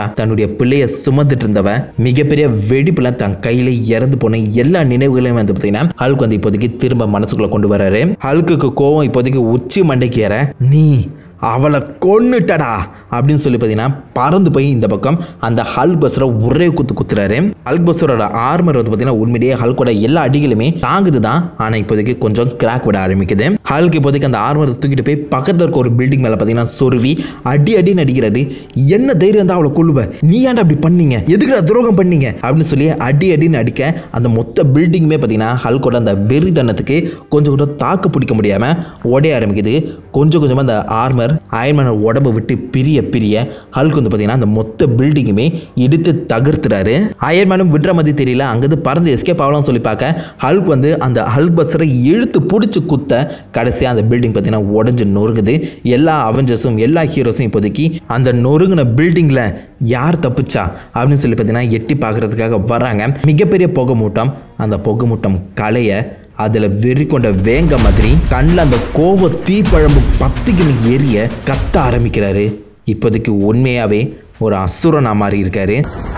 தன்னுடைய பிள்ளைய சுமந்துட்டு இருந்தவன் மிகப்பெரிய வெடிப்புல தன் கையில இறந்து போன எல்லா நினைவுகளையும் வந்து பார்த்தீங்கன்னா ஹல்க் வந்து இப்போதைக்கு திரும்ப மனசுக்குள்ள கொண்டு வராரு ஹல்குக்கு கோவம் இப்போதைக்கு உச்சி மண்டைக்கு ஏற நீ அவளை கொன்னுட்டடா அப்படின்னு சொல்லி பார்த்தீங்கன்னா பறந்து போய் இந்த பக்கம் அந்த ஹல்க் பஸ்ஸரை ஒரே குத்து குத்துறாரு ஹல்க் பஸ்ஸரோட ஆர்மர் வந்து பார்த்தீங்கன்னா உண்மையிலேயே ஹல்கோட எல்லா அடிகளுமே தாங்குது தான் ஆனால் இப்போதைக்கு கொஞ்சம் கிராக் விட ஆரம்பிக்குது ஹல்க் இப்போதைக்கு அந்த ஆர்மரை தூக்கிட்டு போய் பக்கத்தில் இருக்க ஒரு பில்டிங் மேலே பார்த்தீங்கன்னா சொருவி அடி அடின்னு அடிக்கிறாரு என்ன தைரியம் தான் அவளை கொள்ளுவ நீ ஏன்டா அப்படி பண்ணீங்க எதுக்குடா துரோகம் பண்ணீங்க அப்படின்னு சொல்லி அடி அடின்னு அடிக்க அந்த மொத்த பில்டிங்குமே பார்த்தீங்கன்னா ஹல்கோட அந்த வெறித்தனத்துக்கு கொஞ்சம் கூட தாக்கு பிடிக்க முடியாமல் உடைய ஆரம்பிக்குது கொஞ்சம் கொஞ்சமாக அந்த ஆர்மர் அயன்மேனோட உடம்பை விட்டு பிரிய பிரிய ஹல்க் வந்து பார்த்தீங்கன்னா அந்த மொத்த பில்டிங்குமே இடித்து தகர்த்துறாரு அயன்மேனும் விடுற மாதிரி தெரியல அங்கேருந்து பறந்து எஸ்கேப் ஆகலாம்னு சொல்லி பார்க்க ஹல்க் வந்து அந்த ஹல்க் பஸ்ஸரை இழுத்து பிடிச்சி குத்த கடைசியாக அந்த பில்டிங் பார்த்தீங்கன்னா உடஞ்சி நொறுங்குது எல்லா அவெஞ்சர்ஸும் எல்லா ஹீரோஸும் இப்போதைக்கு அந்த நொறுங்கின பில்டிங்கில் யார் தப்பிச்சா அப்படின்னு சொல்லி பார்த்தீங்கன்னா எட்டி பார்க்கறதுக்காக வராங்க மிகப்பெரிய புகை மூட்டம் அந்த புகை மூட்டம் கலைய அதில் வெறி கொண்ட வேங்க மாதிரி கண்ணில் அந்த கோவ தீப்பழம்பு பத்துக்கின்னு எரிய கத்த ஆரம்பிக்கிறாரு இப்போதைக்கு உண்மையாகவே ஒரு அசுரனா மாறி இருக்காரு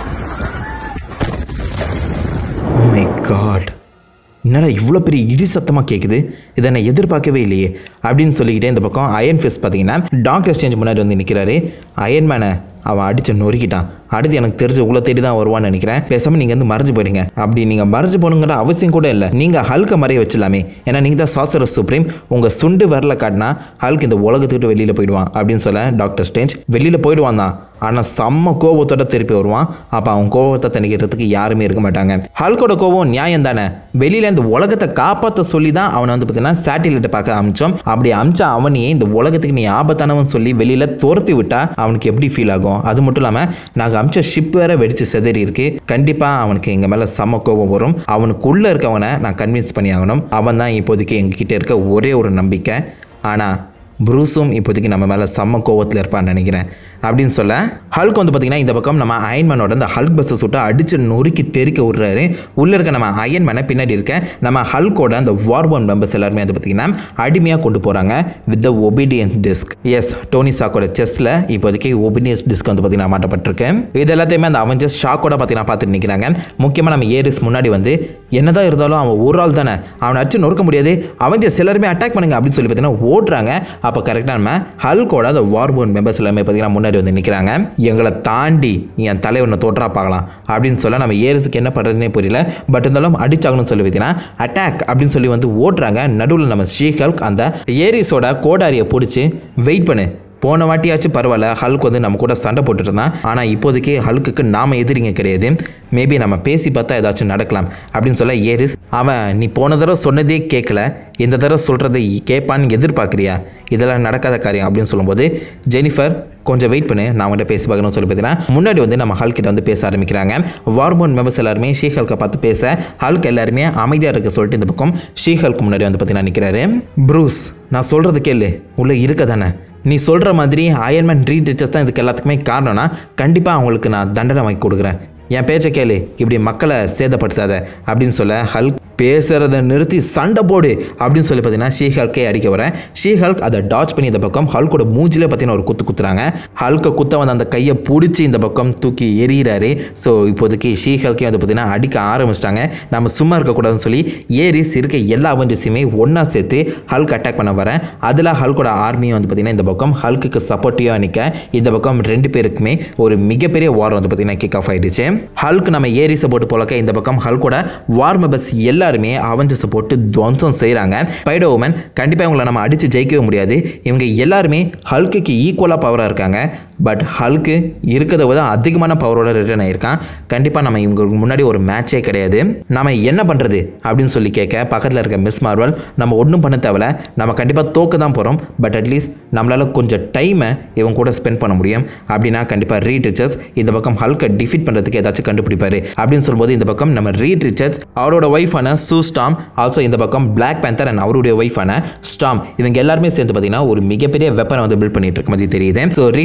மை காட் என்னடா இவ்வளோ பெரிய இடி சத்தமாக கேட்குது இதை நான் எதிர்பார்க்கவே இல்லையே அப்படின்னு சொல்லிக்கிட்டே இந்த பக்கம் அயன் ஃபேஸ் பார்த்தீங்கன்னா டாக்டர் சேஞ்ச் முன்னாடி வந்து நிற்கிறாரு அயன்மேனை அவன் அடிச்சு நொறுக்கிட்டான் அடுத்து எனக்கு தெரிஞ்ச உங்களை தேடி தான் வருவான்னு நினைக்கிறேன் பேசாமல் நீங்கள் வந்து மறைஞ்சு போயிடுங்க அப்படி நீங்கள் மறைஞ்சு போகணுங்கிற அவசியம் கூட இல்லை நீங்கள் ஹல்கை மறைய வச்சிடலாமே ஏன்னா நீங்கள் தான் சாசர சுப்ரீம் உங்கள் சுண்டு வரல காட்டினா ஹல்க் இந்த உலகத்துக்கு வெளியில் போயிடுவான் அப்படின்னு சொல்ல டாக்டர் ஸ்டேஞ்ச் வெளியில் போயிடுவான் தான் ஆனால் செம்ம கோபத்தோட திருப்பி வருவான் அப்போ அவன் கோபத்தை தணிக்கிறதுக்கு யாருமே இருக்க மாட்டாங்க ஹல்கோட கோபம் நியாயம் தானே வெளியில் இந்த உலகத்தை காப்பாற்ற சொல்லி தான் அவனை வந்து பார்த்தீங்கன்னா சேட்டிலைட்டை பார்க்க அமிச்சோம் அப்படி அமிச்சா அவனையே இந்த உலகத்துக்கு நீ ஆபத்தானவன் சொல்லி வெளியில் துரத்தி விட்டா அவனுக்கு எப்படி ஃபீல் ஆகும் அது மட்டும் இல்லாமல் நாங்கள் அமிச்ச ஷிப் வேற வெடிச்சு செதறி இருக்கு கண்டிப்பாக அவனுக்கு எங்கள் மேலே செம்ம கோபம் வரும் அவனுக்குள்ளே இருக்கவனை நான் கன்வின்ஸ் பண்ணி ஆகணும் அவன் தான் இப்போதைக்கு எங்ககிட்ட இருக்க ஒரே ஒரு நம்பிக்கை ஆனால் ப்ரூஸும் இப்போதைக்கு நம்ம மேலே செம்ம கோவத்தில் இருப்பான்னு நினைக்கிறேன் அப்படின்னு சொல்ல ஹல்க் வந்து பார்த்தீங்கன்னா இந்த பக்கம் நம்ம அயன்மேனோட இந்த ஹல்க் பஸ்ஸை சுட்டு அடிச்சு நொறுக்கி தெறிக்க விடுறாரு உள்ளே இருக்க நம்ம அயன்மேனை பின்னாடி இருக்க நம்ம ஹல்கோட அந்த வார்போன் மெம்பர்ஸ் எல்லாருமே வந்து பார்த்தீங்கன்னா அடிமையாக கொண்டு போகிறாங்க with the obedience disk as Tony சாக்கோட செஸ்ஸில் இப்போதைக்கு ஒபீடியன்ஸ் டிஸ்க் வந்து பார்த்தீங்கன்னா மாட்டப்பட்டிருக்கு இது எல்லாத்தையுமே அந்த அவஞ்சர்ஸ் ஷாக்கோட பார்த்தீங்கன்னா பார்த்துட்டு நிற்கிறாங்க முக்கியமாக நம்ம ஏரிஸ் முன்னாடி வந்து என்னதான் இருந்தாலும் அவன் ஒரு ஆள் தானே அவனை அடிச்சு நொறுக்க முடியாது அவஞ்சர்ஸ் எல்லாருமே அட்டாக் பண்ணுங்க அப்படின்னு சொல்லி பார்த்தீங்கன்னா ஓடுறாங்க அப்போ கரெக்டாக நம்ம ஹல்கோட அந்த வார்போன் மெம்பர்ஸ் எல்லாமே பார்த்தீங்கன்னா முன்னாடி வந்து நிற்கிறாங்க எங்களை தாண்டி என் தலைவனை தோற்றா பார்க்கலாம் அப்படின்னு சொல்ல நம்ம ஏரிஸுக்கு என்ன பண்ணுறதுனே புரியல பட் இருந்தாலும் அடிச்சாகணும்னு சொல்லி பார்த்தீங்கன்னா அட்டாக் அப்படின்னு சொல்லி வந்து ஓட்டுறாங்க நடுவில் நம்ம ஷீஹல்க் அந்த ஏரிஸோட கோடாரியை பிடிச்சி வெயிட் பண்ணு போன வாட்டியாச்சும் பரவாயில்ல ஹல்க் வந்து நம்ம கூட சண்டை போட்டுட்டு இருந்தான் ஆனால் இப்போதைக்கு ஹல்க்குக்கு நாம எதிரிங்க கிடையாது மேபி நம்ம பேசி பார்த்தா ஏதாச்சும் நடக்கலாம் அப்படின்னு சொல்ல ஏரிஸ் அவன் நீ போன தடவை சொன்னதே கேட்கல இந்த தடவை சொல்கிறத கேட்பான்னு எதிர்பார்க்குறியா இதெல்லாம் நடக்காத காரியம் அப்படின்னு சொல்லும்போது ஜெனிஃபர் கொஞ்சம் வெயிட் பண்ணு நான் அவன்கிட்ட பேசி பார்க்கணும்னு சொல்லி பார்த்தீங்கன்னா முன்னாடி வந்து நம்ம ஹல்க் கிட்ட வந்து பேச ஆரம்பிக்கிறாங்க வார்மோன் மெம்பர்ஸ் எல்லாருமே ஷீ ஹல்கை பார்த்து பேச ஹல்க் எல்லாருமே அமைதியாக இருக்க சொல்லிட்டு இந்த பக்கம் ஷீ ஹல்க் முன்னாடி வந்து பார்த்தீங்கன்னா நிற்கிறாரு ப்ரூஸ் நான் சொல்கிறது கேளு உள்ளே இருக்க தானே நீ சொல்கிற மாதிரி அயன்மேன் ரீடீச்சர்ஸ் தான் இதுக்கு எல்லாத்துக்குமே காரணம்னா கண்டிப்பாக அவங்களுக்கு நான் தண்டனை வாங்கி கொடுக்குறேன் என் பேச்சை கேளு இப்படி மக்களை சேதப்படுத்தாத அப்படின்னு சொல்ல ஹல்க் பேசுகிறத நிறுத்தி சண்டை போடு அப்படின்னு சொல்லி பார்த்தீங்கன்னா ஷீ ஹல்கே அடிக்க வரேன் ஷீ ஹல்க் அதை டாச் பண்ணி இந்த பக்கம் ஹல்கோட மூஞ்சிலே பார்த்தீங்கன்னா ஒரு குத்து குத்துறாங்க ஹல்கை குத்த வந்து அந்த கையை பிடிச்சி இந்த பக்கம் தூக்கி எறிகிறாரு ஸோ இப்போதைக்கு ஷீ ஹல்கே வந்து பார்த்தீங்கன்னா அடிக்க ஆரம்பிச்சிட்டாங்க நம்ம சும்மா இருக்கக்கூடாதுன்னு சொல்லி ஏரிஸ் இருக்க எல்லா அவஞ்சஸையுமே ஒன்றா சேர்த்து ஹல்க் அட்டாக் பண்ண வரேன் அதில் ஹல்கோட ஆர்மியும் வந்து பார்த்தீங்கன்னா இந்த பக்கம் ஹல்க்குக்கு சப்போர்ட்டிவாக நிற்க இந்த பக்கம் ரெண்டு பேருக்குமே ஒரு மிகப்பெரிய வார் வந்து பார்த்தீங்கன்னா கிக் ஆஃப் ஆயிடுச்சு ஹல்க் நம்ம ஏரிஸை போட்டு போலக்க இந்த பக்கம் ஹல்கோட வார் மெம்பர்ஸ் எல்லாருமே அவஞ்சஸை போட்டு துவம்சம் செய்கிறாங்க ஸ்பைடர் உமன் கண்டிப்பாக இவங்களை நம்ம அடித்து ஜெயிக்கவே முடியாது இவங்க எல்லாருமே ஹல்க்குக்கு ஈக்குவலாக பவராக இருக்காங்க பட் ஹல்க்கு இருக்கிறத விட அதிகமான பவரோட ரிட்டர்ன் ஆயிருக்கான் கண்டிப்பாக நம்ம இவங்களுக்கு முன்னாடி ஒரு மேட்சே கிடையாது நம்ம என்ன பண்ணுறது அப்படின்னு சொல்லி கேட்க பக்கத்தில் இருக்க மிஸ் மார்வல் நம்ம ஒன்றும் பண்ண தேவையில்ல நம்ம கண்டிப்பாக தோக்க தான் போகிறோம் பட் அட்லீஸ்ட் நம்மளால் கொஞ்சம் டைமை இவங்க கூட ஸ்பெண்ட் பண்ண முடியும் அப்படின்னா கண்டிப்பாக ரீட் ரிச்சர்ஸ் இந்த பக்கம் ஹல்கை டிஃபீட் பண்ணுறதுக்கு ஏதாச்சும் கண்டுபிடிப்பாரு அப்படின்னு சொல்லும்போது இந்த பக்கம் நம்ம ரீட் ரிச்சர்ஸ் அவரோட ஒய்ஃபான சூ ஸ்டாம் ஆல்சோ இந்த பக்கம் பிளாக் பேந்தர் அண்ட் அவருடைய ஒய்ஃபான ஸ்டாம் இவங்க எல்லாருமே சேர்ந்து பார்த்தீங்கன்னா ஒரு மிகப்பெரிய வெப்பனை வந்து பில்ட் பண்ணிட்டு இருக்க மாதிரி தெரியுது ஸோ ரீட் ரிச்சர்ஸ்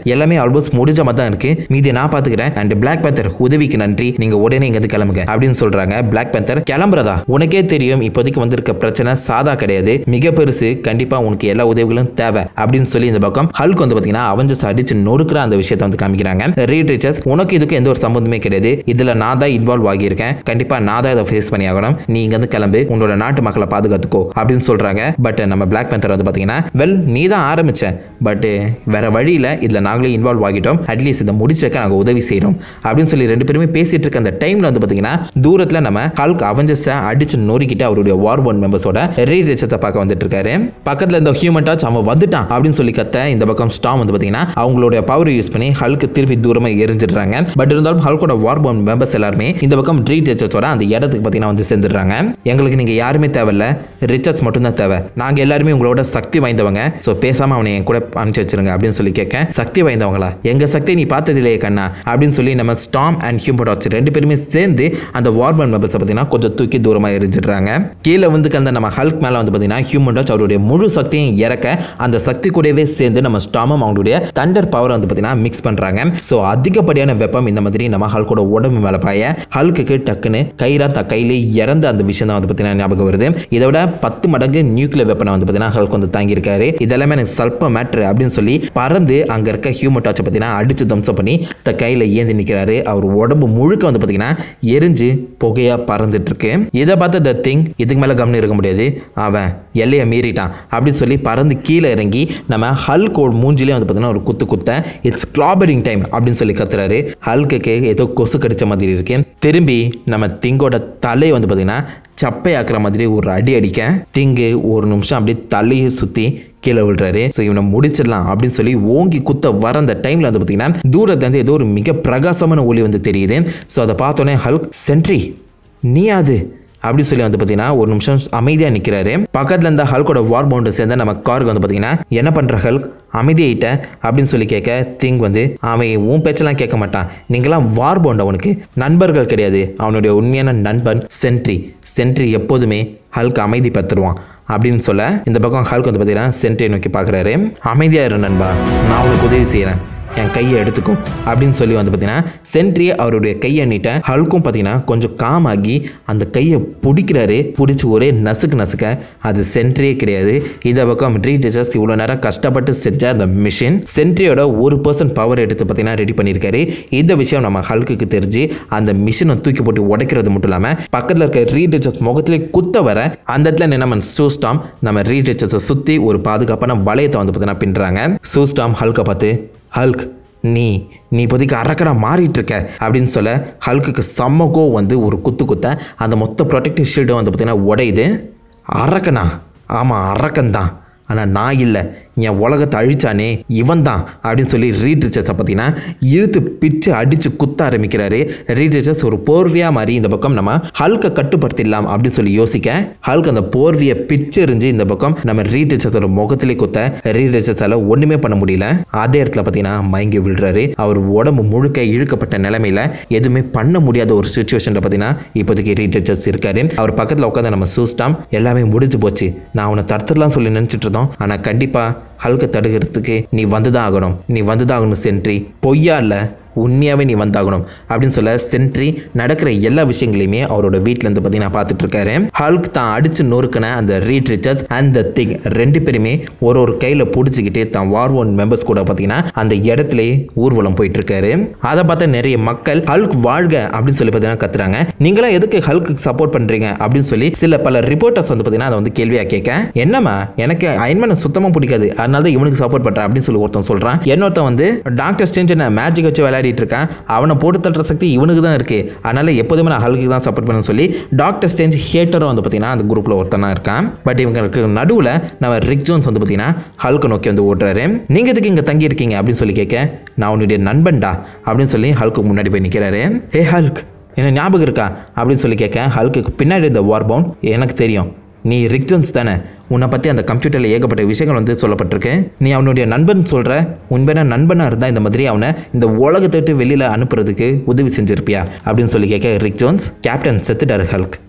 எல்லாமே ஆல்மோஸ்ட் முடிஞ்ச மாதிரி தான் இருக்கு மீதி நான் பாத்துக்கிறேன் அண்ட் பிளாக் பேந்தர் உதவிக்கு நன்றி நீங்க உடனே இங்க இருந்து கிளம்புங்க அப்படின்னு சொல்றாங்க பிளாக் பேந்தர் கிளம்புறதா உனக்கே தெரியும் இப்போதைக்கு வந்திருக்க பிரச்சனை சாதா கிடையாது மிக பெருசு கண்டிப்பா உனக்கு எல்லா உதவிகளும் தேவை அப்படின்னு சொல்லி இந்த பக்கம் ஹல்க் வந்து பாத்தீங்கன்னா அவஞ்சஸ் அடிச்சு நொறுக்குற அந்த விஷயத்தை வந்து காமிக்கிறாங்க ரீட் ரிச்சர்ஸ் உனக்கு இதுக்கு எந்த ஒரு சம்மந்தமே கிடையாது இதுல நான் தான் இன்வால்வ் ஆகியிருக்கேன் கண்டிப்பா நான் தான் இதை ஃபேஸ் பண்ணி ஆகணும் நீ இங்க இருந்து கிளம்பு உன்னோட நாட்டு மக்களை பாதுகாத்துக்கோ அப்படின்னு சொல்றாங்க பட் நம்ம பிளாக் பேந்தர் வந்து பாத்தீங்கன்னா வெல் நீ தான் ஆரம்பிச்ச பட் வேற வழியில இதுல நாங்களே இன்வால்வ் ஆகிட்டோம் அட்லீஸ்ட் இதை முடிச்சு வைக்க நாங்க உதவி செய்றோம் அப்படின்னு சொல்லி ரெண்டு பேருமே பேசிட்டு இருக்க அந்த டைம்ல வந்து பாத்தீங்கன்னா தூரத்துல நம்ம ஹல்க் அவஞ்சஸை அடிச்சு நொறுக்கிட்டு அவருடைய வார் ஒன் மெம்பர்ஸோட ரீட் ரிச்சத்தை பார்க்க வந்துட்டு இருக்காரு பக்கத்துல இந்த ஹியூமன் டாச் அவன் வந்துட்டான் அப்படின்னு சொல்லி கத்த இந்த பக்கம் ஸ்டாம் வந்து பாத்தீங்கன்னா அவங்களோட பவர் யூஸ் பண்ணி ஹல்க்கு திருப்பி தூரமா எரிஞ்சிடுறாங்க பட் இருந்தாலும் ஹல்கோட வார் ஒன் மெம்பர்ஸ் எல்லாருமே இந்த பக்கம் ரீட் ரிச்சர்ஸோட அந்த இடத்துக்கு பாத்தீங்கன்னா வந்து சேர்ந்துடுறாங்க எங்களுக்கு நீங்க யாருமே தேவையில்ல ரிச்சர்ஸ் மட்டும்தான் தேவை நாங்க எல்லாருமே உங்களோட சக்தி வாய்ந்தவங்க ஸோ பேசாம அவனை என் கூட அனுப்பிச்சு வச்சிருங்க அப்படின்னு சொல்லி கேட்க சக்தி வாய்ந்தவங்களா எங்க சக்தி நீ பார்த்தது இல்லையே கண்ணா அப்படின்னு சொல்லி நம்ம ஸ்டாம் அண்ட் ஹியூமன் டாட்ஸ் ரெண்டு பேருமே சேர்ந்து அந்த வார்பன் மெம்பர்ஸை பார்த்தீங்கன்னா கொஞ்சம் தூக்கி தூரமாக எரிஞ்சிடுறாங்க கீழே வந்து கலந்த நம்ம ஹல்க் மேலே வந்து பார்த்தீங்கன்னா ஹியூமன் டாட்ஸ் அவருடைய முழு சக்தியும் இறக்க அந்த சக்தி கூடவே சேர்ந்து நம்ம ஸ்டாமும் அவங்களுடைய தண்டர் பவர் வந்து பார்த்தீங்கன்னா மிக்ஸ் பண்ணுறாங்க ஸோ அதிகப்படியான வெப்பம் இந்த மாதிரி நம்ம ஹல்கோட உடம்பு மேலே பாய ஹல்குக்கு டக்குன்னு கயிறா த கையிலே இறந்த அந்த விஷயம் தான் வந்து பார்த்தீங்கன்னா ஞாபகம் வருது இதை விட பத்து மடங்கு நியூக்ளியர் வெப்பனை வந்து பார்த்தீங்கன்னா ஹல்க் வந்து தாங்கியிருக்காரு இதெல்லாமே எனக்கு சல்ப மேட்ரு அப்படின்னு சொல்லி பறந்து அங்கே இருக்க ஹியூமன் டாச்சை பார்த்தீங்கன்னா அடிச்சு தம்சம் பண்ணி த கையில் ஏந்தி நிற்கிறாரு அவர் உடம்பு முழுக்க வந்து பார்த்தீங்கன்னா எரிஞ்சு புகையாக பறந்துட்டு இருக்கு இதை பார்த்த த திங் இதுக்கு மேலே கவனம் இருக்க முடியாது அவன் எல்லையை மீறிட்டான் அப்படின்னு சொல்லி பறந்து கீழே இறங்கி நம்ம ஹல்கோட மூஞ்சிலே வந்து பார்த்தீங்கன்னா ஒரு குத்து குத்த இட்ஸ் கிளாபரிங் டைம் அப்படின்னு சொல்லி கத்துறாரு ஹல்குக்கு ஏதோ கொசு கடிச்ச மாதிரி இருக்கு திரும்பி நம்ம திங்கோட தலையை வந்து பார்த்தீங்கன்னா சப்பையாக்குற மாதிரி ஒரு அடி அடிக்க திங்கு ஒரு நிமிஷம் அப்படியே தலையை சுற்றி கீழே விழுறாரு ஸோ இவனை முடிச்சிடலாம் அப்படின்னு சொல்லி ஓங்கி குத்த வர அந்த டைமில் வந்து பார்த்தீங்கன்னா தூரத்துல இருந்து ஏதோ ஒரு மிக பிரகாசமான ஒளி வந்து தெரியுது ஸோ அதை பார்த்தோன்னே ஹல்க் சென்ட்ரி நீ அது அப்படின்னு சொல்லி வந்து பார்த்தீங்கன்னா ஒரு நிமிஷம் அமைதியாக நிற்கிறாரு பக்கத்தில் இருந்த ஹல்கோட வார் பவுண்டை சேர்ந்த நம்ம காருக்கு வந்து பார்த்தீங்கன்னா என்ன பண்ணுற ஹல்க் அமைதியாயிட்ட அப்படின்னு சொல்லி கேட்க திங் வந்து அவன் உன் பேச்செல்லாம் கேட்க மாட்டான் நீங்களாம் வார் பவுண்ட் அவனுக்கு நண்பர்கள் கிடையாது அவனுடைய உண்மையான நண்பன் சென்ட்ரி சென்ட்ரி எப்போதுமே ஹல்க் அமைதி பத்துருவான் அப்படின்னு சொல்ல இந்த பக்கம் ஹல்க் வந்து பார்த்தீங்கன்னா சென்ட்ரியை நோக்கி பார்க்குறாரு அமைதியாக இரு நண்பா நான் உனக்கு உதவி செய்கிறேன் என் கையை எடுத்துக்கும் அப்படின்னு சொல்லி வந்து பார்த்தீங்கன்னா சென்ட்ரி அவருடைய கையை நீட்ட ஹல்க்கும் பார்த்தீங்கன்னா கொஞ்சம் காமாகி அந்த கையை பிடிக்கிறாரு பிடிச்சி ஒரே நசுக்கு நசுக்க அது சென்ட்ரியே கிடையாது இந்த பக்கம் ட்ரீ டீச்சர்ஸ் இவ்வளோ நேரம் கஷ்டப்பட்டு செஞ்ச அந்த மிஷின் சென்ட்ரியோட ஒரு பர்சன்ட் பவர் எடுத்து பார்த்தீங்கன்னா ரெடி பண்ணியிருக்காரு இந்த விஷயம் நம்ம ஹல்க்குக்கு தெரிஞ்சு அந்த மிஷினை தூக்கி போட்டு உடைக்கிறது மட்டும் இல்லாமல் பக்கத்தில் இருக்க ரீ டீச்சர்ஸ் முகத்திலே குத்த வர அந்த இடத்துல நின்று சூஸ்டாம் நம்ம ரீ டீச்சர்ஸை சுற்றி ஒரு பாதுகாப்பான வளையத்தை வந்து பார்த்தீங்கன்னா பின்னுறாங்க சூஸ்டாம் ஹல்கை பார்த்து ஹல்க் நீ நீ இப்போதைக்கு அரக்கரா மாறிட்டு இருக்க அப்படின்னு சொல்ல ஹல்குக்கு செம்ம கோவம் வந்து ஒரு குத்து குத்த அந்த மொத்த ப்ரொடெக்டிவ் ஷீல்டும் வந்து பார்த்தீங்கன்னா உடையுது அரக்கனா ஆமாம் அரக்கன் தான் ஆனால் நான் இல்லை என் உலகத்தை அழிச்சானே இவன் தான் அப்படின்னு சொல்லி ரீட் ரிச்சர்ஸை பார்த்தீங்கன்னா இழுத்து பிச்சு அடித்து குத்த ஆரம்பிக்கிறாரு ரீட் ரிச்சர்ஸ் ஒரு போர்வையாக மாதிரி இந்த பக்கம் நம்ம ஹல்கை கட்டுப்படுத்திடலாம் அப்படின்னு சொல்லி யோசிக்க ஹல்க் அந்த போர்வையை பிச்சு எறிஞ்சு இந்த பக்கம் நம்ம ரீட் ரிச்சர்ஸோட முகத்திலே குத்த ரீட் ரிச்சர்ஸால் ஒன்றுமே பண்ண முடியல அதே இடத்துல பார்த்தீங்கன்னா மயங்கி விழுறாரு அவர் உடம்பு முழுக்க இழுக்கப்பட்ட நிலைமையில எதுவுமே பண்ண முடியாத ஒரு சுச்சுவேஷனில் பார்த்தீங்கன்னா இப்போதைக்கு ரீட் ரிச்சர்ஸ் இருக்காரு அவர் பக்கத்தில் உட்காந்து நம்ம சூஸ்டாம் எல்லாமே முடிஞ்சு போச்சு நான் அவனை தடுத்துடலாம் சொல்லி நினச்சிட்டு இருந்தோம் ஆனால் கண்டிப்பாக ஹல்கை தடுக்கிறதுக்கு நீ வந்துதான் ஆகணும் நீ வந்துதான் ஆகணும் சென்ட்ரி பொய்யா இல்லை உண்மையாகவே நீ வந்தாகணும் அப்படின்னு சொல்ல சென்ட்ரி நடக்கிற எல்லா விஷயங்களையுமே அவரோட வீட்டிலேருந்து பார்த்தீங்கன்னா பார்த்துட்டு இருக்காரு ஹல்க் தான் அடிச்சு நொறுக்கின அந்த Reed Richards and the Thing ரெண்டு பேருமே ஒரு ஒரு கையில் பிடிச்சிக்கிட்டு தான் வார் ஒன் மெம்பர்ஸ் கூட பார்த்தீங்கன்னா அந்த இடத்துலயே ஊர்வலம் போயிட்டு இருக்காரு அதை பார்த்த நிறைய மக்கள் ஹல்க் வாழ்க அப்படின்னு சொல்லி பார்த்தீங்கன்னா கத்துறாங்க நீங்களாம் எதுக்கு ஹல்க்கு சப்போர்ட் பண்ணுறீங்க அப்படின்னு சொல்லி சில பல ரிப்போர்ட்டர்ஸ் வந்து பார்த்தீங்கன்னா அதை வந்து கேள்வியாக கேட்க என்னம்மா எனக்கு அயன்மேனை சுத்தமாக பிடிக்காது அதனால தான் இவனுக்கு சப்போர்ட் பண்ணுறேன் அப்படின்னு சொல்லி ஒருத்தன் சொல்கிறான் இன்னொருத்தன் வந்து டாக்டர் ஸ்டேஞ்ச் என்ன மேஜிக் வச்சு விளையாடிட்டு இருக்கான் அவனை போட்டு தள்ளுற சக்தி இவனுக்கு தான் இருக்கு அதனால எப்போதுமே நான் ஹல்க்கு தான் சப்போர்ட் பண்ண சொல்லி டாக்டர் ஸ்டேஞ்ச் ஹேட்டரும் வந்து பார்த்தீங்கன்னா அந்த குரூப்பில் ஒருத்தனா இருக்கான் பட் இவங்களுக்கு நடுவில் நம்ம ரிக் ஜோன்ஸ் வந்து பார்த்தீங்கன்னா ஹல்கை நோக்கி வந்து ஓட்டுறாரு நீங்கள் எதுக்கு இங்கே தங்கி இருக்கீங்க அப்படின்னு சொல்லி கேட்க நான் உன்னுடைய நண்பன்டா அப்படின்னு சொல்லி ஹல்க்கு முன்னாடி போய் நிற்கிறாரு ஹே ஹல்க் என்ன ஞாபகம் இருக்கா அப்படின்னு சொல்லி கேட்க ஹல்க்கு பின்னாடி இந்த வார் பவுண்ட் எனக்கு தெரியும் நீ ரிக் ஜோன்ஸ் தானே உன்னை பற்றி அந்த கம்ப்யூட்டரில் ஏகப்பட்ட விஷயங்கள் வந்து சொல்லப்பட்டிருக்கு நீ அவனுடைய நண்பன் சொல்கிற உண்மையான நண்பனாக இருந்தால் இந்த மாதிரி அவனை இந்த உலகத்தை விட்டு வெளியில் அனுப்புறதுக்கு உதவி செஞ்சிருப்பியா அப்படின்னு சொல்லி கேட்க ரிக் ஜோன்ஸ் கேப்டன் செத்துட்டார் ஹல்க்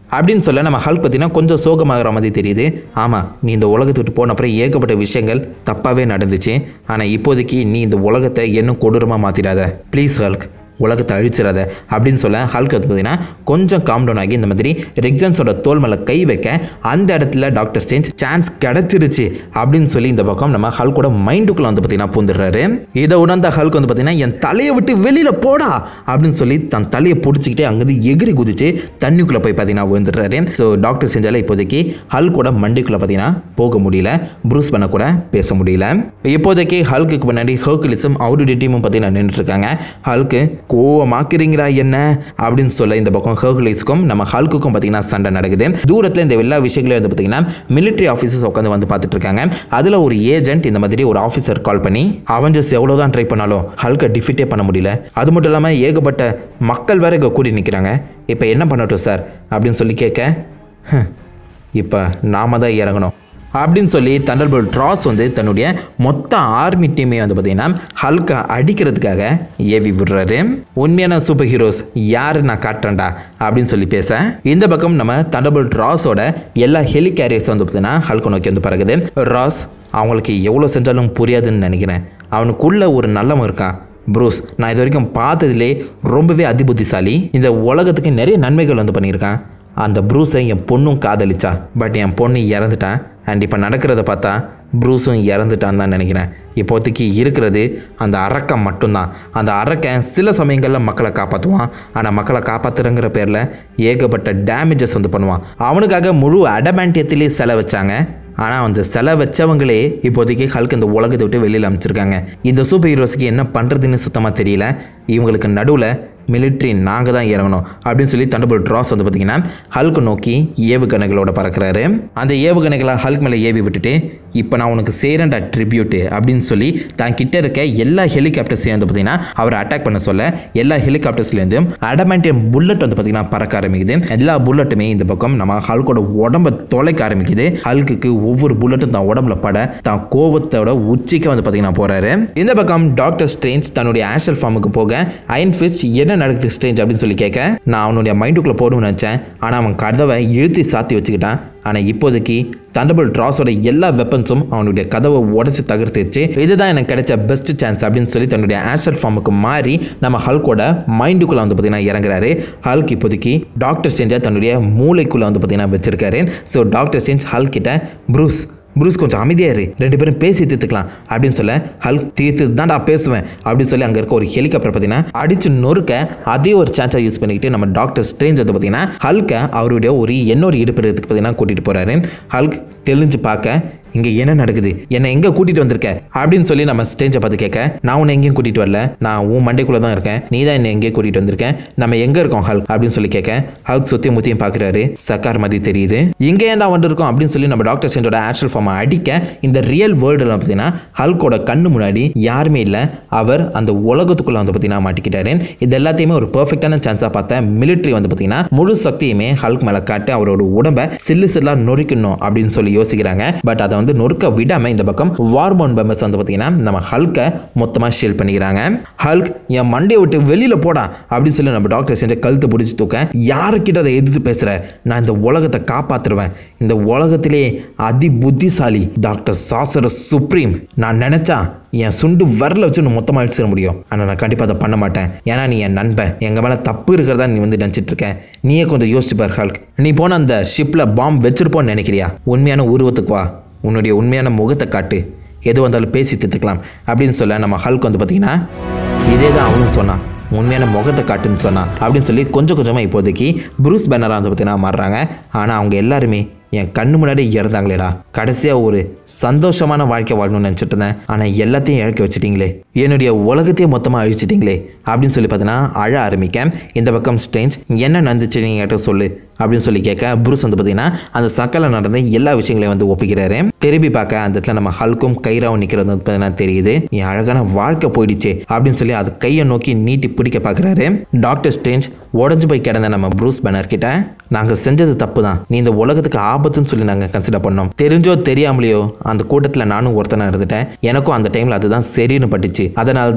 அப்படின்னு சொல்ல நம்ம ஹல்க் பார்த்தீங்கன்னா கொஞ்சம் சோகமாகிற மாதிரி தெரியுது ஆமாம் நீ இந்த உலகத்தை விட்டு போன அப்புறம் ஏகப்பட்ட விஷயங்கள் தப்பாகவே நடந்துச்சு ஆனால் இப்போதைக்கு நீ இந்த உலகத்தை இன்னும் கொடூரமாக மாற்றிடாத ப்ளீஸ் ஹல்க் உலகத்தை அழிச்சிடாத அப்படின்னு சொல்ல ஹல்க் வந்து பார்த்தீங்கன்னா கொஞ்சம் காம் டவுன் ஆகி இந்த மாதிரி ரெக்ஸன்ஸோட தோல் மேலே கை வைக்க அந்த இடத்துல டாக்டர் ஸ்டேஞ்ச் சான்ஸ் கிடச்சிருச்சு அப்படின்னு சொல்லி இந்த பக்கம் நம்ம ஹல்கோட மைண்டுக்குள்ளே வந்து பார்த்தீங்கன்னா பூந்துடுறாரு இதை உணர்ந்த ஹல்க் வந்து பார்த்தீங்கன்னா என் தலையை விட்டு வெளியில் போடா அப்படின்னு சொல்லி தன் தலையை பிடிச்சிக்கிட்டே அங்கேருந்து எகிரி குதிச்சு தண்ணிக்குள்ளே போய் பார்த்தீங்கன்னா விழுந்துடுறாரு ஸோ டாக்டர் செஞ்சால இப்போதைக்கு ஹல்கோட மண்டிக்குள்ளே பார்த்தீங்கன்னா போக முடியல ப்ரூஸ் பண்ண கூட பேச முடியல இப்போதைக்கு ஹல்க்குக்கு பின்னாடி ஹர்குலிஸும் அவருடைய டீமும் பார்த்தீங்கன்னா நின்றுட்டு இருக்காங்க ஹல்க்கு கோவமாக்குறீங்களா என்ன அப்படின்னு சொல்ல இந்த பக்கம் ஹர்குலிஸுக்கும் நம்ம ஹல்க்குக்கும் பார்த்தீங்கன்னா சண்டை நடக்குது தூரத்தில் இந்த எல்லா விஷயங்களையும் வந்து பார்த்தீங்கன்னா மிலிட்ரி ஆஃபீஸர்ஸ் உட்காந்து வந்து பார்த்துட்டு இருக்காங்க அதில் ஒரு ஏஜென்ட் இந்த மாதிரி ஒரு ஆஃபீஸர் கால் பண்ணி அவஞ்சஸ் எவ்வளோ தான் ட்ரை பண்ணாலும் ஹல்கை டிஃபிட்டே பண்ண முடியல அது மட்டும் இல்லாமல் ஏகப்பட்ட மக்கள் வேற இங்கே கூடி நிற்கிறாங்க இப்போ என்ன பண்ணட்டும் சார் அப்படின்னு சொல்லி கேட்க "ஹம், இப்போ நாம தான் இறங்கணும் அப்படின்னு சொல்லி தண்டர்போல் ட்ராஸ் வந்து தன்னுடைய மொத்த ஆர்மி டீமே வந்து பார்த்தீங்கன்னா ஹல்கா அடிக்கிறதுக்காக ஏவி விடுறாரு உண்மையான சூப்பர் ஹீரோஸ் யார் நான் காட்டுறேன்டா அப்படின்னு சொல்லி பேச இந்த பக்கம் நம்ம தண்டர்போல் ட்ராஸோட எல்லா ஹெலி கேரியர்ஸ் வந்து பார்த்தீங்கன்னா ஹல்கை நோக்கி வந்து பறகுது ராஸ் அவங்களுக்கு எவ்வளோ செஞ்சாலும் புரியாதுன்னு நினைக்கிறேன் அவனுக்குள்ள ஒரு நல்லவன் இருக்கான் ப்ரூஸ் நான் இது வரைக்கும் பார்த்ததுலே ரொம்பவே அதிபுத்திசாலி இந்த உலகத்துக்கு நிறைய நன்மைகள் வந்து பண்ணியிருக்கான் அந்த ப்ரூஸை என் பொண்ணும் காதலிச்சா பட் என் பொண்ணு இறந்துட்டான் அண்ட் இப்போ நடக்கிறத பார்த்தா ப்ரூஸும் இறந்துட்டான்னு தான் நினைக்கிறேன் இப்போதைக்கு இருக்கிறது அந்த அரக்கன் மட்டும்தான் அந்த அரக்கன் சில சமயங்களில் மக்களை காப்பாற்றுவான் ஆனால் மக்களை காப்பாற்றுறங்கிற பேரில் ஏகப்பட்ட டேமேஜஸ் வந்து பண்ணுவான் அவனுக்காக முழு அடமாண்டியத்திலே செல வச்சாங்க ஆனால் அந்த செல வச்சவங்களே இப்போதைக்கு ஹல்க் இந்த உலகத்தை விட்டு வெளியில் அமைச்சிருக்காங்க இந்த சூப்பர் ஹீரோஸ்க்கு என்ன பண்ணுறதுன்னு சுத்தமாக தெரியல இவங்களுக்கு நடுவில் மிலிட்ரி நாங்கள் தான் இறங்கணும் அப்படின்னு சொல்லி தண்டபுல் ட்ராஸ் வந்து பார்த்தீங்கன்னா ஹல்க் நோக்கி ஏவுகணைகளோட பறக்கிறாரு அந்த ஏவுகணைகளை ஹல்க் மேலே ஏவி விட்டுட்டு இப்போ நான் உனக்கு சேரண்டா ட்ரிபியூட்டு அப்படின்னு சொல்லி தான் கிட்ட இருக்க எல்லா ஹெலிகாப்டர்ஸையும் வந்து பார்த்தீங்கன்னா அவரை அட்டாக் பண்ண சொல்ல எல்லா ஹெலிகாப்டர்ஸ்லேருந்தும் அடமாண்டியம் புல்லட் வந்து பார்த்தீங்கன்னா பறக்க ஆரம்பிக்குது எல்லா புல்லட்டுமே இந்த பக்கம் நம்ம ஹல்கோட உடம்ப தொலைக்க ஆரம்பிக்குது ஹல்குக்கு ஒவ்வொரு புல்லட்டும் தான் உடம்புல பட தான் கோவத்தோட உச்சிக்கு வந்து பார்த்தீங்கன்னா போறாரு இந்த பக்கம் டாக்டர் ஸ்ட்ரேஞ்ச் தன்னுடைய ஆஷல் ஃபார்முக்கு போக அயன் ஃபிஸ்ட் என்ன நடக்குது ஸ்ட்ரேஞ்ச் அப்படின்னு சொல்லி கேட்க நான் அவனுடைய மைண்டுக்குள்ளே போடணும்னு நினச்சேன் ஆனால் அவன் கதவை இழுத்தி சாத்தி வச்சுக்கிட்டான் ஆனால் இப்போதைக்கு தண்டபிள் ட்ராஸோட எல்லா வெப்பன்ஸும் அவனுடைய கதவை உடச்சி தகர்த்துச்சு இதுதான் எனக்கு கிடைச்ச பெஸ்ட் சான்ஸ் அப்படின்னு சொல்லி தன்னுடைய ஆஷர் ஃபார்முக்கு மாறி நம்ம ஹல்கோட மைண்டுக்குள்ளே வந்து பார்த்தீங்கன்னா இறங்குறாரு ஹல்க் இப்போதைக்கு டாக்டர் ஸ்டேஞ்சை தன்னுடைய மூளைக்குள்ளே வந்து பார்த்தீங்கன்னா வச்சிருக்காரு ஸோ டாக்டர் ஸ்டேஞ்ச் ஹல்க் கிட்ட ப்ரூஸ் ப்ரூஸ் கொஞ்சம் அமைதியா இரு ரெண்டு பேரும் பேசி தீர்த்துக்கலாம் அப்படின்னு சொல்ல ஹல்க் தீர்த்து தான்டா பேசுவேன் அப்படின்னு சொல்லி அங்கே இருக்க ஒரு ஹெலிகாப்டர் பார்த்தீங்கன்னா அடிச்சு நொறுக்க அதே ஒரு சான்ஸை யூஸ் பண்ணிக்கிட்டு நம்ம டாக்டர் ஸ்ட்ரேஞ்ச் வந்து பார்த்தீங்கன்னா ஹல்கை அவருடைய ஒரு இன்னொரு இடுப்பிடத்துக்கு பார்த்தீங்கன்னா கூட்டிகிட்டு போகிறாரு ஹல்க் தெளிஞ்சு பார்க்க இங்கே என்ன நடக்குது என்னை எங்கே கூட்டிகிட்டு வந்திருக்க அப்படின்னு சொல்லி நம்ம ஸ்டேஞ்சை பார்த்து கேட்க நான் உன்னை எங்கேயும் கூட்டிகிட்டு வரல நான் உன் மண்டைக்குள்ளே தான் இருக்கேன் நீ தான் என்னை எங்கேயும் கூட்டிகிட்டு வந்திருக்கேன் நம்ம எங்கே இருக்கோம் ஹல்க் அப்படின்னு சொல்லி கேட்க ஹல்க் சுற்றி முத்தியும் பார்க்குறாரு சக்கார் மாதிரி தெரியுது இங்கே ஏன்டா வந்திருக்கோம் அப்படின்னு சொல்லி நம்ம டாக்டர் ஸ்டேஞ்சோட ஆக்சுவல் ஃபார்மை அடிக்க இந்த ரியல் வேர்ல்டில் பார்த்தீங்கன்னா ஹல்கோட கண்ணு முன்னாடி யாருமே இல்லை அவர் அந்த உலகத்துக்குள்ளே வந்து பார்த்தீங்கன்னா மாட்டிக்கிட்டாரு இது எல்லாத்தையுமே ஒரு பெர்ஃபெக்டான சான்ஸாக பார்த்த மிலிட்ரி வந்து பார்த்தீங்கன்னா முழு சக்தியுமே ஹல்க் மேலே காட்டு அவரோட உடம்பை சில்லு சில்லாக நொறுக்கணும் அப்படின்னு சொல்லி யோசிக்கிறாங்க பட் அதை வந்து நொறுக்க விடாம இந்த பக்கம் வார்மோன் பெம்பர்ஸ் வந்து பார்த்தீங்கன்னா நம்ம ஹல்கை மொத்தமாக ஷீல் பண்ணிக்கிறாங்க ஹல்க் என் மண்டையை விட்டு வெளியில் போடா அப்படின்னு சொல்லி நம்ம டாக்டர் செஞ்ச கழுத்தை பிடிச்சி தூக்க யாருக்கிட்ட அதை எதிர்த்து பேசுகிற நான் இந்த உலகத்தை காப்பாற்றுருவேன் இந்த உலகத்திலே அதி புத்திசாலி டாக்டர் சாசர சுப்ரீம் நான் நினச்சா என் சுண்டு வரல வச்சு நான் மொத்தமாக அழிச்சிட முடியும் ஆனால் நான் கண்டிப்பாக அதை பண்ண மாட்டேன் ஏன்னா நீ என் நண்பன் எங்கள் மேலே தப்பு இருக்கிறதா நீ வந்து நினச்சிட்டு இருக்க நீயே கொஞ்சம் யோசிச்சு பார் ஹல்க் நீ போன அந்த ஷிப்பில் பாம் வச்சிருப்போன்னு நினைக்கிறியா உண்மையான உருவத்துக்கு வா உன்னுடைய உண்மையான முகத்தை காட்டு எது வந்தாலும் பேசி தீர்த்துக்கலாம் அப்படின்னு சொல்ல நம்ம ஹல்க் வந்து பார்த்தீங்கன்னா இதே தான் அவனும் சொன்னான் உண்மையான முகத்தை காட்டுன்னு சொன்னான் அப்படின்னு சொல்லி கொஞ்சம் கொஞ்சமாக இப்போதைக்கு ப்ரூஸ் பேனராக வந்து பார்த்தீங்கன்னா மாறுறாங்க ஆனால் அவங்க எல்லாருமே என் கண்ணு முன்னாடி இறந்தாங்களேடா கடைசியாக ஒரு சந்தோஷமான வாழ்க்கை வாழணும்னு நினச்சிட்டு இருந்தேன் ஆனால் எல்லாத்தையும் இழக்க வச்சிட்டீங்களே என்னுடைய உலகத்தையே மொத்தமாக அழிச்சிட்டீங்களே அப்படின்னு சொல்லி பார்த்தீங்கன்னா அழ ஆரம்பிக்க இந்த பக்கம் ஸ்டேஞ்ச் என்ன நடந்துச்சு நீ என்கிட்ட சொல்லு அப்படின்னு சொல்லி கேட்க புருஸ் வந்து பார்த்தீங்கன்னா அந்த சக்கலை நடந்த எல்லா விஷயங்களையும் வந்து ஒப்பிக்கிறாரு திரும்பி பார்க்க அந்த இடத்துல நம்ம ஹல்கும் கைராவும் நிற்கிறது வந்து பார்த்தீங்கன்னா தெரியுது என் அழகான வாழ்க்கை போயிடுச்சு அப்படின்னு சொல்லி அது கையை நோக்கி நீட்டி பிடிக்க பார்க்குறாரு டாக்டர் ஸ்டேஞ்ச் உடஞ்சு போய் கிடந்த நம்ம ப்ரூஸ் பேனர் கிட்ட நாங்கள் செஞ்சது தப்பு தான் நீ இந்த உலகத்துக்கு ஆபத்துன்னு சொல்லி நாங்கள் கன்சிடர் பண்ணோம் தெரிஞ்சோ தெரியாமலையோ அந்த கூட்டத்தில் நானும் ஒருத்தனாக இருந்துட்டேன் எனக்கும் அந்த டைமில் அதுதான் சரின்னு பட்டுச்சு அதனால தான்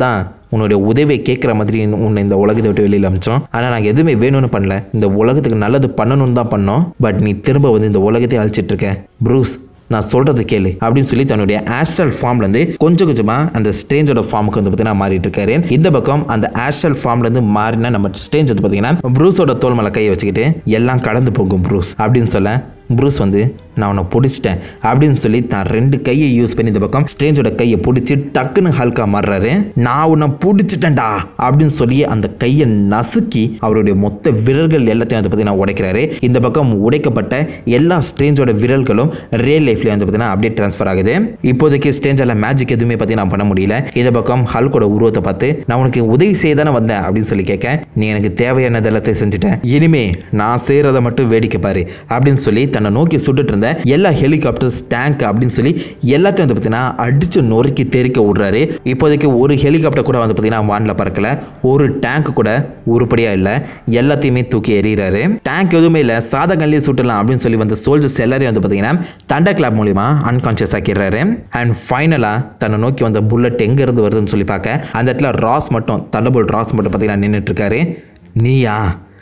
உன்னுடைய உதவியை கேட்குற மாதிரி உன்னை இந்த உலகத்தை விட்டு வெளியில் அமிச்சோம் ஆனால் நாங்கள் எதுவுமே வேணும்னு பண்ணல இந்த உலகத்துக்கு நல்லது பண்ணணும்னு தான் பண்ணோம் பட் நீ திரும்ப வந்து இந்த உலகத்தை அழிச்சிட்டு இருக்க ப்ரூஸ் நான் சொல்கிறது கேளு அப்படின்னு சொல்லி தன்னுடைய ஆஸ்ட்ரல் ஃபார்ம்லேருந்து கொஞ்சம் கொஞ்சமாக அந்த ஸ்ட்ரேஞ்சோட ஃபார்முக்கு வந்து பார்த்தீங்கன்னா மாறிட்டு இருக்காரு இந்த பக்கம் அந்த ஆஸ்ட்ரல் ஃபார்ம்லேருந்து மாறின நம்ம ஸ்ட்ரேஞ்ச் வந்து பார்த்தீங்கன்னா ப்ரூஸோட தோல் மேலே கையை வச்சுக்கிட்டு எல்லாம் கடந்து போகும் ப்ரூஸ் அப்படின்னு சொல்ல ப்ரூஸ் வந்து நான் உன்னை பிடிச்சிட்டேன் அப்படின்னு சொல்லி தான் ரெண்டு கையை யூஸ் பண்ணி இந்த பக்கம் ஸ்ட்ரேஞ்சோட கையை பிடிச்சி டக்குன்னு ஹல்கா மாறுறாரு நான் உன்னை பிடிச்சிட்டேன்டா அப்படின்னு சொல்லி அந்த கையை நசுக்கி அவருடைய மொத்த விரல்கள் எல்லாத்தையும் வந்து பார்த்தீங்கன்னா உடைக்கிறாரு இந்த பக்கம் உடைக்கப்பட்ட எல்லா ஸ்ட்ரேஞ்சோட விரல்களும் ரியல் லைஃப்ல வந்து பார்த்தீங்கன்னா அப்படியே ட்ரான்ஸ்ஃபர் ஆகுது இப்போதைக்கு ஸ்ட்ரேஞ்சால மேஜிக் எதுவுமே பார்த்தீங்கன்னா பண்ண முடியல இந்த பக்கம் ஹல்கோட உருவத்தை பார்த்து நான் உனக்கு உதவி செய்ய தானே வந்தேன் அப்படின்னு சொல்லி கேட்க நீ எனக்கு தேவையானது எல்லாத்தையும் செஞ்சுட்டேன் இனிமே நான் செய்கிறத மட்டும் வேடிக்கை பாரு அப்படின்னு சொல்லி தன்னை நோக்கி சுட்டுட்டு இருந்த எல்லா ஹெலிகாப்டர்ஸ் டேங்க் அப்படின்னு சொல்லி எல்லாத்தையும் வந்து பார்த்தீங்கன்னா அடிச்சு நொறுக்கி தெறிக்க விடுறாரு இப்போதைக்கு ஒரு ஹெலிகாப்டர் கூட வந்து பார்த்தீங்கன்னா வானில் பறக்கல ஒரு டேங்க் கூட உருப்படியாக இல்லை எல்லாத்தையுமே தூக்கி எறிகிறாரு டேங்க் எதுவுமே இல்லை சாதா கல்லையே சுட்டலாம் அப்படின்னு சொல்லி வந்த சோல்ஜர்ஸ் எல்லாரையும் வந்து பார்த்தீங்கன்னா தண்டர் கிளாப் மூலிமா அன்கான்ஷியஸ் ஆக்கிடுறாரு அண்ட் ஃபைனலாக தன்னை நோக்கி வந்த புல்லட் எங்கேருந்து வருதுன்னு சொல்லி பார்க்க அந்த இடத்துல ராஸ் மட்டும் தண்டபுல் ராஸ் மட்டும் பார்த்தீங்கன்னா நின்றுட்டு இருக்காரு நீயா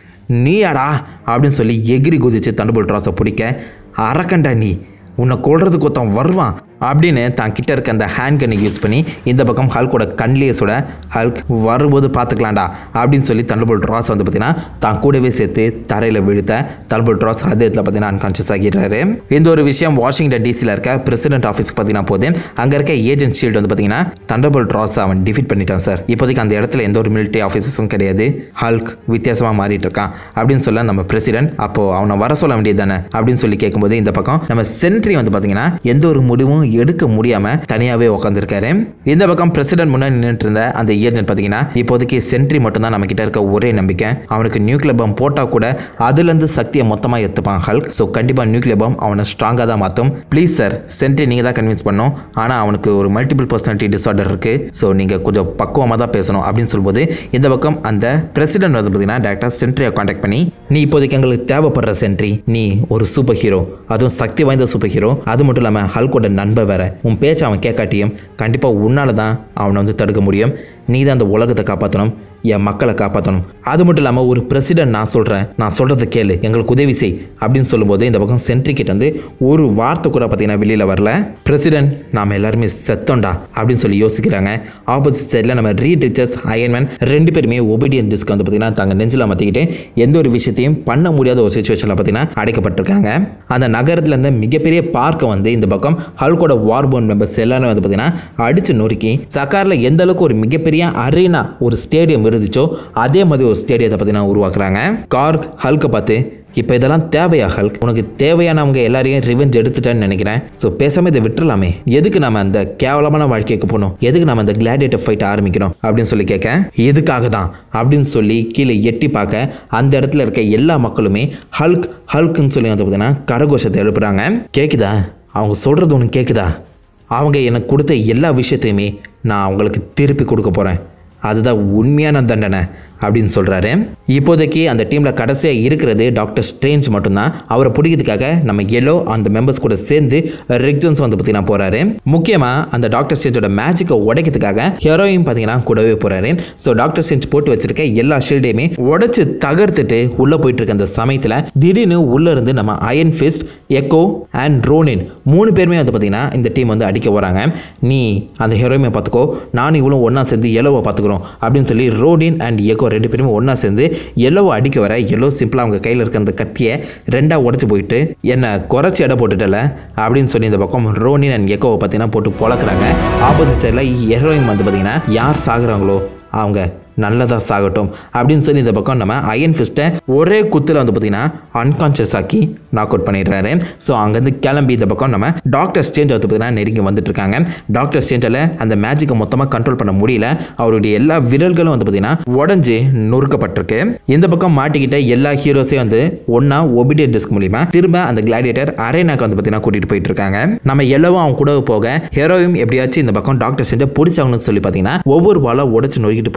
நீயாடா அப்படின்னு சொல்லி எகிரி குதிச்சு தண்டுபோல் ராஸை பிடிக்க அரக்கண்டா நீ உன்னை கொள்றதுக்கு ஒருத்தன் வருவான் அப்படின்னு தான் கிட்ட இருக்க அந்த ஹேண்ட் கன்னை யூஸ் பண்ணி இந்த பக்கம் ஹல்கோட கண்லேயே சுட ஹல்க் வரும்போது பார்த்துக்கலாம்டா அப்படின்னு சொல்லி தண்டபோல் ராஸ் வந்து பார்த்தீங்கன்னா தான் கூடவே சேர்த்து தரையில் விழுத்த தண்டபோல் ராஸ் அதே இடத்துல பார்த்தீங்கன்னா அன்கான்ஷியஸ் ஆகிடுறாரு இந்த ஒரு விஷயம் வாஷிங்டன் டிசியில் இருக்க பிரசிடென்ட் ஆஃபீஸ்க்கு பார்த்தீங்கன்னா போது அங்கே இருக்க ஏஜென்ட் ஷீல்டு வந்து பார்த்தீங்கன்னா தண்டபோல் ராஸ் அவன் டிஃபீட் பண்ணிட்டான் சார் இப்போதைக்கு அந்த இடத்துல எந்த ஒரு மிலிட்டரி ஆஃபீஸர்ஸும் கிடையாது ஹல்க் வித்தியாசமாக மாறிட்டு இருக்கான் அப்படின்னு சொல்ல நம்ம பிரசிடென்ட் அப்போ அவனை வர சொல்ல வேண்டியது தானே அப்படின்னு சொல்லி கேட்கும்போது இந்த பக்கம் நம்ம சென்ட்ரி வந்து பார்த்தீங்கன்னா எந்த ஒரு முடிவும் எடுக்க முடியாம தனியாவே உட்காந்துருக்காரு இந்த பக்கம் பிரசிடென்ட் முன்னாடி நின்றுட்டு இருந்த அந்த ஏஜென்ட் பார்த்தீங்கன்னா இப்போதைக்கு சென்ட்ரி மட்டும்தான் நம்ம கிட்ட இருக்க ஒரே நம்பிக்கை அவனுக்கு நியூக்ளியர் பம் போட்டா கூட அதுலேருந்து சக்தியை மொத்தமாக எடுத்துப்பான் ஹல்க் ஸோ கண்டிப்பாக நியூக்ளியர் பம் அவனை ஸ்ட்ராங்காக தான் மாற்றும் ப்ளீஸ் சார் சென்ட்ரி நீங்கள் தான் கன்வின்ஸ் பண்ணும் ஆனால் அவனுக்கு ஒரு மல்டிபிள் பர்சனாலிட்டி டிசார்டர் இருக்கு ஸோ நீங்கள் கொஞ்சம் பக்குவமாக தான் பேசணும் அப்படின்னு சொல்லும்போது இந்த பக்கம் அந்த பிரசிடென்ட் வந்து பார்த்தீங்கன்னா டேரக்டாக சென்ட்ரியை காண்டாக்ட் பண்ணி நீ இப்போதைக்கு எங்களுக்கு தேவைப்படுற சென்ட்ரி நீ ஒரு சூப்பர் ஹீரோ அதுவும் சக்தி வாய்ந்த சூப்பர் ஹீரோ அது மட்டும் இல்லாமல் ஹல்கோட நண்பர் வேற உன் பேச்சை அவன் கேட்காட்டியும் கண்டிப்பாக உன்னால தான் அவனை வந்து தடுக்க முடியும் நீ தான் அந்த உலகத்தை காப்பாற்றணும் என் மக்களை காப்பாற்றணும் அது மட்டும் இல்லாமல் ஒரு பிரசிடென்ட் நான் சொல்கிறேன் நான் சொல்கிறத கேளு எங்களுக்கு உதவி செய் அப்படின்னு சொல்லும்போது இந்த பக்கம் சென்ட்ரிக்கிட்ட வந்து ஒரு வார்த்தை கூட பார்த்தீங்கன்னா வெளியில் வரல பிரசிடென்ட் நாம் எல்லாருமே செத்தோண்டா அப்படின்னு சொல்லி யோசிக்கிறாங்க ஆப்போசிட் சைடில் நம்ம ரீட் ரிச்சர்ஸ் அயன்மேன் ரெண்டு பேருமே ஒபீடியன் டிஸ்க் வந்து பார்த்தீங்கன்னா தாங்க நெஞ்சில் மாற்றிக்கிட்டு எந்த ஒரு விஷயத்தையும் பண்ண முடியாத ஒரு சுச்சுவேஷனில் பார்த்தீங்கன்னா அடைக்கப்பட்டிருக்காங்க அந்த நகரத்தில் இருந்த மிகப்பெரிய பார்க்கை வந்து இந்த பக்கம் ஹல்கோட வார்போன் மெம்பர்ஸ் எல்லாரும் வந்து பார்த்தீங்கன்னா அடிச்சு நொறுக்கி சக்காரில் எந்த அளவுக்கு ஒரு மிகப்பெரிய அரீனா ஒரு ஸ்டேடியம் இருந்துச்சோ அதே மாதிரி ஒரு ஸ்டேடியத்தை பார்த்தீங்கன்னா உருவாக்குறாங்க கார்க் ஹல்கை பார்த்து இப்போ இதெல்லாம் தேவையா ஹல்க் உனக்கு தேவையானவங்க எல்லாரையும் ரிவெஞ்ச் எடுத்துட்டேன்னு நினைக்கிறேன் ஸோ பேசாம இதை விட்டுறலாமே எதுக்கு நம்ம அந்த கேவலமான வாழ்க்கைக்கு போகணும் எதுக்கு நம்ம அந்த கிளாடியேட்டர் ஃபைட் ஆரம்பிக்கணும் அப்படின்னு சொல்லி கேட்க எதுக்காக தான் அப்படின்னு சொல்லி கீழே எட்டி பார்க்க அந்த இடத்துல இருக்க எல்லா மக்களுமே ஹல்க் ஹல்க்குன்னு சொல்லி வந்து பார்த்தீங்கன்னா கரகோஷத்தை எழுப்புறாங்க கேட்குதா அவங்க சொல்கிறது ஒன்று கேட்குதா அவங்க எனக்கு கொடுத்த எல்லா விஷயத்தையுமே நான் அவங்களுக்கு திருப்பி கொடுக்க போகிறேன் அதுதான் உண்மையான தண்டனை அப்படின்னு சொல்கிறாரு இப்போதைக்கு அந்த டீமில் கடைசியாக இருக்கிறது டாக்டர் ஸ்ட்ரேஞ்ச் மட்டும்தான் அவரை பிடிக்கிறதுக்காக நம்ம எல்லோ அந்த மெம்பர்ஸ் கூட சேர்ந்து ரெக் ஜோன்ஸ் வந்து பார்த்தீங்கன்னா போகிறாரு முக்கியமாக அந்த டாக்டர் ஸ்ட்ரேஞ்சோட மேஜிக்கை உடைக்கிறதுக்காக ஹீரோயின் பார்த்தீங்கன்னா கூடவே போகிறாரு ஸோ டாக்டர் ஸ்ட்ரேஞ்ச் போட்டு வச்சிருக்க எல்லா ஷீல்டையுமே உடைச்சு தகர்த்துட்டு உள்ளே போயிட்டு இருக்க அந்த சமயத்தில் திடீர்னு உள்ளே இருந்து நம்ம Iron Fist Echo and Ronin மூணு பேருமே வந்து பார்த்தீங்கன்னா இந்த டீம் வந்து அடிக்க வராங்க நீ அந்த ஹீரோயினை பார்த்துக்கோ நானும் இவ்வளோ ஒன்றா சேர்ந்து எல்லோவை பார்த்துக்குறோம் அப்படின்னு சொல்லி ரோடின் அண்ட் எக்கோ ரெண்டு பேருமே ஒன்றா சேர்ந்து எல்லோவை அடிக்க வர எல்லோ சிம்பிளாக அவங்க கையில் இருக்க அந்த கத்தியை ரெண்டாக உடச்சி போயிட்டு என்னை குறைச்சி எடை போட்டுட்டல அப்படின்னு சொல்லி இந்த பக்கம் ரோனின் அண்ட் எக்கோவை பார்த்தீங்கன்னா போட்டு பொழக்கிறாங்க ஆப்போசிட் சைடில் ஹீரோயின் வந்து பார்த்தீங்கன்னா யார் சாகுறாங்களோ அவங்க நல்லதாக சாகட்டும் அப்படின்னு சொல்லி இந்த பக்கம் நம்ம அயன் ஃபிஸ்ட்டை ஒரே குத்தில் வந்து பார்த்தீங்கன்னா அன்கான்ஷியஸ் ஆக்கி நாக் அவுட் பண்ணிடுறாரு ஸோ அங்கேருந்து கிளம்பி இந்த பக்கம் நம்ம டாக்டர் ஸ்டேஞ்ச் வந்து பார்த்தீங்கன்னா நெருங்கி வந்துட்டு இருக்காங்க டாக்டர் ஸ்டேஞ்சில் அந்த மேஜிக்கை மொத்தமாக கண்ட்ரோல் பண்ண முடியல அவருடைய எல்லா விரல்களும் வந்து பார்த்தீங்கன்னா உடஞ்சி நொறுக்கப்பட்டிருக்கு இந்த பக்கம் மாட்டிக்கிட்ட எல்லா ஹீரோஸையும் வந்து ஒன்றா ஒபிடியன் டிஸ்க் மூலியமா திரும்ப அந்த கிளாடியேட்டர் அரேனாக்கு வந்து பார்த்தீங்கன்னா கூட்டிகிட்டு போயிட்டு இருக்காங்க நம்ம எல்லாவும் அவங்க கூட போக ஹீரோயும் எப்படியாச்சும் இந்த பக்கம் டாக்டர் செஞ்ச பிடிச்சாங்கன்னு சொல்லி பார்த்தீங்கன்னா ஒவ்வொரு பாலாக உடச்சு நொறுக்கிட்டு போயிட்டு இருக்காரு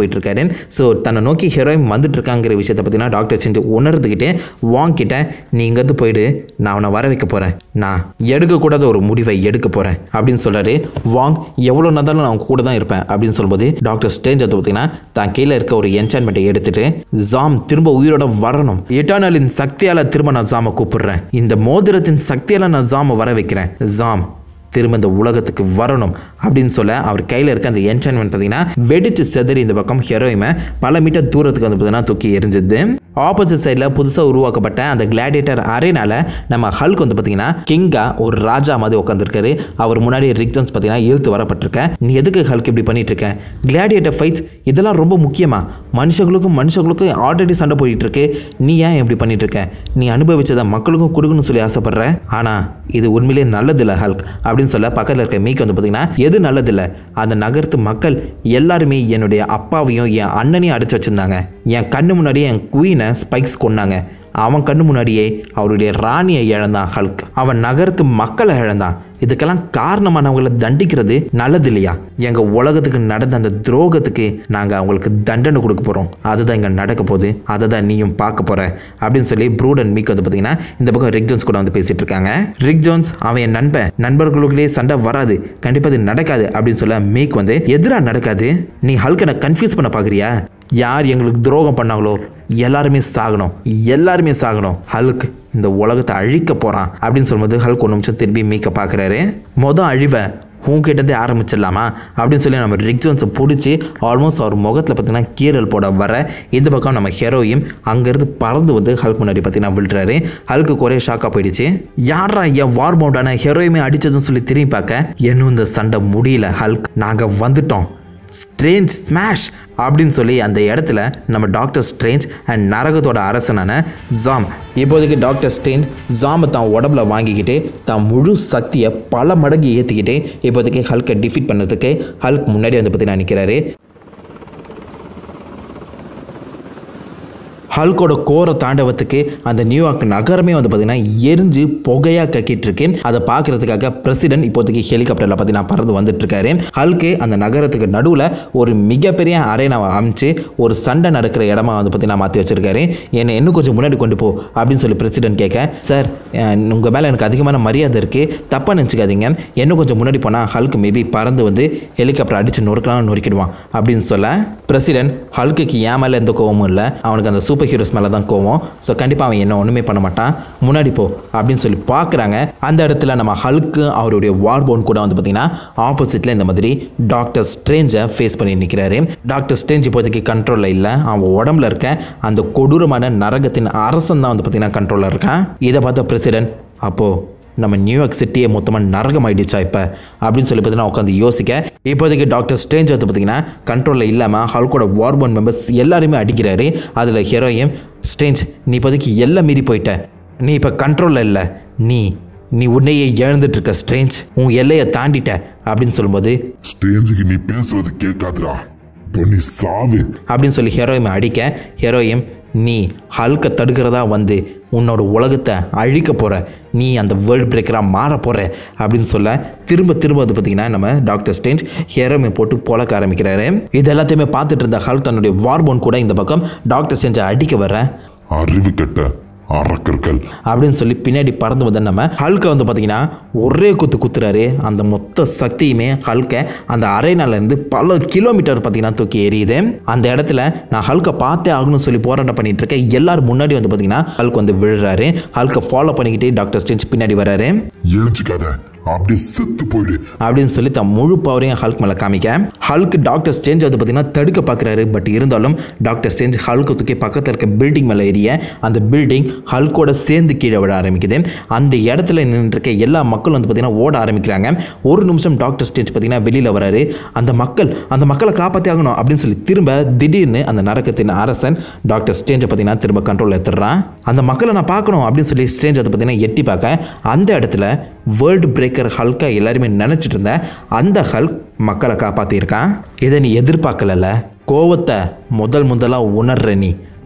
ஸோ தன்னை நோக்கி ஹீரோயின் வந்துட்டு இருக்காங்கிற விஷயத்தை பார்த்தீங்கன்னா டாக்டர் செஞ்சு உணர்ந்துக்கிட்டு வாங் கிட்ட நீ இங்கேருந்து போயிடு நான் அவனை வர வைக்க போகிறேன் நான் எடுக்கக்கூடாத ஒரு முடிவை எடுக்க போகிறேன் அப்படின்னு சொல்கிறாரு வாங் எவ்வளோ நடந்தாலும் நான் அவங்க கூட தான் இருப்பேன் அப்படின்னு சொல்லும்போது டாக்டர் ஸ்டேஞ்ச் அதை பார்த்தீங்கன்னா தான் கீழே இருக்க ஒரு என்சான்மெண்ட்டை எடுத்துட்டு ஜாம் திரும்ப உயிரோட வரணும் எட்டானலின் சக்தியால் திரும்ப நான் ஜாமை கூப்பிடுறேன் இந்த மோதிரத்தின் சக்தியால் நான் ஜாமை வர வைக்கிறேன் ஜாம் திரும்ப இந்த உலகத்துக்கு வரணும் அப்படின்னு சொல்ல அவர் கையில் இருக்க அந்த என்சான்மெண்ட் பார்த்தீங்கன்னா வெடிச்சு செதறி இந்த பக்கம் ஹெரோயிமை பல மீட்டர் தூரத்துக்கு வந்து பார்த்தீங்கன்னா தூக்கி எரிஞ்சுது ஆப்போசிட் சைடில் புதுசாக உருவாக்கப்பட்ட அந்த கிளாடியேட்டர் அரேனால நம்ம ஹல்க் வந்து பார்த்தீங்கன்னா கிங்கா ஒரு ராஜா மாதிரி உட்காந்துருக்காரு அவர் முன்னாடி ரிக் ஜோன்ஸ் பார்த்தீங்கன்னா இழுத்து வரப்பட்டிருக்க நீ எதுக்கு ஹல்க் இப்படி பண்ணிட்டு இருக்க கிளாடியேட்டர் ஃபைட்ஸ் இதெல்லாம் ரொம்ப முக்கியமா மனுஷங்களுக்கும் மனுஷங்களுக்கும் ஆல்ரெடி சண்டை போயிட்டு இருக்கு நீ ஏன் இப்படி பண்ணிட்டு இருக்க நீ அனுபவிச்சதை மக்களுக்கும் கொடுக்கணும்னு சொல்லி ஆசைப்படுற ஆனால் இது உண்மையிலேயே நல்லதில்லை ஹல்க் அப்படின்னு சொல்ல பக்கத்தில் இருக்க மீக் வந்து பார்த்தீங்கன்னா எது நல்லதில்லை அந்த நகரத்து மக்கள் எல்லாருமே என்னுடைய அப்பாவையும் என் அண்ணனையும் அடிச்சு வச்சிருந்தாங்க என் கண்ணு முன்னாடியே என் குயினை ஸ்பைக்ஸ் கொன்னாங்க அவன் கண்ணு முன்னாடியே அவருடைய ராணியை இழந்தான் ஹல்க் அவன் நகரத்து மக்களை இழந்தான் இதுக்கெல்லாம் காரணமானவங்களை தண்டிக்கிறது நல்லது இல்லையா எங்க உலகத்துக்கு நடந்த அந்த துரோகத்துக்கு நாங்க அவங்களுக்கு தண்டனை கொடுக்க போறோம் அதுதான் இங்க நடக்க போகுது அதை தான் நீயும் பார்க்க போற அப்படின்னு சொல்லி ப்ரூட் அண்ட் மீக் வந்து பார்த்தீங்கன்னா இந்த பக்கம் ரிக் ஜோன்ஸ் கூட வந்து பேசிட்டு இருக்காங்க ரிக் ஜோன்ஸ் அவன் என் நண்பன் நண்பர்களுக்குள்ளே சண்டை வராது கண்டிப்பா இது நடக்காது அப்படின்னு சொல்ல மீக் வந்து எதிராக நடக்காது நீ ஹல்கனை கன்ஃபியூஸ் பண்ண பார்க்குறியா யார் எங்களுக்கு துரோகம் பண்ணாங்களோ எல்லாருமே சாகணும் எல்லாருமே சாகணும் ஹல்க் இந்த உலகத்தை அழிக்க போகிறான் அப்படின்னு சொல்லும்போது ஹல்க் ஒரு நிமிஷம் திரும்பி மீக்க பார்க்குறாரு மொதல் அழிவை உங்ககிட்டேருந்தே ஆரம்பிச்சிடலாமா அப்படின்னு சொல்லி நம்ம ரிக் ஜோன்ஸை பிடிச்சி ஆல்மோஸ்ட் அவர் முகத்தில் பார்த்தீங்கன்னா கீரல் போட வர இந்த பக்கம் நம்ம ஹெரோயும் அங்கேருந்து பறந்து வந்து ஹல்க் முன்னாடி பார்த்தீங்கன்னா விழுறாரு ஹல்க்கு ஒரே ஷாக்காக போயிடுச்சு யாரா என் வார் மவுண்டான ஹெரோயுமே அடிச்சதுன்னு சொல்லி திரும்பி பார்க்க இன்னும் இந்த சண்டை முடியல ஹல்க் நாங்கள் வந்துட்டோம் ஸ்ட்ரேஞ்ச் ஸ்மாஷ் அப்படின்னு சொல்லி அந்த இடத்துல நம்ம டாக்டர் ஸ்ட்ரேஞ்ச் அண்ட் நரகத்தோட அரசனான ஜாம் இப்போதைக்கு டாக்டர் ஸ்ட்ரேஞ்ச் ஜாமை தான் உடம்புல வாங்கிக்கிட்டு தான் முழு சக்தியை பல மடங்கு ஏற்றிக்கிட்டு இப்போதைக்கு ஹல்கை டிஃபீட் பண்ணுறதுக்கு ஹல்க் முன்னாடி வந்து பார்த்தீங்கன்னா நிற்கிறாரு ஹல்கோட கோர தாண்டவத்துக்கு அந்த நியூயார்க் நகரமே வந்து பார்த்தீங்கன்னா எரிஞ்சு புகையாக கக்கிட்டு இருக்கு அதை பார்க்கறதுக்காக பிரசிடென்ட் இப்போதைக்கு ஹெலிகாப்டரில் பார்த்தீங்கன்னா பறந்து வந்துட்டு இருக்காரு ஹல்கு அந்த நகரத்துக்கு நடுவில் ஒரு மிகப்பெரிய அரேனாவை அமைச்சு ஒரு சண்டை நடக்கிற இடமா வந்து பார்த்தீங்கன்னா மாற்றி வச்சிருக்காரு என்னை இன்னும் கொஞ்சம் முன்னாடி கொண்டு போ அப்படின்னு சொல்லி பிரசிடென்ட் கேட்க சார் உங்கள் மேலே எனக்கு அதிகமான மரியாதை இருக்குது தப்பாக நினச்சிக்காதீங்க இன்னும் கொஞ்சம் முன்னாடி போனால் ஹல்க் மேபி பறந்து வந்து ஹெலிகாப்டர் அடித்து நொறுக்கலாம் நொறுக்கிடுவான் அப்படின்னு சொல்ல பிரசிடென்ட் ஹல்குக்கு ஏன் மேலே எந்த கோவமும் இல்லை அவனுக்கு அந்த சூப்பர் ஹீரோஸ் மேலே தான் கோவம் ஸோ கண்டிப்பாக அவன் என்ன ஒன்றுமே பண்ண மாட்டான் முன்னாடி போ அப்படின்னு சொல்லி பார்க்குறாங்க அந்த இடத்துல நம்ம ஹல்க்கு அவருடைய வார்போன் கூட வந்து பார்த்தீங்கன்னா ஆப்போசிட்டில் இந்த மாதிரி டாக்டர் ஸ்ட்ரேஞ்சை ஃபேஸ் பண்ணி நிற்கிறாரு டாக்டர் ஸ்ட்ரேஞ்ச் இப்போதைக்கு கண்ட்ரோலில் இல்லை அவன் உடம்புல இருக்க அந்த கொடூரமான நரகத்தின் அரசன் தான் வந்து பார்த்தீங்கன்னா கண்ட்ரோலில் இருக்கான் இதை பார்த்த பிரசிடென்ட் அப்போது நம்ம நியூயார்க் சிட்டியே மொத்தமாக நரகம் ஆயிடுச்சா இப்போ அப்படின்னு சொல்லி பார்த்தீங்கன்னா உட்காந்து யோசிக்க இப்போதைக்கு டாக்டர் ஸ்ட்ரேஞ்ச் வந்து பார்த்தீங்கன்னா கண்ட்ரோலில் இல்லாமல் ஹல்கோட வார்போன் மெம்பர்ஸ் எல்லாருமே அடிக்கிறாரு அதில் ஹீரோயும் ஸ்ட்ரேஞ்ச் நீ இப்போதைக்கு எல்லாம் மீறி போயிட்ட நீ இப்போ கண்ட்ரோலில் இல்லை நீ நீ உன்னையே இழந்துட்டு இருக்க ஸ்ட்ரேஞ்ச் உன் எல்லையை தாண்டிட்ட அப்படின்னு சொல்லும்போது ஸ்டேஜுக்கு நீ பேசுறது கேட்காதுடா இப்போ நீ சாவு அப்படின்னு சொல்லி ஹீரோயிமை அடிக்க ஹீரோயும் நீ ஹல்கை தடுக்கிறதா வந்து உன்னோட உலகத்தை அழிக்க போகிற நீ அந்த வேர்ல்ட் பிரேக்கராக மாற போகிற அப்படின்னு சொல்ல திரும்ப திரும்ப வந்து பார்த்தீங்கன்னா நம்ம டாக்டர் ஸ்டேஞ்ச் ஹீரோமை போட்டு பொழக்க ஆரம்பிக்கிறாரு இது எல்லாத்தையுமே பார்த்துட்டு இருந்த ஹல்க் தன்னுடைய வார்போன் கூட இந்த பக்கம் டாக்டர் ஸ்டேஞ்சை அடிக்க வர அறிவு கெட்ட அரக்கர்கள் அப்படின்னு சொல்லி பின்னாடி பறந்து வந்த நம்ம ஹல்கை வந்து பார்த்தீங்கன்னா ஒரே குத்து குத்துறாரு அந்த மொத்த சக்தியுமே ஹல்கை அந்த அரேனால இருந்து பல கிலோமீட்டர் பார்த்தீங்கன்னா தூக்கி எரியுது அந்த இடத்துல நான் ஹல்கை பார்த்தே ஆகணும்னு சொல்லி போராட்டம் பண்ணிட்டு இருக்கேன் எல்லாரும் முன்னாடி வந்து பார்த்தீங்கன்னா ஹல்க் வந்து விழுறாரு ஹல்கை ஃபாலோ பண்ணிக்கிட்டே டாக்டர் ஸ்டேஞ்ச் பின்னாடி வராரு எழுச்சிக்காத அப்படியே செத்து போயிடு அப்படின்னு சொல்லி தன் முழு பவரையும் ஹல்க் மேலே காமிக்க ஹல்க் டாக்டர் ஸ்டேஞ்ச் வந்து பார்த்தீங்கன்னா தடுக்க பார்க்குறாரு பட் இருந்தாலும் டாக்டர் ஸ்டேஞ்ச் ஹல்க்கு தூக்கி பக்கத்தில் இருக்க பில்டிங் மேலே ஏறிய அந்த பில்டிங் ஹல்கோட சேர்ந்து கீழே விட ஆரம்பிக்குது அந்த இடத்துல நின்றுருக்க எல்லா மக்களும் வந்து பார்த்தீங்கன்னா ஓட ஆரம்பிக்கிறாங்க ஒரு நிமிஷம் டாக்டர் ஸ்டேஞ்ச் பார்த்தீங்கன்னா வெளியில் வராரு அந்த மக்கள் அந்த மக்களை காப்பாற்றி ஆகணும் அப்படின்னு சொல்லி திரும்ப திடீர்னு அந்த நரக்கத்தின் அரசன் டாக்டர் ஸ்டேஞ்சை பார்த்தீங்கன்னா திரும்ப கண்ட்ரோல் எடுத்துடுறான் அந்த மக்களை நான் பார்க்கணும் அப்படின்னு சொல்லி ஸ்டேஞ்ச் அதை பார்த்தீங்கன்னா எட்டி பார்க்க அந்த இடத்துல வேர்ல்டு பிரேக்கர் ஹல்கா எல்லாருமே நினச்சிட்டு இருந்த அந்த ஹல்க் மக்களை காப்பாற்றிருக்கான் இதை நீ எதிர்பார்க்கலல்ல கோவத்தை முதல் முதலாக உணர்ற நீ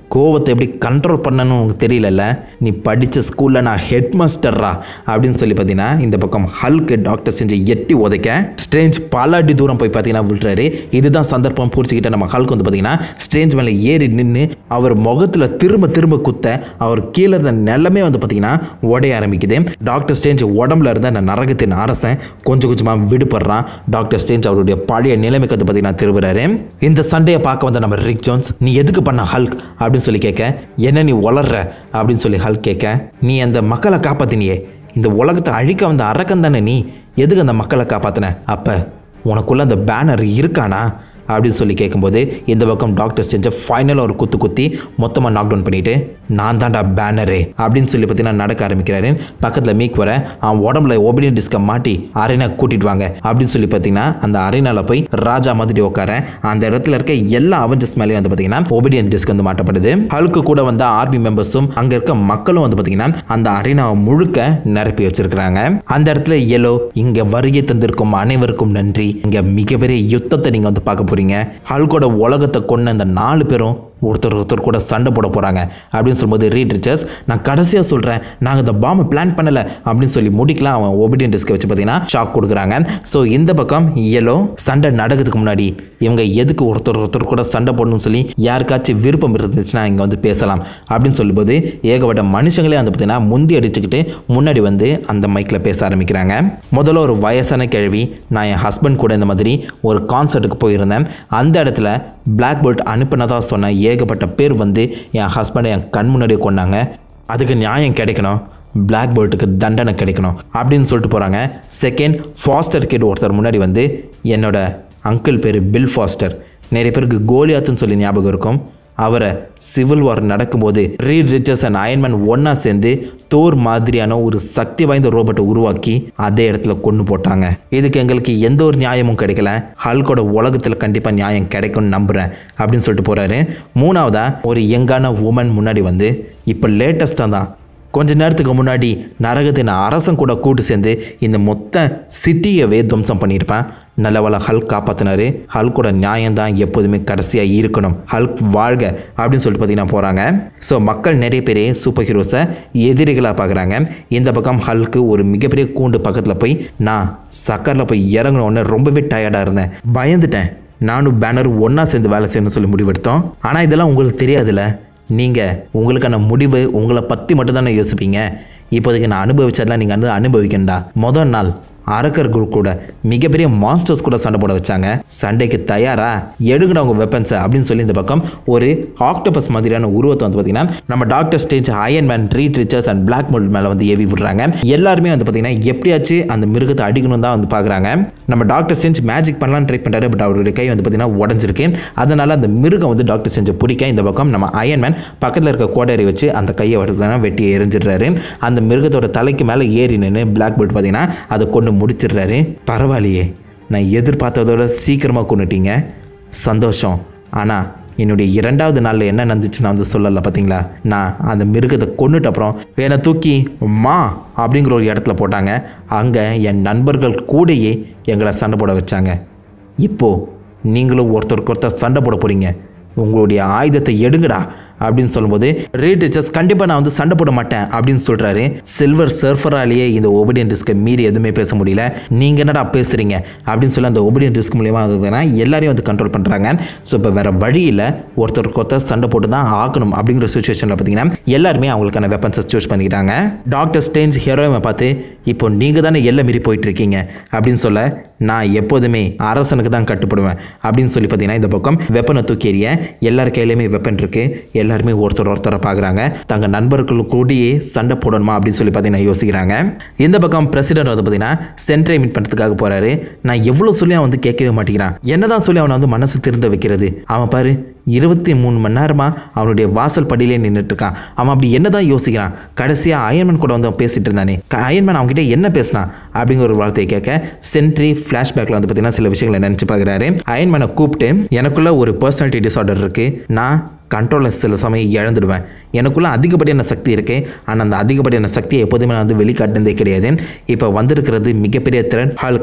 கோவத்தை எப்படி கண்ட்ரோல் பண்ணணும்னு உனக்கு தெரியலல்ல நீ படித்த ஸ்கூலில் நான் ஹெட் மாஸ்டர்ரா அப்படின்னு சொல்லி பார்த்தீங்கன்னா இந்த பக்கம் ஹல்க்கு டாக்டர் செஞ்சு எட்டி உதைக்க ஸ்ட்ரேஞ்ச் பல அடி தூரம் போய் பார்த்தீங்கன்னா விழுறாரு இதுதான் சந்தர்ப்பம் புரிச்சுக்கிட்ட நம்ம ஹல்க் வந்து பார்த்தீங்கன்னா ஸ்ட்ரேஞ்ச் மேலே ஏறி நின்று அவர் முகத்தில் திரும்ப திரும்ப குத்த அவர் கீழே இருந்த நிலமே வந்து பார்த்தீங்கன்னா உடைய ஆரம்பிக்குது டாக்டர் ஸ்டேஞ்ச் உடம்புல இருந்த அந்த நரகத்தின் அரசன் கொஞ்சம் கொஞ்சமாக விடுபடுறான் டாக்டர் ஸ்டேஞ்ச் அவருடைய பழைய நிலைமைக்கு வந்து பார்த்தீங்கன்னா திரும்புறாரு இந்த சண்டையை பார்க்க வந்த நம்ம ரிக் ஜோன்ஸ் நீ எதுக்கு பண்ண ஹல்க் அப்படின்னு சொல்லி கேட்க என்ன நீ வளர்ற அப்படின்னு சொல்லி ஹல்க் கேட்க நீ அந்த மக்களை காப்பாத்தினியே இந்த உலகத்தை அழிக்க வந்த அரக்கன் தானே நீ எதுக்கு அந்த மக்களை காப்பாத்தின அப்ப உனக்குள்ள அந்த பேனர் இருக்கானா அப்படின்னு சொல்லி கேட்கும்போது இந்த பக்கம் டாக்டர் செஞ்ச ஃபைனலாக ஒரு குத்து குத்தி மொத்தமாக நாக் டவுன் பண்ணிட்டு நான் தான்டா பேனரு அப்படின்னு சொல்லி பார்த்தீங்கன்னா நடக்க ஆரம்பிக்கிறாரு பக்கத்தில் மீக் வர அவன் உடம்புல ஒபினியன் டிஸ்கை மாட்டி அரைனா கூட்டிட்டு வாங்க அப்படின்னு சொல்லி பார்த்தீங்கன்னா அந்த அரைனால போய் ராஜா மாதிரி உட்கார அந்த இடத்துல இருக்க எல்லா அவெஞ்சர்ஸ் மேலேயும் வந்து பார்த்தீங்கன்னா ஒபினியன் டிஸ்க் வந்து மாட்டப்படுது ஹல்க்கு கூட வந்த ஆர்மி மெம்பர்ஸும் அங்கே இருக்க மக்களும் வந்து பார்த்தீங்கன்னா அந்த அரைனாவை முழுக்க நிரப்பி வச்சிருக்கிறாங்க அந்த இடத்துல எல்லோ இங்க வருகை தந்திருக்கும் அனைவருக்கும் நன்றி இங்க மிகப்பெரிய யுத்தத்தை நீங்க வந்து பார்க்க போறீங்க ஹல்கோட உலகத்தை கொண்ட இந்த நாலு பேரும் ஒருத்தர் ஒருத்தர் கூட சண்டை போட போகிறாங்க அப்படின்னு சொல்லும்போது ரீட் ரிச்சர்ஸ் நான் கடைசியாக சொல்கிறேன் நாங்கள் இந்த பாம்பை பிளான் பண்ணலை அப்படின்னு சொல்லி முடிக்கலாம் அவன் ஒபிடியன் டிஸ்கை வச்சு பார்த்தீங்கன்னா ஷாக் கொடுக்குறாங்க ஸோ இந்த பக்கம் எல்லோ சண்டை நடக்கிறதுக்கு முன்னாடி இவங்க எதுக்கு ஒருத்தர் ஒருத்தர் கூட சண்டை போடணும்னு சொல்லி யாருக்காச்சும் விருப்பம் இருந்துச்சுன்னா இங்கே வந்து பேசலாம் அப்படின்னு சொல்லும்போது ஏகப்பட்ட மனுஷங்களே வந்து பார்த்தீங்கன்னா முந்தி அடிச்சுக்கிட்டு முன்னாடி வந்து அந்த மைக்கில் பேச ஆரம்பிக்கிறாங்க முதல்ல ஒரு வயசான கிழவி நான் என் ஹஸ்பண்ட் கூட இந்த மாதிரி ஒரு கான்சர்ட்டுக்கு போயிருந்தேன் அந்த இடத்துல பிளாக் போல்ட் அனுப்பினதா சொன்ன ஏகப்பட்ட பேர் வந்து என் ஹஸ்பண்டை என் கண் முன்னாடியே கொண்டாங்க அதுக்கு நியாயம் கிடைக்கணும் பிளாக் போல்ட்டுக்கு தண்டனை கிடைக்கணும் அப்படின்னு சொல்லிட்டு போகிறாங்க செகண்ட் ஃபாஸ்டர் கிட் ஒருத்தர் முன்னாடி வந்து என்னோட அங்கிள் பேர் பில் ஃபாஸ்டர் நிறைய பேருக்கு கோலியாத்துன்னு சொல்லி ஞாபகம் இருக்கும் அவரை சிவில் வார் நடக்கும்போது ரீட் ரிச்சர்ஸ் அண்ட் அயன்மேன் ஒன்றா சேர்ந்து தோர் மாதிரியான ஒரு சக்தி வாய்ந்த ரோபோட்டை உருவாக்கி அதே இடத்துல கொண்டு போட்டாங்க இதுக்கு எங்களுக்கு எந்த ஒரு நியாயமும் கிடைக்கல ஹல்கோட உலகத்தில் கண்டிப்பாக நியாயம் கிடைக்கும்னு நம்புகிறேன் அப்படின்னு சொல்லிட்டு போகிறாரு மூணாவதா ஒரு யங்கான உமன் முன்னாடி வந்து இப்போ லேட்டஸ்ட்டாக தான் கொஞ்ச நேரத்துக்கு முன்னாடி நரகத்தின் அரசன் கூட கூட்டு சேர்ந்து இந்த மொத்த சிட்டியவே துவம்சம் பண்ணியிருப்பேன் நல்லவள ஹல்க் காப்பாற்றினாரு ஹல்கோட நியாயம் தான் எப்போதுமே கடைசியாக இருக்கணும் ஹல்க் வாழ்க அப்படின்னு சொல்லிட்டு பார்த்தீங்கன்னா போகிறாங்க ஸோ மக்கள் நிறைய பேர் சூப்பர் ஹீரோஸை எதிரிகளாக பார்க்குறாங்க இந்த பக்கம் ஹல்க்கு ஒரு மிகப்பெரிய கூண்டு பக்கத்தில் போய் நான் சக்கரில் போய் இறங்கின உடனே ரொம்பவே டயர்டாக இருந்தேன் பயந்துட்டேன் நானும் பேனர் ஒன்றா சேர்ந்து வேலை செய்யணும்னு சொல்லி முடிவெடுத்தோம் ஆனால் இதெல்லாம் உங்களுக்கு தெரியாதுல்ல நீங்கள் உங்களுக்கான முடிவு உங்களை பற்றி மட்டும் தானே யோசிப்பீங்க இப்போதைக்கு நான் அனுபவிச்சதெல்லாம் நீங்கள் வந்து அனுபவிக்கண்டா முதல் நாள் அரக்கர்கள் கூட மிகப்பெரிய மாஸ்டர்ஸ் கூட சண்டை போட வச்சாங்க சண்டைக்கு தயாரா எடுங்கடா உங்கள் வெப்பன்ஸை அப்படின்னு சொல்லி இந்த பக்கம் ஒரு ஆக்டோபஸ் மாதிரியான உருவத்தை வந்து பார்த்தீங்கன்னா நம்ம Doctor Strange Iron Man Reed Richards and Black Bolt மேலே வந்து ஏவி விடுறாங்க எல்லாருமே வந்து பார்த்தீங்கன்னா எப்படியாச்சும் அந்த மிருகத்தை அடிக்கணும் தான் வந்து பார்க்குறாங்க நம்ம டாக்டர் செஞ்சு மேஜிக் பண்ணலாம்னு ட்ரை பண்ணுறாரு பட் அவருடைய கை வந்து பார்த்தீங்கன்னா உடஞ்சிருக்கு அதனால அந்த மிருகம் வந்து டாக்டர் செஞ்சு பிடிக்க இந்த பக்கம் நம்ம அயன் மேன் பக்கத்தில் இருக்க கோடரி வச்சு அந்த கையை வந்து வெட்டி எரிஞ்சிடுறாரு அந்த மிருகத்தோட தலைக்கு மேலே ஏறி நின்று பிளாக் பெல்ட் பார்த்தீங்கன்னா அதை கொண்டு முடிச்சிடுறாரு பரவாயில்லையே நான் எதிர்பார்த்ததோட சீக்கிரமாக கொண்டுட்டீங்க சந்தோஷம் ஆனால் என்னுடைய இரண்டாவது நாளில் என்ன நடந்துச்சு நான் வந்து சொல்லலை பார்த்தீங்களா நான் அந்த மிருகத்தை கொண்டுட்ட அப்புறம் என்னை தூக்கி மா அப்படிங்கிற ஒரு இடத்துல போட்டாங்க அங்கே என் நண்பர்கள் கூடயே எங்களை சண்டை போட வச்சாங்க இப்போது நீங்களும் ஒருத்தருக்கு ஒருத்தர் சண்டை போட போகிறீங்க உங்களுடைய ஆயுதத்தை எடுங்கடா அப்படின்னு சொல்லும்போது ரீட் ரிச்சர்ஸ் கண்டிப்பாக நான் வந்து சண்டை போட மாட்டேன் அப்படின்னு சொல்கிறாரு சில்வர் சர்ஃபராலேயே இந்த ஒபிடியன் டிஸ்கை மீறி எதுவுமே பேச முடியல நீங்கள் என்னடா பேசுகிறீங்க அப்படின்னு சொல்லி அந்த ஒபிடியன் டிஸ்க் மூலியமாக வந்து எல்லாரையும் வந்து கண்ட்ரோல் பண்ணுறாங்க ஸோ இப்போ வேறு வழியில் ஒருத்தருக்கு ஒருத்தர் சண்டை போட்டு தான் ஆக்கணும் அப்படிங்கிற சுச்சுவேஷனில் பார்த்தீங்கன்னா எல்லாருமே அவங்களுக்கான வெப்பன்ஸை சூஸ் பண்ணிக்கிட்டாங்க டாக்டர் ஸ்டேஞ்ச் ஹீரோவை பார்த்து இப்போ நீங்கள் தானே எல்லை மீறி போயிட்டு இருக்கீங்க அப்படின்னு சொல்ல நான் எப்போதுமே அரசனுக்கு தான் கட்டுப்படுவேன் அப்படின்னு சொல்லி பார்த்தீங்கன்னா இந்த பக்கம் வெப்பனை தூக்கி எறிய எல்லார் கையிலையுமே வெப்பன் இருக்கு எல்லாருமே ஒருத்தர் ஒருத்தரை பார்க்குறாங்க தங்கள் நண்பர்கள் கூடயே சண்டை போடணுமா அப்படின்னு சொல்லி பார்த்தீங்கன்னா யோசிக்கிறாங்க இந்த பக்கம் பிரசிடென்ட் வந்து பார்த்தீங்கன்னா சென்ட்ரை மீட் பண்ணுறதுக்காக போகிறாரு நான் எவ்வளோ சொல்லி அவன் வந்து கேட்கவே மாட்டேங்கிறான் என்னதான் சொல்லி அவனை வந்து மனசு திருந்த வைக்கிறது அவன் பாரு இருபத்தி மூணு மணி நேரமாக அவனுடைய வாசல் படியிலே நின்றுட்டு இருக்கான் அவன் அப்படி என்னதான் யோசிக்கிறான் கடைசியாக அயன்மேன் கூட வந்து அவன் பேசிட்டு இருந்தானே க- அயன்மேன் அவன்கிட்ட என்ன பேசினான் அப்படிங்கிற ஒரு வார்த்தையை கேட்க சென்ட்ரி ஃப்ளாஷ்பேக்கில் வந்து பார்த்தீங்கன்னா சில விஷயங்களை நினச்சி பார்க்குறாரு அயன்மேனை கூப்பிட்டு எனக்குள்ள ஒரு பர்சனாலிட்டி டிசார்டர் இருக்குது நான் கண்ட்ரோலை சில சமயம் இழந்துடுவேன் எனக்குள்ள அதிகப்படியான சக்தி இருக்கு ஆனால் அந்த அதிகப்படியான சக்தியை எப்போதுமே நான் வந்து வெளிக்காட்டினதே கிடையாது இப்போ வந்திருக்கிறது மிகப்பெரிய திறன் ஹல்க்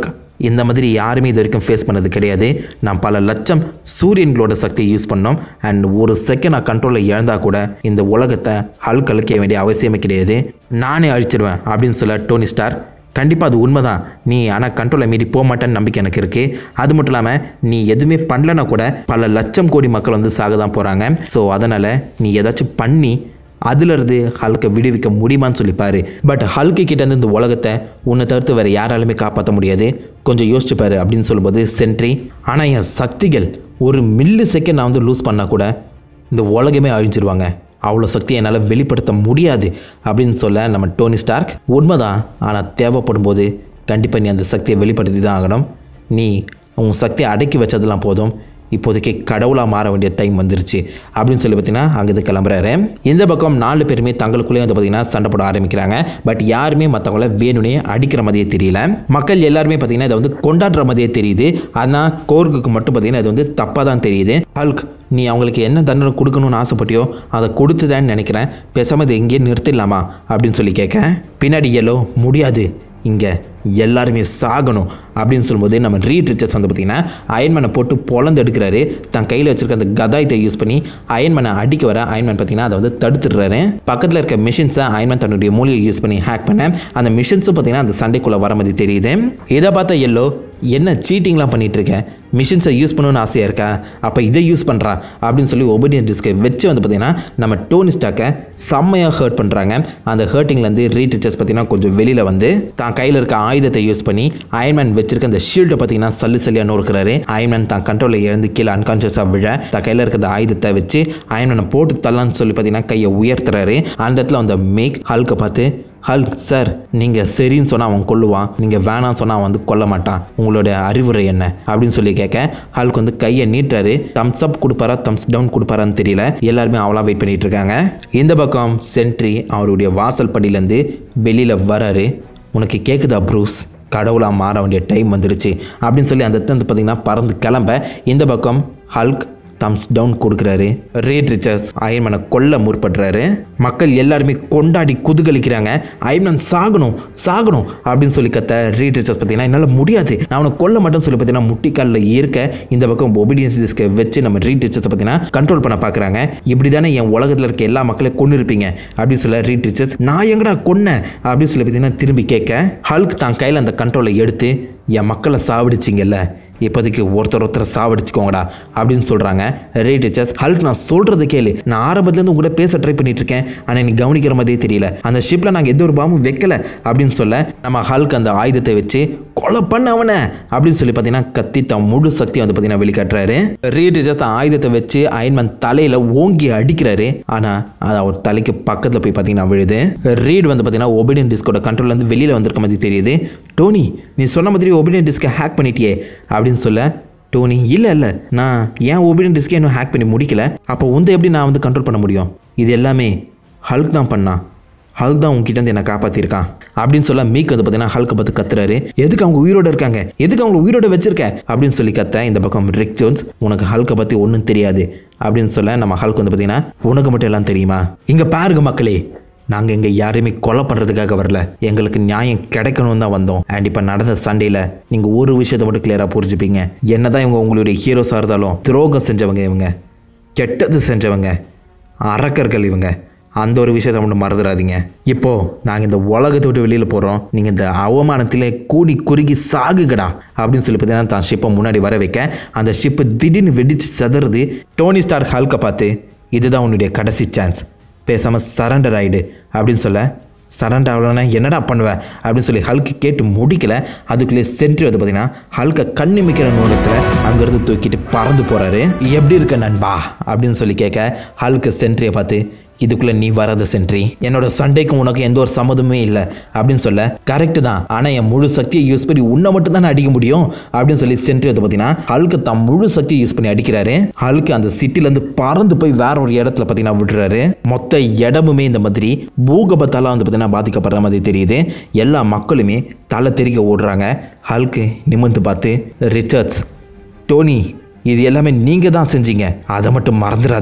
இந்த மாதிரி யாருமே இது வரைக்கும் ஃபேஸ் பண்ணது கிடையாது நான் பல லட்சம் சூரியன்களோட சக்தியை யூஸ் பண்ணோம் அண்ட் ஒரு செகண்ட் நான் கண்ட்ரோலில் இழந்தா கூட இந்த உலகத்தை ஹல்க் அழுக்க வேண்டிய அவசியமே கிடையாது நானே அழிச்சிடுவேன் அப்படின்னு சொல்ல டோனி ஸ்டார் கண்டிப்பாக அது உண்மைதான் நீ ஆனால் கண்ட்ரோலை மீறி போக மாட்டேன்னு நம்பிக்கை எனக்கு இருக்குது அது மட்டும் இல்லாமல் நீ எதுவுமே பண்ணலனா கூட பல லட்சம் கோடி மக்கள் வந்து சாக தான் போகிறாங்க ஸோ அதனால் நீ ஏதாச்சும் பண்ணி அதிலிருந்து ஹல்கை விடுவிக்க முடியுமான்னு சொல்லிப்பாரு பட் ஹல்கு கிட்டேருந்து இந்த உலகத்தை உன்னை தவிர்த்து வேறு யாராலுமே காப்பாற்ற முடியாது கொஞ்சம் யோசிச்சு பாரு அப்படின்னு சொல்லும்போது சென்ட்ரி ஆனால் என் சக்திகள் ஒரு மில்லி செகண்ட் நான் வந்து லூஸ் பண்ணால் கூட இந்த உலகமே அழிஞ்சிருவாங்க அவ்வளோ சக்தியை என்னால் வெளிப்படுத்த முடியாது அப்படின்னு சொல்ல நம்ம டோனி ஸ்டார்க் உண்மைதான் ஆனால் தேவைப்படும் போது கண்டிப்பாக நீ அந்த சக்தியை வெளிப்படுத்தி தான் ஆகணும் நீ உன் சக்தியை அடக்கி வச்சதெல்லாம் போதும் இப்போதைக்கு கடவுளாக மாற வேண்டிய டைம் வந்துருச்சு அப்படின்னு சொல்லி பார்த்தீங்கன்னா அங்கேருந்து கிளம்புறாரு இந்த பக்கம் நாலு பேருமே தங்களுக்குள்ளேயே வந்து பார்த்தீங்கன்னா சண்டை போட ஆரம்பிக்கிறாங்க பட் யாருமே மற்றவங்கள வேணும்னே அடிக்கிற மாதிரியே தெரியல மக்கள் எல்லாருமே பார்த்தீங்கன்னா இதை வந்து கொண்டாடுற மாதிரியே தெரியுது ஆனால் கோர்க்குக்கு மட்டும் பார்த்தீங்கன்னா இது வந்து தப்பாக தான் தெரியுது ஹல்க் நீ அவங்களுக்கு என்ன தண்டனை கொடுக்கணும்னு ஆசைப்பட்டியோ அதை கொடுத்துதான்னு நினைக்கிறேன் பேசாமல் இதை எங்கேயே நிறுத்திடலாமா அப்படின்னு சொல்லி கேட்க பின்னாடி எல்லோ முடியாது இங்கே எல்லாருமே சாகணும் அப்படின்னு சொல்லும்போது நம்ம ரீட் ரிச்சர்ஸ் வந்து பார்த்திங்கன்னா அயன்மேனை போட்டு பொழந்து எடுக்கிறாரு தன் கையில் வச்சிருக்க அந்த கதாயத்தை யூஸ் பண்ணி அயன்மேனை அடிக்க வர அயன்மேன் பார்த்தீங்கன்னா அதை வந்து தடுத்துடுறாரு பக்கத்தில் இருக்க மிஷின்ஸை அயன்மேன் தன்னுடைய மூலியை யூஸ் பண்ணி ஹேக் பண்ண அந்த மிஷின்ஸும் பார்த்தீங்கன்னா அந்த சண்டைக்குள்ளே வர மாதிரி தெரியுது இதை பார்த்த எல்லோ என்ன சீட்டிங்லாம் பண்ணிட்டு இருக்க மிஷின்ஸை யூஸ் பண்ணணும்னு ஆசையாக இருக்கா அப்போ இதை யூஸ் பண்ணுறா அப்படின்னு சொல்லி ஒபீடியன் டிஸ்கை வச்சு வந்து பார்த்தீங்கன்னா நம்ம டோனி ஸ்டாக்கை செம்மையாக ஹர்ட் பண்ணுறாங்க அந்த ஹர்ட்டிங்லேருந்து ரீட் ரிச்சர்ஸ் பார்த்தீங்கன்னா கொஞ்சம் வெளியில் வந்து தான் கையில் இருக்க ஆயுதத்தை யூஸ் பண்ணி அயன்மேன் வச்சிருக்க அந்த ஷீல்டை பார்த்தீங்கன்னா சல்லு சல்லியாக நோக்குறாரு அயன்மேன் தான் கண்ட்ரோலில் இழந்து கீழே அன்கான்ஷியஸாக விழ தான் கையில் இருக்க அந்த ஆயுதத்தை வச்சு அயன்மேனை போட்டு தள்ளலான்னு சொல்லி பார்த்தீங்கன்னா கையை உயர்த்துறாரு அந்த இடத்துல அந்த மேக் ஹல்கை பார்த்து ஹல்க் சார் நீங்கள் சரின்னு சொன்னால் அவன் கொல்லுவான் நீங்கள் வேணாம்னு சொன்னால் அவன் வந்து கொல்ல மாட்டான் உங்களோட அறிவுரை என்ன அப்படின்னு சொல்லி கேட்க ஹல்க் வந்து கையை நீட்டுறாரு தம்ஸ் அப் கொடுப்பாரா தம்ஸ் டவுன் கொடுப்பாரான்னு தெரியல எல்லாருமே அவளாக வெயிட் பண்ணிட்டு இருக்காங்க இந்த பக்கம் சென்ட்ரி அவருடைய வாசல் படியிலேருந்து வெளியில் வராரு உனக்கு கேட்குதா ப்ரூஸ் கடவுளாக மாற வேண்டிய டைம் வந்துருச்சு அப்படின்னு சொல்லி அந்த இடத்துல வந்து பார்த்தீங்கன்னா பறந்து கிளம்ப இந்த பக்கம் ஹல்க் தம்ஸ் டவுன் கொடுக்குறாரு ரேட் ரிச்சர்ஸ் அயன்மனை கொல்ல முற்படுறாரு மக்கள் எல்லாருமே கொண்டாடி குதூகலிக்கிறாங்க அயன்மன் சாகணும் சாகணும் அப்படின்னு சொல்லி கத்த ரேட் ரிச்சர்ஸ் பார்த்தீங்கன்னா என்னால் முடியாது நான் அவனை கொல்ல மட்டும் சொல்லி பார்த்தீங்கன்னா முட்டிக்காலில் இருக்க இந்த பக்கம் ஒபீடியன்ஸ் டிஸ்கை வச்சு நம்ம ரீட் ரிச்சர்ஸை பார்த்தீங்கன்னா கண்ட்ரோல் பண்ண பார்க்குறாங்க இப்படி தானே என் உலகத்தில் இருக்க எல்லா மக்களையும் கொண்டு இருப்பீங்க அப்படின்னு சொல்ல ரீட் ரிச்சர்ஸ் நான் எங்கடா கொன்னேன் அப்படின்னு சொல்லி பார்த்தீங்கன்னா திரும்பி கேட்க ஹல்க் தான் கையில் அந்த கண்ட்ரோலை எடுத்து என் மக்களை சாவடிச்சிங்கல்ல இப்போதைக்கு ஒருத்தர் ஒருத்தர் சாவடிச்சுக்கோங்கடா அப்படின்னு சொல்கிறாங்க ரே டீச்சர்ஸ் ஹல்க் நான் சொல்கிறது கேளு நான் ஆரம்பத்துலேருந்து உங்கள்கிட்ட பேச ட்ரை பண்ணிட்டு இருக்கேன் ஆனால் நீ கவனிக்கிற மாதிரியே தெரியல அந்த ஷிப்பில் நாங்கள் எந்த ஒரு பாம்பும் வைக்கல அப்படின்னு சொல்ல நம்ம ஹல்க் அந்த ஆயுதத்தை வச்சு கொலை பண்ண அவனை அப்படின்னு சொல்லி பார்த்தீங்கன்னா கத்தி தன் முழு சக்தி வந்து பார்த்தீங்கன்னா வெளிக்காட்டுறாரு ரே டீச்சர்ஸ் தான் ஆயுதத்தை வச்சு அயன்மேன் தலையில் ஓங்கி அடிக்கிறாரு ஆனால் அது அவர் தலைக்கு பக்கத்தில் போய் பார்த்தீங்கன்னா விழுது ரீட் வந்து பார்த்தீங்கன்னா ஒபிடியன் டிஸ்கோட கண்ட்ரோல்லேருந்து வெளியில் வந்திருக்க மாதிரி தெரியுது டோனி நீ சொன்ன மாதிரி ஒபிடியன் டிஸ்கை ஹேக் பண்ணிட்டியே அப்படின்னு சொல்ல டோனி இல்லை இல்லை நான் ஏன் ஒபிடியன் டிஸ்கை இன்னும் ஹேக் பண்ணி முடிக்கல அப்போ உந்த எப்படி நான் வந்து கண்ட்ரோல் பண்ண முடியும் இது எல்லாமே ஹல்க் தான் பண்ணான் ஹல்க் தான் உங்ககிட்ட இருந்து என்னை காப்பாற்றிருக்கான் அப்படின்னு சொல்ல மீக் வந்து பார்த்தீங்கன்னா ஹல்கை பார்த்து கத்துறாரு எதுக்கு அவங்க உயிரோட இருக்காங்க எதுக்கு அவங்க உயிரோட வச்சிருக்க அப்படின்னு சொல்லி கத்த இந்த பக்கம் ரிக் ஜோன்ஸ் உனக்கு ஹல்கை பற்றி ஒன்றும் தெரியாது அப்படின்னு சொல்ல நம்ம ஹல்க் வந்து பார்த்தீங்கன்னா உனக்கு மட்டும் எல்லாம் தெரியுமா இங்கே பாருங்க மக்களே நாங்கள் இங்கே யாரையுமே கொலை பண்ணுறதுக்காக வரல எங்களுக்கு நியாயம் கிடைக்கணும் தான் வந்தோம் அண்ட் இப்போ நடந்த சண்டையில் நீங்கள் ஒரு விஷயத்தை மட்டும் கிளியராக புரிஞ்சுப்பீங்க என்னதான் இவங்க உங்களுடைய ஹீரோஸாக இருந்தாலும் துரோகம் செஞ்சவங்க இவங்க கெட்டது செஞ்சவங்க அரக்கர்கள் இவங்க அந்த ஒரு விஷயத்தை மட்டும் மறந்துடாதீங்க இப்போது நாங்கள் இந்த உலகத்தை விட்டு வெளியில் போகிறோம் நீங்கள் இந்த அவமானத்திலே கூடி குறுகி சாகுங்கடா அப்படின்னு சொல்லி பார்த்தீங்கன்னா தான் ஷிப்பை முன்னாடி வர வைக்க அந்த ஷிப்பு திடீர்னு வெடிச்சு சதறுது டோனி ஸ்டார் ஹல்கை பார்த்து இதுதான் உன்னுடைய கடைசி சான்ஸ் பேசாமல் சரண்டர் ஆயிடு அப்படின்னு சொல்ல சரண்டர் ஆகலன்னா என்னடா பண்ணுவேன் அப்படின்னு சொல்லி ஹல்க்கு கேட்டு முடிக்கல அதுக்குள்ளே சென்ட்ரி வந்து பார்த்தீங்கன்னா ஹல்கை கண்ணிமிக்கிற நோக்கத்தில் அங்கேருந்து தூக்கிட்டு பறந்து போகிறாரு எப்படி இருக்க நண்பா அப்படின்னு சொல்லி கேட்க ஹல்க்கு சென்ட்ரியை பார்த்து இதுக்குள்ளே நீ வராத சென்ட்ரி என்னோட சண்டைக்கும் உனக்கு எந்த ஒரு சம்மதமே இல்லை அப்படின்னு சொல்ல கரெக்டு தான் ஆனால் என் முழு சக்தியை யூஸ் பண்ணி உன்னை மட்டும் தானே அடிக்க முடியும் அப்படின்னு சொல்லி சென்ட்ரி வந்து பார்த்தீங்கன்னா ஹல்க்கு தன் முழு சக்தியை யூஸ் பண்ணி அடிக்கிறாரு ஹல்க்கு அந்த சிட்டிலேருந்து பறந்து போய் வேற ஒரு இடத்துல பார்த்தீங்கன்னா விடுறாரு மொத்த இடமுமே இந்த மாதிரி பூகபத்தால் வந்து பார்த்தீங்கன்னா பாதிக்கப்படுற மாதிரி தெரியுது எல்லா மக்களுமே தலை தெறிக்க ஓடுறாங்க ஹல்க்கு நிமிர்ந்து பார்த்து ரிச்சர்ட்ஸ் டோனி இது எல்லாமே நீங்கள் தான் செஞ்சீங்க அதை மட்டும் மறந்துடாதீங்க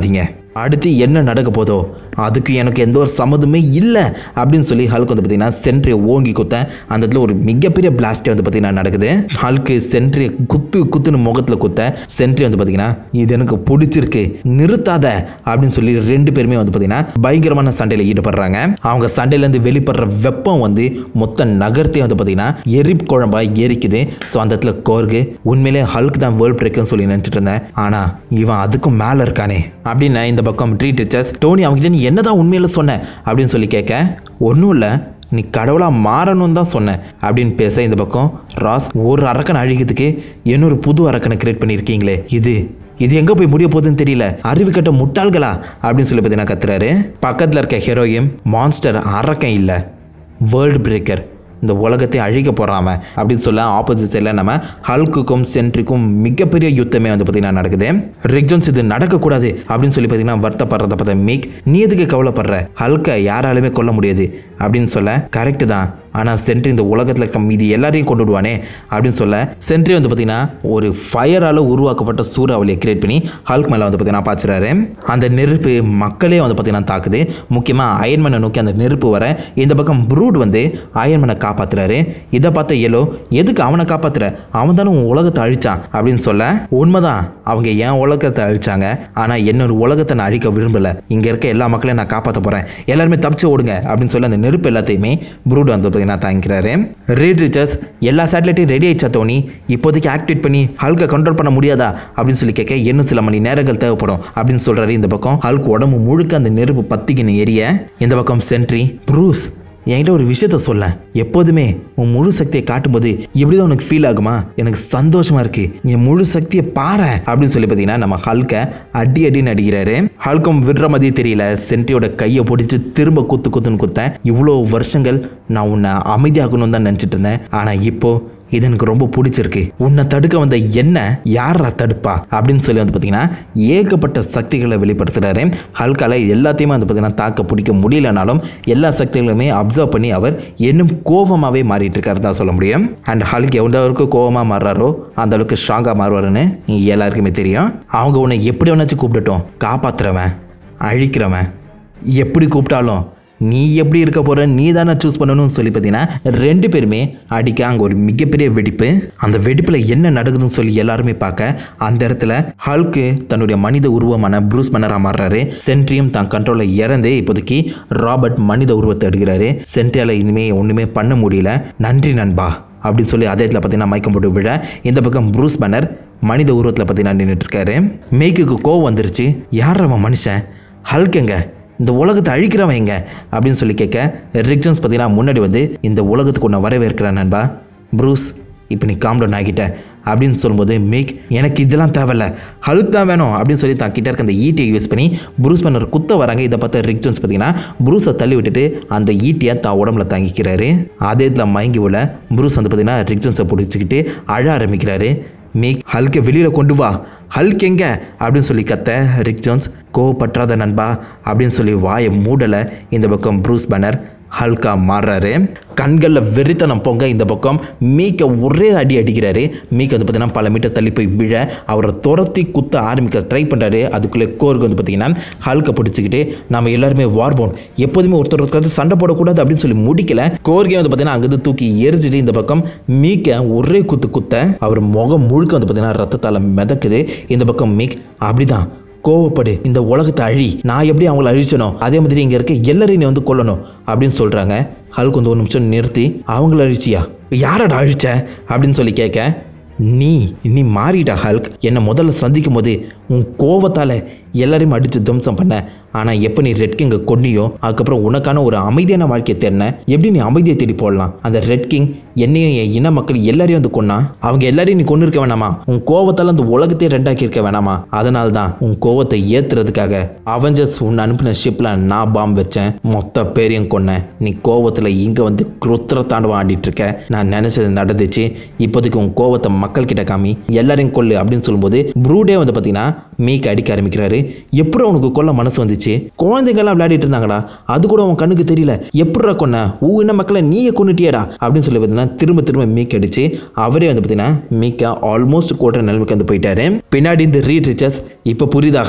அடுத்து என்ன நடக்க போதோ அதுக்கு எனக்கு எந்த ஒரு சம்மதமே இல்லை அப்படின்னு சொல்லி ஹல்க் வந்து பார்த்தீங்கன்னா சென்ட்ரியை ஓங்கி குத்த அந்த இடத்துல ஒரு மிகப்பெரிய பிளாஸ்டே வந்து பார்த்தீங்கன்னா நடக்குது ஹல்க்கு சென்ட்ரியை குத்து குத்துன்னு முகத்தில் குத்த சென்ட்ரி வந்து பார்த்தீங்கன்னா இது எனக்கு பிடிச்சிருக்கு நிறுத்தாத அப்படின்னு சொல்லி ரெண்டு பேருமே வந்து பார்த்தீங்கன்னா பயங்கரமான சண்டையில் ஈடுபடுறாங்க அவங்க சண்டையிலேருந்து வெளிப்படுற வெப்பம் வந்து மொத்த நகரத்தையும் வந்து பார்த்தீங்கன்னா எரிப் குழம்பா எரிக்குது ஸோ அந்த இடத்துல கோர்கு உண்மையிலே ஹல்க் தான் வேர்ல்ட் பிரேக்குன்னு சொல்லி நினச்சிட்டு இருந்தேன் ஆனால் இவன் அதுக்கும் மேலே இருக்கானே அப்படின்னு இந்த பக்கம் ட்ரீ டீச்சர்ஸ் டோனி அவங்ககிட்ட நீ என்னதான் உண்மையில சொன்ன அப்படின்னு சொல்லி கேட்க ஒன்றும் இல்லை நீ கடவுளாக மாறணும்னு தான் சொன்னேன் அப்படின்னு பேச இந்த பக்கம் ராஸ் ஒரு அரக்கனை அழிக்கிறதுக்கு இன்னொரு புது அரக்கனை கிரியேட் பண்ணியிருக்கீங்களே இது இது எங்கே போய் முடிய போகுதுன்னு தெரியல அறிவு கட்ட முட்டாள்களா அப்படின்னு சொல்லி பார்த்தீங்கன்னா கத்துறாரு பக்கத்தில் இருக்க ஹீரோயும் மான்ஸ்டர் அரக்கன் இல்லை வேர்ல்டு பிரேக்கர் இந்த உலகத்தை அழிக்க போகிறான் அவன் அப்படின்னு சொல்ல ஆப்போசிட் சைடில் நம்ம ஹல்க்குக்கும் சென்ட்ரிக்கும் மிகப்பெரிய யுத்தமே வந்து பார்த்தீங்கன்னா நடக்குது ரிக்ஜோன்ஸ் இது நடக்கக்கூடாது அப்படின்னு சொல்லி பார்த்தீங்கன்னா வருத்தப்படுறத பார்த்த மீக் நீ எதுக்கு கவலைப்படுற ஹல்கை யாராலுமே கொல்ல முடியாது அப்படின்னு சொல்ல கரெக்டு தான் ஆனால் சென்ட்ரி இந்த உலகத்தில் இருக்க மீதி எல்லாரையும் கொண்டு விடுவானே அப்படின்னு சொல்ல சென்ட்ரி வந்து பார்த்தீங்கன்னா ஒரு ஃபயரால் உருவாக்கப்பட்ட சூறாவளியை கிரியேட் பண்ணி ஹல்க் மேலே வந்து பார்த்தீங்கன்னா பாய்ச்சுறாரு அந்த நெருப்பு மக்களே வந்து பார்த்தீங்கன்னா தாக்குது முக்கியமாக அயன்மனை நோக்கி அந்த நெருப்பு வர இந்த பக்கம் ப்ரூட் வந்து அயன்மனை காப்பாத்துறாரு இதை பார்த்த எல்லோ எதுக்கு அவனை காப்பாத்துற அவன் தானே உன் உலகத்தை அழிச்சான் அப்படின்னு சொல்ல உண்மைதான் அவங்க என் உலகத்தை அழிச்சாங்க ஆனால் என்னோட உலகத்தை நான் அழிக்க விரும்பல இங்க இருக்க எல்லா மக்களையும் நான் காப்பாற்ற போறேன் எல்லாருமே தப்பிச்சு ஓடுங்க அப்படின்னு சொல்லி அந்த நெருப்பு எல்லாத்தையுமே ப்ரூட் வந்து பார்த்தீங்கன்னா தாங்கிக்கிறாரு ரீட் ரிச்சர்ஸ் எல்லா சேட்டலைட்டையும் ரெடி ஆயிடுச்சா தோனி இப்போதைக்கு ஆக்டிவேட் பண்ணி ஹல்கை கண்ட்ரோல் பண்ண முடியாதா அப்படின்னு சொல்லி கேட்க இன்னும் சில மணி நேரங்கள் தேவைப்படும் அப்படின்னு சொல்றாரு இந்த பக்கம் ஹல்க் உடம்பு முழுக்க அந்த நெருப்பு பத்திக்கின்னு எரிய இந்த பக்கம் சென்ட்ரி ப்ரூஸ் என்கிட்ட ஒரு விஷயத்த சொல்ல எப்போதுமே உன் முழு சக்தியை காட்டும்போது இப்படிதான் உனக்கு ஃபீல் ஆகுமா எனக்கு சந்தோஷமா இருக்கு என் முழு சக்தியை பாரு அப்படின்னு சொல்லி பார்த்தீங்கன்னா நம்ம ஹல்கை அடி அடின்னு அடிக்கிறாரு ஹல்கம் விடுற மாதிரி தெரியல சென்ட்ரியோட கையை பிடிச்சி திரும்ப குத்து குத்துன்னு குத்தேன் இவ்வளோ வருஷங்கள் நான் உன்னை அமைதியாகணும்னு தான் நினச்சிட்டு இருந்தேன் ஆனால் இப்போ இது எனக்கு ரொம்ப பிடிச்சிருக்கு உன்னை தடுக்க வந்த என்ன யாரா தடுப்பா அப்படின்னு சொல்லி வந்து பார்த்தீங்கன்னா ஏகப்பட்ட சக்திகளை வெளிப்படுத்துறாரு ஹல்கால எல்லாத்தையுமே வந்து பார்த்தீங்கன்னா தாக்க பிடிக்க முடியலனாலும் எல்லா சக்திகளுமே அப்சர்வ் பண்ணி அவர் இன்னும் கோபமாகவே மாறிட்டு இருக்காரு தான் சொல்ல முடியும் அண்ட் ஹல்க் எந்த அளவுக்கு கோபமாக மாறுறாரோ அந்த அளவுக்கு ஸ்ட்ராங்காக மாறுவாருன்னு எல்லாருக்குமே தெரியும் அவங்க உன்னை எப்படி வேணாச்சும் கூப்பிடட்டும் காப்பாத்துறவன் அழிக்கிறவன் எப்படி கூப்பிட்டாலும் நீ எப்படி இருக்க போற நீ தானே சூஸ் பண்ணணும்னு சொல்லி பார்த்தீங்கன்னா ரெண்டு பேருமே அடிக்க அங்கே ஒரு மிகப்பெரிய வெடிப்பு அந்த வெடிப்பில் என்ன நடக்குதுன்னு சொல்லி எல்லாருமே பார்க்க அந்த இடத்துல ஹல்க்கு தன்னுடைய மனித உருவமான ப்ரூஸ் மன்னராக மாறுறாரு சென்ட்ரியும் தான் கண்ட்ரோலில் இறந்து இப்போதைக்கு ராபர்ட் மனித உருவத்தை எடுக்கிறாரு சென்ட்ரியால் இனிமே ஒன்றுமே பண்ண முடியல நன்றி நண்பா அப்படின்னு சொல்லி அதே இடத்துல பார்த்தீங்கன்னா மயக்கம் போட்டு விழ இந்த பக்கம் ப்ரூஸ் பன்னர் மனித உருவத்தில் பார்த்தீங்கன்னா நின்றுட்டு இருக்காரு மேய்க்குக்கு கோவம் வந்துருச்சு யார் அவன் மனுஷன் ஹல்க்குங்க இந்த உலகத்தை அழிக்கிறவன் எங்க அப்படின்னு சொல்லி கேட்க ரிக்ஜன்ஸ் பார்த்தீங்கன்னா முன்னாடி வந்து இந்த உலகத்துக்கு உன்னை வரவேற்கிறேன் நண்பா ப்ரூஸ் இப்போ நீ காம்டவுன் ஆகிட்ட அப்படின்னு சொல்லும்போது மேக் எனக்கு இதெல்லாம் தேவையில்ல ஹல்க் தான் வேணும் அப்படின்னு சொல்லி தான் கிட்ட இருக்க அந்த ஈட்டியை யூஸ் பண்ணி ப்ரூஸ் பண்ணர் குத்த வராங்க இதை பார்த்து ரிக்ஜன்ஸ் பார்த்தீங்கன்னா ப்ரூஸை தள்ளி விட்டுட்டு அந்த ஈட்டியை தான் உடம்புல தாங்கிக்கிறாரு அதே இதில் மயங்கி உள்ள ப்ரூஸ் வந்து பார்த்தீங்கன்னா ரிக்ஜன்ஸை பிடிச்சிக்கிட்டு அழ ஆரம்பிக்கிறாரு மேக் ஹல்கை வெளியில் கொண்டு வா ஹல்க் எங்க அப்படின்னு சொல்லி கத்த ரிக் ஜோன்ஸ் கோவப்பற்றாத நண்பா அப்படின்னு சொல்லி வாயை மூடலை இந்த பக்கம் ப்ரூஸ் பேனர் ஹல்கா மாறுறாரு கண்களில் வெறித்தனம் பொங்க இந்த பக்கம் மீக்க ஒரே அடி அடிக்கிறாரு மீக் வந்து பார்த்தீங்கன்னா பல மீட்டர் தள்ளி போய் விழ அவரை துரத்தி குத்த ஆரம்பிக்க ட்ரை பண்ணுறாரு அதுக்குள்ளே கோருக்கு வந்து பார்த்தீங்கன்னா ஹல்கை பிடிச்சிக்கிட்டு நம்ம எல்லாருமே வார்போன் எப்போதுமே ஒருத்தர் ஒருத்தர் சண்டை போடக்கூடாது அப்படின்னு சொல்லி முடிக்கல கோர்கே வந்து பார்த்தீங்கன்னா அங்கேருந்து தூக்கி எரிஞ்சிட்டு இந்த பக்கம் மீக்க ஒரே குத்து குத்த அவர் முகம் முழுக்க வந்து பார்த்தீங்கன்னா ரத்தத்தால் மிதக்குது இந்த பக்கம் மீக் அப்படிதான் கோவப்படு இந்த உலகத்தை அழி நான் எப்படி அவங்கள அழிச்சனோ அதே மாதிரி இங்கே இருக்க எல்லாரையும் நீ வந்து கொல்லணும் அப்படின்னு சொல்கிறாங்க ஹல்க் வந்து ஒரு நிமிஷம் நிறுத்தி அவங்கள அழிச்சியா யாரடா அழிச்ச அப்படின்னு சொல்லி கேட்க நீ நீ மாறிடா ஹல்க் என்னை முதல்ல சந்திக்கும் போது உன் கோவத்தால் எல்லாரையும் அடித்து துவம்சம் பண்ண ஆனால் எப்போ நீ ரெட் கிங்கை கொன்னியோ அதுக்கப்புறம் உனக்கான ஒரு அமைதியான வாழ்க்கையை தேடின எப்படி நீ அமைதியை தேடி போடலாம் அந்த ரெட் கிங் என்னையும் என் இன மக்கள் எல்லாரையும் வந்து கொன்னா அவங்க எல்லாரையும் நீ கொண்டு இருக்க வேணாமா உன் கோவத்தால் அந்த உலகத்தையே ரெண்டாக்கி இருக்க வேணாமா அதனால தான் உன் கோவத்தை ஏத்துறதுக்காக அவெஞ்சர்ஸ் உன்னை அனுப்பின ஷிப்பில் நான் பாம்பு வச்சேன் மொத்த பேரையும் கொன்னேன் நீ கோவத்தில் இங்கே வந்து குருத்திர தாண்டவம் ஆடிட்டு இருக்க நான் நினைச்சது நடந்துச்சு இப்போதைக்கு உன் கோவத்தை மக்கள் கிட்ட காமி எல்லாரையும் கொல்லு அப்படின்னு சொல்லும்போது ப்ரூடே வந்து பார்த்தீங்கன்னா மீக்கு அடிக்க ஆரம்பிக்கிறாரு எப்படி உனக்கு கொல்ல மனசு வந்துச்சு குழந்தைங்கெல்லாம் விளையாடிட்டு இருந்தாங்களா அது கூட உன் கண்ணுக்கு தெரியல எப்படிடா கொன்ன ஊ என்ன மக்களை நீயே கொண்டுட்டியடா அப்படின்னு சொல்லி பார்த்தீங்கன்னா திரும்ப திரும்ப மீக் அடிச்சு அவரே வந்து பார்த்தீங்கன்னா மீக்கா ஆல்மோஸ்ட் கோட்டை நிலைமைக்கு வந்து போயிட்டாரு பின்னாடி இந்த ரீட் ரிச்சர்ஸ் இப்போ புரியுதா ஹல்க்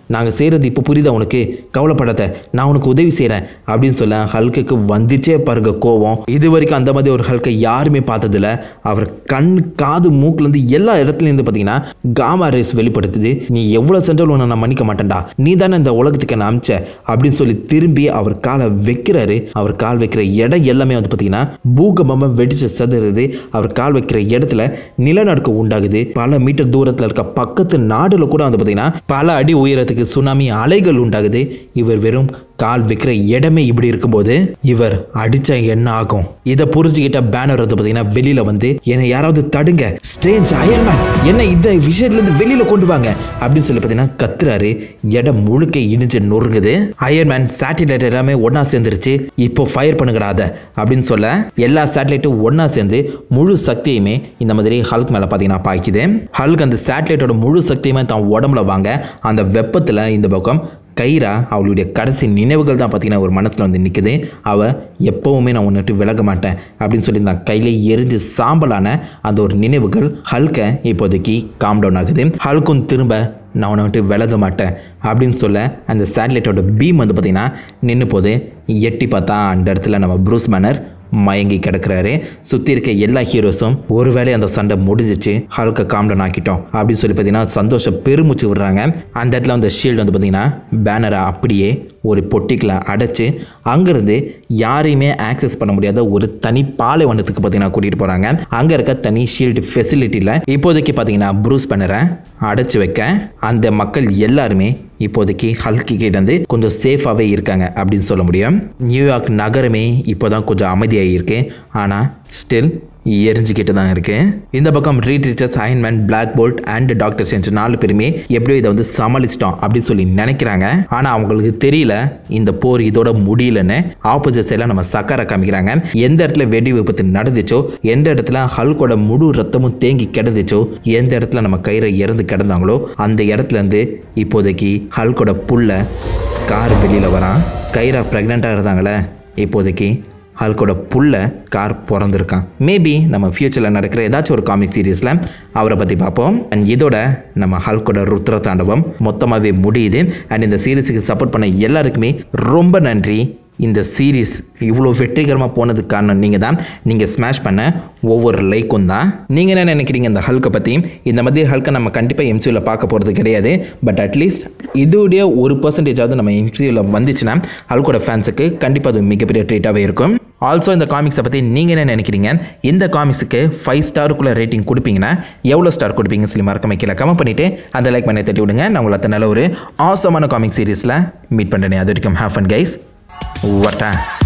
நாங்கள் செய்கிறது இப்போ புரியுதா உனக்கு கவலைப்படாத நான் உனக்கு உதவி செய்கிறேன் அப்படின்னு சொல்ல ஹல்குக்கு வந்துச்சே பாருங்க கோவம் இது வரைக்கும் அந்த மாதிரி ஒரு ஹல்கை யாருமே பார்த்ததில்ல அவர் கண் காது மூக்குலேருந்து எல்லா இடத்துலேருந்து பார்த்தீங்கன்னா காமா ரேஸ் வெளிப்படுத்துது நீ எவ்வளோ சென்றாலும் உன்னை நான் மன்னிக்க மாட்டேன்டா நீ தானே இந்த உலகத்துக்கு நான் அமிச்ச அப்படின்னு சொல்லி திரும்பி அவர் காலை வைக்கிறாரு அவர் கால் வைக்கிற இடம் எல்லாமே வந்து பார்த்தீங்கன்னா பூகம்பமாக வெடிச்சு சதுருது அவர் கால் வைக்கிற இடத்துல நிலநடுக்கம் உண்டாகுது பல மீட்டர் தூரத்தில் இருக்க பக்கத்து நாடுல கூட வந்து பார்த்தீங்கன்னா பல அடி உயரத்துக்கு சுனாமி அலைகள் உண்டாகுது இவர் வெறும் கால் வைக்கிற இடமே இப்படி இருக்கும்போது இவர் அடிச்சா என்ன ஆகும் இதை புரிஞ்சுக்கிட்ட பேனர் வந்து பார்த்தீங்கன்னா வெளியில வந்து என்னை யாராவது தடுங்க ஸ்ட்ரேஞ்ச் அயர்மேன் என்ன இந்த விஷயத்துல இருந்து வெளியில கொண்டு வாங்க அப்படின்னு சொல்லி பார்த்தீங்கன்னா கத்துறாரு இடம் முழுக்க இடிஞ்சு நொறுங்குது அயர்மேன் சேட்டிலைட் எல்லாமே ஒண்ணா சேர்ந்துருச்சு இப்போ ஃபயர் பண்ணுங்கடா அதை அப்படின்னு சொல்ல எல்லா சேட்டலைட்டும் ஒண்ணா சேர்ந்து முழு சக்தியுமே இந்த மாதிரி ஹல்க் மேல பார்த்தீங்கன்னா பாய்க்குது ஹல்க் அந்த சேட்டலைட்டோட முழு சக்தியுமே தான் உடம்புல வாங்க அந்த வெப்பத்தில் இந்த பக்கம் கைரா அவளுடைய கடைசி நினைவுகள் தான் பார்த்தீங்கன்னா ஒரு மனசில் வந்து நிற்குது அவள் எப்போவுமே நான் உன்னை விட்டு விலக மாட்டேன் அப்படின்னு சொல்லி நான் கையிலே எரிஞ்சு சாம்பலான அந்த ஒரு நினைவுகள் ஹல்கை இப்போதைக்கு காம் டவுன் ஆகுது ஹல்கும் திரும்ப நான் உன்னை விட்டு விலக மாட்டேன் அப்படின்னு சொல்ல அந்த சேட்டலைட்டோட பீம் வந்து பார்த்திங்கன்னா நின்று போது எட்டி பார்த்தா அந்த இடத்துல நம்ம ப்ரூஸ் பேனர் மயங்கி கிடக்குறாரு சுற்றி இருக்க எல்லா ஹீரோஸும் ஒருவேளை அந்த சண்டை முடிஞ்சிச்சு ஹல்கை காம்டன் ஆக்கிட்டோம் அப்படின்னு சொல்லி பார்த்தீங்கன்னா சந்தோஷம் பெருமூச்சு விடுறாங்க அந்த இடத்துல அந்த ஷீல்டு வந்து பார்த்தீங்கன்னா பேனரை அப்படியே ஒரு பொட்டிக்கில் அடைச்சு அங்கேருந்து யாரையுமே ஆக்சஸ் பண்ண முடியாத ஒரு தனி பாலைவனத்துக்கு பார்த்தீங்கன்னா கூட்டிகிட்டு போகிறாங்க அங்கே இருக்க தனி ஷீல்டு ஃபெசிலிட்டியில் இப்போதைக்கு பார்த்தீங்கன்னா ப்ரூஸ் பேனரை அடைச்சு வைக்க அந்த மக்கள் எல்லாருமே இப்போதைக்கு ஹல்கி கிட்ட இருந்து கொஞ்சம் சேஃபாகவே இருக்காங்க அப்படின்னு சொல்ல முடியும் நியூயார்க் நகரமே இப்போ தான் கொஞ்சம் அமைதியாக இருக்கு ஆனால் ஸ்டில் எரிஞ்சுக்கிட்டு தான் இருக்கு இந்த பக்கம் Reed Richards Iron Man Black Bolt and Doctor Strange நாலு பேருமே எப்படியோ இதை வந்து சமாளிச்சிட்டோம் அப்படின்னு சொல்லி நினைக்கிறாங்க ஆனால் அவங்களுக்கு தெரியல இந்த போர் இதோட முடியலன்னு ஆப்போசிட் சைடில் நம்ம சக்கரை காமிக்கிறாங்க எந்த இடத்துல வெடி விபத்து நடந்துச்சோ எந்த இடத்துல ஹல்கோட முழு ரத்தமும் தேங்கி கிடந்துச்சோ எந்த இடத்துல நம்ம கயிறை இறந்து கிடந்தாங்களோ அந்த இடத்துல இருந்து இப்போதைக்கு ஹல்கோட புல்ல ஸ்கார் வெளியில் வரான் கைரா ப்ரெக்னெண்ட்டாக இருந்தாங்களே இப்போதைக்கு ஹல்கோட புல்ல கார் பிறந்திருக்கான் மேபி நம்ம ஃப்யூச்சரில் நடக்கிற ஏதாச்சும் ஒரு காமிக் சீரீஸில் அவரை பற்றி பார்ப்போம் அண்ட் இதோட நம்ம ஹல்கோட ருத்ர தாண்டவம் மொத்தமாகவே முடியுது அண்ட் இந்த சீரீஸுக்கு சப்போர்ட் பண்ண எல்லாருக்குமே ரொம்ப நன்றி இந்த சீரீஸ் இவ்வளோ வெற்றிகரமாக போனதுக்கு காரணம் நீங்கள் தான் நீங்கள் ஸ்மாஷ் பண்ண ஒவ்வொரு லைக்கும் தான் நீங்கள் என்ன நினைக்கிறீங்க இந்த ஹல்கை பற்றி இந்த மாதிரி ஹல்கை நம்ம கண்டிப்பாக எம்சியூவில் பார்க்க போகிறது கிடையாது பட் அட்லீஸ்ட் இதோடைய ஒரு பர்சன்டேஜாவது நம்ம எம்சியூவில் வந்துச்சுன்னா ஹல்கோட ஃபேன்ஸுக்கு கண்டிப்பாக அது மிகப்பெரிய ட்ரீட்டாகவே இருக்கும் ஆல்சோ இந்த காமிக்ஸை பற்றி நீங்கள் என்ன நினைக்கிறீங்க இந்த காமிக்ஸுக்கு ஃபைவ் ஸ்டாருக்குள்ளே ரேட்டிங் கொடுப்பீங்கன்னா எவ்வளோ ஸ்டார் கொடுப்பீங்கன்னு சொல்லி மறக்காம கீழே கமெண்ட் பண்ணிவிட்டு அந்த லைக் பண்ணி தட்டி விடுங்க நான் உங்களை நல்ல ஒரு ஆசமான காமிக் சீரீஸில் மீட் பண்ணுறேன் அது வரைக்கும் ஹேவ் ஃபன் கைஸ் வட்டேன்